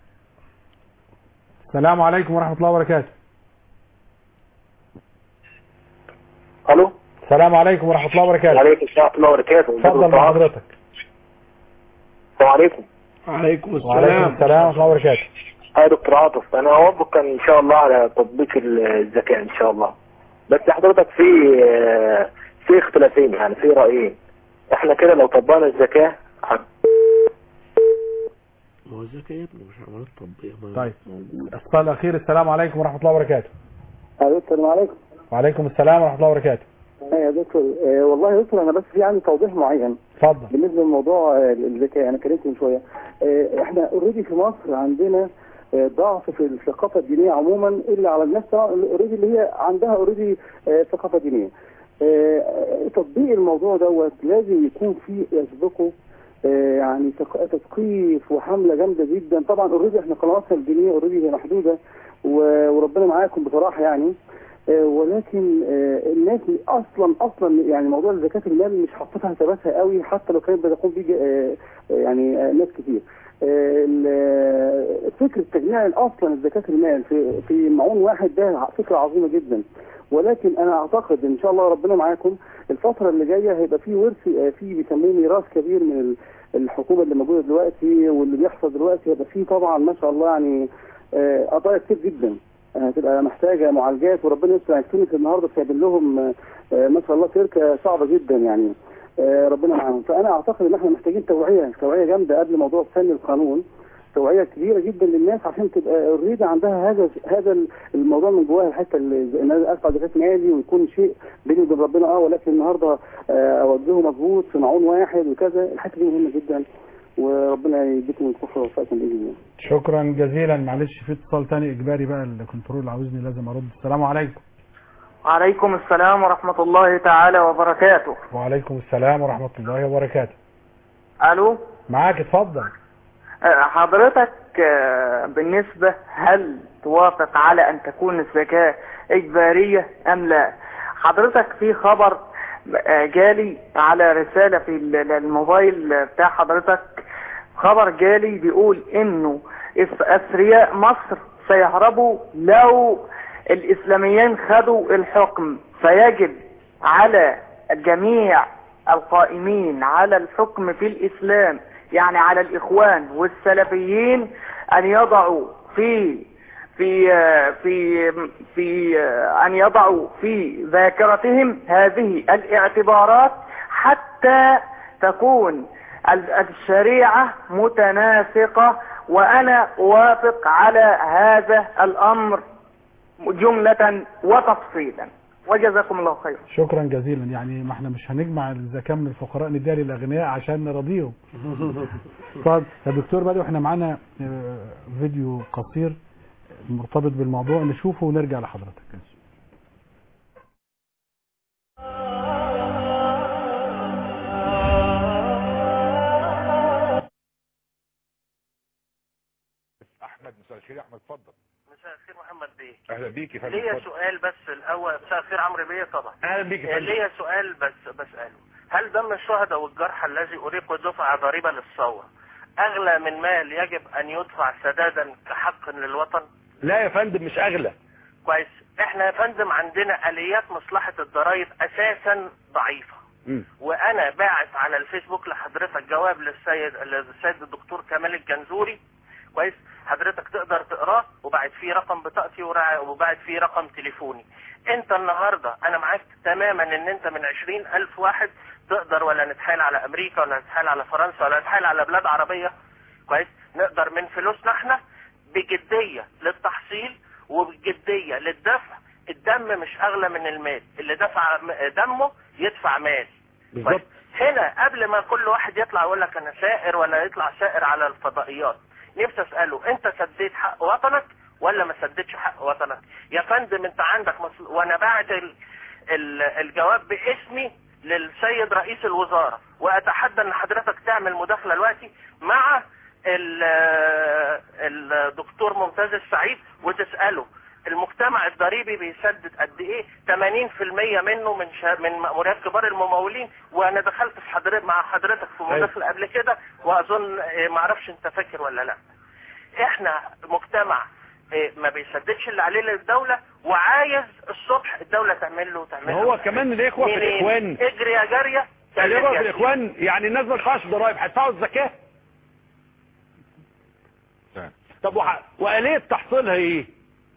السلام عليكم ورحمة الله وبركاته الو السلام عليكم ورحمة الله وبركاته وعليكم السلام ورحمه الله وبركاته اتفضل مع حضرتك السلام عليكم وعليكم وعليكم السلام السلام ورحمة الله وبركاته يا دكتور عاطف انا اوافق ان شاء الله على تطبيق الزكاه ان شاء الله بس حضرتك في في اختلافين يعني في رايين احنا كده لو طبقنا الزكاه هت- ما هو الزكاة يا ابني مش عملية تطبيق ما طيب. موجود. الاتصال الأخير السلام عليكم ورحمة الله وبركاته الو السلام عليكم وعليكم السلام ورحمة الله وبركاته آه يا دكتور آه والله يا دكتور انا بس في عندي توضيح معين اتفضل بالنسبه لموضوع آه، الذكاء انا كلمت من شويه آه، احنا اوريدي في مصر عندنا آه، ضعف في الثقافه الدينيه عموما الا على الناس اوريدي اللي هي عندها اوريدي ثقافه دينيه آه، تطبيق الموضوع دوت لازم يكون فيه يسبقه آه، يعني تق- تثقيف وحمله جامده جدا طبعا اوريدي احنا قنواتنا الدينيه اوريدي هي محدوده و- وربنا معاكم بصراحه يعني آه، ولكن آه، الناس اصلا اصلا يعني موضوع زكاه المال مش حاططها حساباتها قوي حتى لو كانت بتقوم بيه آه، آه، يعني آه، ناس كتير آه، ال- آه، فكره تجميع اصلا زكاه المال في في معون واحد ده فكره عظيمه جدا ولكن انا اعتقد ان شاء الله ربنا معاكم الفتره اللي جايه هيبقى في ورث آه، في بيسموه ميراث كبير من ال- الحكومه اللي موجوده دلوقتي واللي بيحصل دلوقتي هيبقى فيه طبعا ما شاء الله يعني آه، قضايا كتير جدا هتبقى محتاجه معالجات وربنا يستر يعني تونس النهارده سايبين لهم آه، آه، ما شاء الله شركه صعبه جدا يعني آه، ربنا معاهم فانا اعتقد ان احنا محتاجين توعيه توعيه جامده قبل موضوع فن القانون توعيه كبيره جدا للناس عشان تبقى اوريدي عندها هذا هذا الموضوع من جواها الحته اللي ان انا ادفع زكاه مالي ويكون شيء بيني وبين ربنا اه ولكن النهارده آه، اوجهه مظبوط في معون واحد وكذا الحته دي مهمه جدا وربنا يديكم الصحه والوفاء باذن الله شكرا جزيلا معلش في اتصال تاني اجباري بقى الكنترول عاوزني لازم ارد السلام عليكم وعليكم السلام ورحمة الله تعالى وبركاته وعليكم السلام ورحمة الله وبركاته ألو معاك اتفضل آه، حضرتك آه، بالنسبة هل توافق على أن تكون الزكاة إجبارية أم لا حضرتك في خبر آه، جالي على رسالة في ال- الموبايل بتاع حضرتك خبر جالي بيقول إنه إس- أثرياء مصر سيهربوا لو الإسلاميين خدوا الحكم فيجب على جميع القائمين على الحكم في الإسلام يعني على الإخوان والسلفيين أن يضعوا في في في في أن يضعوا في ذاكرتهم هذه الاعتبارات حتى تكون ال- الشريعة متناسقة وأنا أوافق على هذا الأمر جملة وتفصيلا وجزاكم الله خيرا شكرا جزيلا يعني ما احنا مش هنجمع الزكاة من الفقراء نديها للأغنياء عشان نرضيهم اتفضل يا دكتور بدو احنا معانا آه، فيديو قصير مرتبط بالموضوع نشوفه ونرجع لحضرتك مساء الخير يا احمد اتفضل مساء الخير محمد بيه اهلا بيك يا فندم ليا اتفضل. سؤال بس الاول مساء الخير عمرو بيه طبعا اهلا بيك يا آه، فندم. ليا سؤال بس بساله هل دم الشهداء والجرحى الذي اريق دفع ضريبه للثوره اغلى من مال يجب ان يدفع سدادا كحق للوطن لا يا فندم مش اغلى كويس احنا يا فندم عندنا اليات مصلحه الضرائب اساسا ضعيفه وانا باعت على الفيسبوك لحضرتك جواب للسيد للسيد الدكتور كمال الجنزوري كويس حضرتك تقدر تقراه وبعت فيه رقم بطاقتي ورا- وبعت فيه رقم تليفوني انت النهارده انا معاك تماما ان انت من عشرين الف واحد تقدر ولا نتحايل على امريكا ولا نتحايل على فرنسا ولا نتحايل على بلاد عربيه كويس نقدر من فلوسنا احنا بجديه للتحصيل وبجديه للدفع الدم مش اغلى من المال اللي دفع م- دمه يدفع مال بالظبط هنا قبل ما كل واحد يطلع يقول لك انا سائر ولا يطلع سائر على الفضائيات نفسي اساله انت سديت حق وطنك ولا ما سددتش حق وطنك يا فندم انت عندك مصل... وانا باعت ال... ال... الجواب باسمي للسيد رئيس الوزارة واتحدى ان حضرتك تعمل مداخلة دلوقتي مع ال... الدكتور ممتاز السعيد وتسأله المجتمع الضريبي بيسدد قد ايه 80% منه من شا... من مأموريات كبار الممولين وانا دخلت في حضرتك مع حضرتك في مداخله قبل كده واظن إيه، معرفش انت فاكر ولا لا احنا مجتمع إيه، ما بيسددش اللي عليه للدولة وعايز الصبح الدولة تعمل له تعمل له هو كمان الاخوه في منين؟ الاخوان اجري يا جارية الاخوه في يا الاخوان يعني الناس ما تدفعش ضرائب هيدفعوا الزكاه طب وح... واليه تحصيلها ايه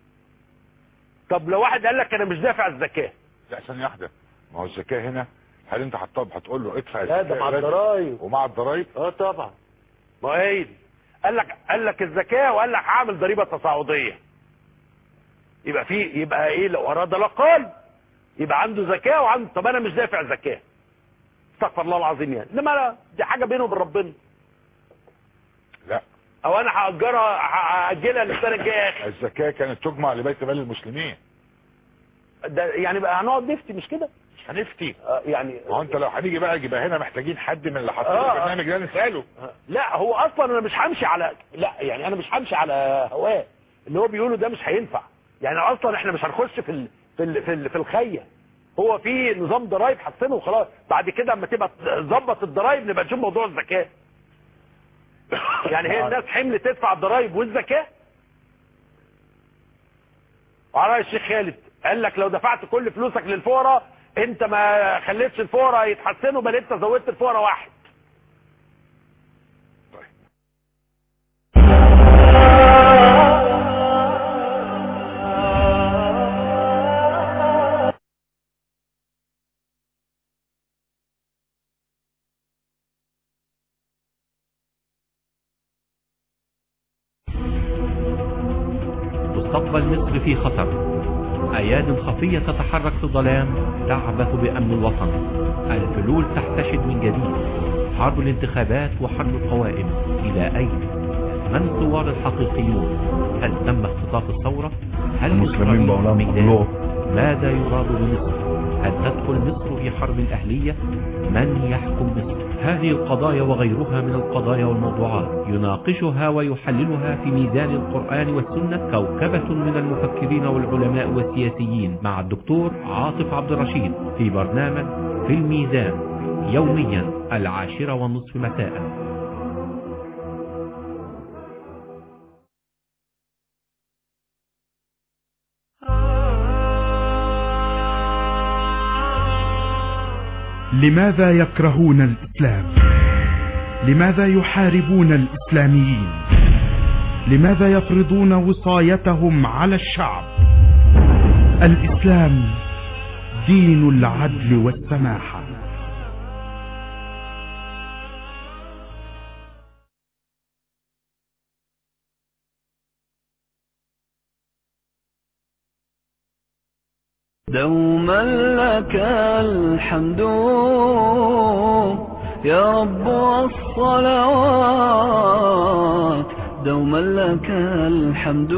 طب لو واحد قال لك انا مش دافع الزكاه لا ثانيه واحده ما هو الزكاه هنا هل انت هتطب هتقول له ادفع لا، الزكاه ده مع يا راجل؟ الضرايب. ومع الضرايب اه طبعا ما هي دي. قال لك قال لك الزكاه وقال لك هعمل ضريبه تصاعديه يبقى في يبقى ايه لو اراد لقال يبقى عنده زكاه وعنده طب انا مش دافع زكاه استغفر الله العظيم يعني انما لا دي حاجه بينه وبين ربنا لا او انا هاجرها هاجلها للسنه الجايه يا اخي الزكاه كانت تجمع لبيت مال المسلمين ده يعني بقى هنقعد نفتي مش كده مش هنفتي آه يعني ما هو انت لو هنيجي بقى يبقى هنا محتاجين حد من اللي حاطين آه، آه. البرنامج ده نساله لا هو اصلا انا مش همشي على لا يعني انا مش همشي على هواه اللي هو بيقوله ده مش هينفع يعني اصلا احنا مش هنخش في ال... في ال... في, ال... في الخيه هو في نظام ضرايب حاطينه وخلاص بعد كده اما تبقى تظبط الضرايب نبقى نشوف موضوع الزكاه يعني هي الناس حمل تدفع الضرايب والزكاه وعلى رأي الشيخ خالد قال لك لو دفعت كل فلوسك للفقراء انت ما خليتش الفقراء يتحسنوا بل انت زودت الفقراء واحد مستقبل مصر في خطر أياد خفية تتحرك في الظلام تعبث بأمن الوطن الفلول تحتشد من جديد حرب الانتخابات وحرب القوائم إلى أين؟ من الثوار الحقيقيون؟ هل تم اختطاف الثورة؟ هل المسلمين إسرائيل مولانا ميدان؟ كلهم. ماذا يراد بمصر؟ هل تدخل مصر في حرب أهلية؟ من يحكم مصر؟ هذه القضايا وغيرها من القضايا والموضوعات يناقشها ويحللها في ميزان القرآن والسنة كوكبة من المفكرين والعلماء والسياسيين مع الدكتور عاطف عبد الرشيد في برنامج في الميزان يوميا العاشرة والنصف مساء لماذا يكرهون الإسلام؟ لماذا يحاربون الإسلاميين؟ لماذا يفرضون وصايتهم على الشعب؟ الإسلام دين العدل والسماحة دوما لك الحمد يا رب والصلوات دوما لك الحمد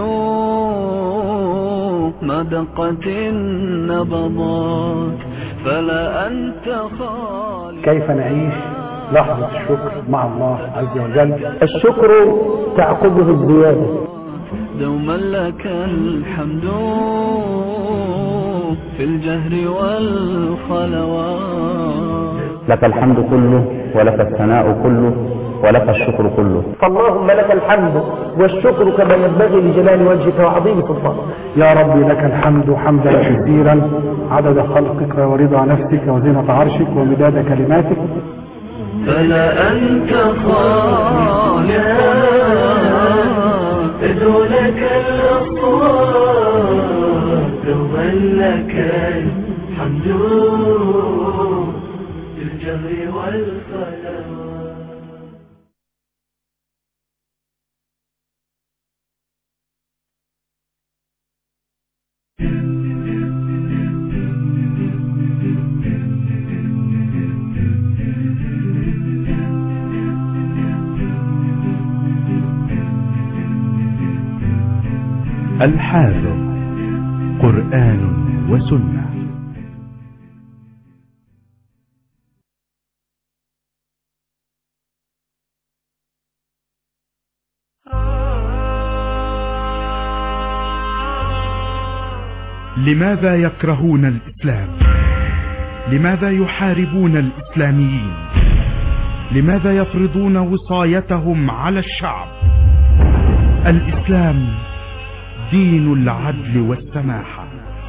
ما دقت النبضات فلا أنت خالق كيف نعيش لحظة الشكر مع الله عز وجل الشكر تعقبه الزيادة دوما لك الحمد في الجهر والخلوات لك الحمد كله ولك الثناء كله ولك الشكر كله فاللهم لك الحمد والشكر كما ينبغي لجلال وجهك وعظيم سلطانك يا ربي لك الحمد حمدا كثيرا عدد خلقك ورضا نفسك وزنة عرشك ومداد كلماتك فلا أنت خالق بدو لك الأصوات دوما لك الحمد في الجهر والخلوات الحاذر قرآن وسنة لماذا يكرهون الإسلام لماذا يحاربون الإسلاميين لماذا يفرضون وصايتهم على الشعب الإسلام دين العدل والسماحة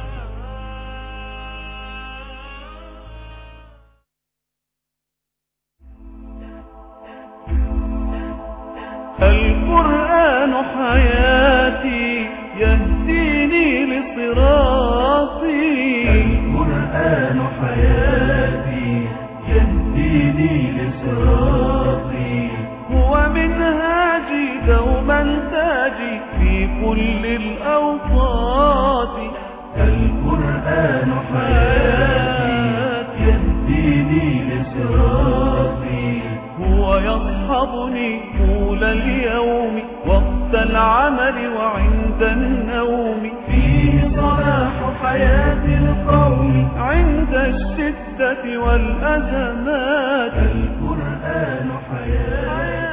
القرآن حياتي يهديني لصراطي القرآن حياتي يهديني لصراطي هو منهاجي دوما تاجي في كل الأوقات القرآن حياتي يهديني لصراطي هو يصحبني طول اليوم وقت العمل وعند النوم فيه صلاح حياة القوم عند الشدة والأزمات القرآن حياتي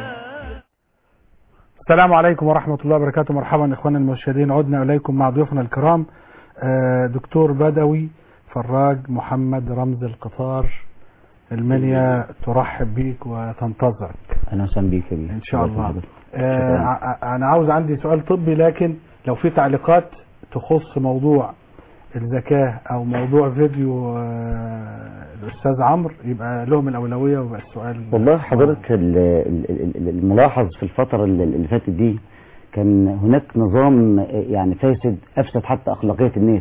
السلام عليكم ورحمة الله وبركاته مرحبا إخوانا المشاهدين عدنا إليكم مع ضيوفنا الكرام آه، دكتور بدوي فراج محمد رمز القطار المنيا ترحب بيك وتنتظرك اهلا وسهلا بيك يا بيه ان شاء الله شكراً. آه ع- انا عاوز عندي سؤال طبي لكن لو في تعليقات تخص موضوع الزكاة او موضوع فيديو آه الاستاذ عمرو يبقى لهم الاولوية ويبقى السؤال والله حضرتك ال- ال- ال- الملاحظ في الفترة اللي اللي فاتت دي كان هناك نظام يعني فاسد أفسد حتى أخلاقية الناس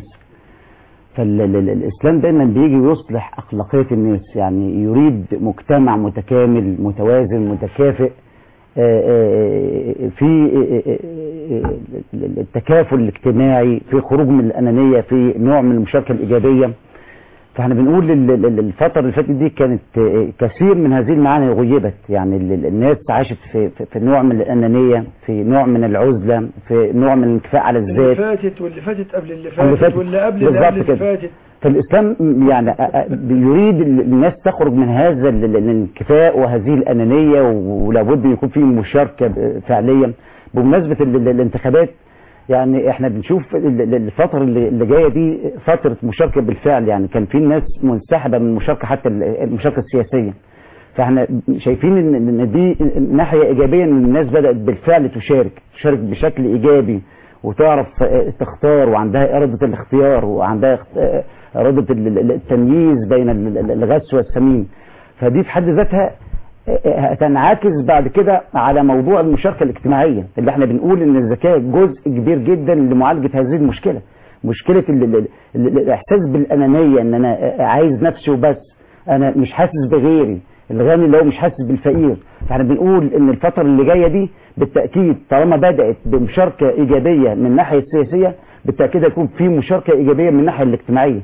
فالإسلام دايما بيجي يصلح أخلاقية الناس يعني يريد مجتمع متكامل متوازن متكافئ آه، آه، في آه، آه، آه، التكافل الاجتماعي في خروج من الأنانية في نوع من المشاركة الإيجابية فاحنا بنقول ال- ال- ال- الفترة اللي فاتت دي كانت آه، كثير من هذه المعاني غيبت يعني ال- ال- الناس عاشت في, في, في نوع من الأنانية في نوع من العزلة في نوع من الانكفاء على اللي الذات فاتت واللي فاتت قبل اللي اللي فاتت فاتت. واللي قبل اللي بالظبط قبل اللي كده. فاتت فالإسلام يعني أ- أ- يريد ال- الناس تخرج من هذا ال- ال- الانكفاء وهذه الأنانية و- ولابد يكون في مشاركة ب- فعلية بمناسبة ال- ال- الانتخابات يعني احنا بنشوف ال- ال- الفترة اللي اللي جاية دي فترة مشاركة بالفعل يعني كان في ناس منسحبة من المشاركة حتى ال- المشاركة السياسية فاحنا شايفين ان ان دي ناحية ايجابية ان الناس بدأت بالفعل تشارك تشارك بشكل ايجابي وتعرف آه، تختار وعندها إرادة الاختيار وعندها اخت- آه، إرادة ال- ال- التمييز بين ال- ال- الغث والسمين فدي في حد ذاتها آه، هتنعكس بعد كده على موضوع المشاركة الاجتماعية اللي احنا بنقول ان الذكاء جزء كبير جدا لمعالجة هذه المشكلة مشكلة ال ال ال الاحساس بالانانية ان انا آه، عايز نفسي وبس انا مش حاسس بغيري الغني اللي هو مش حاسس بالفقير فاحنا بنقول ان الفترة اللي جاية دي بالتأكيد طالما بدأت بمشاركة ايجابية من الناحية السياسية بالتأكيد هيكون في مشاركة ايجابية من الناحية الاجتماعية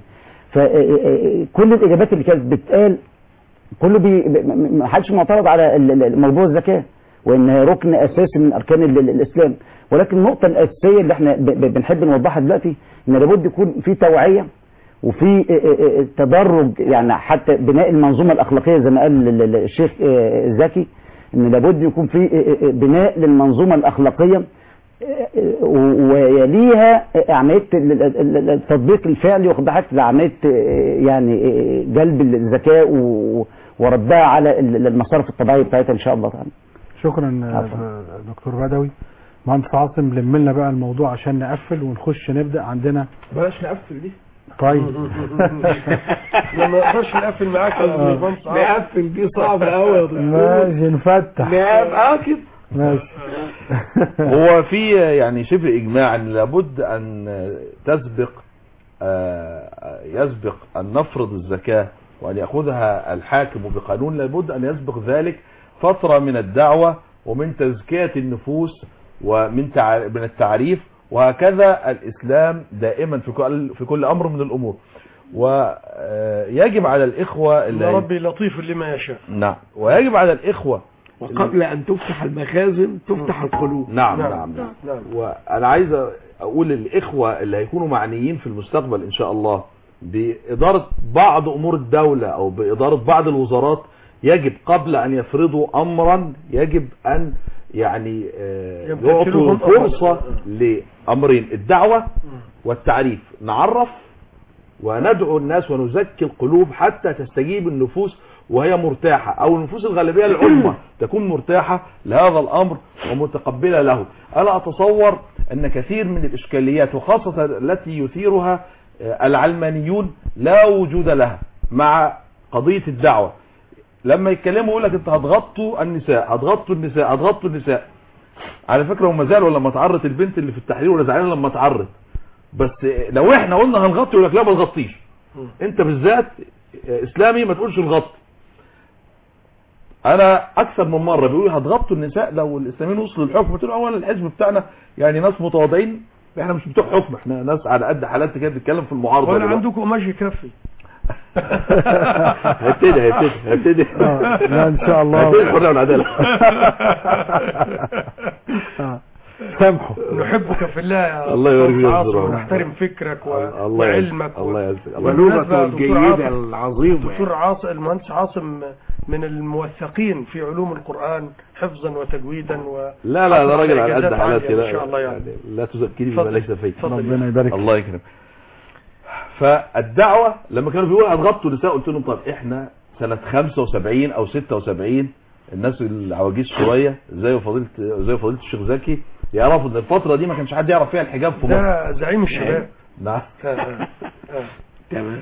فكل الاجابات اللي كانت بتقال كله بي م- ما حدش معترض على ال- ال- موضوع الزكاة وان هي ركن اساسي من اركان ال- ال- الاسلام ولكن النقطة الاساسية اللي احنا ب- ب- بنحب نوضحها دلوقتي ان لابد يكون في توعية وفي اه- اه- اه تدرج يعني حتى بناء المنظومة الاخلاقية زي ما قال ال- ال- الشيخ اه، زكي ان لابد يكون في اه- اه- بناء للمنظومة الاخلاقية و- ويليها عمليه ال- ال- ال- التطبيق الفعلي واخد بالك لعمليه يعني جلب الذكاء و- وردها على ال- المصارف الطبيعيه بتاعتها ان شاء الله تعالى شكرا آه، دكتور بدوي مهندس عاصم لم لنا بقى الموضوع عشان نقفل ونخش نبدا عندنا بلاش نقفل دي طيب لما نقدرش نقفل معاك يا آه. باشمهندس عاصم. نقفل دي صعبة قوي يا دكتور ماشي نفتح نعم اه كده ماشي هو في يعني شبه اجماع ان لابد ان تسبق آه، يسبق ان نفرض الزكاة وان ياخذها الحاكم بقانون لابد ان يسبق ذلك فترة من الدعوة ومن تزكية النفوس ومن تع- من التعريف وهكذا الاسلام دائما في كل في كل امر من الامور ويجب على الاخوة يا اللي ربي لطيف لما يشاء نعم ويجب على الاخوة وقبل ان تفتح المخازن تفتح القلوب نعم نعم, نعم. نعم وانا عايز اقول للاخوه اللي هيكونوا معنيين في المستقبل ان شاء الله باداره بعض امور الدوله او باداره بعض الوزارات يجب قبل ان يفرضوا امرا يجب ان يعني آه، يعطوا يمتثلوهم فرصه لامرين الدعوه والتعريف نعرف وندعو الناس ونزكي القلوب حتى تستجيب النفوس وهي مرتاحة او النفوس الغالبية العظمى تكون مرتاحة لهذا الامر ومتقبلة له انا اتصور ان كثير من الاشكاليات وخاصة التي يثيرها آه، العلمانيون لا وجود لها مع قضية الدعوة لما يتكلموا يقول لك انت هتغطوا النساء هتغطوا النساء هتغطوا النساء على فكرة هم زعلوا لما تعرت البنت اللي في التحرير ولا زعلانين لما تعرت بس لو احنا قلنا هنغطي يقول لك لا ما تغطيش انت بالذات اسلامي ما تقولش نغطي انا اكثر من مره بيقولوا هتغطوا النساء لو الاسلاميين وصلوا للحكم قلت له اولا الحزب بتاعنا يعني ناس متواضعين احنا مش بتوع حكم احنا ناس على قد حالات كده بتتكلم في المعارضه ولا دلوقتي. عندكم قماش يكفي هيبتدي هيبتدي هيبتدي آه، لا ان شاء الله هيبتدي الحريه والعداله آه. سامحوا نحبك في الله يا الله يبارك فيك يا عاصم دكتور. ونحترم فكرك و... الله يعزك. وعلمك الله يعزك. الله والبالنسبة ولغته يا دكتور الجيدة عاصم- العظيمة دكتور عاصم المهندس عاصم من الموثقين في علوم القرآن حفظا وتجويدا و لا لا ده راجل على قد إجازات حالاتي عالية لا ان شاء الله يعني لا تذكرني بما اتفضل. ليس في اتفضل. ربنا يبارك فيك. الله يكرمك فالدعوة لما كانوا بيقولوا هتغطوا النساء قلت لهم طب احنا سنة 75 او 76 الناس العواجيز شوية زي فضيلة زي فضيلة الشيخ زكي يعرفوا ان الفترة دي ما كانش حد يعرف فيها الحجاب في مصر ده زعيم الشباب نعم آه، آه، آه. تمام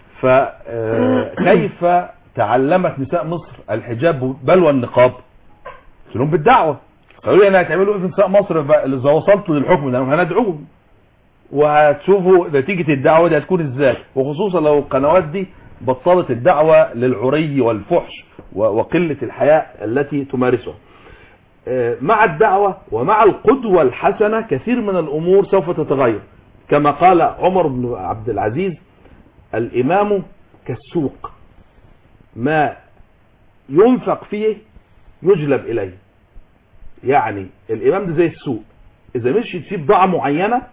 فكيف تعلمت نساء مصر الحجاب بل والنقاب قلت لهم بالدعوة قالوا لي انا هتعملوا ايه في نساء مصر بقى اذا وصلتوا للحكم ده هندعوهم وهتشوفوا نتيجة الدعوة دي هتكون ازاي وخصوصا لو القنوات دي بطلت الدعوة للعري والفحش و- وقلة الحياء التي تمارسها آه، مع الدعوة ومع القدوة الحسنة كثير من الأمور سوف تتغير كما قال عمر بن عبد العزيز الإمام كالسوق ما ينفق فيه يجلب إليه يعني الإمام ده زي السوق إذا مش تسيب بضاعة معينة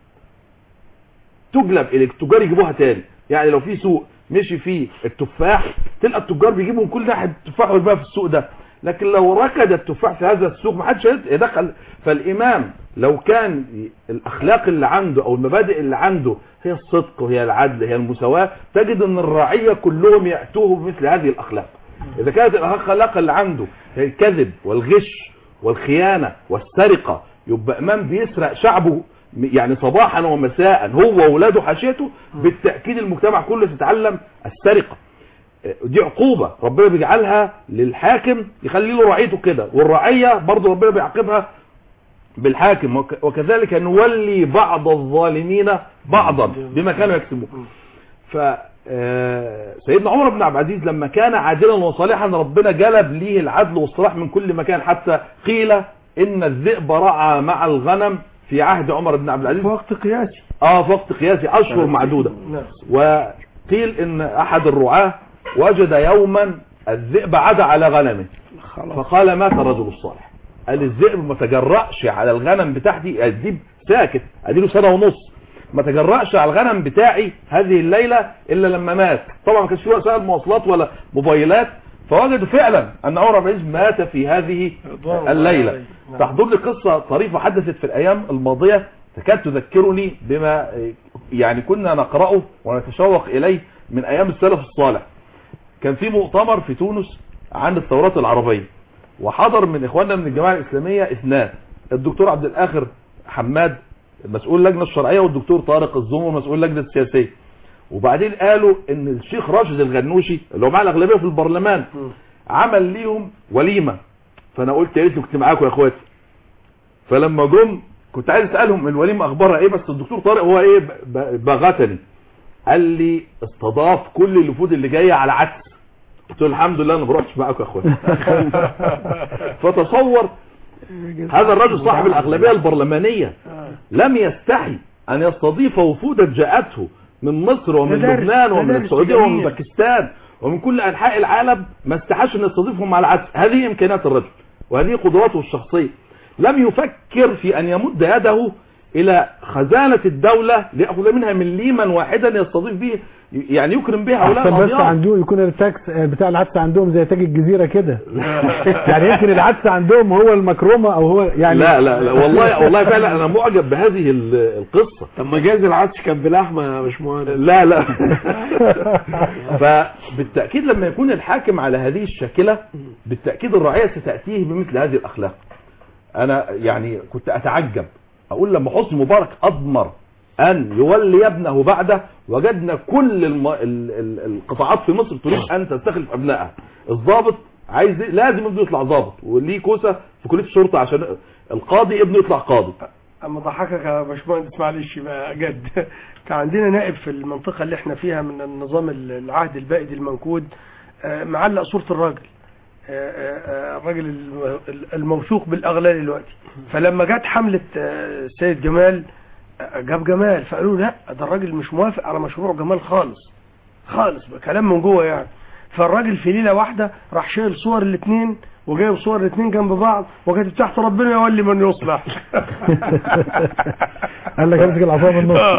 تجلب إليك التجار يجيبوها تاني يعني لو في سوق مشي فيه التفاح تلقى التجار بيجيبوا من كل ناحية التفاح ويرميها في السوق ده لكن لو ركد التفاح في هذا السوق ما حدش يدخل فالإمام لو كان الأخلاق اللي عنده أو المبادئ اللي عنده هي الصدق وهي العدل هي المساواة تجد أن الرعية كلهم يأتوه بمثل هذه الأخلاق إذا كانت الأخلاق اللي عنده هي الكذب والغش والخيانة والسرقة يبقى إمام بيسرق شعبه يعني صباحا ومساء هو وولاده حاشيته بالتأكيد المجتمع كله تتعلم السرقة دي عقوبة ربنا بيجعلها للحاكم يخلي له رعيته كده والرعية برضه ربنا بيعاقبها بالحاكم وك- وكذلك نولي بعض الظالمين بعضا بما كانوا يكسبون ف آه، سيدنا عمر بن عبد العزيز لما كان عادلا وصالحا ربنا جلب ليه العدل والصلاح من كل مكان حتى قيل ان الذئب رعى مع الغنم في عهد عمر بن عبد العزيز وقت قياسي اه في وقت قياسي اشهر معدوده نعم وقيل ان احد الرعاة وجد يوما الذئب عدا على غنمه فقال مات الرجل الصالح قال الذئب ما تجرأش على الغنم بتاعتي الذئب ساكت اديله سنة ونص ما تجرأش على الغنم بتاعي هذه الليلة الا لما مات طبعا ما كانش في وسائل مواصلات ولا موبايلات فوجدوا فعلا ان عمر بن عبد العزيز مات في هذه الليله تحضر لي قصه طريفه حدثت في الايام الماضيه تكاد تذكرني بما يعني كنا نقراه ونتشوق اليه من ايام السلف الصالح كان في مؤتمر في تونس عن الثورات العربيه وحضر من اخواننا من الجماعه الاسلاميه اثنان الدكتور عبد الاخر حماد مسؤول اللجنه الشرعيه والدكتور طارق الزمر مسؤول اللجنه السياسيه وبعدين قالوا ان الشيخ راشد الغنوشي اللي هو مع الاغلبيه في البرلمان عمل ليهم وليمه فانا قلت يا ريت كنت معاكم يا اخواتي فلما جم كنت عايز اسالهم الوليمه اخبارها ايه بس الدكتور طارق هو ايه بغتني قال لي استضاف كل الوفود اللي جايه على عدس قلت له الحمد لله انا ما رحتش معاكم يا اخواتي فتصور هذا الرجل صاحب الاغلبيه البرلمانيه لم يستحي ان يستضيف وفودا جاءته من مصر ومن لبنان ومن السعوديه ومن باكستان ومن كل انحاء العالم ما استحاش ان يستضيفهم على العكس هذه امكانيات الرجل وهذه قدراته الشخصيه لم يفكر في ان يمد يده الى خزانة الدولة ليأخذ منها مليما واحدا يستضيف به يعني يكرم به هؤلاء احسن بس الأضياف عندهم يكون التاكس بتاع العدس عندهم زي تاج الجزيرة كده يعني يمكن العدس عندهم هو المكرمة او هو يعني لا لا لا والله والله فعلا انا معجب بهذه ال- القصة طب ما جايز العدس كان بلحمه يا باشمهندس لا لا فبالتأكيد لما يكون الحاكم على هذه الشاكلة بالتأكيد الرعية ستأتيه بمثل هذه الأخلاق أنا يعني كنت أتعجب أقول لما حسني مبارك أضمر أن يولي ابنه بعده وجدنا كل الم... ال... ال... القطاعات في مصر تريد أن تستخلف أبنائها الضابط عايز لازم ابنه يطلع ضابط وليه كوسة في كلية الشرطة عشان القاضي ابنه يطلع قاضي اما ضحكك يا باشمهندس معلش بقى جد كان عندنا نائب في المنطقه اللي احنا فيها من النظام العهد البائد المنكود آه، معلق صوره الراجل آه، آه، آه، الراجل الم- الموثوق بالاغلال دلوقتي فلما جت حمله آه، السيد جمال آه، جاب جمال فقالوا لا ده الراجل مش موافق على مشروع جمال خالص خالص بقى كلام من جوه يعني فالراجل في ليله واحده راح شايل صور الاثنين وجايب صور الاثنين جنب بعض وكاتب تحت ربنا يولي من يصلح قال لك امسك العصا من النص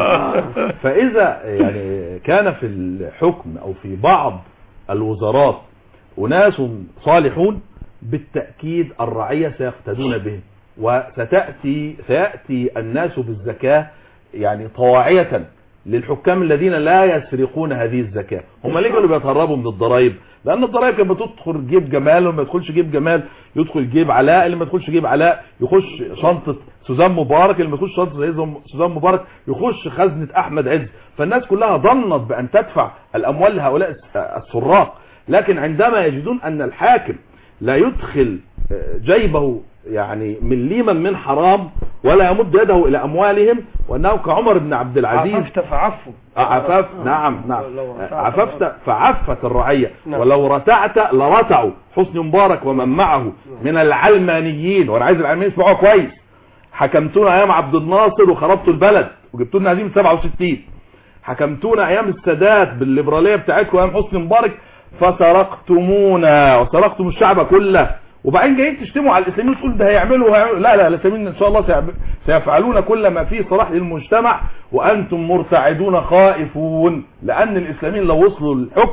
فإذا يعني كان في الحكم أو في بعض الوزارات أناس صالحون بالتأكيد الرعية سيقتدون بهم وستأتي سيأتي الناس بالزكاة يعني طواعية للحكام الذين لا يسرقون هذه الزكاة هم ليه كانوا بيتهربوا من الضرائب لأن الضرائب كانت بتدخل جيب جمال وما يدخلش جيب جمال يدخل جيب علاء اللي ما يدخلش جيب علاء يخش شنطة سوزان مبارك اللي ما يدخلش شنطة زي سوزان مبارك يخش خزنة أحمد عز فالناس كلها ظنت بأن تدفع الأموال لهؤلاء السراق لكن عندما يجدون أن الحاكم لا يدخل جيبه يعني مليما من حرام ولا يمد يده الى اموالهم وانه كعمر بن عبد العزيز عففت فعفوا عفاف نعم نعم لو رتعت عففت فعفت الرعية نعم. ولو رتعت لرتعوا حسني مبارك ومن معه من العلمانيين وانا عايز العلمانيين يسمعوها كويس حكمتونا ايام عبد الناصر وخربتوا البلد وجبتوا لنا هزيمه 67 حكمتونا ايام السادات بالليبراليه بتاعتكم ايام حسني مبارك فسرقتمونا وسرقتم الشعب كله وبعدين جايين تشتموا على الاسلاميين وتقول ده هيعملوا هيعملوا لا لا الاسلاميين ان شاء الله سيعب- سيفعلون كل ما فيه صلاح للمجتمع وانتم مرتعدون خائفون لان الاسلاميين لو وصلوا للحكم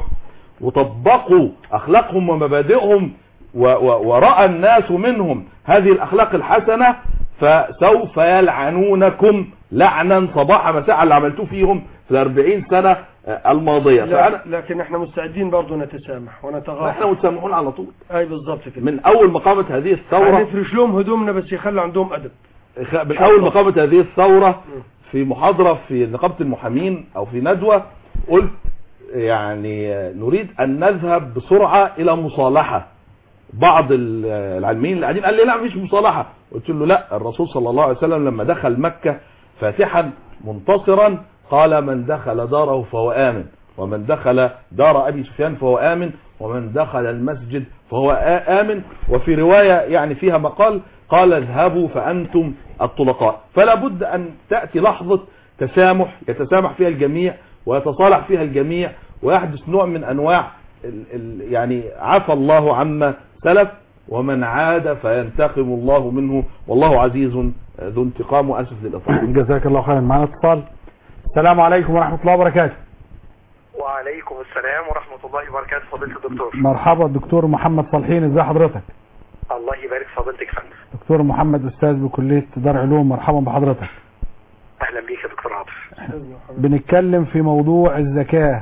وطبقوا اخلاقهم ومبادئهم و- و- ورأى الناس منهم هذه الاخلاق الحسنة فسوف يلعنونكم لعنا صباح مساء على اللي عملتوه فيهم في الاربعين سنة آه، الماضية فأنا لا لكن احنا مستعدين برضه نتسامح ونتغافل احنا متسامحون على طول اي بالظبط كده من اول ما قامت هذه الثورة هنفرش لهم هدومنا بس يخلوا عندهم ادب خ- من اول ما قامت هذه الثورة في محاضرة في نقابة المحامين او في ندوة قلت يعني نريد ان نذهب بسرعة الى مصالحة بعض ال- العلميين اللي قاعدين قال لي لا مفيش مصالحة قلت له لا الرسول صلى الله عليه وسلم لما دخل مكة فاتحا منتصرا قال من دخل داره فهو آمن ومن دخل دار أبي سفيان فهو آمن ومن دخل المسجد فهو آ- آمن وفي رواية يعني فيها مقال قال اذهبوا فأنتم الطلقاء فلا بد أن تأتي لحظة تسامح يتسامح فيها الجميع ويتصالح فيها الجميع ويحدث نوع من أنواع ال ال يعني عفى الله عما سلف ومن عاد فينتقم الله منه والله عزيز ذو انتقام وأسف للإطلاق جزاك الله خيرا معنا اتصال السلام عليكم ورحمة الله وبركاته وعليكم وعليكم السلام ورحمة الله وبركاته فضيلة الدكتور مرحبا دكتور محمد صالحين ازي حضرتك الله يبارك في فضيلتك فندم دكتور محمد استاذ بكليه دار علوم مرحبا بحضرتك أهلا بيك يا دكتور عاطف بنتكلم في موضوع الزكاه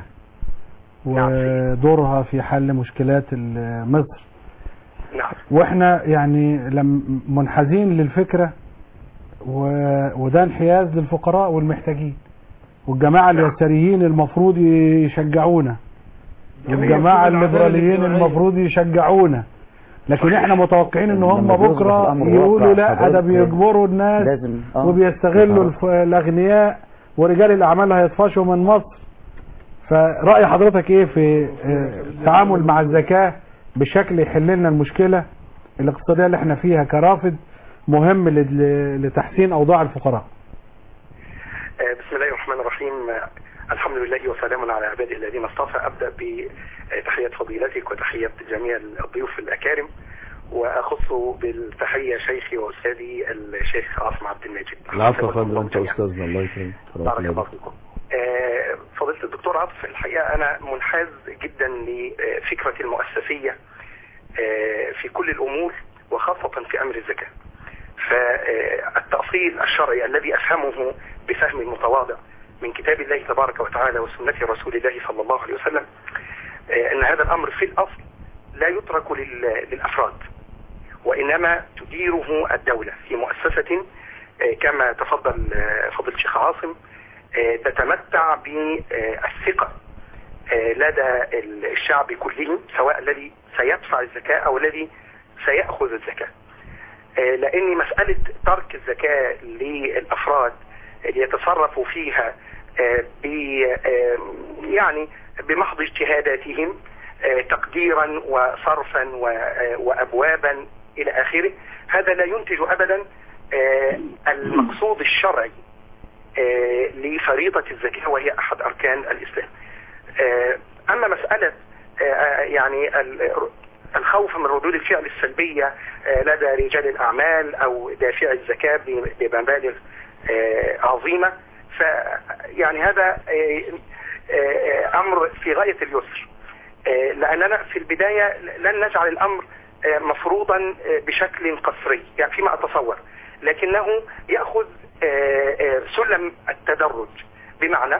ودورها في حل مشكلات ال- مصر نعم واحنا يعني لم منحازين للفكره و... وده انحياز للفقراء والمحتاجين والجماعه اليساريين المفروض يشجعونا والجماعه الليبراليين المفروض يشجعونا لكن احنا متوقعين ان هم لما بيصبح بكره الأمر يقولوا واقع لا ده حضرتك بيجبروا الناس لازم آه. وبيستغلوا الف- الاغنياء ورجال الاعمال هيطفشوا من مصر فرأي حضرتك ايه في آه، التعامل مع الزكاة بشكل يحل لنا المشكلة الاقتصادية اللي احنا فيها كرافد مهم لل- لتحسين اوضاع الفقراء آه، بسم الله الرحمن الرحيم آه، الحمد لله وسلام على عباده الذين اصطفى أبدأ بتحية فضيلتك وتحية جميع الضيوف الأكارم وأخص بالتحية شيخي وأستاذي الشيخ عاصم عبد المجيد العفو يا فندم انت استاذنا الله يكرمك بارك الله فيكم آه، فضيلة الدكتور عاطف الحقيقة أنا منحاز جدا لفكرة المؤسسية آه، في كل الأمور وخاصة في أمر الزكاة فالتأصيل الشرعي الذي أفهمه بفهم متواضع من كتاب الله تبارك وتعالى وسنة رسول الله صلى الله عليه وسلم آه، أن هذا الأمر في الأصل لا يترك لل- للأفراد وإنما تديره الدولة في مؤسسة آه، كما تفضل آه، فضيلة الشيخ عاصم آه، تتمتع بالثقة آه، لدى الشعب كله سواء الذي سيدفع الزكاة أو الذي سيأخذ الزكاة آه، لأن مسألة ترك الزكاة للأفراد ليتصرفوا فيها آه، ب آه، يعني بمحض اجتهاداتهم آه، تقديرا وصرفا و- آه، وأبوابا إلى آخره هذا لا ينتج أبدا آه، المقصود الشرعي آه، لفريضة الزكاة وهي أحد أركان الإسلام آه، أما مسألة آه، يعني ال- الخوف من ردود الفعل السلبية آه، لدى رجال الأعمال أو دافعي الزكاة ب- بمبالغ آه، عظيمة ف يعني هذا آه، آه، أمر في غاية اليسر آه، لأننا في البداية لن نجعل الأمر آه، مفروضا آه، بشكل قسري يعني فيما أتصور لكنه يأخذ آه، آه، سلم التدرج بمعنى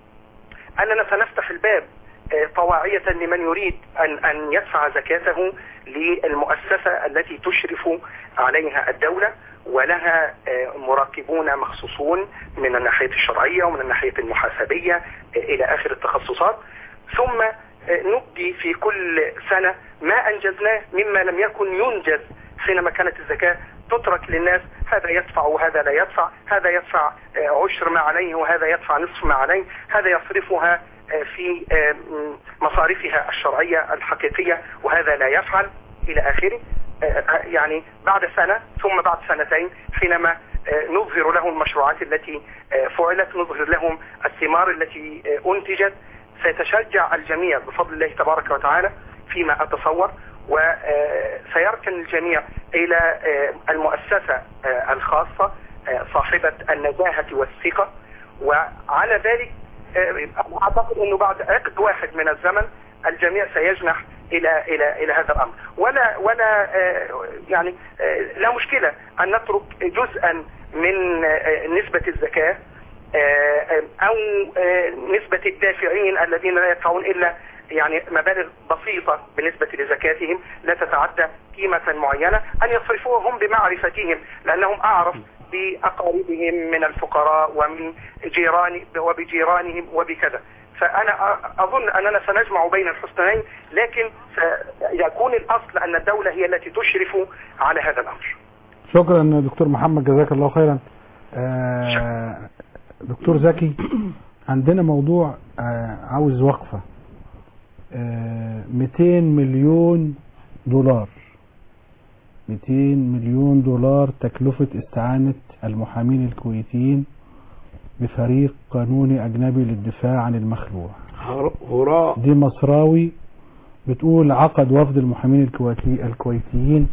أننا سنفتح الباب آه، طواعية لمن يريد أن أن يدفع زكاته للمؤسسة التي تشرف عليها الدولة ولها آه، مراقبون مخصوصون من الناحية الشرعية ومن الناحية المحاسبية آه، إلى آخر التخصصات ثم آه، نبدي في كل سنة ما أنجزناه مما لم يكن ينجز حينما كانت الزكاة تترك للناس هذا يدفع وهذا لا يدفع هذا يدفع آه، عشر ما عليه وهذا يدفع نصف ما عليه هذا يصرفها آه، في آه، م- مصاريفها الشرعية الحقيقية وهذا لا يفعل إلى آخره آه، آه، يعني بعد سنة ثم بعد سنتين حينما آه، نظهر لهم المشروعات التي آه، فعلت نظهر لهم الثمار التي آه، أنتجت سيتشجع الجميع بفضل الله تبارك وتعالى فيما أتصور وسيركن الجميع إلى آه، المؤسسة آه، الخاصة آه، صاحبة النزاهة والثقة وعلى ذلك آه، أعتقد أنه بعد عقد واحد من الزمن الجميع سيجنح إلى إلى إلى هذا الأمر ولا ولا آه، يعني آه، لا مشكلة أن نترك جزءا من آه، نسبة الزكاة آه، أو آه، نسبة الدافعين الذين لا يدفعون إلا يعني مبالغ بسيطة بالنسبة لزكاتهم لا تتعدى قيمة معينة أن يصرفوها هم بمعرفتهم لأنهم أعرف بأقاربهم من الفقراء ومن جيران وبجيرانهم وبكذا فأنا أ- أظن أننا سنجمع بين الحسنين لكن سيكون الأصل أن الدولة هي التي تشرف على هذا الأمر شكرا دكتور محمد جزاك الله خيرا آه، دكتور زكي عندنا موضوع آه، عاوز وقفة آه، 200 مليون دولار 200 مليون دولار تكلفة استعانة المحامين الكويتيين بفريق قانوني أجنبي للدفاع عن المخلوع هراء دي مصراوي بتقول عقد وفد المحامين الكويتي الكويتيين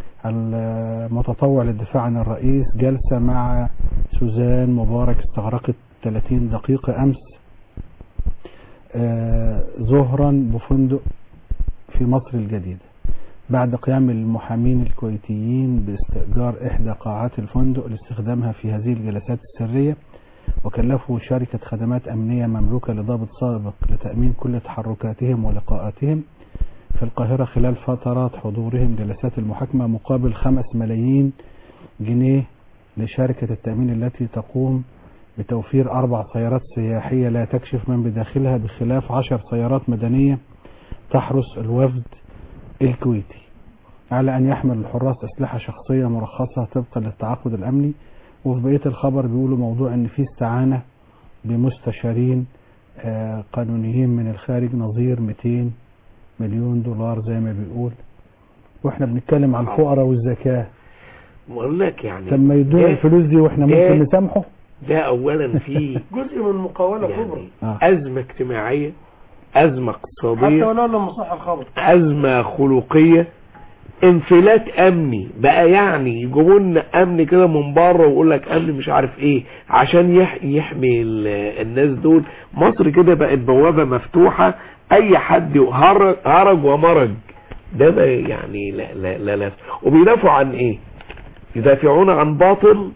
المتطوع للدفاع عن الرئيس جلسة مع سوزان مبارك استغرقت 30 دقيقة أمس آه، ظهرا بفندق في مصر الجديدة بعد قيام المحامين الكويتيين باستئجار إحدى قاعات الفندق لاستخدامها في هذه الجلسات السرية وكلفوا شركة خدمات أمنية مملوكة لضابط سابق لتأمين كل تحركاتهم ولقاءاتهم في القاهرة خلال فترات حضورهم جلسات المحاكمة مقابل خمس ملايين جنيه لشركة التأمين التي تقوم بتوفير أربع سيارات سياحية لا تكشف من بداخلها بخلاف عشر سيارات مدنية تحرس الوفد الكويتي على أن يحمل الحراس أسلحة شخصية مرخصة طبقا للتعاقد الأمني وفي بقية الخبر بيقولوا موضوع أن في استعانة بمستشارين آه، قانونيين من الخارج نظير 200 مليون دولار زي ما بيقول واحنا بنتكلم عن الفقراء والزكاة بقول لك يعني لما يدوا ده- الفلوس دي واحنا ده- ممكن نسامحه ده اولا في جزء من مقاولة يعني كبرى ازمه اجتماعيه ازمه حتى اقتصاديه ولو لم صح الخبر ازمه خلقيه انفلات امني بقى يعني يجيبوا لنا امن كده من بره ويقول لك امن مش عارف ايه عشان يح يحمي ال- الناس دول مصر كده بقت بوابه مفتوحه اي حد هرج, هرج ومرج ده ما يعني لا لا لا, لا. وبيدافعوا عن ايه يدافعون عن باطل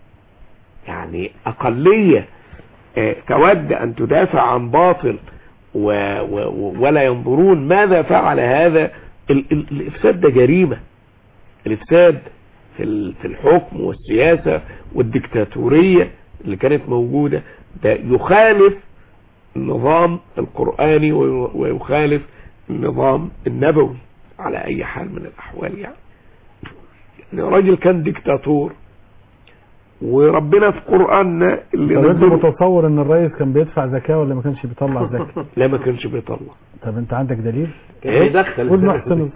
يعني اقليه آه، تود ان تدافع عن باطل و و ولا ينظرون ماذا فعل هذا ال ال الافساد ده جريمه الافساد في ال- في الحكم والسياسه والديكتاتوريه اللي كانت موجوده ده يخالف النظام القراني وي- ويخالف النظام النبوي على اي حال من الاحوال يعني يعني راجل كان ديكتاتور وربنا في قرآننا اللي طب انت نزله متصور ان الرئيس كان بيدفع زكاة ولا ما كانش بيطلع زكاة لا ما كانش بيطلع طب انت عندك دليل كان بيدخل. قول محسن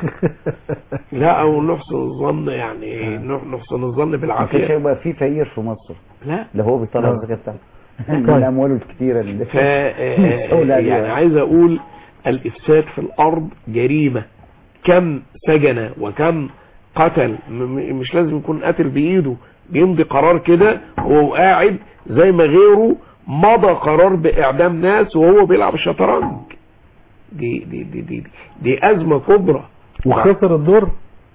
لا او نحسن الظن يعني نح- نحسن الظن ما كانش بالعافيه هيبقى في فقير في مصر لا ده هو بيطلع لا. الزكاة بتاعته من امواله الكتيرة اللي ف يعني عايز اقول الافساد في الارض جريمه كم سجن وكم قتل م- م- مش لازم يكون قتل بايده بيمضي قرار كده وهو قاعد زي ما غيره مضى قرار باعدام ناس وهو بيلعب الشطرنج دي دي دي دي, دي, دي ازمه كبرى وخسر الدور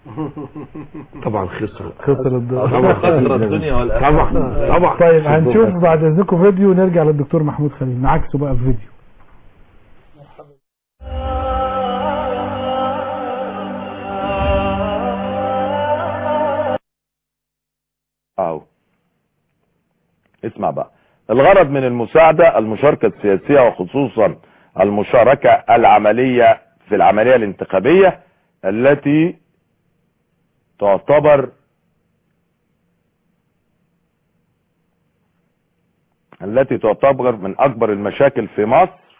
طبعا خسر خسر الدور طبعا خسر الدنيا والآخرة. طبعا طبعا طيب هنشوف بعد اذنكم فيديو ونرجع للدكتور محمود خليل نعكسه بقى في فيديو اهو اسمع بقى الغرض من المساعدة المشاركة السياسية وخصوصا المشاركة العملية في العملية الانتخابية التي تعتبر التي تعتبر من اكبر المشاكل في مصر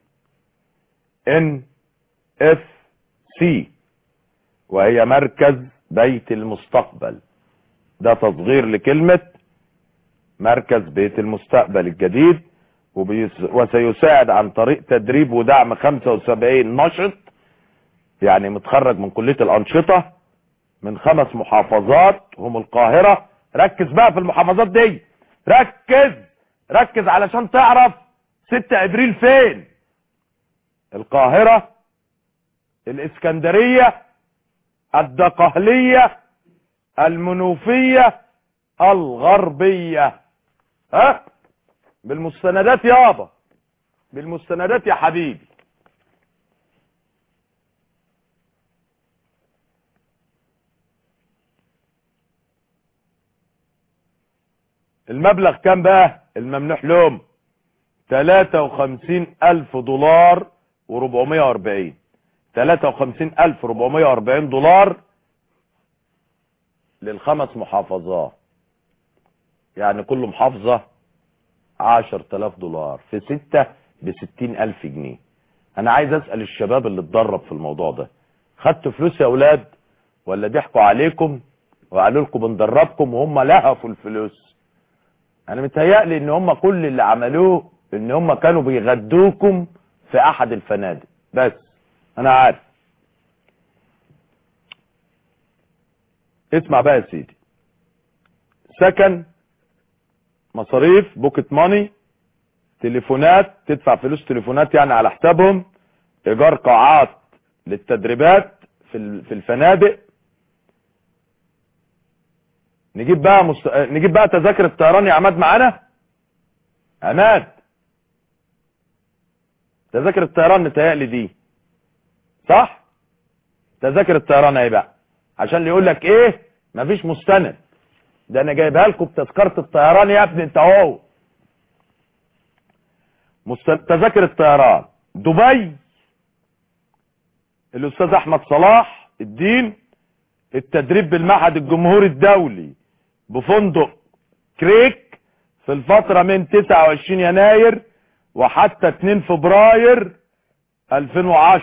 ان اف سي وهي مركز بيت المستقبل ده تصغير لكلمة مركز بيت المستقبل الجديد وبيس- وسيساعد عن طريق تدريب ودعم 75 نشط يعني متخرج من كلية الأنشطة من خمس محافظات هم القاهرة ركز بقى في المحافظات دي ركز ركز علشان تعرف 6 ابريل فين القاهرة الاسكندرية الدقهلية المنوفية الغربية ها بالمستندات يابا بالمستندات يا حبيبي المبلغ كام بقى الممنوح لهم 53 ألف دولار و440 53 ألف 440 دولار للخمس محافظات يعني كل محافظة 10000 دولار في ستة بستين ألف جنيه أنا عايز أسأل الشباب اللي اتدرب في الموضوع ده خدتوا فلوس يا أولاد ولا ضحكوا عليكم وقالوا لكم بندربكم وهم لهفوا الفلوس انا متهيألي ان هم كل اللي عملوه ان هم كانوا بيغدوكم في احد الفنادق بس انا عارف اسمع بقى يا سيدي سكن مصاريف بوكت ماني تليفونات تدفع فلوس تليفونات يعني على حسابهم ايجار قاعات للتدريبات في ال- في الفنادق نجيب بقى مست... نجيب بقى تذاكر الطيران يا عماد معانا عماد تذاكر الطيران متهيألي دي صح تذاكر الطيران اهي بقى عشان اللي يقول لك ايه مفيش مستند ده انا جايبها لكم بتذكره الطيران يا ابني انت اهو مست... تذاكر الطيران دبي الاستاذ احمد صلاح الدين التدريب بالمعهد الجمهوري الدولي بفندق كريك في الفترة من 29 يناير وحتى 2 فبراير 2010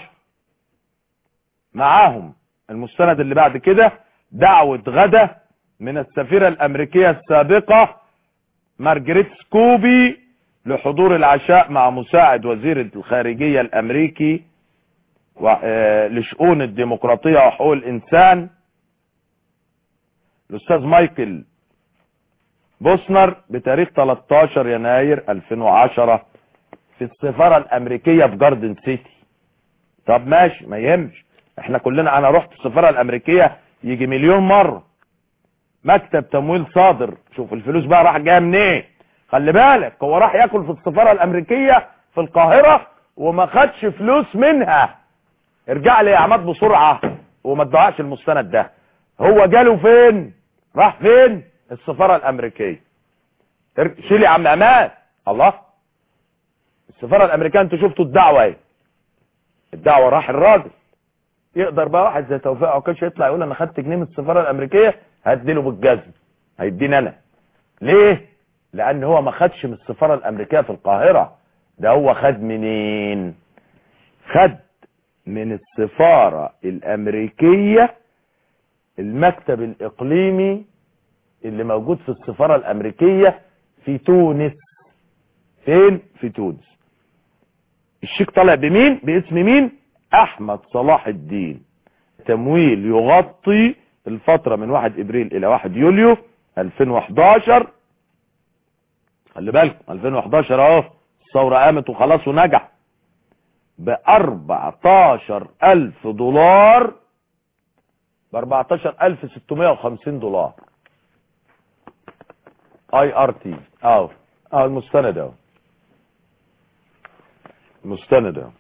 معاهم المستند اللي بعد كده دعوة غدا من السفيرة الامريكية السابقة مارجريت سكوبي لحضور العشاء مع مساعد وزير الخارجية الامريكي و- آه، لشؤون الديمقراطية وحقوق الانسان الاستاذ مايكل بوسنر بتاريخ 13 يناير 2010 في السفارة الامريكية في جاردن سيتي طب ماشي ما يهمش احنا كلنا انا رحت السفارة الامريكية يجي مليون مرة مكتب تمويل صادر شوف الفلوس بقى راح جايه منين خلي بالك هو راح ياكل في السفارة الامريكية في القاهرة وما خدش فلوس منها ارجع لي يا عماد بسرعة وما تضيعش المستند ده هو جاله فين راح فين السفارة الامريكية ار- شيل يا عم عماد الله السفارة الامريكية انتوا شفتوا الدعوة ايه الدعوة راح الراجل يقدر بقى واحد زي توفيق عكاش يطلع يقول انا خدت جنيه من السفارة الامريكية هديله بالجزم هيديني انا ليه لان هو ما خدش من السفارة الامريكية في القاهرة ده هو خد منين خد من السفارة الامريكية المكتب الاقليمي اللي موجود في السفارة الامريكية في تونس فين في تونس الشيك طالع بمين باسم مين احمد صلاح الدين تمويل يغطي الفترة من 1 ابريل الى 1 يوليو 2011 خلي بالكم 2011 اهو الثورة قامت وخلاص ونجح ب 14000 دولار ب 14650 دولار اي ار تي اهو اهو المستند اهو المستند اهو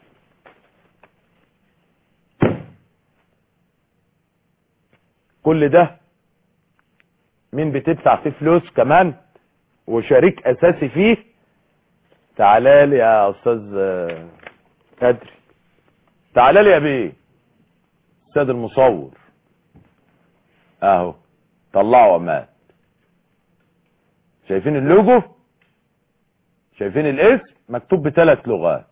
كل ده مين بتدفع فيه فلوس كمان وشريك اساسي فيه تعالى لي يا استاذ آه، قدري تعالى لي يا بيه استاذ المصور اهو طلعوا عماد شايفين اللوجو شايفين الاسم مكتوب بثلاث لغات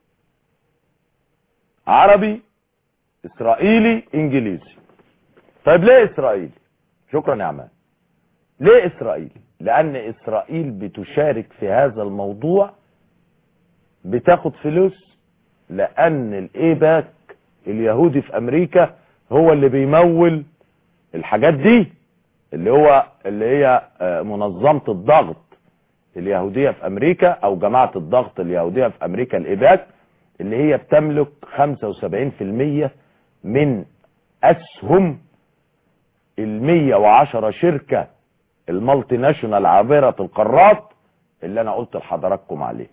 عربي اسرائيلي انجليزي طيب ليه اسرائيلي شكرا يا عماد ليه اسرائيل لان اسرائيل بتشارك في هذا الموضوع بتاخد فلوس لان الايباك اليهودي في امريكا هو اللي بيمول الحاجات دي اللي هو اللي هي آه، منظمة الضغط اليهودية في امريكا او جماعة الضغط اليهودية في امريكا الايباك اللي هي بتملك 75% من اسهم ال 110 شركة المالتي ناشونال عابرة القارات اللي انا قلت لحضراتكم عليه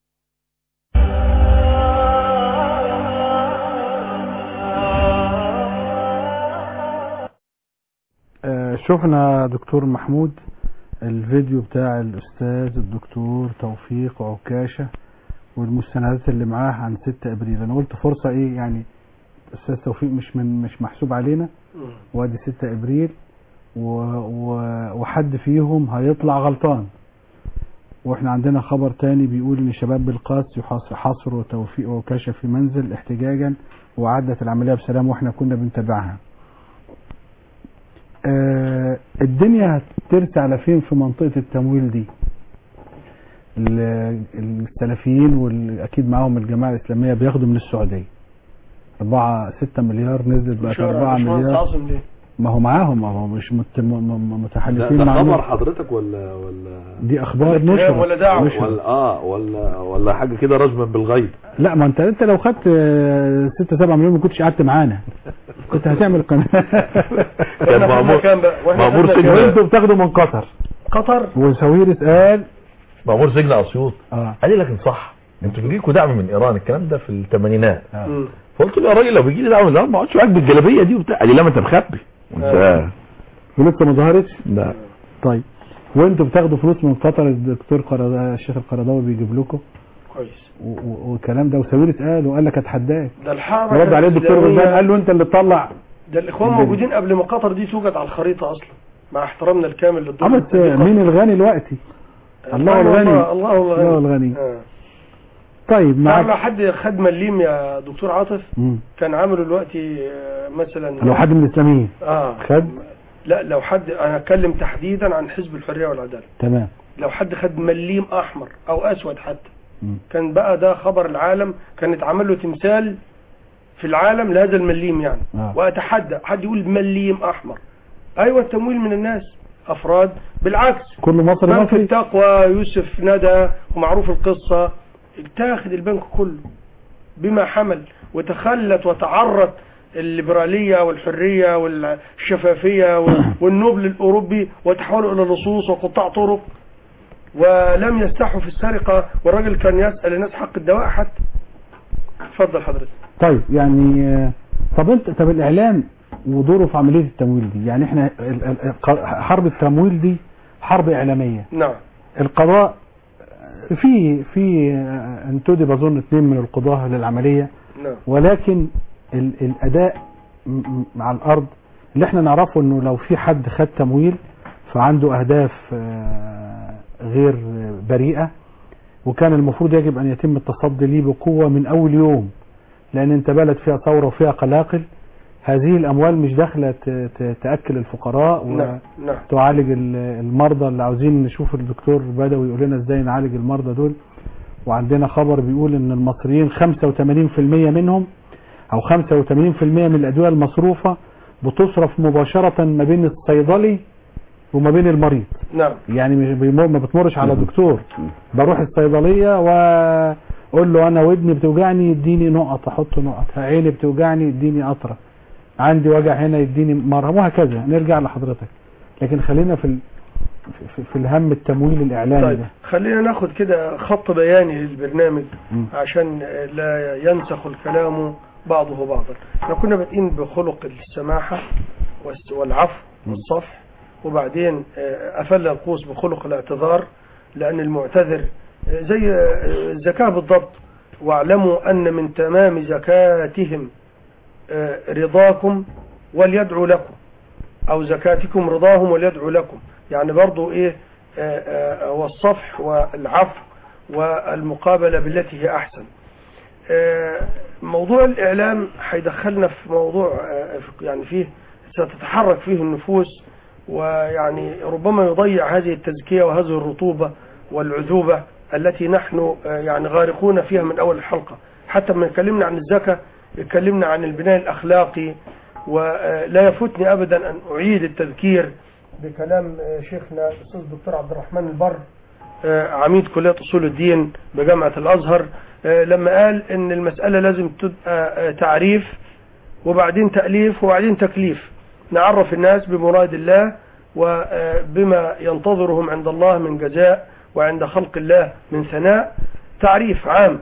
آه، شفنا دكتور محمود الفيديو بتاع الأستاذ الدكتور توفيق عكاشة والمستندات اللي معاه عن 6 أبريل أنا قلت فرصة إيه يعني أستاذ توفيق مش من مش محسوب علينا وادي 6 أبريل و و وحد فيهم هيطلع غلطان واحنا عندنا خبر تاني بيقول ان شباب بالقاس يحاص- حاصروا توفيق وكاشة في منزل احتجاجا وعدت العملية بسلام واحنا كنا بنتابعها آه، الدنيا هترسى على فين في منطقة التمويل دي ال- السلفيين واكيد معاهم الجماعة الاسلامية بياخدوا من السعودية 4 6 مليار نزلت بقت 4 باشمهندس مليار عاصم ليه؟ ما هو معاهم ما هو مش مت... م- م- ده, متحالفين ده مع خبر مين. حضرتك ولا ولا دي اخبار كلام نشرة ولا دعوة. نشرة. ولا اه ولا ولا حاجه كده رجما بالغيب لا ما انت انت لو خدت 6 7 مليون ما كنتش قعدت معانا كنت هتعمل قناه كان واحنا مأمور خدنا كام بقى؟ واحنا مأمور خدنا سجن كام؟ وانتوا بتاخدوا من قطر قطر وساويرس قال مأمور سجن اسيوط اه قال لي لكن صح انتوا بيجيلكوا دعم من ايران الكلام ده في الثمانينات مم. فقلت له يا راجل لو بيجي لي دعم من ايران ما اقعدش معاك بالجلابيه دي وبتاع قال لي لا ما انت مخبي وانت ولسه ما ظهرتش لا طيب وانتوا بتاخدوا فلوس من قطر الدكتور قرضاوي الشيخ القرضاوي بيجيب لكم كويس و- و- والكلام ده وساويرس قال وقال لك اتحداك ده الحركة رد عليه الدكتور الإسلامية- غزال قال له انت اللي تطلع ده الاخوان موجودين قبل ما قطر دي توجد على الخريطة اصلا مع احترامنا الكامل للدول عملت مين الغني دلوقتي الله الغني الله الغني الله الغني آه. طيب تعرف لو معاك حد خد مليم يا دكتور عاطف مم. كان عامله دلوقتي آه، مثلا لو حد من الاسلاميين اه خد لا لو حد انا اتكلم تحديدا عن حزب الحريه والعداله تمام لو حد خد مليم احمر او اسود حتى مم. كان بقى ده خبر العالم كان اتعمل له تمثال في العالم لهذا المليم يعني آه. واتحدى حد يقول مليم احمر ايوه التمويل من الناس افراد بالعكس كل مصري بنك مصري التقوى يوسف ندى ومعروف القصة اتاخد البنك كله بما حمل وتخلت وتعرت الليبرالية والحرية والشفافية وال- والنبل الأوروبي وتحولوا إلى لصوص وقطاع طرق ولم يستحوا في السرقة والراجل كان يسأل الناس حق الدواء حتى اتفضل حضرتك طيب يعني آه، طب انت طب الاعلام ودوره في عمليه التمويل دي يعني احنا ال- ال- ال- حرب التمويل دي حرب اعلاميه نعم القضاء في في آه، انتدب اظن اثنين من القضاه للعمليه نعم ولكن ال- الاداء م- م- على الارض اللي احنا نعرفه انه لو في حد خد تمويل فعنده اهداف آه، غير بريئه وكان المفروض يجب ان يتم التصدي ليه بقوه من اول يوم لان انت بلد فيها ثوره وفيها قلاقل هذه الاموال مش داخله ت- ت- تاكل الفقراء نعم نعم وتعالج ال- المرضى اللي عاوزين نشوف الدكتور بدوي يقول لنا ازاي نعالج المرضى دول وعندنا خبر بيقول ان المصريين 85% منهم او 85% من الادويه المصروفه بتصرف مباشره ما بين الصيدلي وما بين المريض نعم يعني مش بيمر ما بتمرش على دكتور بروح الصيدليه واقول له انا ودني بتوجعني يديني نقط احط نقط عيني بتوجعني يديني قطره عندي وجع هنا يديني مرهم وهكذا نرجع لحضرتك لكن خلينا في ال... في, في الهم التمويل الاعلامي طيب ده خلينا ناخد كده خط بياني للبرنامج مم. عشان لا ينسخ الكلام بعضه بعضا احنا كنا بادئين بخلق السماحة والس- والعفو والصفح وبعدين آه، أفل القوس بخلق الاعتذار لأن المعتذر آه، زي آه، الزكاة بالضبط واعلموا أن من تمام زكاتهم آه، رضاكم وليدعوا لكم أو زكاتكم رضاهم وليدعوا لكم يعني برضو إيه آه، آه، والصفح والعفو والمقابلة بالتي هي أحسن آه، موضوع الإعلام هيدخلنا في موضوع آه، في- يعني فيه ستتحرك فيه النفوس ويعني ربما يضيع هذه التزكية وهذه الرطوبة والعذوبة التي نحن آه، يعني غارقون فيها من أول الحلقة حتى لما اتكلمنا عن الزكاة اتكلمنا عن البناء الأخلاقي ولا يفوتني أبدا أن أعيد التذكير بكلام آه، شيخنا الأستاذ الدكتور عبد الرحمن البر آه، عميد كلية أصول الدين بجامعة الأزهر آه، لما قال إن المسألة لازم تبقى آه، تعريف وبعدين تأليف وبعدين تكليف نعرف الناس بمراد الله وبما ينتظرهم عند الله من جزاء وعند خلق الله من ثناء تعريف عام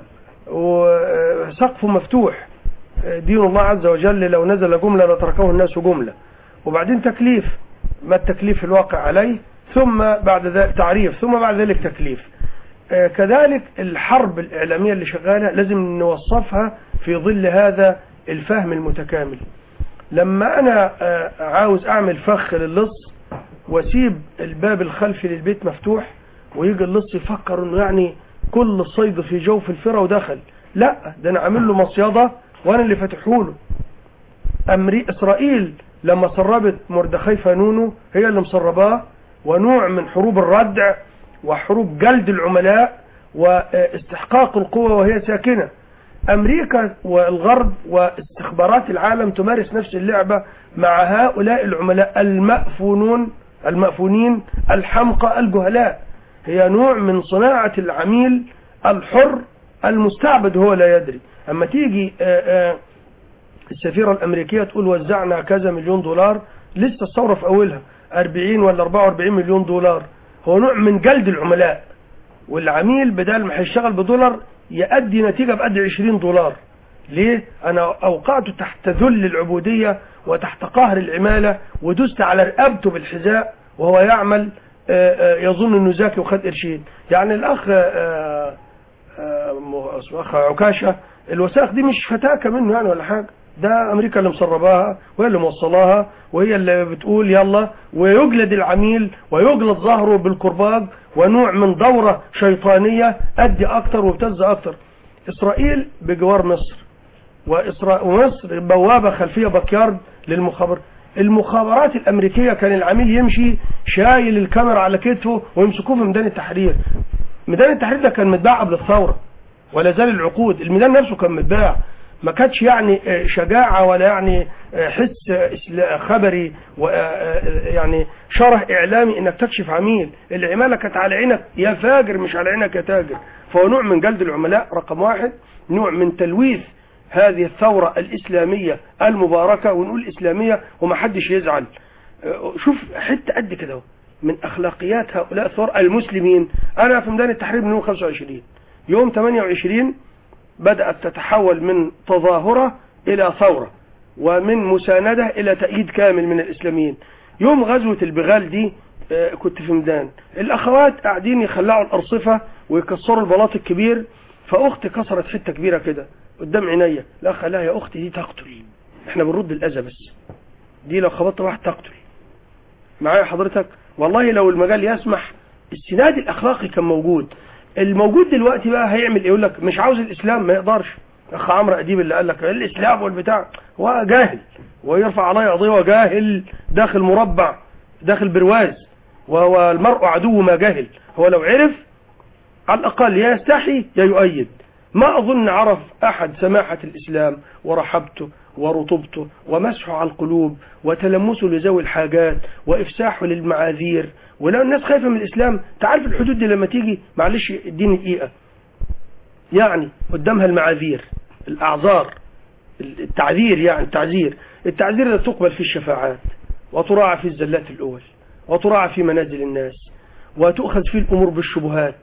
وسقف مفتوح آه، دين الله عز وجل لو نزل جملة لتركه الناس جملة وبعدين تكليف ما التكليف الواقع عليه ثم بعد ذلك تعريف ثم بعد ذلك تكليف آه، كذلك الحرب الإعلامية اللي شغالة لازم نوصفها في ظل هذا الفهم المتكامل لما أنا آه، عاوز أعمل فخ للص واسيب الباب الخلفي للبيت مفتوح ويجي اللص يفكر انه يعني كل الصيد في جوف الفرة ودخل لا ده انا عامل له مصيدة وانا اللي فاتحه له أمري إسرائيل لما سربت مردخي فانونو هي اللي مسرباه ونوع من حروب الردع وحروب جلد العملاء واستحقاق القوة وهي ساكنة أمريكا والغرب واستخبارات العالم تمارس نفس اللعبة مع هؤلاء العملاء المأفونون المأفونين الحمقى الجهلاء هي نوع من صناعة العميل الحر المستعبد هو لا يدري أما تيجي آآ آآ السفيرة الأمريكية تقول وزعنا كذا مليون دولار لسه الثورة في أولها 40 ولا 44 مليون دولار هو نوع من جلد العملاء والعميل بدل ما هيشتغل بدولار يؤدي نتيجة بقد 20 دولار ليه؟ أنا أوقعته تحت ذل العبودية وتحت قهر العمالة ودست على رقبته بالحذاء وهو يعمل آآ آآ يظن انه ذكي وخد قرشين يعني الاخ آآ اسمه اخ عكاشه الوثائق دي مش فتاكه منه يعني ولا حاجه ده امريكا اللي مسرباها وهي اللي موصلاها وهي اللي بتقول يلا ويجلد العميل ويجلد ظهره بالكرباج ونوع من دورة شيطانية ادي اكتر وابتز اكتر اسرائيل بجوار مصر وإسرا... ومصر بوابة خلفية باكيارد للمخابرات المخابرات الامريكية كان العميل يمشي شايل الكاميرا على كتفه ويمسكوه في ميدان التحرير ميدان التحرير ده كان متباع قبل الثورة ولا زال العقود الميدان نفسه كان متباع ما كانتش يعني شجاعة ولا يعني حس خبري يعني شرح إعلامي إنك تكشف عميل العمالة كانت على عينك يا فاجر مش على عينك يا تاجر فهو نوع من جلد العملاء رقم واحد نوع من تلويث هذه الثورة الإسلامية المباركة ونقول إسلامية وما حدش يزعل شوف حتة قد كده من أخلاقيات هؤلاء الثورة المسلمين أنا في ميدان التحرير من يوم 25 يوم 28 بدأت تتحول من تظاهرة إلى ثورة ومن مساندة إلى تأييد كامل من الإسلاميين يوم غزوة البغال دي كنت في ميدان الأخوات قاعدين يخلعوا الأرصفة ويكسروا البلاط الكبير فأختي كسرت حتة كبيرة كده قدام عينيا الأخ قال لها يا أختي دي تقتل احنا بنرد الأذى بس دي لو خبطت واحد تقتل معايا حضرتك والله لو المجال يسمح السناد الأخلاقي كان موجود الموجود دلوقتي بقى هيعمل ايه يقول لك مش عاوز الاسلام ما يقدرش اخ عمرو اديب اللي قال لك الاسلام والبتاع هو جاهل ويرفع عليه قضيه وجاهل داخل مربع داخل برواز وهو المرء عدو ما جهل هو لو عرف على الاقل يا يستحي يا يؤيد ما اظن عرف احد سماحه الاسلام ورحبته ورطوبته ومسحه على القلوب وتلمسه لذوي الحاجات وافساحه للمعاذير ولو الناس خايفه من الاسلام تعرف الحدود دي لما تيجي معلش اديني دقيقه يعني قدامها المعاذير الاعذار التعذير يعني التعذير التعذير لا تقبل في الشفاعات وتراعى في الزلات الاول وتراعى في منازل الناس وتؤخذ فيه الامور بالشبهات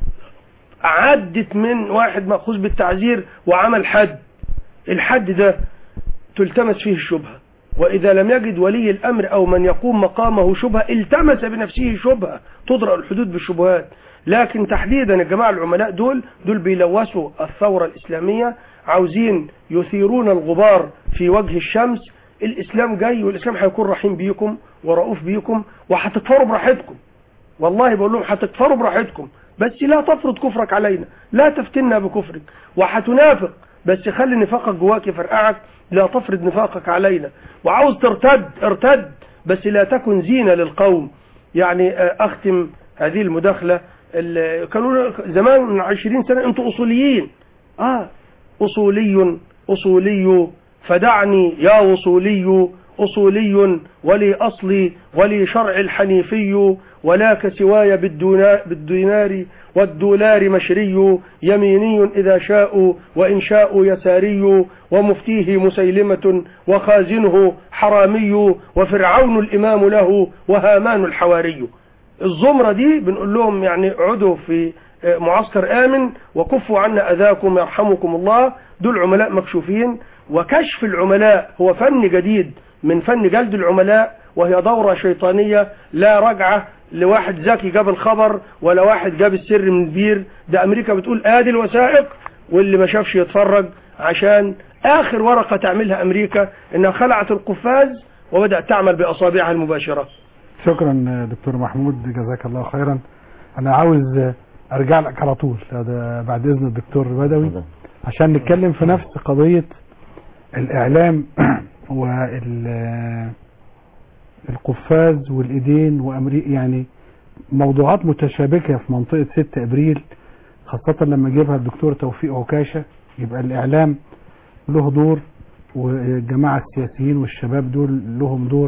عدت من واحد مأخوذ بالتعذير وعمل حد الحد ده تلتمس فيه الشبهه وإذا لم يجد ولي الأمر أو من يقوم مقامه شبهة التمس بنفسه شبهة تضرأ الحدود بالشبهات لكن تحديدا الجماعة العملاء دول دول بيلوثوا الثورة الإسلامية عاوزين يثيرون الغبار في وجه الشمس الإسلام جاي والإسلام هيكون رحيم بيكم ورؤوف بيكم وهتكفروا براحتكم والله بقول لهم هتكفروا براحتكم بس لا تفرض كفرك علينا لا تفتنا بكفرك وهتنافق بس خلي نفاقك جواك يفرقعك لا تفرض نفاقك علينا وعاوز ترتد ارتد بس لا تكن زينة للقوم يعني اختم هذه المداخلة كانوا زمان من عشرين سنة انتوا اصوليين اه اصولي اصولي فدعني يا وصولي أصولي ولي أصلي ولي شرع الحنيفي ولاك سواي بالدينار والدولار مشري يميني إذا شاء وإن شاء يساري ومفتيه مسيلمة وخازنه حرامي وفرعون الإمام له وهامان الحواري الزمرة دي بنقول لهم يعني اقعدوا في معسكر آمن وكفوا عنا أذاكم يرحمكم الله دول عملاء مكشوفين وكشف العملاء هو فن جديد من فن جلد العملاء وهي دورة شيطانية لا رجعة لواحد ذكي جاب الخبر ولا واحد جاب السر من البير ده أمريكا بتقول آدي الوثائق واللي ما شافش يتفرج عشان آخر ورقة تعملها أمريكا إنها خلعت القفاز وبدأت تعمل بأصابعها المباشرة شكرا دكتور محمود جزاك الله خيرا أنا عاوز أرجع لك على طول هذا بعد إذن الدكتور بدوي عشان نتكلم في نفس قضية الإعلام والقفاز والإيدين وأمريكا يعني موضوعات متشابكة في منطقة 6 أبريل خاصة لما جيبها الدكتور توفيق عكاشة يبقى الاعلام له دور والجماعة السياسيين والشباب دول لهم دور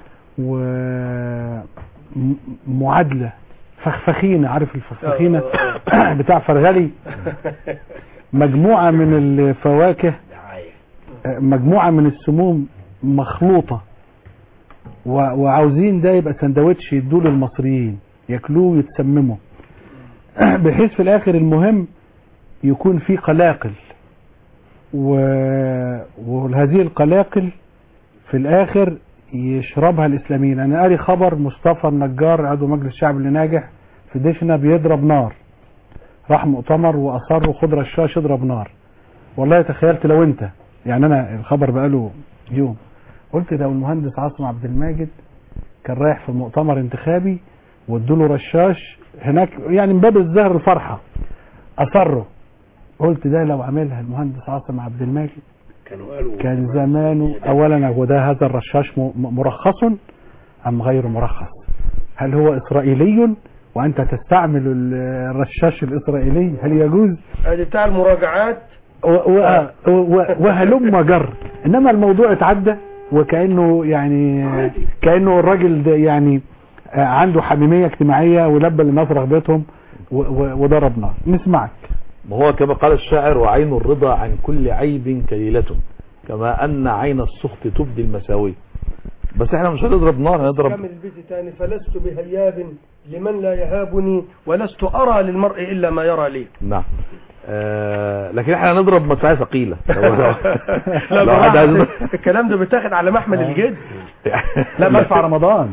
ومعادلة فخفخينة عارف الفخفخينة بتاع فرغلي مجموعة من الفواكه مجموعة من السموم مخلوطة و- وعاوزين ده يبقى سندوتش يدوه للمصريين ياكلوه ويتسمموا بحيث في الاخر المهم يكون في قلاقل و... وهذه القلاقل في الاخر يشربها الاسلاميين انا قاري خبر مصطفى النجار عضو مجلس الشعب اللي ناجح في دشنا بيضرب نار راح مؤتمر واصر خد رشاش اضرب نار والله تخيلت لو انت يعني انا الخبر بقاله يوم قلت لو المهندس عاصم عبد الماجد كان رايح في مؤتمر انتخابي وادوله رشاش هناك يعني من باب الزهر الفرحه اصروا قلت ده لو عملها المهندس عاصم عبد الماجد كانوا قالوا كان زمانه اولا هو ده هذا الرشاش م- م- مرخص ام غير مرخص هل هو اسرائيلي وانت تستعمل ال- الرشاش الاسرائيلي هل يجوز ادي بتاع المراجعات و- و- و- وهلم جر انما الموضوع اتعدى وكانه يعني كانه الراجل ده يعني آه، عنده حميميه اجتماعيه ولبى للناس رغبتهم و- و- وضرب نار نسمعك ما هو كما قال الشاعر وعين الرضا عن كل عيب كليلة كما أن عين السخط تبدي المساوي بس احنا مش هنضرب نار هنضرب كمل البيت تاني فلست بهياب لمن لا يهابني ولست أرى للمرء إلا ما يرى لي نعم آه لكن احنا هنضرب مدفعية ثقيلة لو- لا لو حد عايز بالعكس، الكلام ده بيتاخد على محمل الجد لا مدفع رمضان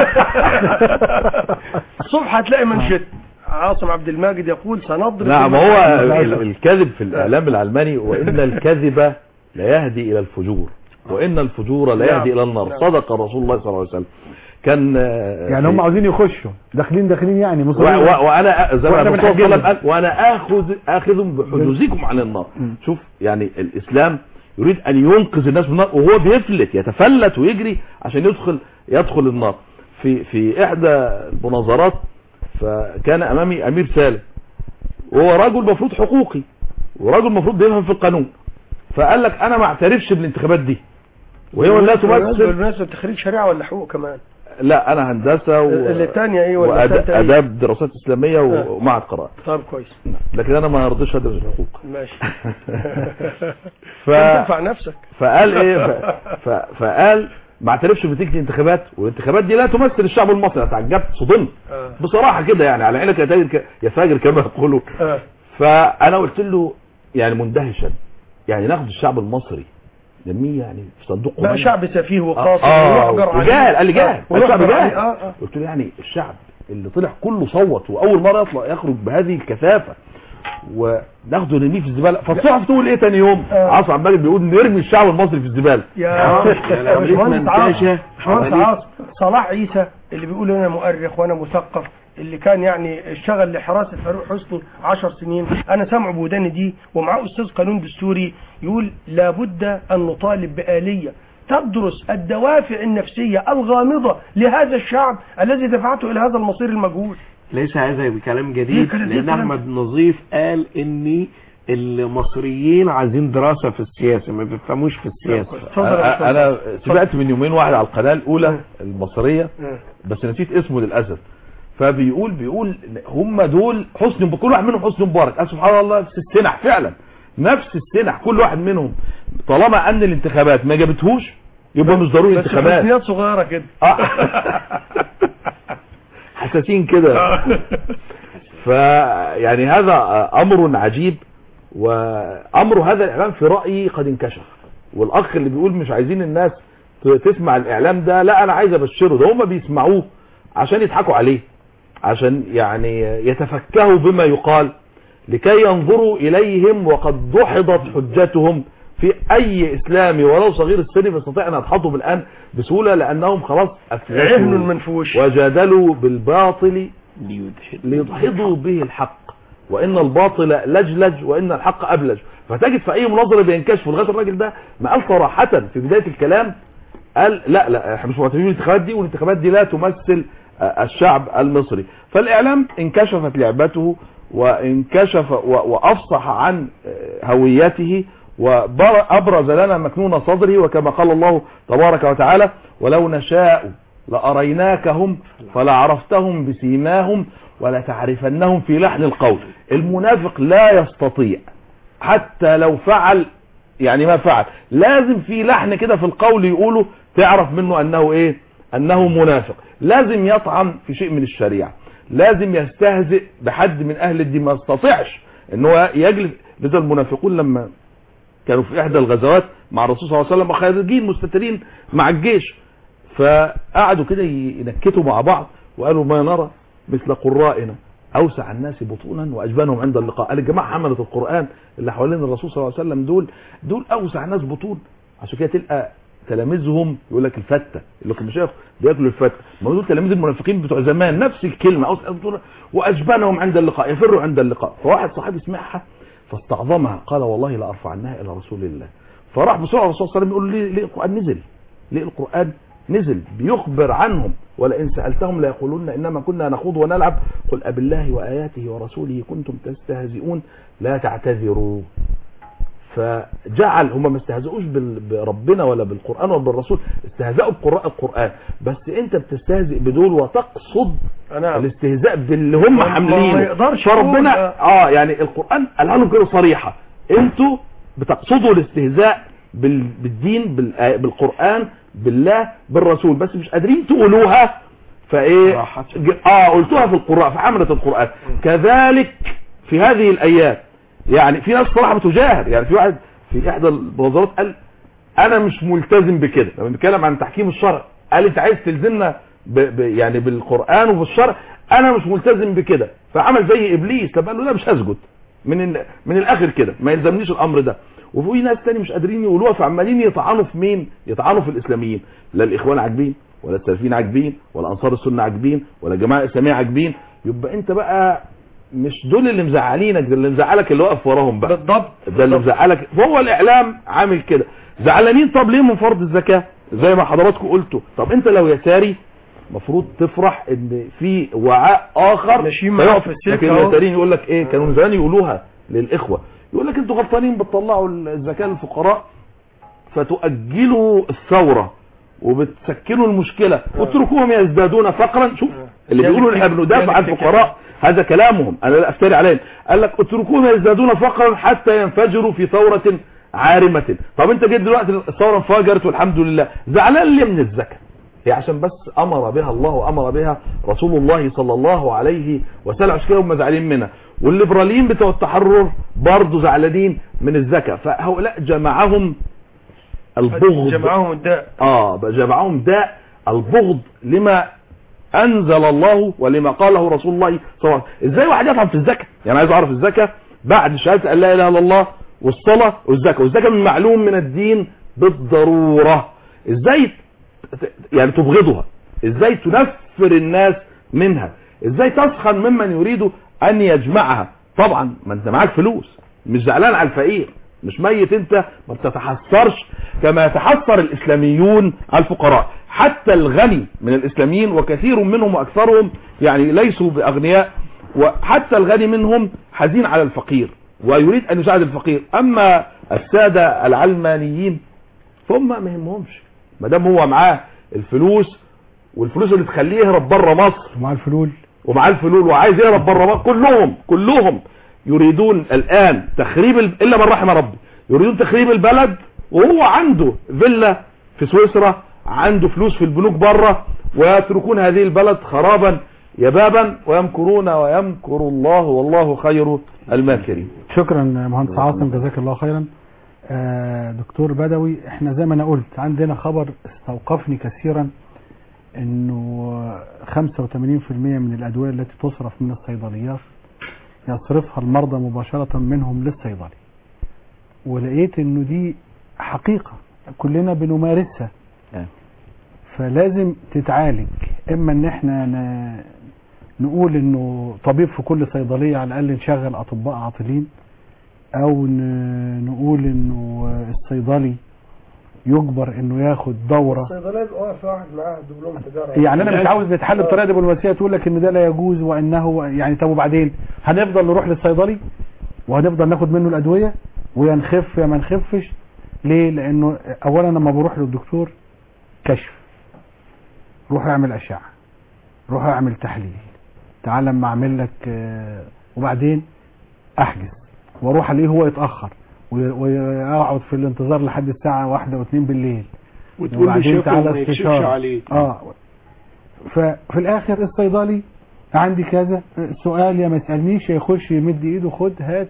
الصبح هتلاقي منشد عاصم عبد الماجد يقول سنضرب نعم المثل. هو ال- الكذب في الإعلام العلماني وإن الكذب لا يهدي إلى الفجور وإن الفجور لا نعم. يهدي إلى النار نعم. صدق رسول الله صلى الله عليه وسلم كان آه، يعني في- هم عاوزين يخشوا داخلين داخلين يعني و- مصريين و- وانا زي ما وإحنا الرسول صلى الله عليه وسلم بنحجزهم. قال وانا اخذ اخذ بحجوزكم عن النار شوف يعني الاسلام يريد ان ينقذ الناس من النار وهو بيفلت يتفلت ويجري عشان يدخل يدخل النار في في احدى المناظرات فكان امامي امير سالم وهو رجل مفروض حقوقي ورجل مفروض بيفهم في القانون فقال لك انا ما اعترفش بالانتخابات دي وهي لا تمثل بالمناسبة تخريج شريعة ولا حقوق كمان لا انا هندسه و... اللي التانية ايه ولا التالتة ايه؟ واداب دراسات اسلاميه آه. ومعهد قراءه طب كويس لكن انا ما رضيتش ادرس الحقوق ماشي ف... تنفع نفسك فقال ايه ف... ف... فقال ما اعترفش بنتيجه الانتخابات والانتخابات دي لا تمثل الشعب المصري انا تعجبت صدمت آه. بصراحه كده يعني على عينك يا تاجر ك... يا فاجر كما يقولوا آه. فانا قلت له يعني مندهشا يعني ناخد الشعب المصري نرميه يعني في صندوق بقى قمامة. شعب سفيه وقاصر اه ويحجر عليه. وجاهل قال لي جاهل آه، الشعب ويحجر عليه. جاهل آه، آه. قلت له يعني الشعب اللي طلع كله صوت واول مره يطلع يخرج بهذه الكثافه وناخده نرميه في الزباله فالصحف تقول ايه تاني يوم عاصم عبد المجيد بيقول نرمي الشعب المصري في الزباله يا يعني باشمهندس منتشة. عاصم باشمهندس عاصم صلاح عيسى اللي بيقول انا مؤرخ وانا مثقف اللي كان يعني اشتغل لحراسه فاروق حسني 10 سنين انا سامعه بوداني دي ومعاه استاذ قانون دستوري يقول لابد ان نطالب باليه تدرس الدوافع النفسيه الغامضه لهذا الشعب الذي دفعته الى هذا المصير المجهول ليس هذا بكلام ليه جديد كلام- ليه لان كلام احمد نظيف قال ان المصريين عايزين دراسة في السياسة ما بيفهموش في السياسة أنا- انا سمعت من يومين واحد على القناه الاولى المصريه بس نسيت اسمه للاسف فبيقول بيقول هم دول حسني كل واحد منهم حسني مبارك قال سبحان الله نفس السنح فعلا نفس السنح كل واحد منهم طالما ان الانتخابات ما جابتهوش يبقى مش ضروري بس انتخابات حسنيات صغيره كده حساسين كده فيعني هذا امر عجيب وامر هذا الاعلام في رايي قد انكشف والاخ اللي بيقول مش عايزين الناس ت- تسمع الاعلام ده لا انا عايز ابشره ده هم بيسمعوه عشان يضحكوا عليه عشان يعني يتفكهوا بما يقال لكي ينظروا اليهم وقد دحضت حجتهم في اي اسلامي ولو صغير السن يستطيع ان يدحضهم الان بسهوله لانهم خلاص افلسوا عهن منفوش وجادلوا بالباطل ليدحضوا به الحق وان الباطل لجلج وان الحق ابلج فتجد في اي مناظره بينكشف لغايه الراجل ده ما قال صراحه في بدايه الكلام قال لا لا احنا مش معترفين بالانتخابات دي والانتخابات دي لا تمثل آه، الشعب المصري فالاعلام انكشفت لعبته وانكشف و- وافصح عن هويته وابرز لنا مكنون صدره وكما قال الله تبارك وتعالى ولو نشاء لاريناكهم فلعرفتهم بسيماهم ولتعرفنهم في لحن القول المنافق لا يستطيع حتى لو فعل يعني ما فعل لازم في لحن كده في القول يقوله تعرف منه انه ايه انه منافق لازم يطعن في شيء من الشريعة لازم يستهزئ بحد من اهل الدين ما يستطيعش ان هو يجلس لذا المنافقون لما كانوا في احدى الغزوات مع الرسول صلى الله عليه وسلم خارجين مستترين مع الجيش فقعدوا كده ينكتوا مع بعض وقالوا ما نرى مثل قرائنا اوسع الناس بطونا واجبانهم عند اللقاء قال الجماعه حمله القران اللي حوالين الرسول صلى الله عليه وسلم دول دول اوسع ناس بطون عشان كده تلقى تلاميذهم يقول لك الفته يقول لك المشايخ بياكلوا الفته ما دول تلاميذ المنافقين بتوع زمان نفس الكلمه اوسع بطونا واجبانهم عند اللقاء يفروا عند اللقاء فواحد صاحبي سمعها فاستعظمها قال والله لارفعنها الى رسول الله فراح بسرعه الرسول صلى الله عليه وسلم يقول ليه ليه القران نزل ليه القران نزل بيخبر عنهم ولئن سألتهم ليقولون إنما كنا نخوض ونلعب قل أبالله وآياته ورسوله كنتم تستهزئون لا تعتذروا فجعل هم ما استهزئوش بال- بربنا ولا بالقرآن ولا بالرسول استهزأوا بقراء القرآن بس انت بتستهزئ بدول وتقصد نعم. الاستهزاء باللي هم ما- حاملينه ما يقدرش يقول فربنا ده. اه يعني القرآن قالها لهم كده صريحة انتوا بتقصدوا الاستهزاء بال- بالدين بالآ- بالقرآن بالله بالرسول بس مش قادرين تقولوها فايه ج- اه قلتوها في القراء في حملة القرآن كذلك في هذه الايات يعني في ناس صراحة بتجاهر يعني في واحد في احدى المناظرات قال انا مش ملتزم بكده لما بنتكلم عن تحكيم الشرع قال انت عايز تلزمنا ب ب يعني بالقرآن وبالشرع انا مش ملتزم بكده فعمل زي ابليس طب قال له لا مش هسجد من ال- من الاخر كده ما يلزمنيش الامر ده وفي ناس تاني مش قادرين يقولوها فعمالين يطعنوا في مين يطعنوا في الاسلاميين لا الاخوان عاجبين ولا السلفيين عاجبين ولا انصار السنه عاجبين ولا الجماعه الاسلاميه عاجبين يبقى انت بقى مش دول اللي مزعلينك ده اللي مزعلك اللي واقف وراهم بقى بالضبط ده اللي مزعلك فهو الاعلام عامل كده زعلانين طب ليه من فرض الزكاه زي ما حضراتكم قلتوا طب انت لو يساري المفروض تفرح ان في وعاء اخر ماشيين معاك فيقف في السكة لكن اهو. اليساريين يقول لك ايه كانوا من زمان يقولوها للاخوه يقول لك انتوا غلطانين بتطلعوا الزكاه للفقراء فتؤجلوا الثوره وبتسكنوا المشكله واتركوهم يزدادون فقرا شوف اللي يعني بيقولوا ان احنا في- بندافع عن يعني في الفقراء هذا كلامهم انا لا افتري عليهم قال لك اتركوهم يزدادون فقرا حتى ينفجروا في ثوره عارمه طب انت جيت دلوقتي الثوره انفجرت والحمد لله زعلان ليه من الزكاه هي عشان بس امر بها الله وامر بها رسول الله صلى الله عليه وسلم عشان كده هم زعلانين منها والليبراليين بتوع التحرر برضه زعلانين من الزكاه فهؤلاء جمعهم البغض جمعهم الداء اه بقى جمعهم داء البغض لما انزل الله ولما قاله رسول الله صلى الله عليه وسلم ازاي واحد يفهم في الزكاه يعني عايز اعرف الزكاه بعد شهاده ان لا اله الا الله والصلاه والزكاه والزكاه من معلوم من الدين بالضروره ازاي ت- يعني تبغضها ازاي تنفر الناس منها ازاي تسخن ممن يريد ان يجمعها طبعا ما انت معاك فلوس مش زعلان على الفقير مش ميت انت ما بتتحسرش كما يتحسر الاسلاميون على الفقراء حتى الغني من الاسلاميين وكثير منهم واكثرهم يعني ليسوا باغنياء وحتى الغني منهم حزين على الفقير ويريد ان يساعد الفقير اما الساده العلمانيين فهم ما يهمهمش ما دام هو معاه الفلوس والفلوس اللي تخليه يهرب بره مصر ومع الفلول ومعاه الفلول وعايز يهرب بره مصر كلهم كلهم يريدون الان تخريب ال... الا من رحم ربي يريدون تخريب البلد وهو عنده فيلا في سويسرا عنده فلوس في البنوك بره ويتركون هذه البلد خرابا يبابا ويمكرون ويمكر الله والله خير الماكرين شكرا مهندس عاصم جزاك الله خيرا آه، دكتور بدوي احنا زي ما انا قلت عندنا خبر استوقفني كثيرا انه 85% من الادويه التي تصرف من الصيدليات يصرفها المرضى مباشرة منهم للصيدلي ولقيت انه دي حقيقة كلنا بنمارسها فلازم تتعالج اما ان احنا ن- نقول انه طبيب في كل صيدلية على الاقل نشغل اطباء عاطلين او ن- نقول انه الصيدلي يجبر انه ياخد دوره الصيدليه بيبقى واقف واحد معاه دبلوم تجاره يعني انا مش عاوز يتحل بطريقه دبلوماسيه تقول لك ان ده لا يجوز وانه يعني طب وبعدين هنفضل نروح للصيدلي وهنفضل ناخد منه الادويه ويا نخف يا ما نخفش ليه لانه اولا لما بروح للدكتور كشف روح اعمل اشعه روح اعمل تحليل تعال لما اعمل لك آه، وبعدين احجز واروح الاقيه هو يتاخر وي- واقعد في الانتظار لحد الساعه واحدة واتنين بالليل وتقول له وبعدين شوف تعالى وما يكشفش استشارة. عليك. اه ففي الاخر الصيدلي عندي كذا سؤال يا ما يسالنيش يخش يمد ايده خد هات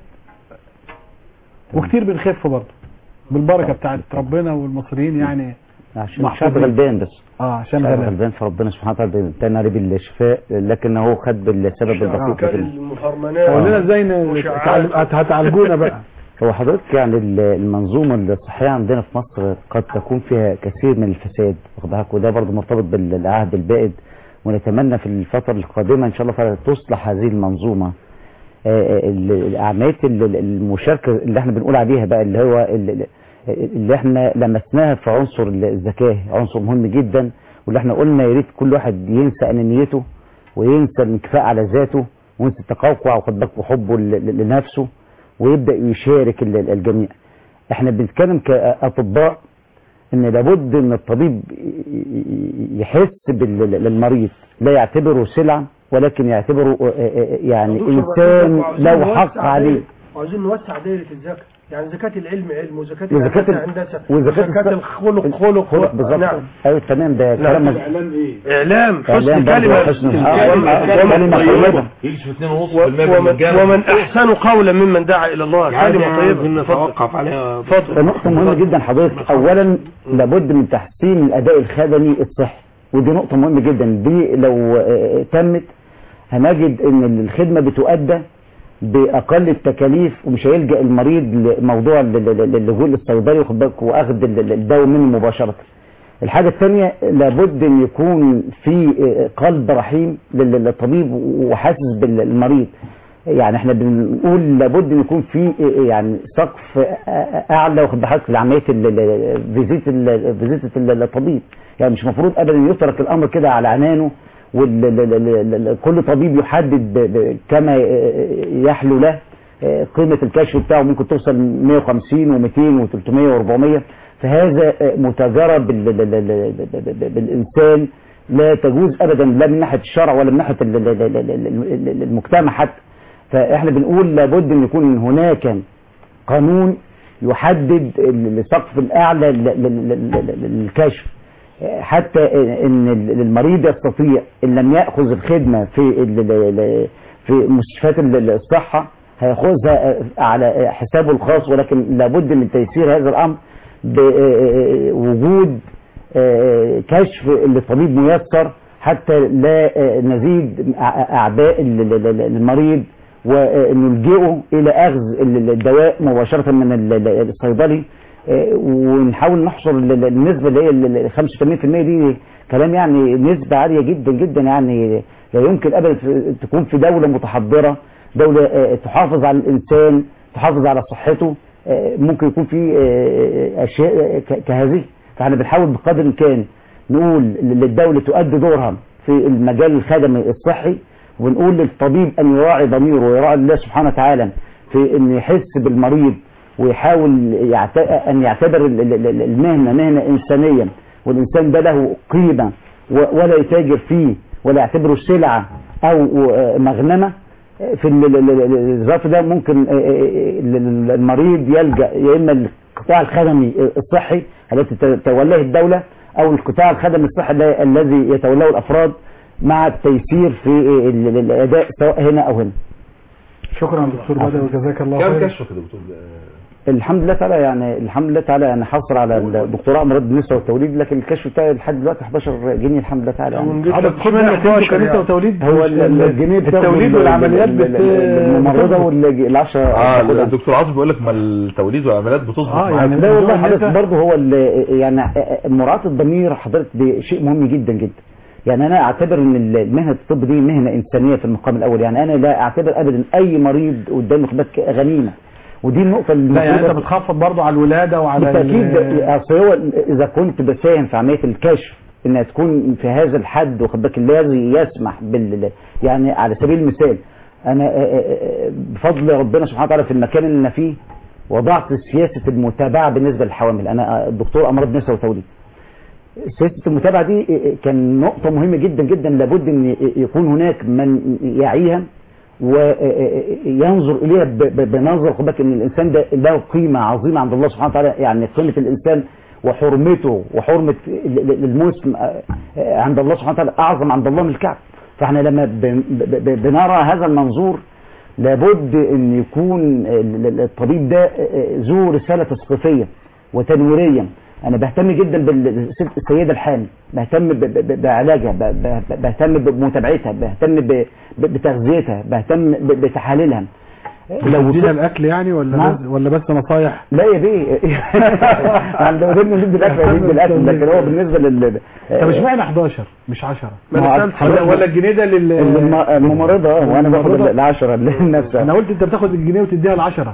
وكتير بنخف برضه بالبركه بتاعت ربنا والمصريين يعني عشان محفوظين. شعب غلبان بس اه عشان شعب غلبان غلبان فربنا سبحانه وتعالى ادانا ليه بالشفاء لكن هو خد بالسبب البسيط كان لكن المهرمنات قول لنا ازاي ن- وشعارات. هت- هتعالجونا بقى هو حضرتك يعني ال- المنظومة الصحية عندنا في مصر قد تكون فيها كثير من الفساد واخد بالك وده برضه مرتبط بالعهد البائد ونتمنى في الفترة القادمة إن شاء الله فعلا تصلح هذه المنظومة آه، ال- عملية ال- ال- المشاركة اللي احنا بنقول عليها بقى اللي هو ال- اللي احنا لمسناها في عنصر الذكاء عنصر مهم جدا واللي احنا قلنا يا ريت كل واحد ينسى أنانيته وينسى الانكفاء على ذاته وينسى التقوقع واخد بالك وحبه ل- ل- لنفسه ويبدأ يشارك ال- ال- الجميع احنا بنتكلم كأطباء ان لابد ان الطبيب ي- ي- يحس بالمريض لا يعتبره سلعة ولكن يعتبره آه، آه، يعني دكتور انسان وعاوزين له نوسع حق عليه دايرة- وعاوزين نوسع دايرة الزكاة يعني زكاة العلم علم وزكاة وزكاة الهندسة ال- هندسة وزكاة وزكاة الخلق خلق خلق بالظبط نعم ايوه تمام ده نعم. كلام الاعلام ايه اعلام حسن إعلام برضه كلمة حسن- كلمة- آه، كلمة كلمة طيبة طيبة. يكشف 2.5% ومن, بالمجان ومن احسن قولا ممن دعا الى الله كلمة طيبة نتوقف عليها اتفضل نقطة مهمة جدا حضرتك أولا لابد من تحسين الأداء الخدمي الصحي ودي نقطة مهمة جدا دي لو آه، تمت هنجد إن الخدمة بتؤدى بأقل التكاليف ومش هيلجأ المريض لموضوع ال- ال- ال- اللجوء للصيدلي واخد بالك وأخذ ال- ال- الدواء منه مباشرة الحاجة الثانية لابد ان يكون في آه، قلب رحيم لل- للطبيب وحاسس بالمريض يعني احنا بنقول لابد ان يكون في آه، يعني سقف آه، اعلى واخد بالك لعمليه ال- ال- فيزيت ال- فيزيت ال- الطبيب يعني مش المفروض ابدا يترك الامر كده على عنانه وكل طبيب يحدد ب- ب- كما آه، يحلو له آه، قيمة الكشف بتاعه ممكن توصل 150 و200 و300 و400 فهذا آه، متاجرة بال- بال- بال- بال- بالإنسان لا تجوز أبدا لا من ناحية الشرع ولا من ناحية ال- ال- ال- ال- ال- المجتمع حتى فإحنا بنقول لابد أن يكون هناك قانون يحدد السقف الأعلى لل- لل- لل- للكشف حتى ان المريض يستطيع ان لم ياخذ الخدمه في ال- ال- في مستشفيات ال- الصحه هياخذها على حسابه الخاص ولكن لابد من تيسير هذا الامر بوجود كشف للطبيب ميسر حتى لا نزيد اعباء ال- ال- ال- المريض ونلجئه الى اخذ ال- الدواء مباشره من ال- ال- الصيدلي آه، ونحاول نحصر ال- ال- النسبة اللي هي ال- ال 85% دي كلام يعني نسبة عالية جدا جدا يعني لا يمكن ابدا في- تكون في دولة متحضرة دولة آه، تحافظ على الانسان تحافظ على صحته آه، ممكن يكون في آه، اشياء ك- كهذه فاحنا بنحاول بقدر الامكان نقول للدولة تؤدي دورها في المجال الخدمي الصحي ونقول للطبيب ان يراعي ضميره ويراعي الله سبحانه وتعالى في ان يحس بالمريض ويحاول يعت... أن يعتبر ال- ال- ال- المهنة مهنة إنسانية والإنسان ده له قيمة و- ولا يتاجر فيه ولا يعتبره سلعة أو آه، مغنمة في ال- ال- ال- ال- الظرف ده ممكن آه، آه، ال- ال- المريض يلجأ يا إما القطاع الخدمي الصحي التي ت- تولاه الدولة أو القطاع الخدمي الصحي الل- الذي يتولاه الأفراد مع التيسير في ال- ال- الأداء سواء هنا أو هنا شكرا دكتور بدر وجزاك الله كم خير كشفك يا دكتور الحمد لله تعالى يعني الحمد لله تعالى يعني حاصل على الدكتوراه امراض النساء والتوليد لكن الكشف بتاعي لحد دلوقتي 11 جنيه الحمد لله تعالى يعني عدد خد منك انتوا كنيسه وتوليد هو مش ال- ال- الجنيه بتاخده التوليد ال- والعمليات ال- ال- بت- الممرضه والعشرة اه الدكتور عاطف بيقول لك ما التوليد والعمليات بتظبط اه معاك. يعني لا والله حضرتك برضه هو ال- يعني مراعاة الضمير حضرتك دي شيء مهم جدا جدا يعني انا اعتبر ان ال- مهنه الطب دي مهنه انسانيه في المقام الاول يعني انا لا اعتبر ابدا اي مريض قدامي خد بالك غنيمه ودي النقطه اللي لا يعني انت المفروض- بتخفض برضه على الولاده وعلى بالتاكيد ال- اصل هو اذا كنت بساهم في عمليه الكشف انها تكون في هذا الحد واخد بالك الذي يسمح بال يعني على سبيل المثال انا آه، آه، آه، بفضل ربنا سبحانه وتعالى في المكان اللي انا فيه وضعت سياسه المتابعه بالنسبه للحوامل انا آه، دكتور امراض نساء وتوليد سياسه المتابعه دي آه، آه، كان نقطه مهمه جدا جدا لابد ان يكون هناك من يعيها وينظر اليها ب- ب- بنظر خد بالك ان الانسان ده له قيمه عظيمه عند الله سبحانه وتعالى يعني قيمه الانسان وحرمته وحرمه ال- ال- المسلم آه، آه، عند الله سبحانه وتعالى اعظم عند الله من الكعب فاحنا لما ب- ب- ب- بنرى هذا المنظور لابد ان يكون ال- ال- الطبيب ده آه، ذو رساله تثقيفيه وتنويريه انا بهتم جدا بالسيده الحامل بهتم ب- ب- بعلاجها ب- ب- بهتم بمتابعتها بهتم ب- ب- بتغذيتها بهتم ب- بتحاليلها لو ادينا الاكل يعني ولا نعم. بس ولا بس نصايح لا يا بيه يعني لو قدرنا ندي الاكل ندي الاكل لكن هو بالنسبه لل طب اشمعنى 11 مش 10 ما أنا سألت ولا, ولا الجنيه ده لل الم- الممرضه اه وانا باخد الممرضة؟ العشره لنفسها انا قلت انت بتاخد الجنيه وتديها ال 10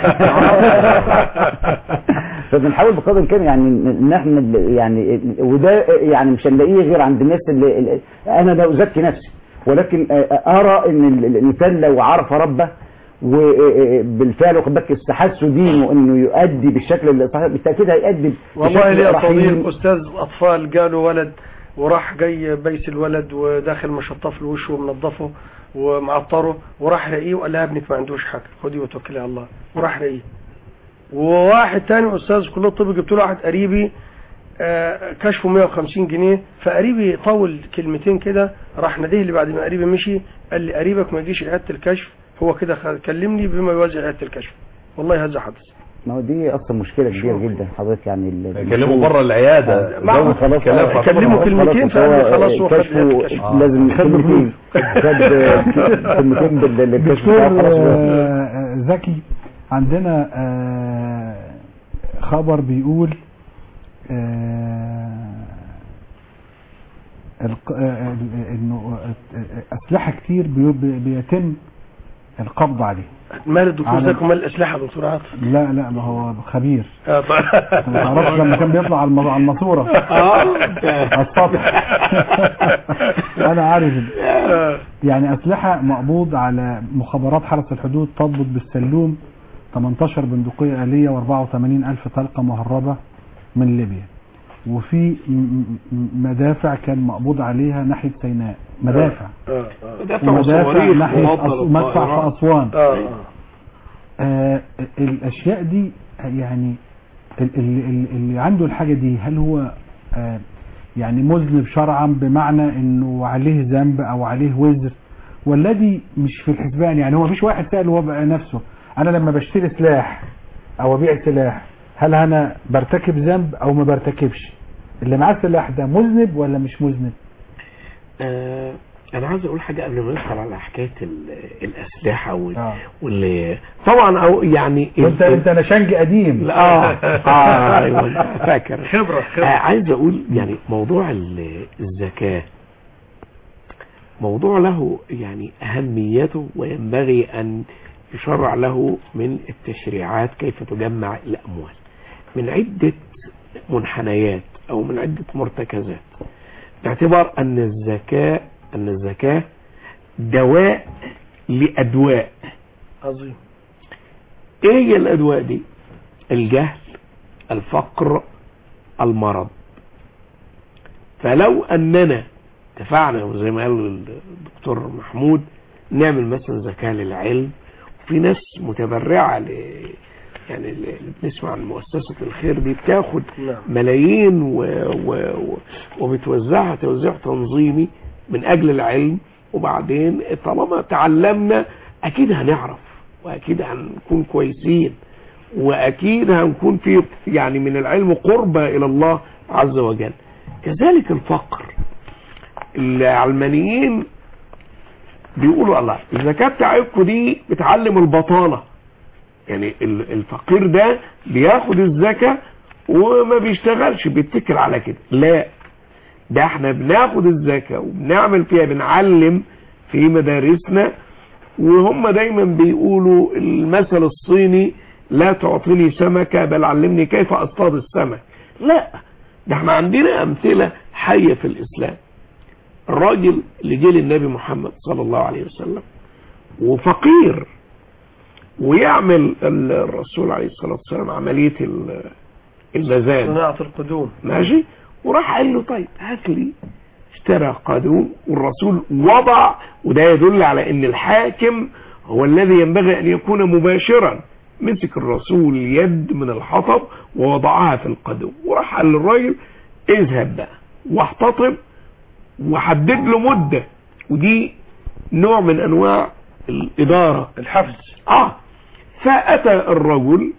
فبنحاول بقدر الامكان يعني ان احنا ال- يعني ال- وده يعني مش هنلاقيه غير عند الناس اللي اللي- انا لا ازكي نفسي ولكن آه، ارى ان ال- الانسان لو عرف ربه وبالفعل واخد بالك استحسه دينه انه يؤدي بالشكل اللي صحيح بالتاكيد هيؤدي والله بشكل لي رحيم. صديق استاذ اطفال جاله ولد وراح جاي بيس الولد وداخل مشطف له وشه ومنظفه ومعطره وراح رقيه وقال لها ابنك ما عندوش حاجه خدي وتوكلي على الله وراح رقيه وواحد تاني استاذ كليه الطب جبت له واحد قريبي آه، كشفه 150 جنيه فقريبي طول كلمتين كده راح ناديه لي بعد ما قريبي مشي قال لي قريبك ما يجيش عياده الكشف هو كده خ- كلمني بما يوزع عياده الكشف والله هذا حدث ما هو دي اصلا مشكله كبيره جدا حضرتك يعني ال- كلمه بره العياده ما هو زود خلاص كلام آه، فاطمة. كلمه خلاص كلمتين هو فقال خلاص هو خد كشفه كشف. لازم خد كلمتين خد كلمتين بال- بالكشف دكتور بتاعه خلاص هو- آه، زكي عندنا آه، خبر بيقول آه، الق- آه، انه آه، اسلحه كتير بي- بي- بيتم القبض عليه مال الدكتور على- زكي ومال الاسلحه يا دكتور عاطف لا لا ما هو خبير آه، طيب. انت ما تعرفش لما كان بيطلع على الم- على الماسوره على السطح انا عارف يعني اسلحه مقبوض على مخابرات حرس الحدود تضبط بالسلوم 18 بندقيه اليه و84 الف طلقه مهربه من ليبيا وفي م- م- مدافع كان مقبوض عليها ناحيه سيناء مدافع آه، آه. ومدافع ناحيه أس- مدفع في اسوان آه، آه. آه الاشياء دي يعني ال- ال- ال- اللي عنده الحاجه دي هل هو آه يعني مذنب شرعا بمعنى انه عليه ذنب او عليه وزر ولا دي مش في الحسبان يعني هو مفيش واحد سأل هو بقى نفسه انا لما بشتري سلاح او ابيع سلاح هل انا برتكب ذنب او ما برتكبش اللي معاه السلاح ده مذنب ولا مش مذنب آه انا عاوز اقول حاجه قبل ما ندخل على حكايه ال- الاسلحه وال... آه. واللي طبعا او يعني انت انت نشنج قديم لا، اه اه ايوه فاكر خبرة آه عايز اقول يعني موضوع ال- الزكاه موضوع له يعني اهميته وينبغي ان يشرع له من التشريعات كيف تجمع الاموال من عده منحنيات او من عده مرتكزات باعتبار ان الزكاه ان الزكاه دواء لادواء عظيم ايه هي الادواء دي الجهل الفقر المرض فلو اننا اتفقنا وزي ما قال الدكتور محمود نعمل مثلا زكاة للعلم وفي ناس متبرعة ل يعني اللي بنسمع عن مؤسسة الخير دي بتاخد نعم. ملايين و... و... و... وبتوزعها توزيع تنظيمي من اجل العلم وبعدين طالما تعلمنا اكيد هنعرف واكيد هنكون كويسين واكيد هنكون في يعني من العلم قربة الى الله عز وجل كذلك الفقر العلمانيين بيقولوا الله الزكاة بتاعتكم دي بتعلم البطالة يعني ال- الفقير ده بياخد الزكاة وما بيشتغلش بيتكل على كده لا ده احنا بناخد الزكاة وبنعمل فيها بنعلم في مدارسنا وهم دايما بيقولوا المثل الصيني لا تعطيني سمكة بل علمني كيف اصطاد السمك لا ده احنا عندنا امثلة حية في الاسلام الراجل اللي جه للنبي محمد صلى الله عليه وسلم وفقير ويعمل الرسول عليه الصلاة والسلام عملية ال- المزاد صناعة القدوم ماشي وراح قال له طيب هات لي اشترى قادون والرسول وضع وده يدل على ان الحاكم هو الذي ينبغي ان يكون مباشرا مسك الرسول يد من الحطب ووضعها في القدوم وراح قال للراجل اذهب بقى واحتطب وحدد له مدة ودي نوع من انواع الادارة الحفز اه فاتى الرجل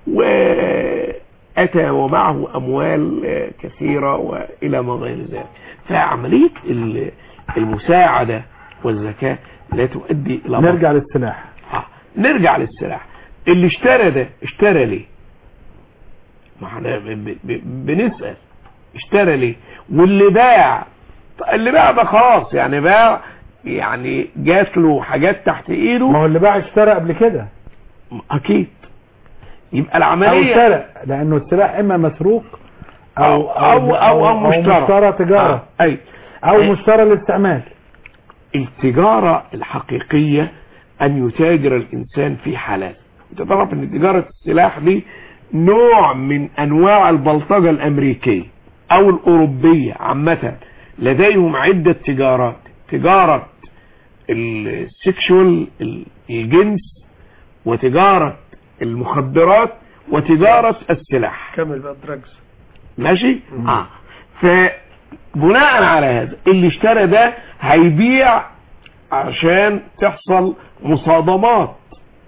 واتى ومعه اموال آه، كثيرة والى ما غير ذلك فعملية ال- المساعدة والزكاة لا تؤدي الى نرجع للسلاح آه. نرجع للسلاح اللي اشترى ده اشترى ليه ما احنا ب- ب- بنسأل اشترى ليه واللي باع اللي باع ده خلاص يعني باع يعني جات له حاجات تحت ايده ما هو اللي باع اشترى قبل كده اكيد يبقى او العملية سرق لانه السلاح اما مسروق او او او, أو مشترى مشترى تجارة آه. اي او أي. مشترى للاستعمال التجارة الحقيقية أن يتاجر الإنسان في حلال أنت تعرف أن تجارة السلاح دي نوع من أنواع البلطجة الأمريكية أو الأوروبية عامة لديهم عدة تجارات تجارة السكشوال الجنس وتجارة المخدرات وتجارة السلاح كمل بقى الدراجز ماشي اه فبناء على هذا اللي اشترى ده هيبيع عشان تحصل مصادمات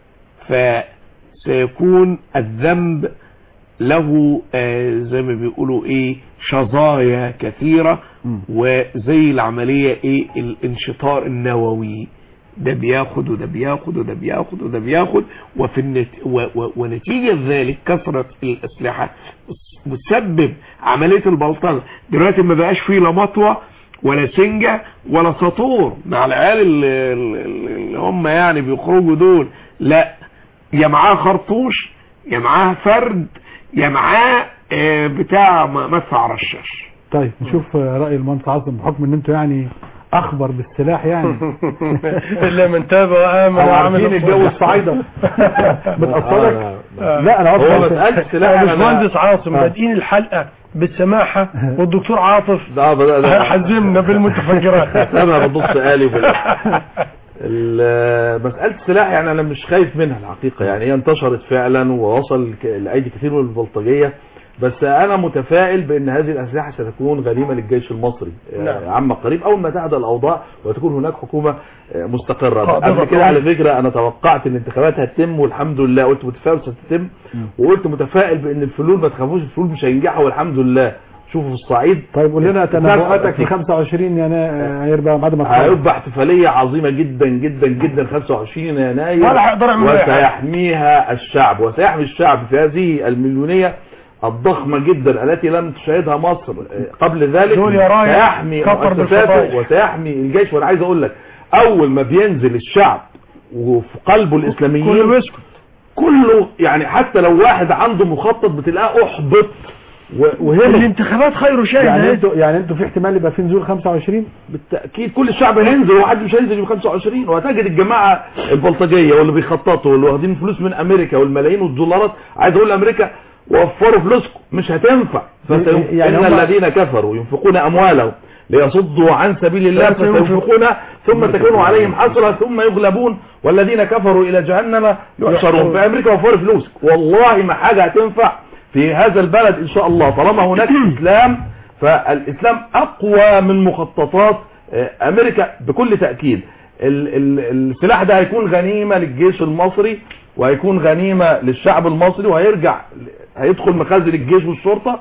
فسيكون الذنب له آه زي ما بيقولوا ايه شظايا كثيرة وزي العملية ايه الانشطار النووي ده بياخد وده بياخد وده بياخد وده بياخد وفي النت و و ونتيجة ذلك كثرة الأسلحة بتسبب عملية البلطجة دلوقتي ما بقاش فيه لا مطوة ولا سنجة ولا سطور مع العيال اللي, اللي هم يعني بيخرجوا دول لا يا معاه خرطوش يا معاه فرد يا معاه آه، بتاع مدفع رشاش طيب نشوف رأي المهندس عاصم بحكم ان انتوا يعني اخبر بالسلاح يعني إلا من تاب وآمن أو وعمل عارفين الجو الصعيدة بتأثرك لا انا هو قصدي مسألة سلاح باشمهندس عاصم بادئين الحلقة بالسماحة والدكتور عاطف ده بدأ حزمنا بالمتفجرات انا بدوس آلي في ال- ال- مسألة السلاح يعني انا مش خايف منها الحقيقة يعني هي انتشرت فعلا ووصل ك- لأيدي كثير من البلطجية بس انا متفائل بان هذه الاسلحة ستكون غنيمة للجيش المصري نعم. عما قريب اول ما تهدى الاوضاع وتكون هناك حكومة آه، مستقرة قادرة قبل كده قوية. على فكرة انا توقعت ان الانتخابات هتتم والحمد لله قلت متفائل ستتم وقلت متفائل بان الفلول ما تخافوش الفلول مش هينجحوا والحمد لله شوفوا في الصعيد طيب قول لنا تنبؤاتك في في 25 يناير بقى بعد ما تخلص. هيبقى احتفالية عظيمة جدا جدا جدا 25 يناير ولا هيقدروا يعملوا أي حاجة. وسيحميها الشعب وسيحمي الشعب في هذه المليونية الضخمة جدا التي لم تشاهدها مصر قبل ذلك دول يا رايح سيحمي كفر مؤسساته بالفضائح. وسيحمي الجيش وانا عايز اقول لك اول ما بينزل الشعب وفي قلبه الاسلاميين كله بيسكت كله يعني حتى لو واحد عنده مخطط بتلاقيه احبط و- وهرب الانتخابات خير شيء يعني ده. انتوا يعني انتوا في احتمال يبقى في نزول 25 بالتاكيد كل الشعب هينزل وحد مش هينزل يوم 25 وهتجد الجماعه البلطجيه واللي بيخططوا واللي واخدين فلوس من امريكا والملايين والدولارات عايز اقول لامريكا وفروا فلوسكم مش هتنفع فسيم... يعني ان هم- الذين كفروا ينفقون اموالهم ليصدوا عن سبيل الله فسينفقونها ثم تكون عليهم حسرة ثم يغلبون والذين كفروا الى جهنم يحشرون في امريكا وفروا فلوسك والله ما حاجه هتنفع في هذا البلد ان شاء الله طالما هناك اسلام فالاسلام اقوى من مخططات آه، امريكا بكل تاكيد ال- ال- السلاح ده هيكون غنيمه للجيش المصري وهيكون غنيمه للشعب المصري وهيرجع هيدخل مخازن الجيش والشرطه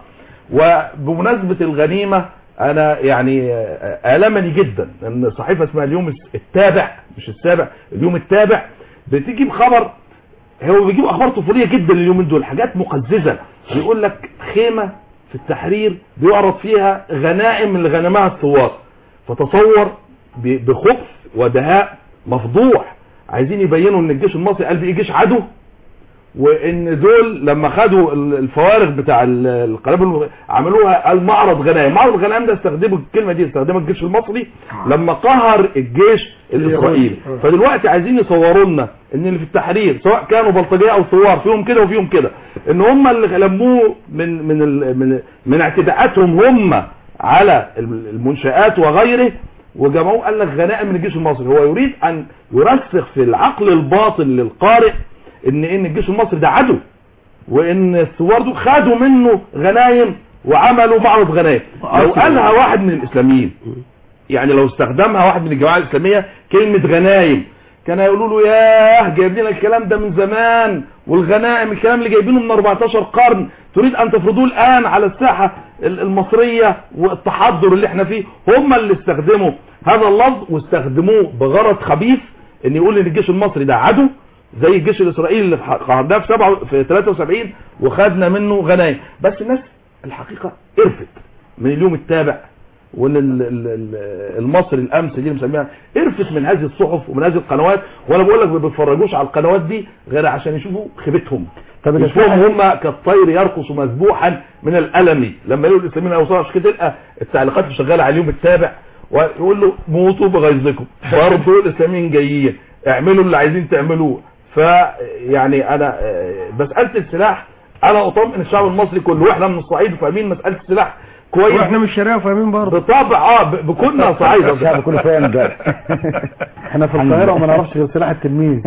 وبمناسبه الغنيمه انا يعني آه، المني جدا ان صحيفه اسمها اليوم التابع مش السابع اليوم التابع بتيجي بخبر هو بيجيب اخبار طفوليه جدا اليومين دول حاجات مقززه بيقول لك خيمه في التحرير بيعرض فيها غنائم اللي غنمها الثوار فتصور ب- بخبث ودهاء مفضوح عايزين يبينوا ان الجيش المصري قال ايه جيش عدو وان دول لما خدوا ال- الفوارغ بتاع ال- القنابل الم- عملوها المعرض غنائم معرض غنائم ده استخدموا الكلمه دي استخدمها الجيش المصري لما قهر الجيش الاسرائيلي فدلوقتي عايزين يصوروا لنا ان اللي في التحرير سواء كانوا بلطجيه او ثوار فيهم كده وفيهم كده ان هم اللي لموه من من ال- من من اعتداءاتهم هم على المنشآت وغيره وجمعوه قال لك غنائم من الجيش المصري هو يريد ان يرسخ في العقل الباطن للقارئ ان ان الجيش المصري ده عدو وان الثوار دول خدوا منه غنايم وعملوا معرض غنايم لو قالها واحد من الاسلاميين يعني لو استخدمها واحد من الجماعه الاسلاميه كلمه غنايم كان يقولوا له ياه جايب لنا الكلام ده من زمان والغنائم الكلام اللي جايبينه من 14 قرن تريد ان تفرضوه الان على الساحه ال- المصريه والتحضر اللي احنا فيه هم اللي استخدموا هذا اللفظ واستخدموه بغرض خبيث ان يقول ان الجيش المصري ده عدو زي الجيش الاسرائيلي اللي قهرناه في سبعة في 73 وخدنا منه غنايم بس الناس الحقيقه قرفت من اليوم التابع والمصري الامس دي اللي مسميها قرفت من هذه الصحف ومن هذه القنوات وانا بقول لك ما بيتفرجوش على القنوات دي غير عشان يشوفوا خيبتهم طب يشوفوهم هم كالطير يرقص مذبوحا من الالم لما يقولوا الاسلاميين اوصار عشان كده تلقى التعليقات اللي شغاله على اليوم التابع ويقول له موتوا بغيظكم برضه الاسلاميين جايين اعملوا اللي عايزين تعملوه فيعني انا آه، مساله السلاح انا اطمئن الشعب المصري كله واحنا من الصعيد وفاهمين مساله السلاح كويس واحنا من الشرقيه فاهمين برضه بطبع اه ب- بكنا صعيده الشعب كله فاهم ده احنا في القاهره وما نعرفش غير سلاح التلميذ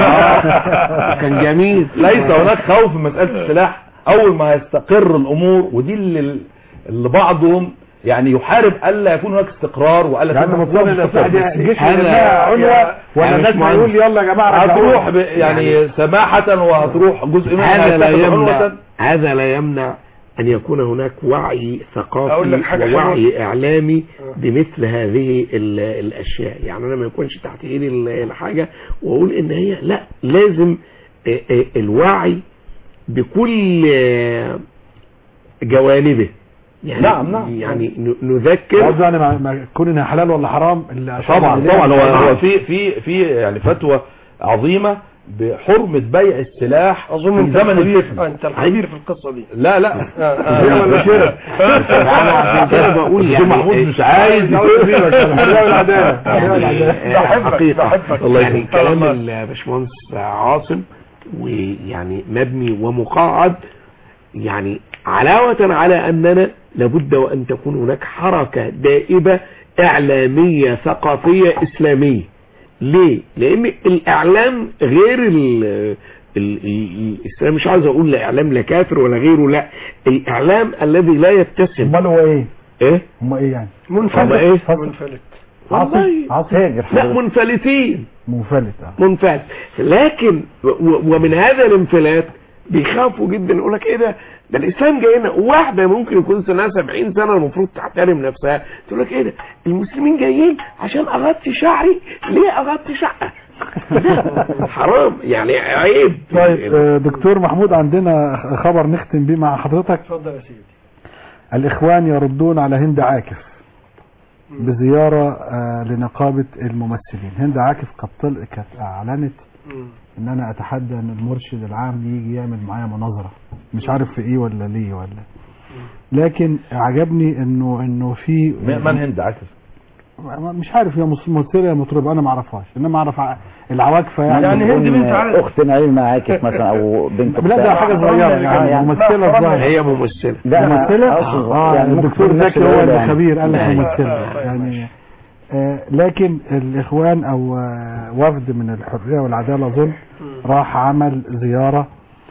كان جميل ليس هناك خوف من مسألة السلاح اول ما يستقر الامور ودي اللي, اللي بعضهم يعني يحارب الا يكون هناك استقرار والا يعني تكون المفروض هناك السلاح دي استقرار. الجيش أنا- يجمعها عنوة يا- ولا يا الناس باشمهندس، بيقول يلا يا جماعه هتروح رجعوها. ب... يعني سماحة وهتروح جزء منها هذا لا هيتاخد يمنع عنوة. هذا لا يمنع أن يكون هناك وعي أقول لك ثقافي حاجة ووعي حلوة. إعلامي بمثل هذه ال- الأشياء يعني أنا ما يكونش تحت إيدي ال- الحاجة وأقول إن هي لا لازم آه، آه، الوعي بكل آه، جوانبه يعني نعم، نعم. يعني ن- نذكر قصدي يعني ما- ما كون انها حلال ولا حرام اللي عشان طبعا اللي- طبعا هو هو في في في يعني فتوى عظيمة بحرمة بيع السلاح اظن في انت زمن الخبير الفتن انت الخبير في القصه دي لا لا آه، آه. هي ولا شرب أنا عشان كده بقول الدكتور يعني محمود إيه، مش عايز يقول فيه بس الحرية والعدالة بحبك، حقيقة بحبك. الله يعني سبحان كلام الله. الباشمهندس عاصم ويعني مبني ومقعد يعني علاوة على أننا لابد وأن تكون هناك حركة دائبة إعلامية ثقافية إسلامية ليه؟ لأن الإعلام غير ال ال- ال- الإسلام مش عايز أقول لا إعلام لا كافر ولا غيره لا الإعلام الذي لا يتسم امال هو ايه؟ إيه؟ هم ايه يعني؟ هم إيه؟ منفلت عاصي والله عاصي هاجر لا منفلتين منفلت اه منفلت لكن و- و- ومن هذا الانفلات بيخافوا جدا يقول لك ايه ده ده الاسلام جاي لنا واحده ممكن يكون سنها 70 سنه المفروض تحترم نفسها تقول لك ايه ده المسلمين جايين عشان اغطي شعري ليه اغطي شقه لا، حرام يعني عيب طيب آه، دكتور محمود عندنا خبر نختم بيه مع حضرتك اتفضل يا سيدي الإخوان يردون على هند عاكف بزيارة آه، لنقابة الممثلين هند عاكف قد طل- كانت أعلنت مم. إن أنا أتحدى إن المرشد العام يجي يعمل معايا مناظرة مش عارف في إيه ولا ليه ولا لكن عجبني إنه إنه في من هند عاكف مش عارف هي مس- ممثلة يا مطربة أنا ما أعرفهاش إنما أعرف ع- العواكفة يعني يعني هند بنت عارف اخت نعيم عاكف مثلا او بنت لا ده حاجة صغيرة يعني ممثلة صغيرة هي ممثله لا أنا ممثلة أقصد اه يعني ممكن الدكتور تكون نفس زكي هو الأولى اللي يعني. خبير قال لك أيوة. ممثلة يعني آه لكن الاخوان او آه وفد من الحرية والعدالة اظن راح عمل زيارة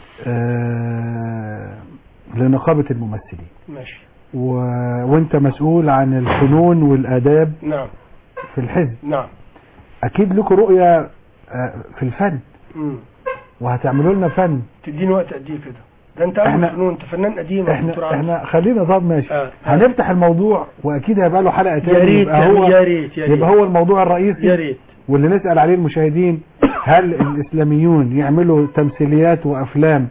آه لنقابة الممثلين ماشي و... وانت مسؤول عن الفنون والاداب نعم في الحزب نعم اكيد لكم رؤية آه في الفن مم. وهتعملوا لنا فن تديني وقت قد ايه كده ده انت احنا- اول فنون انت فنان قديم يا دكتور احنا عمرو. احنا خلينا طب ماشي آه. هنفتح الموضوع واكيد هيبقى له حلقه تاني يا ريت يبقى يا هو يا ريت يا ريت يبقى هو الموضوع الرئيسي يا ريت واللي نسال عليه المشاهدين هل الاسلاميون يعملوا تمثيليات وافلام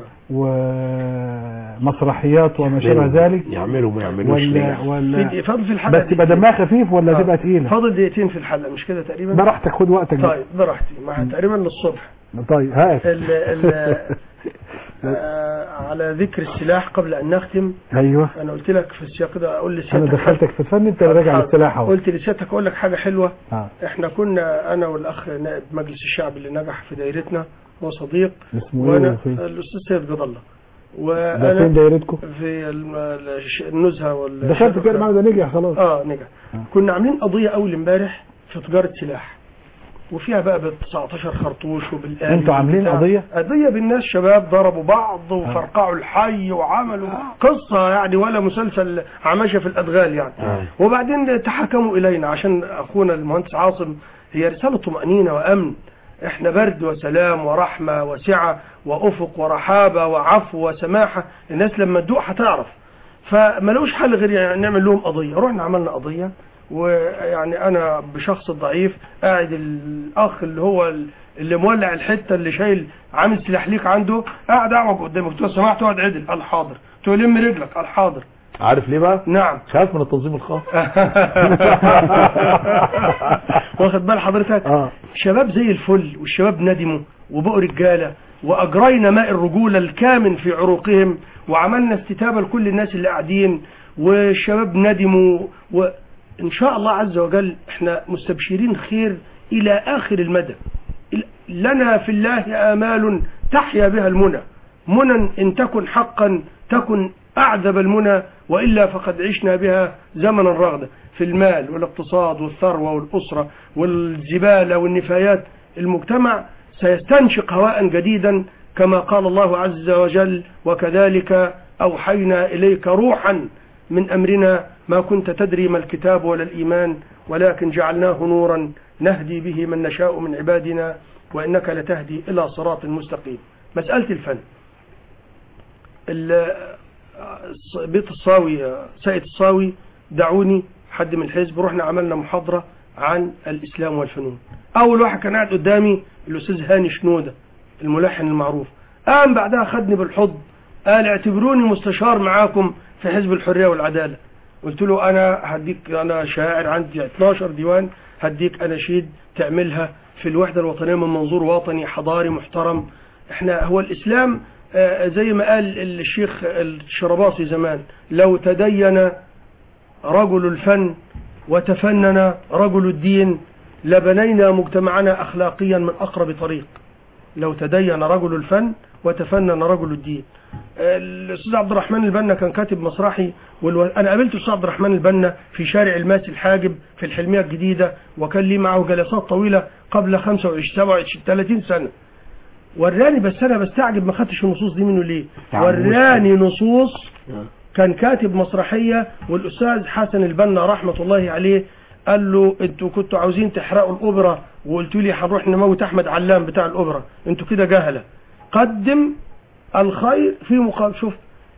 ومسرحيات وما شابه ذلك يعملوا ما يعملوش ولا ليه ولا في- فاضل في الحلقه بس تبقى دمها خفيف ولا آه. تبقى تقيله فاضل دقيقتين في الحلقه مش كده تقريبا براحتك خد وقتك بقى. طيب براحتي مع تقريبا للصبح طيب هات ال ال آه على ذكر السلاح قبل ان نختم ايوه انا قلت لك في السياق ده اقول انا لسيادتك دخلتك في الفن انت راجع للسلاح اهو قلت لسيادتك اقول لك حاجه حلوه آه. احنا كنا انا والاخ نائب مجلس الشعب اللي نجح في دايرتنا هو صديق اسمه ايه وانا وفين؟ الاستاذ سيد جد الله ده وانا فين دايرتكم في الم- الش- النزهه وال دخلت كده معاه ده نجح خلاص اه نجح كنا عاملين قضيه اول امبارح في تجاره سلاح وفيها بقى بال 19 خرطوش وبالآل انتوا عاملين وبتاع. قضية؟ قضيه بالناس شباب ضربوا بعض وفرقعوا الحي وعملوا قصه يعني ولا مسلسل عماشه في الادغال يعني وبعدين تحاكموا الينا عشان اخونا المهندس عاصم هي رساله طمانينه وامن احنا برد وسلام ورحمه وسعه وافق ورحابه وعفو وسماحه الناس لما تدوق هتعرف فما لقوش حل غير يعني نعمل لهم قضيه رحنا عملنا قضيه ويعني انا بشخص ضعيف قاعد الاخ اللي هو اللي مولع الحته اللي شايل عامل سلاحليك عنده قاعد اعوج قدامك قلت له سمحت اقعد عدل قال حاضر قلت له لم رجلك قال حاضر عارف ليه بقى؟ نعم خاف من التنظيم الخاص واخد بال حضرتك شباب زي الفل والشباب ندموا وبقوا رجاله واجرينا ماء الرجوله الكامن في عروقهم وعملنا استتابه لكل الناس اللي قاعدين والشباب ندموا وان شاء الله عز وجل احنا مستبشرين خير الى اخر المدى لنا في الله امال تحيا بها المنى منى ان تكن حقا تكن اعذب المنى والا فقد عشنا بها زمنا رغدا في المال والاقتصاد والثروه والاسره والزباله والنفايات المجتمع سيستنشق هواء جديدا كما قال الله عز وجل وكذلك اوحينا اليك روحا من امرنا ما كنت تدري ما الكتاب ولا الايمان ولكن جعلناه نورا نهدي به من نشاء من عبادنا وانك لتهدي الى صراط مستقيم مساله الفن ال- بيت الصاوي سيد الصاوي دعوني حد من الحزب رحنا عملنا محاضرة عن الإسلام والفنون أول واحد كان قاعد قدامي الأستاذ هاني شنودة الملحن المعروف قام بعدها خدني بالحضن قال اعتبروني مستشار معاكم في حزب الحرية والعدالة قلت له أنا هديك أنا شاعر عندي 12 ديوان هديك أناشيد تعملها في الوحدة الوطنية من منظور وطني حضاري محترم احنا هو الإسلام آه، زي ما قال الشيخ الشرباصي زمان لو تدين رجل الفن وتفنن رجل الدين لبنينا مجتمعنا أخلاقيا من أقرب طريق لو تدين رجل الفن وتفنن رجل الدين آه، الأستاذ عبد الرحمن البنا كان كاتب مسرحي والو... أنا قابلت الأستاذ عبد الرحمن البنا في شارع الماس الحاجب في الحلمية الجديدة وكان لي معه جلسات طويلة قبل 25 27 30 سنة وراني بس انا بستعجب ما خدتش النصوص دي منه ليه وراني نصوص كان كاتب مسرحيه والاستاذ حسن البنا رحمه الله عليه قال له انتوا كنتوا عاوزين تحرقوا الاوبرا وقلتوا لي هنروح نموت احمد علام بتاع الاوبرا انتوا كده جهله قدم الخير في مقابل شوف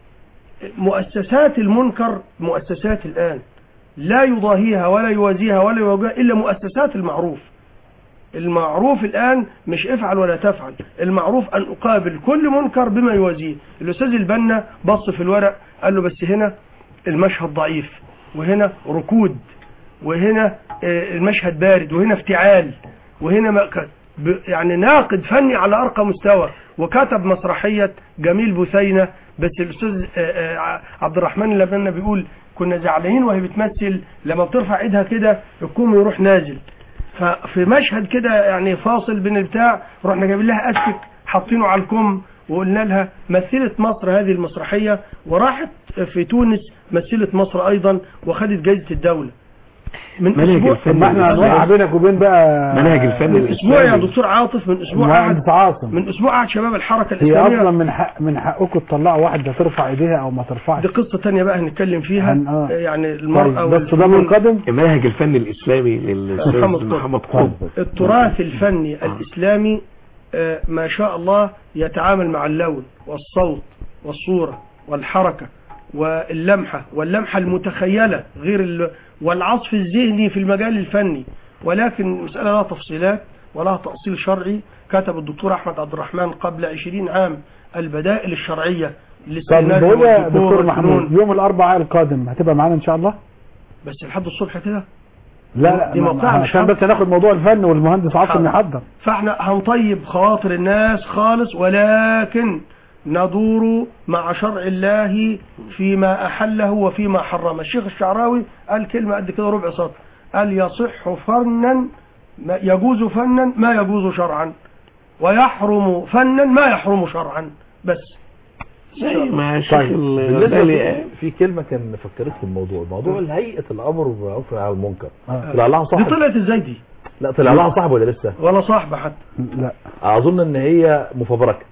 مؤسسات المنكر مؤسسات الان لا يضاهيها ولا يوازيها ولا يواجهها الا مؤسسات المعروف المعروف الآن مش افعل ولا تفعل المعروف أن أقابل كل منكر بما يوازيه الأستاذ البنا بص في الورق قال له بس هنا المشهد ضعيف وهنا ركود وهنا آه، المشهد بارد وهنا افتعال وهنا ما- ك- ب- يعني ناقد فني على أرقى مستوى وكتب مسرحية جميل بثينة بس الأستاذ آه، آه، عبد الرحمن اللبنا بيقول كنا زعلانين وهي بتمثل لما بترفع ايدها كده الكوم يروح نازل ففي مشهد كده يعني فاصل بين البتاع رحنا جايبين لها استك حاطينه على الكم وقلنا لها مثلت مصر هذه المسرحية وراحت في تونس مثلت مصر أيضا وخدت جائزة الدولة من منهج أسبوع الفن ما احنا هنوقع بينك وبين بقى منهج الفن من أسبوع يا الإسلامي دكتور عاطف من أسبوع قعد مهندس عاصم من أسبوع قعد شباب الحركة هي الإسلامية اصلا من حق من حقكم تطلعوا واحده ترفع ايديها او ما ترفعش دي قصة تانية بقى هنتكلم فيها هن- آه. يعني المرأة طيب، بس ده والفنون منقدم منهج الفن الإسلامي للأستاذ محمد قطب. محمد قطب التراث الفني الإسلامي آه، ما شاء الله يتعامل مع اللون والصوت والصورة والحركة واللمحة واللمحة المتخيلة غير ال... والعصف الذهني في المجال الفني ولكن المسألة لها تفصيلات ولها تأصيل شرعي كتب الدكتور أحمد عبد الرحمن قبل 20 عام البدائل الشرعية طب للسيناريو بقول يا والديكور دكتور محمود والفنون. يوم الاربعاء القادم هتبقى معانا ان شاء الله بس لحد الصبح كده لا لا دي ما- موقعها ما- مش عشان حاضر. بس ناخد موضوع الفن والمهندس عاصم حاضر. يحضر فاحنا هنطيب خواطر الناس خالص ولكن ندور مع شرع الله فيما أحله وفيما حرمه الشيخ الشعراوي قال كلمة قد كده ربع سطر قال يصح فنا ما يجوز فنا ما يجوز شرعا ويحرم فنا ما يحرم شرعا بس زي ما شيخ طيب الغزالي بالنسبة قال. في كلمة كان فكرت في الموضوع الموضوع الهيئة الأمر بالمعروف والنهي عن المنكر آه. طلع لها دي صاحب طلعت ازاي دي لا طلع لها صاحب ولا لسه ولا صاحبة حتى لا أظن إن هي مفبركة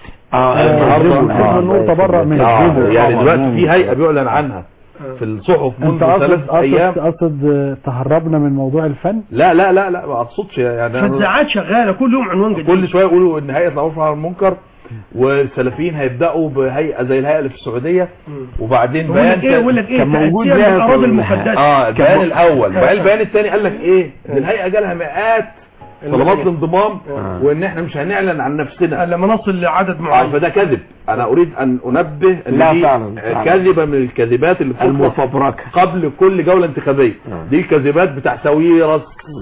اه النهارده حزب آه. النور تبرأ من آه. الحزب. يعني طبعاً. دلوقتي في هيئة بيعلن عنها في الصحف انت منذ قصد ثلاث قصد أيام قصد آه، تهربنا من موضوع الفن لا لا لا لا ما أقصدش يعني أنا- فالزعات شغالة كل يوم عنوان جديد كل شويه يقولوا ان هيئه الامر عن المنكر والسلفيين هيبداوا بهيئه زي الهيئه اللي في السعوديه وبعدين يقول بيان لك ايه يقول لك ايه كان موجود تأثير ليها بالأراضي في- المقدسة اه البيان كان- الاول بعدين البيان الثاني قال لك ايه ان الهيئه جالها مئات طلبات الانضمام وان احنا مش هنعلن عن نفسنا لما نصل لعدد آه معين فده كذب انا اريد ان انبه ان لا دي فعلا، فعلا. كذبه من الكذبات اللي بتطلق المفبركة قبل كل جوله انتخابيه دي الكذبات بتاع ساويرس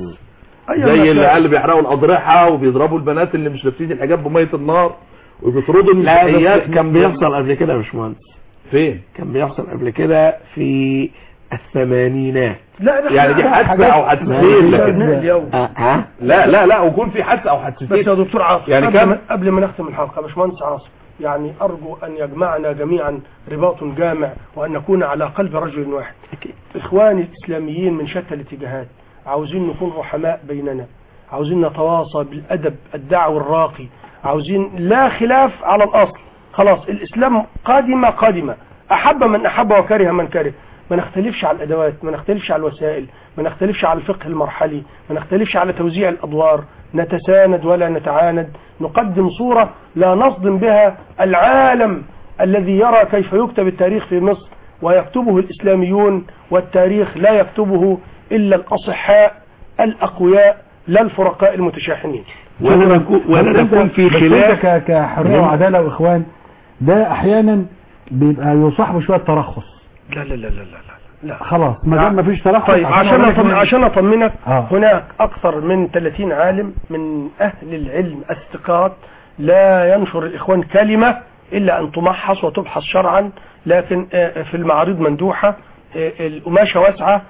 أيوة زي ما اللي كان. قال بيحرقوا الاضرحه وبيضربوا البنات اللي مش لابسين الحجاب بميه النار وبيطردوا لا المسيحيات بس كان بيحصل قبل كده يا باشمهندس فين كان بيحصل قبل كده في الثمانينات لا ده يعني دي إحنا- حادثه او حادثتين لكن اليوم آه، ها لا لا لا ويكون في حادثه او بس حادثتين يا دكتور عاصم يعني قبل, كم- ما قبل ما نختم الحلقة يا باشمهندس عاصم يعني أرجو أن يجمعنا جميعا رباط جامع وأن نكون على قلب رجل واحد إخواني الإسلاميين من شتى الاتجاهات عاوزين نكون رحماء بيننا عاوزين نتواصى بالأدب الدعوي الراقي عاوزين لا خلاف على الأصل خلاص الإسلام قادمة قادمة أحب من أحب وكره من كره ما نختلفش على الأدوات ما نختلفش على الوسائل ما نختلفش على الفقه المرحلي ما نختلفش على توزيع الأدوار نتساند ولا نتعاند نقدم صورة لا نصدم بها العالم الذي يرى كيف يكتب التاريخ في مصر ويكتبه الإسلاميون والتاريخ لا يكتبه إلا الأصحاء الأقوياء لا الفرقاء المتشاحنين ولا نكون ولا نكون في بس انت خلاف ك- كحريه وعداله واخوان ده احيانا بيبقى يصاحبه شويه ترخص لا لا لا لا لا لا خلاص ما دام ما فيش ترخص طيب عشان أقول لك أطمن إن- عشان اطمنك آه. هناك اكثر من 30 عالم من اهل العلم الثقات لا ينشر الاخوان كلمه الا ان تمحص وتبحث شرعا لكن آه، في المعارض مندوحه آه، القماشه واسعه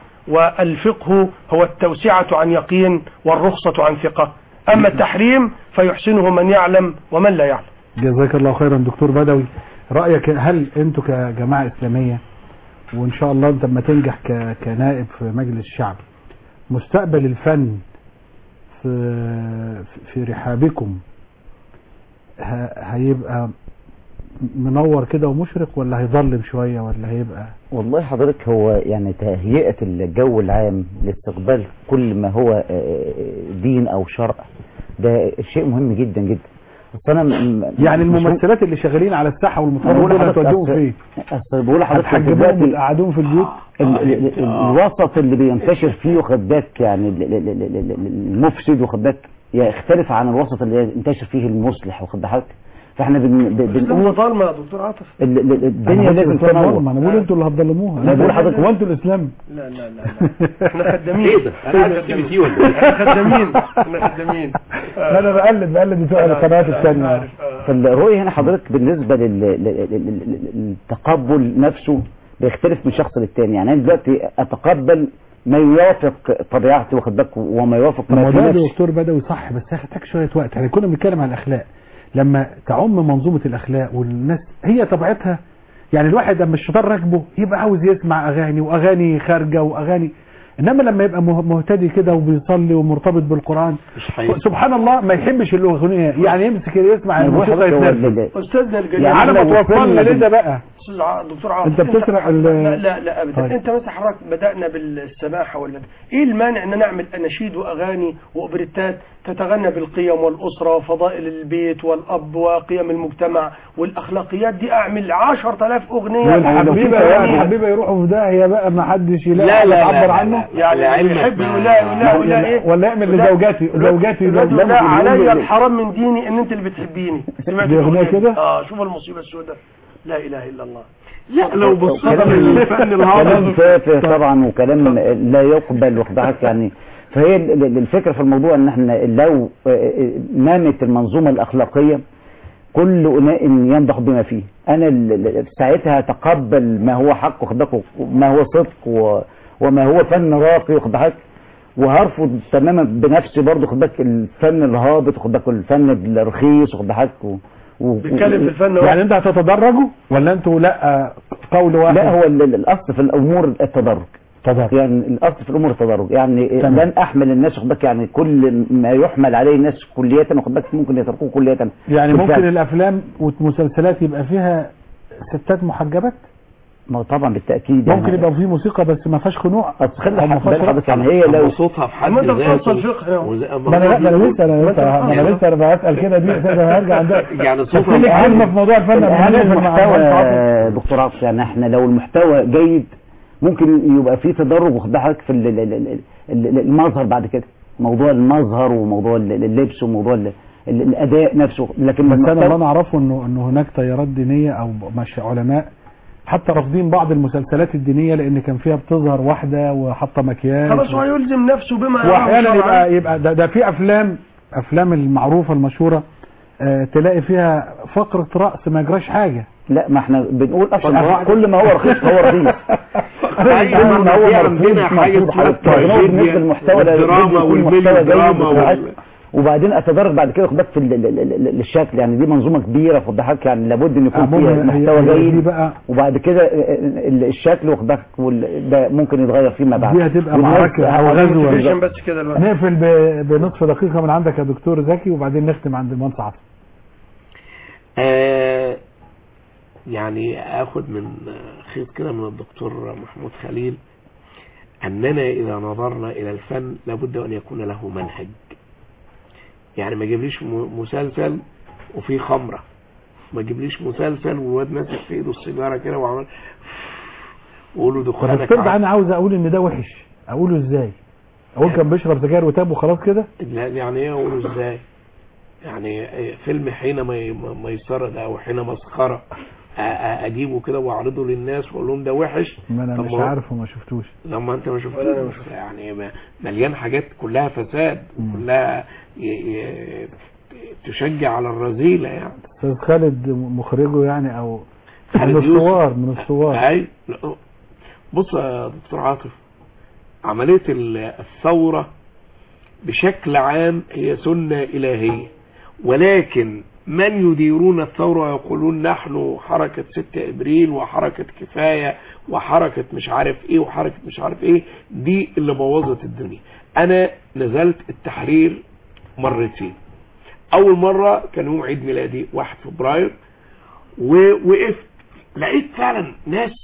والفقه هو التوسعه عن يقين والرخصه عن ثقه اما التحريم فيحسنه من يعلم ومن لا يعلم جزاك الله خيرا دكتور بدوي رايك هل انتوا كجماعه اسلاميه وان شاء الله انت لما تنجح ك- كنائب في مجلس الشعب مستقبل الفن في في رحابكم ه- هيبقى منور كده ومشرق ولا هيظلم شويه ولا هيبقى والله حضرتك هو يعني تهيئة الجو العام لاستقبال كل ما هو آه، دين أو شرع ده شيء مهم جدا جدا بس أنا م- م- يعني مش الممثلات اللي شغالين على الساحه والمطربين بقول دول لحضرتك هتوديهم أصل- فين؟ أصل بقول لحضرتك هتحجبوهم دلوقتي وتقعدوهم في البيوت ال- ال- ال- الوسط اللي بينتشر فيه واخد بالك يعني ال- ال- ال- ال- ال- المفسد واخد بالك يختلف عن الوسط اللي ينتشر فيه المصلح واخد بالك فاحنا بن- ب- الاسلام بنقول ظالمه يا دكتور عاطف ال- ال- الدنيا أنا لازم بقول الإسلام تنور ظلم، انا بقول انتوا اللي هتظلموها لا، بقول حضرتك- هو انتوا الاسلام لا لا لا لا احنا خدامين ايه ده انا قاعد في تي ولا إيه؟ احنا خدامين احنا خدامين لا انا بقلد بقلد بتوع القنوات الثانيه فالرؤية هنا حضرتك بالنسبة لل- لل- لل- للتقبل نفسه بيختلف من شخص للتاني يعني انا دلوقتي اتقبل ما يوافق طبيعتي واخد بالك وما يوافق ما ما هو في ده نفسي دكتور بدوي صح بس هيحتاج شويه وقت يعني كنا بنتكلم عن الاخلاق لما تعم منظومه الاخلاق والناس هي طبيعتها يعني الواحد لما الشيطان راكبه يبقى عاوز يسمع اغاني واغاني خارجه واغاني انما لما يبقى مه- مهتدي كده وبيصلي ومرتبط بالقران سبحان الله ما يحبش الاغنيه يعني يمسك يسمع أنا بقول الموسيقى لحضرتك هو يتنفس ال- استاذنا الجليل يعني على ما إحنا توصلنا وصلنا لده بقى استاذ ع- دكتور عاطف أنت بتسرق ال- لا لا لا ابدا طيب. انت مثلا حضرتك بدانا بالسماحه ولا ايه المانع ان نعمل اناشيد واغاني واوبريتات تتغنى بالقيم والاسره وفضائل البيت والاب وقيم المجتمع والاخلاقيات دي اعمل 10000 اغنيه والحبيبه ولو بقى في الحبيبه يروحوا في داهيه بقى ما حدش يلاقي لا، حد لا، يعبر لا، لا، عنه لا. يعني لعلمك يحب ما- ولا ولا ولا ايه ولا يعمل لا. لزوجاتي زوجاتي لا لو- لا لو- علي الحرام من ديني ان انت اللي بتحبيني سمعت دي أغنية الأغنية دي؟ كده؟ اه شوف المصيبه السوداء لا اله الا الله لا لو بصينا كلام للفن كلام الهابط تافه طبعا وكلام لا يقبل واخد بالك يعني فهي ال- ال- الفكره في الموضوع ان احنا لو آه، آه، نامت المنظومه الاخلاقيه كل اناء ينضح بما فيه انا ال- ال- ساعتها اتقبل ما هو حق واخد بالك ما هو صدق و- وما هو فن راقي واخد بالك وهرفض تماما بنفسي برضه خد بالك الفن الهابط خد بالك الفن الرخيص واخد بالك و... و... بيتكلم في الفن يعني انت هتتدرجوا ولا انتوا لا قول واحد لا هو ال- ال- الاصل في الامور التدرج تدرج يعني الاصل في الامور التدرج يعني تمام. لن احمل الناس واخد بالك يعني كل ما يحمل عليه الناس كلية واخد بالك ممكن يتركوه كلية يعني بالفعل. ممكن الافلام والمسلسلات يبقى فيها ستات محجبات ما هو طبعا بالتاكيد ممكن يعني يبقى في موسيقى بس ما فيهاش خنوع اصل خلي أو ما فيهاش بالك حضرتك رقص. يعني هي لو صوتها في حد ما انت ذاته بتوصل فقه وز- ما انا لا ما انا لسه انا لسه ما انا لسه انا بسال كده دي انا هرجع عندها يعني صوت صوتها لك في كلمه في موضوع الفن الأهم هنقفل مع المحتوى الفن عاطف. دكتور عاطف يعني احنا لو المحتوى جيد ممكن يبقى فيه تدرج واخد بالك في ال- ال- ال- ال- المظهر بعد كده موضوع المظهر وموضوع ال- اللبس وموضوع ال- ال- الاداء نفسه لكن بس انا اللي المحتوى- انا اعرفه انه انه هناك تيارات دينيه او مش علماء حتى رافضين بعض المسلسلات الدينيه لان كان فيها بتظهر واحده وحاطه مكياج خلاص هو يلزم نفسه بما يراه واحيانا شرعاً. يبقى يبقى ده, ده في افلام افلام المعروفه المشهوره آه تلاقي فيها فقره راس ما يجراش حاجه لا ما احنا بنقول طب اصلا واحد- كل ما هو رخيص هو رخيص أيوة، كل ما هو في مرفوض عندنا حاجة مرفوض اسمها حتى لو التراجيديا بالنسبه للمحتوى ده والدراما لازم يكون محتوى والميلودراما جيد وال- وساعات. وبعدين اتدرج بعد كده خد بالك في ال- ال- ال- ال- الشكل يعني دي منظومه كبيره خد بالك يعني لابد ان يكون عموما فيها هي- محتوى هي دي جيد بقى وبعد كده ال- الشكل واخد بالك وال- ده ممكن يتغير فيما بعد دي هتبقى والناس- معركه او غزو موتيفيشن بس كده دلوقتي نقفل ب- بنصف دقيقه من عندك يا دكتور زكي وبعدين نختم عند المهندس عاطف آه يعني اخد من خيط كده من الدكتور محمود خليل اننا اذا نظرنا الى الفن لابد ان يكون له منهج يعني ما يجيبليش م- مسلسل وفيه خمره ما يجيبليش مسلسل والواد ماسك في ايده السيجاره كده وعمل وقول له طب دخانك افترض انا عاوز اقول ان ده وحش اقوله ازاي اقول كان بيشرب سجاير وتاب وخلاص كده لا يعني ايه اقوله ازاي يعني فيلم حين مي- ميسرة ده او حين مسخرة أ- أ- اجيبه كده واعرضه للناس واقول لهم ده وحش ما انا طب مش ما هو- عارف وما شفتوش لما انت ما ولا أنا ما شفتوش يعني ما- مليان حاجات كلها فساد وكلها ي- ي- تشجع على الرذيلة يعني استاذ خالد مخرجه يعني او خالد من يوسف. الثوار من الثوار اي لا. بص يا دكتور عاطف عملية ال- الثورة بشكل عام هي سنة إلهية ولكن من يديرون الثورة ويقولون نحن حركة 6 إبريل وحركة كفاية وحركة مش عارف إيه وحركة مش عارف إيه دي اللي بوظت الدنيا أنا نزلت التحرير مرتين أول مرة كان يوم عيد ميلادي 1 فبراير ووقفت لقيت فعلا ناس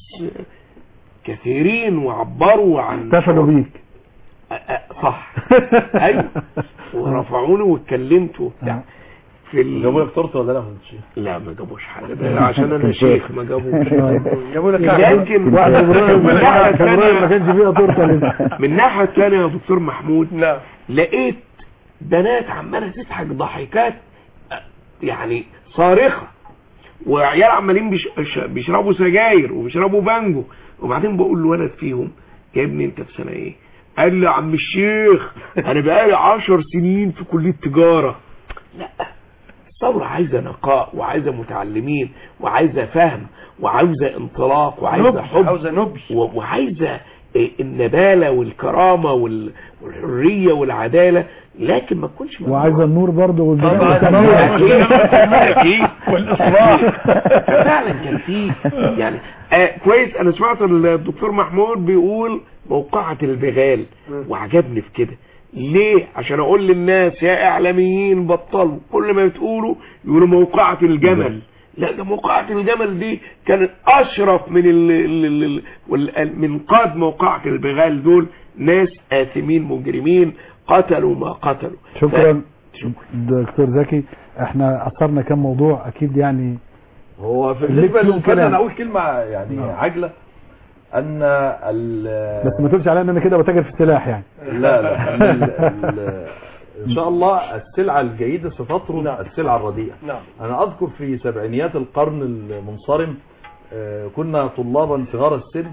كثيرين وعبروا عن احتفلوا بيك أ- أ- صح ايوه ورفعوني واتكلمت وبتاع في ال... جابوا لك تورته ولا لا يا فندم الشيخ؟ لا ما جابوش حاجه ده عشان انا شيخ ما جابوش جابوا لك لكن واحد فبراير من الناحيه فبراير ما الثانيه كانش فيها تورته لسه من الناحيه الثانيه يا دكتور محمود نعم لقيت بنات عماله تضحك ضحكات يعني صارخه وعيال عمالين بيش- ش- بيشربوا سجاير وبيشربوا بانجو وبعدين بقول له ولد فيهم يا ابني انت في سنه ايه قال لي يا عم الشيخ انا بقالي عشر سنين في كليه تجاره لا الثوره عايزه نقاء وعايزه متعلمين وعايزه فهم وعايزه انطلاق وعايزه نبل حب عاوزه نبل و- وعايزه إيه، النباله والكرامه وال- والحريه والعداله لكن ما تكونش ممنوعة. وعايزه النور برضه والبناء طبعاً. والتنمية. أكيد. والاصلاح فعلا كان في يعني آه كويس انا سمعت الدكتور محمود بيقول موقعة البغال وعجبني في كده ليه عشان اقول للناس يا اعلاميين بطلوا كل ما بتقولوا يقولوا موقعة الجمل لا ده موقعة الجمل دي كانت اشرف من ال ال ال وال- من قاد موقعة البغال دول ناس اثمين مجرمين قتلوا ما قتلوا شكرا دكتور زكي احنا اثرنا كم موضوع اكيد يعني هو في ليك بالنسبه فيهم للفن كلام. انا اقول كلمه يعني نعم. عاجله ان ال بس ما تقولش عليا ان انا كده بتاجر في السلاح يعني لا لا ال- ال- ان شاء الله السلعه الجيده ستطرد السلعه الرديئه نعم انا اذكر في سبعينيات القرن المنصرم آه، كنا طلابا صغار السن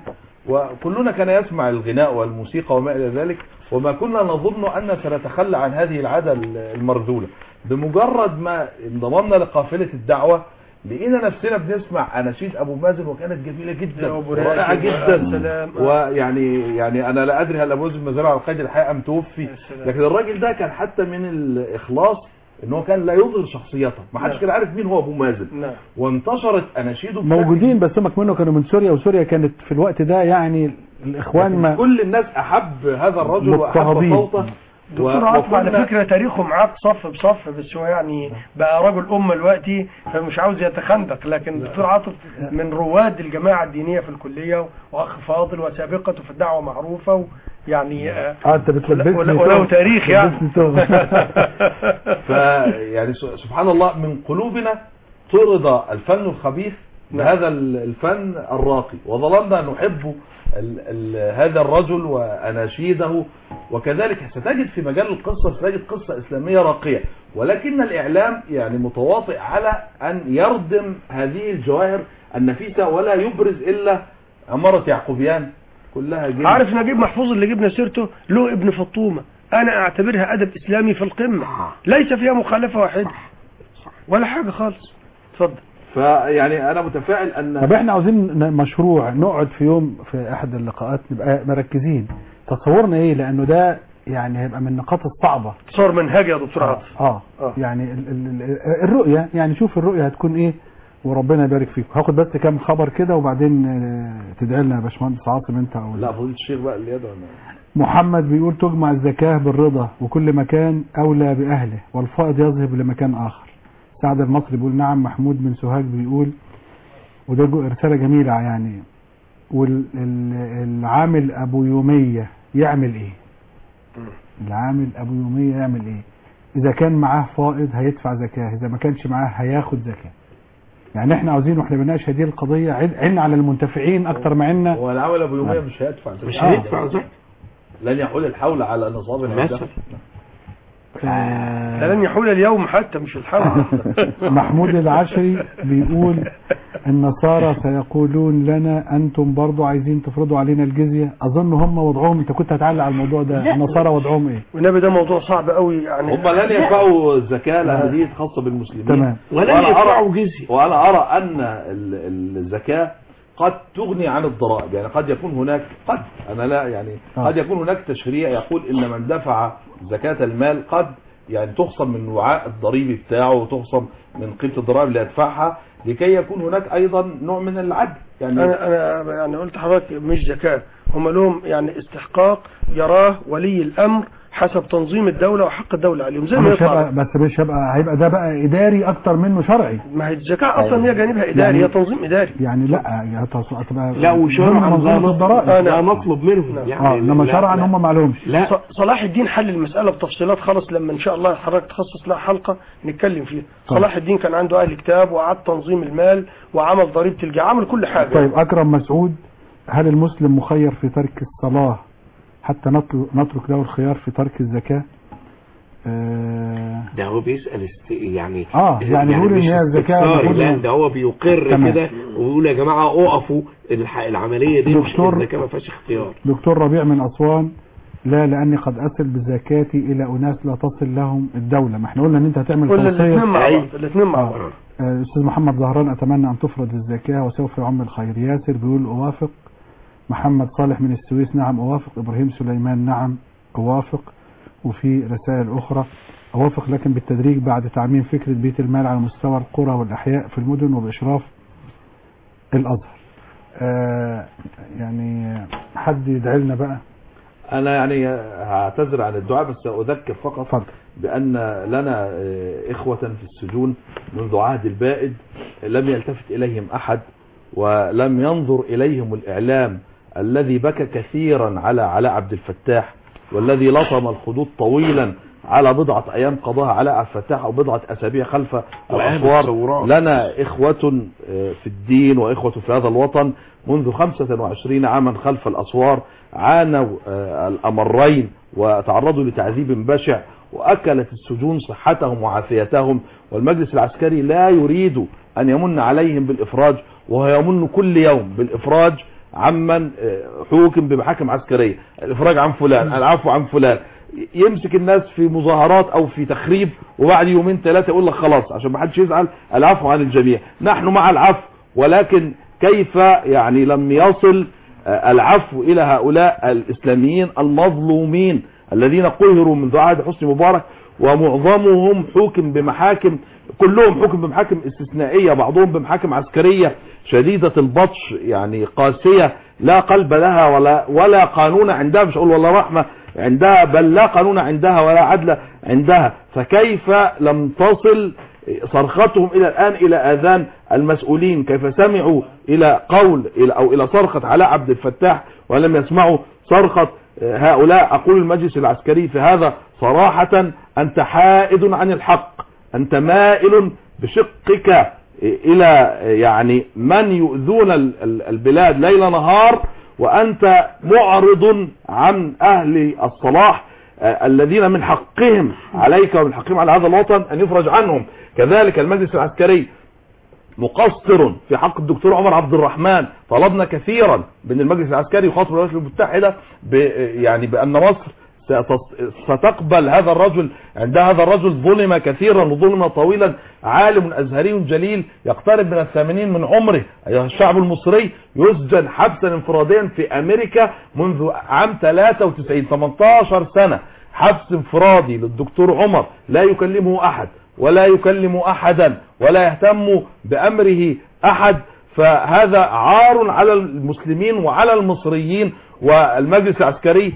وكلنا كان يسمع الغناء والموسيقى وما إلى ذلك وما كنا نظن أن سنتخلى عن هذه العادة المرذولة بمجرد ما انضممنا لقافلة الدعوة لقينا نفسنا بنسمع اناشيد ابو مازن وكانت جميله جدا يا أبو ورائعه راجل، يا جدا سلام. ويعني يعني انا لا ادري هل ابو مازن ما زال على القيد الحقيقه ام توفي سلام. لكن الراجل ده كان حتى من الاخلاص ان هو كان لا يظهر شخصيته ما حدش نعم. كان عارف مين هو ابو مازن نعم وانتشرت اناشيده بشكل موجودين بس هم منه كانوا من سوريا وسوريا كانت في الوقت ده يعني الاخوان لكن ما كل الناس احب هذا الرجل واحب مضطهدين. صوته دكتور عاطف على وكنا- فكرة تاريخه معاك صف بصف بس هو يعني بقى رجل أمة دلوقتي فمش عاوز يتخندق لكن دكتور عاطف من رواد الجماعة الدينية في الكلية وأخ فاضل وسابقته في الدعوة معروفة ويعني آه، اه انت بتلبسني ولا- وله توب. تاريخ يعني. بتلبسني توب. فيعني س- سبحان الله من قلوبنا طرد الفن الخبيث بهذا ال- الفن الراقي وظللنا نحب ال ال هذا الرجل وأناشيده وكذلك ستجد في مجال القصة ستجد قصة إسلامية راقية ولكن الإعلام يعني متواطئ على أن يردم هذه الجواهر النفيسة ولا يبرز إلا عمارة يعقوبيان كلها جن عارف نجيب محفوظ اللي جبنا سيرته له ابن فطومة أنا أعتبرها أدب إسلامي في القمة ليس فيها مخالفة واحدة ولا حاجة خالص اتفضل فيعني أنا متفائل أن طب احنا عاوزين ن- مشروع نقعد في يوم في احد اللقاءات نبقى مركزين تصورنا ايه لانه ده يعني هيبقى من النقاط الصعبة صار منهجي يا دكتور عاطف اه آه. يعني ال ال ال الرؤية يعني شوف الرؤية هتكون ايه وربنا يبارك فيكم هاخد بس كام خبر كده وبعدين آه، تدعي لنا يا باشمهندس عاصم انت او لا فضيلة الشيخ بقى اللي يدعو محمد بيقول تجمع الزكاة بالرضا وكل مكان أولى بأهله والفائض يذهب لمكان آخر سعد المصري بيقول نعم محمود من سوهاج بيقول وده جو- رسالة جميلة يعني والعامل أبو يومية يعمل إيه العامل أبو يومية يعمل إيه إذا كان معاه فائض هيدفع زكاة إذا ما كانش معاه هياخد زكاة يعني احنا عاوزين واحنا بنناقش هذه القضية عد- عنا على المنتفعين أكتر ما عنا هو العمل ابو يوميه نعم. مش هيدفع زكاة. مش هيدفع زكاة لن يحول الحول على نصاب العزة ده لن يحول اليوم حتى مش الحول محمود العشري بيقول النصارى سيقولون لنا انتم برضو عايزين تفرضوا علينا الجزية اظن هم وضعهم انت كنت هتعلق على الموضوع ده لا. النصارى وضعهم ايه والنبي ده موضوع صعب قوي يعني هم لن يدفعوا الزكاة لأن دي خاصة بالمسلمين تمام. ولن ولن يدفعوا يدفعوا جزية وأنا أرى أن ال- الزكاة قد تغني عن الضرائب يعني قد يكون هناك قد أنا لا يعني آه. قد يكون هناك تشريع يقول إن من دفع زكاة المال قد يعني تخصم من وعاء الضريبي بتاعه وتخصم من قيمة الضرائب اللي يدفعها لكي يكون هناك أيضا نوع من العدل يعني انا انا يعني قلت لحضرتك مش زكاه هم لهم يعني استحقاق يراه ولي الامر حسب تنظيم الدوله وحق الدوله عليهم زي ما مش هيبقى يطلع بس مش هيبقى هيبقى ده بقى اداري اكتر منه شرعي ما هي الزكاه اصلا هي جانبها اداري هي تنظيم اداري يعني لا يعني هتص- هتبقى لا وشرعا ضمن منظومة لا الضرائب نطلب- لا نطلب منهم. يعني اه انما لا- شرعا لا. هم ما عليهمش ص- صلاح الدين حل المسألة بتفصيلات خالص لما إن شاء الله حضرتك تخصص لها حلقة نتكلم فيها طيب. صلاح الدين كان عنده أهل كتاب وأعاد تنظيم المال وعمل ضريبة الجاه عمل كل حاجة طيب اكرم مسعود هل المسلم مخير في ترك الصلاة حتى نتر- نترك له الخيار في ترك الزكاة آه ده هو بيسأل است... يعني آه، يعني يقول إن مش هي الزكاة استفسار، المفروض لا إن- ده هو بيقر تمام. كده ويقول يا جماعة اقفوا الح... العملية دي مش دكتور- الزكاة ما فيهاش اختيار دكتور ربيع من أسوان لا لأني قد أصل بزكاتي إلى أناس لا تصل لهم الدولة ما احنا قلنا أن أنت هتعمل كل توصية الاثنين مع بعض الاثنين مع بعض آه، أستاذ محمد زهران أتمنى أن تفرض الزكاة وسوف يعم الخير ياسر بيقول أوافق محمد صالح من السويس نعم أوافق إبراهيم سليمان نعم أوافق وفي رسائل أخرى أوافق لكن بالتدريج بعد تعميم فكرة بيت المال على مستوى القرى والأحياء في المدن وبإشراف الأزهر آه يعني حد يدعي لنا بقى انا يعني هعتذر عن الدعاء بس اذكر فقط اتفضل. بان لنا آه، اخوة في السجون منذ عهد البائد لم يلتفت اليهم احد ولم ينظر اليهم الاعلام الذي بكى كثيرا على علاء عبد الفتاح والذي لطم الخدود طويلا على بضعة ايام قضاها علاء عبد الفتاح او بضعة اسابيع خلف الاسوار لنا اخوة آه، في الدين واخوة في هذا الوطن منذ 25 عاما خلف الاسوار عانوا آه، الامرين وتعرضوا لتعذيب بشع واكلت السجون صحتهم وعافيتهم والمجلس العسكري لا يريد ان يمن عليهم بالافراج وهو يمن كل يوم بالافراج عمن آه، حوكم بمحاكم عسكريه الافراج عن فلان العفو عن فلان يمسك الناس في مظاهرات او في تخريب وبعد يومين ثلاثه يقول لك خلاص عشان ما حدش يزعل العفو عن الجميع نحن مع العفو ولكن كيف يعني لم يصل آه، العفو الى هؤلاء الاسلاميين المظلومين الذين قهروا منذ عهد حسني مبارك ومعظمهم حكم بمحاكم كلهم حكم بمحاكم استثنائية بعضهم بمحاكم عسكرية شديدة البطش يعني قاسية لا قلب لها ولا ولا قانون عندها مش اقول ولا رحمة عندها بل لا قانون عندها ولا عدل عندها فكيف لم تصل صرختهم الى الان الى اذان المسؤولين كيف سمعوا الى قول إلى او الى صرخة علاء عبد الفتاح ولم يسمعوا صرخة هؤلاء اقول المجلس العسكري في هذا صراحة انت حائد عن الحق انت مائل بشقك الى يعني من يؤذون ال- ال- البلاد ليل نهار وانت معرض عن اهل الصلاح آه، الذين من حقهم عليك ومن حقهم على هذا الوطن ان يفرج عنهم كذلك المجلس العسكري مقصر في حق الدكتور عمر عبد الرحمن طلبنا كثيرا من المجلس العسكري وخاطب الولايات المتحدة ب يعني بأن مصر ستس- ستقبل هذا الرجل عند هذا الرجل ظلم كثيرا وظلم طويلا عالم أزهري جليل يقترب من الثامنين من عمره أيها الشعب المصري يسجن حبسا انفراديا في أمريكا منذ عام 93 18 سنة حبس انفرادي للدكتور عمر لا يكلمه أحد ولا يكلم أحدا ولا يهتم بأمره أحد فهذا عار على المسلمين وعلى المصريين والمجلس العسكري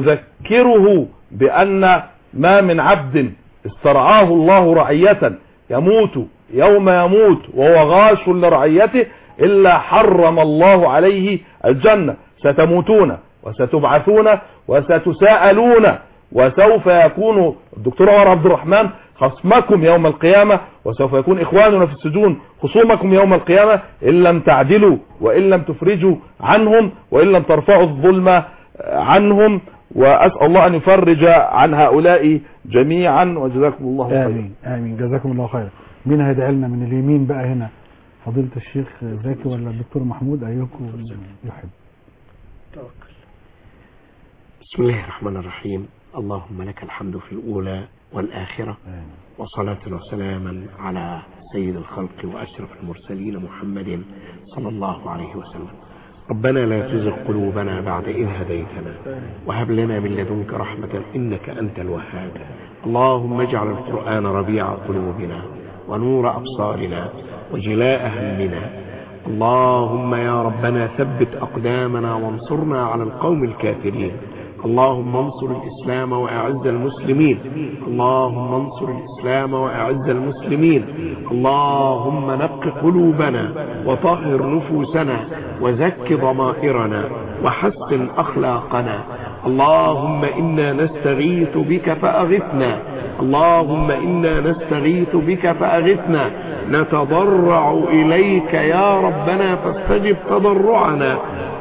أذكره بأن ما من عبد استرعاه الله رعية يموت يوم يموت وهو غاش لرعيته إلا حرم الله عليه الجنة ستموتون وستبعثون وستساءلون وسوف يكون الدكتور عمر عبد الرحمن خصمكم يوم القيامة وسوف يكون إخواننا في السجون خصومكم يوم القيامة إن لم تعدلوا وإن لم تفرجوا عنهم وإن لم ترفعوا الظلم عنهم وأسأل الله أن يفرج عن هؤلاء جميعا وجزاكم الله خيرا آمين آمين جزاكم الله خير مين هيدعي لنا من اليمين بقى هنا فضيلة الشيخ زكي ولا الدكتور محمود أيكم يحب بسم الله الرحمن الرحيم اللهم لك الحمد في الأولى والآخرة وصلاة وسلاما على سيد الخلق وأشرف المرسلين محمد صلى الله عليه وسلم ربنا لا تزغ قلوبنا بعد إذ هديتنا وهب لنا من لدنك رحمة إنك أنت الوهاب اللهم اجعل القرآن ربيع قلوبنا ونور أبصارنا وجلاء همنا اللهم يا ربنا ثبت أقدامنا وانصرنا على القوم الكافرين اللهم انصر الإسلام وأعز المسلمين اللهم انصر الإسلام وأعز المسلمين اللهم نق قلوبنا وطهر نفوسنا وزك ضمائرنا وحسن أخلاقنا اللهم إنا نستغيث بك فأغثنا اللهم إنا نستغيث بك فأغثنا نتضرع إليك يا ربنا فاستجب تضرعنا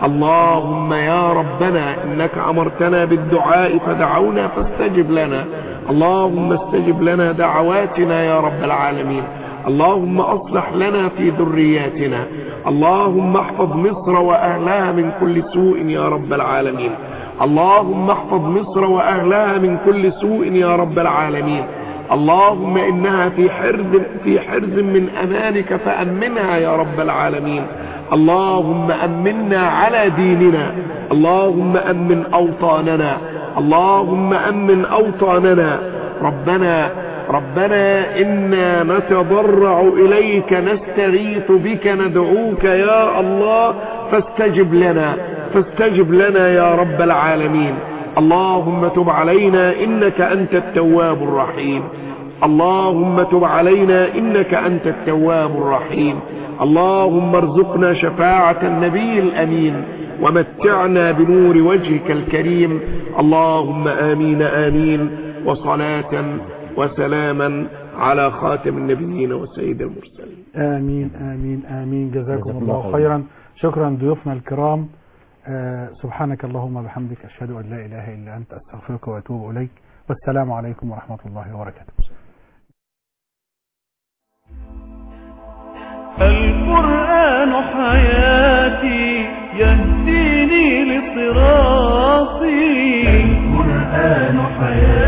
اللهم يا ربنا إنك أمرتنا بالدعاء فدعونا فاستجب لنا اللهم استجب لنا دعواتنا يا رب العالمين اللهم أصلح لنا في ذرياتنا اللهم احفظ مصر وأهلها من كل سوء يا رب العالمين اللهم احفظ مصر وأهلها من كل سوء يا رب العالمين اللهم إنها في حرز في حرز من أمانك فأمنها يا رب العالمين اللهم أمنا على ديننا اللهم أمن أوطاننا اللهم أمن أوطاننا ربنا ربنا إنا نتضرع إليك نستغيث بك ندعوك يا الله فاستجب لنا فاستجب لنا يا رب العالمين اللهم تب علينا إنك أنت التواب الرحيم اللهم تب علينا إنك أنت التواب الرحيم اللهم ارزقنا شفاعة النبي الأمين ومتعنا بنور وجهك الكريم اللهم آمين آمين وصلاة وسلاما على خاتم النبيين وسيد المرسلين آمين آمين آمين جزاكم جزاكم الله الله خيرا شكرا ضيوفنا الكرام آه سبحانك اللهم بحمدك أشهد أن لا إله إلا أنت أستغفرك وأتوب إليك والسلام عليكم ورحمة الله وبركاته القرآن حياتي يهدي حياتي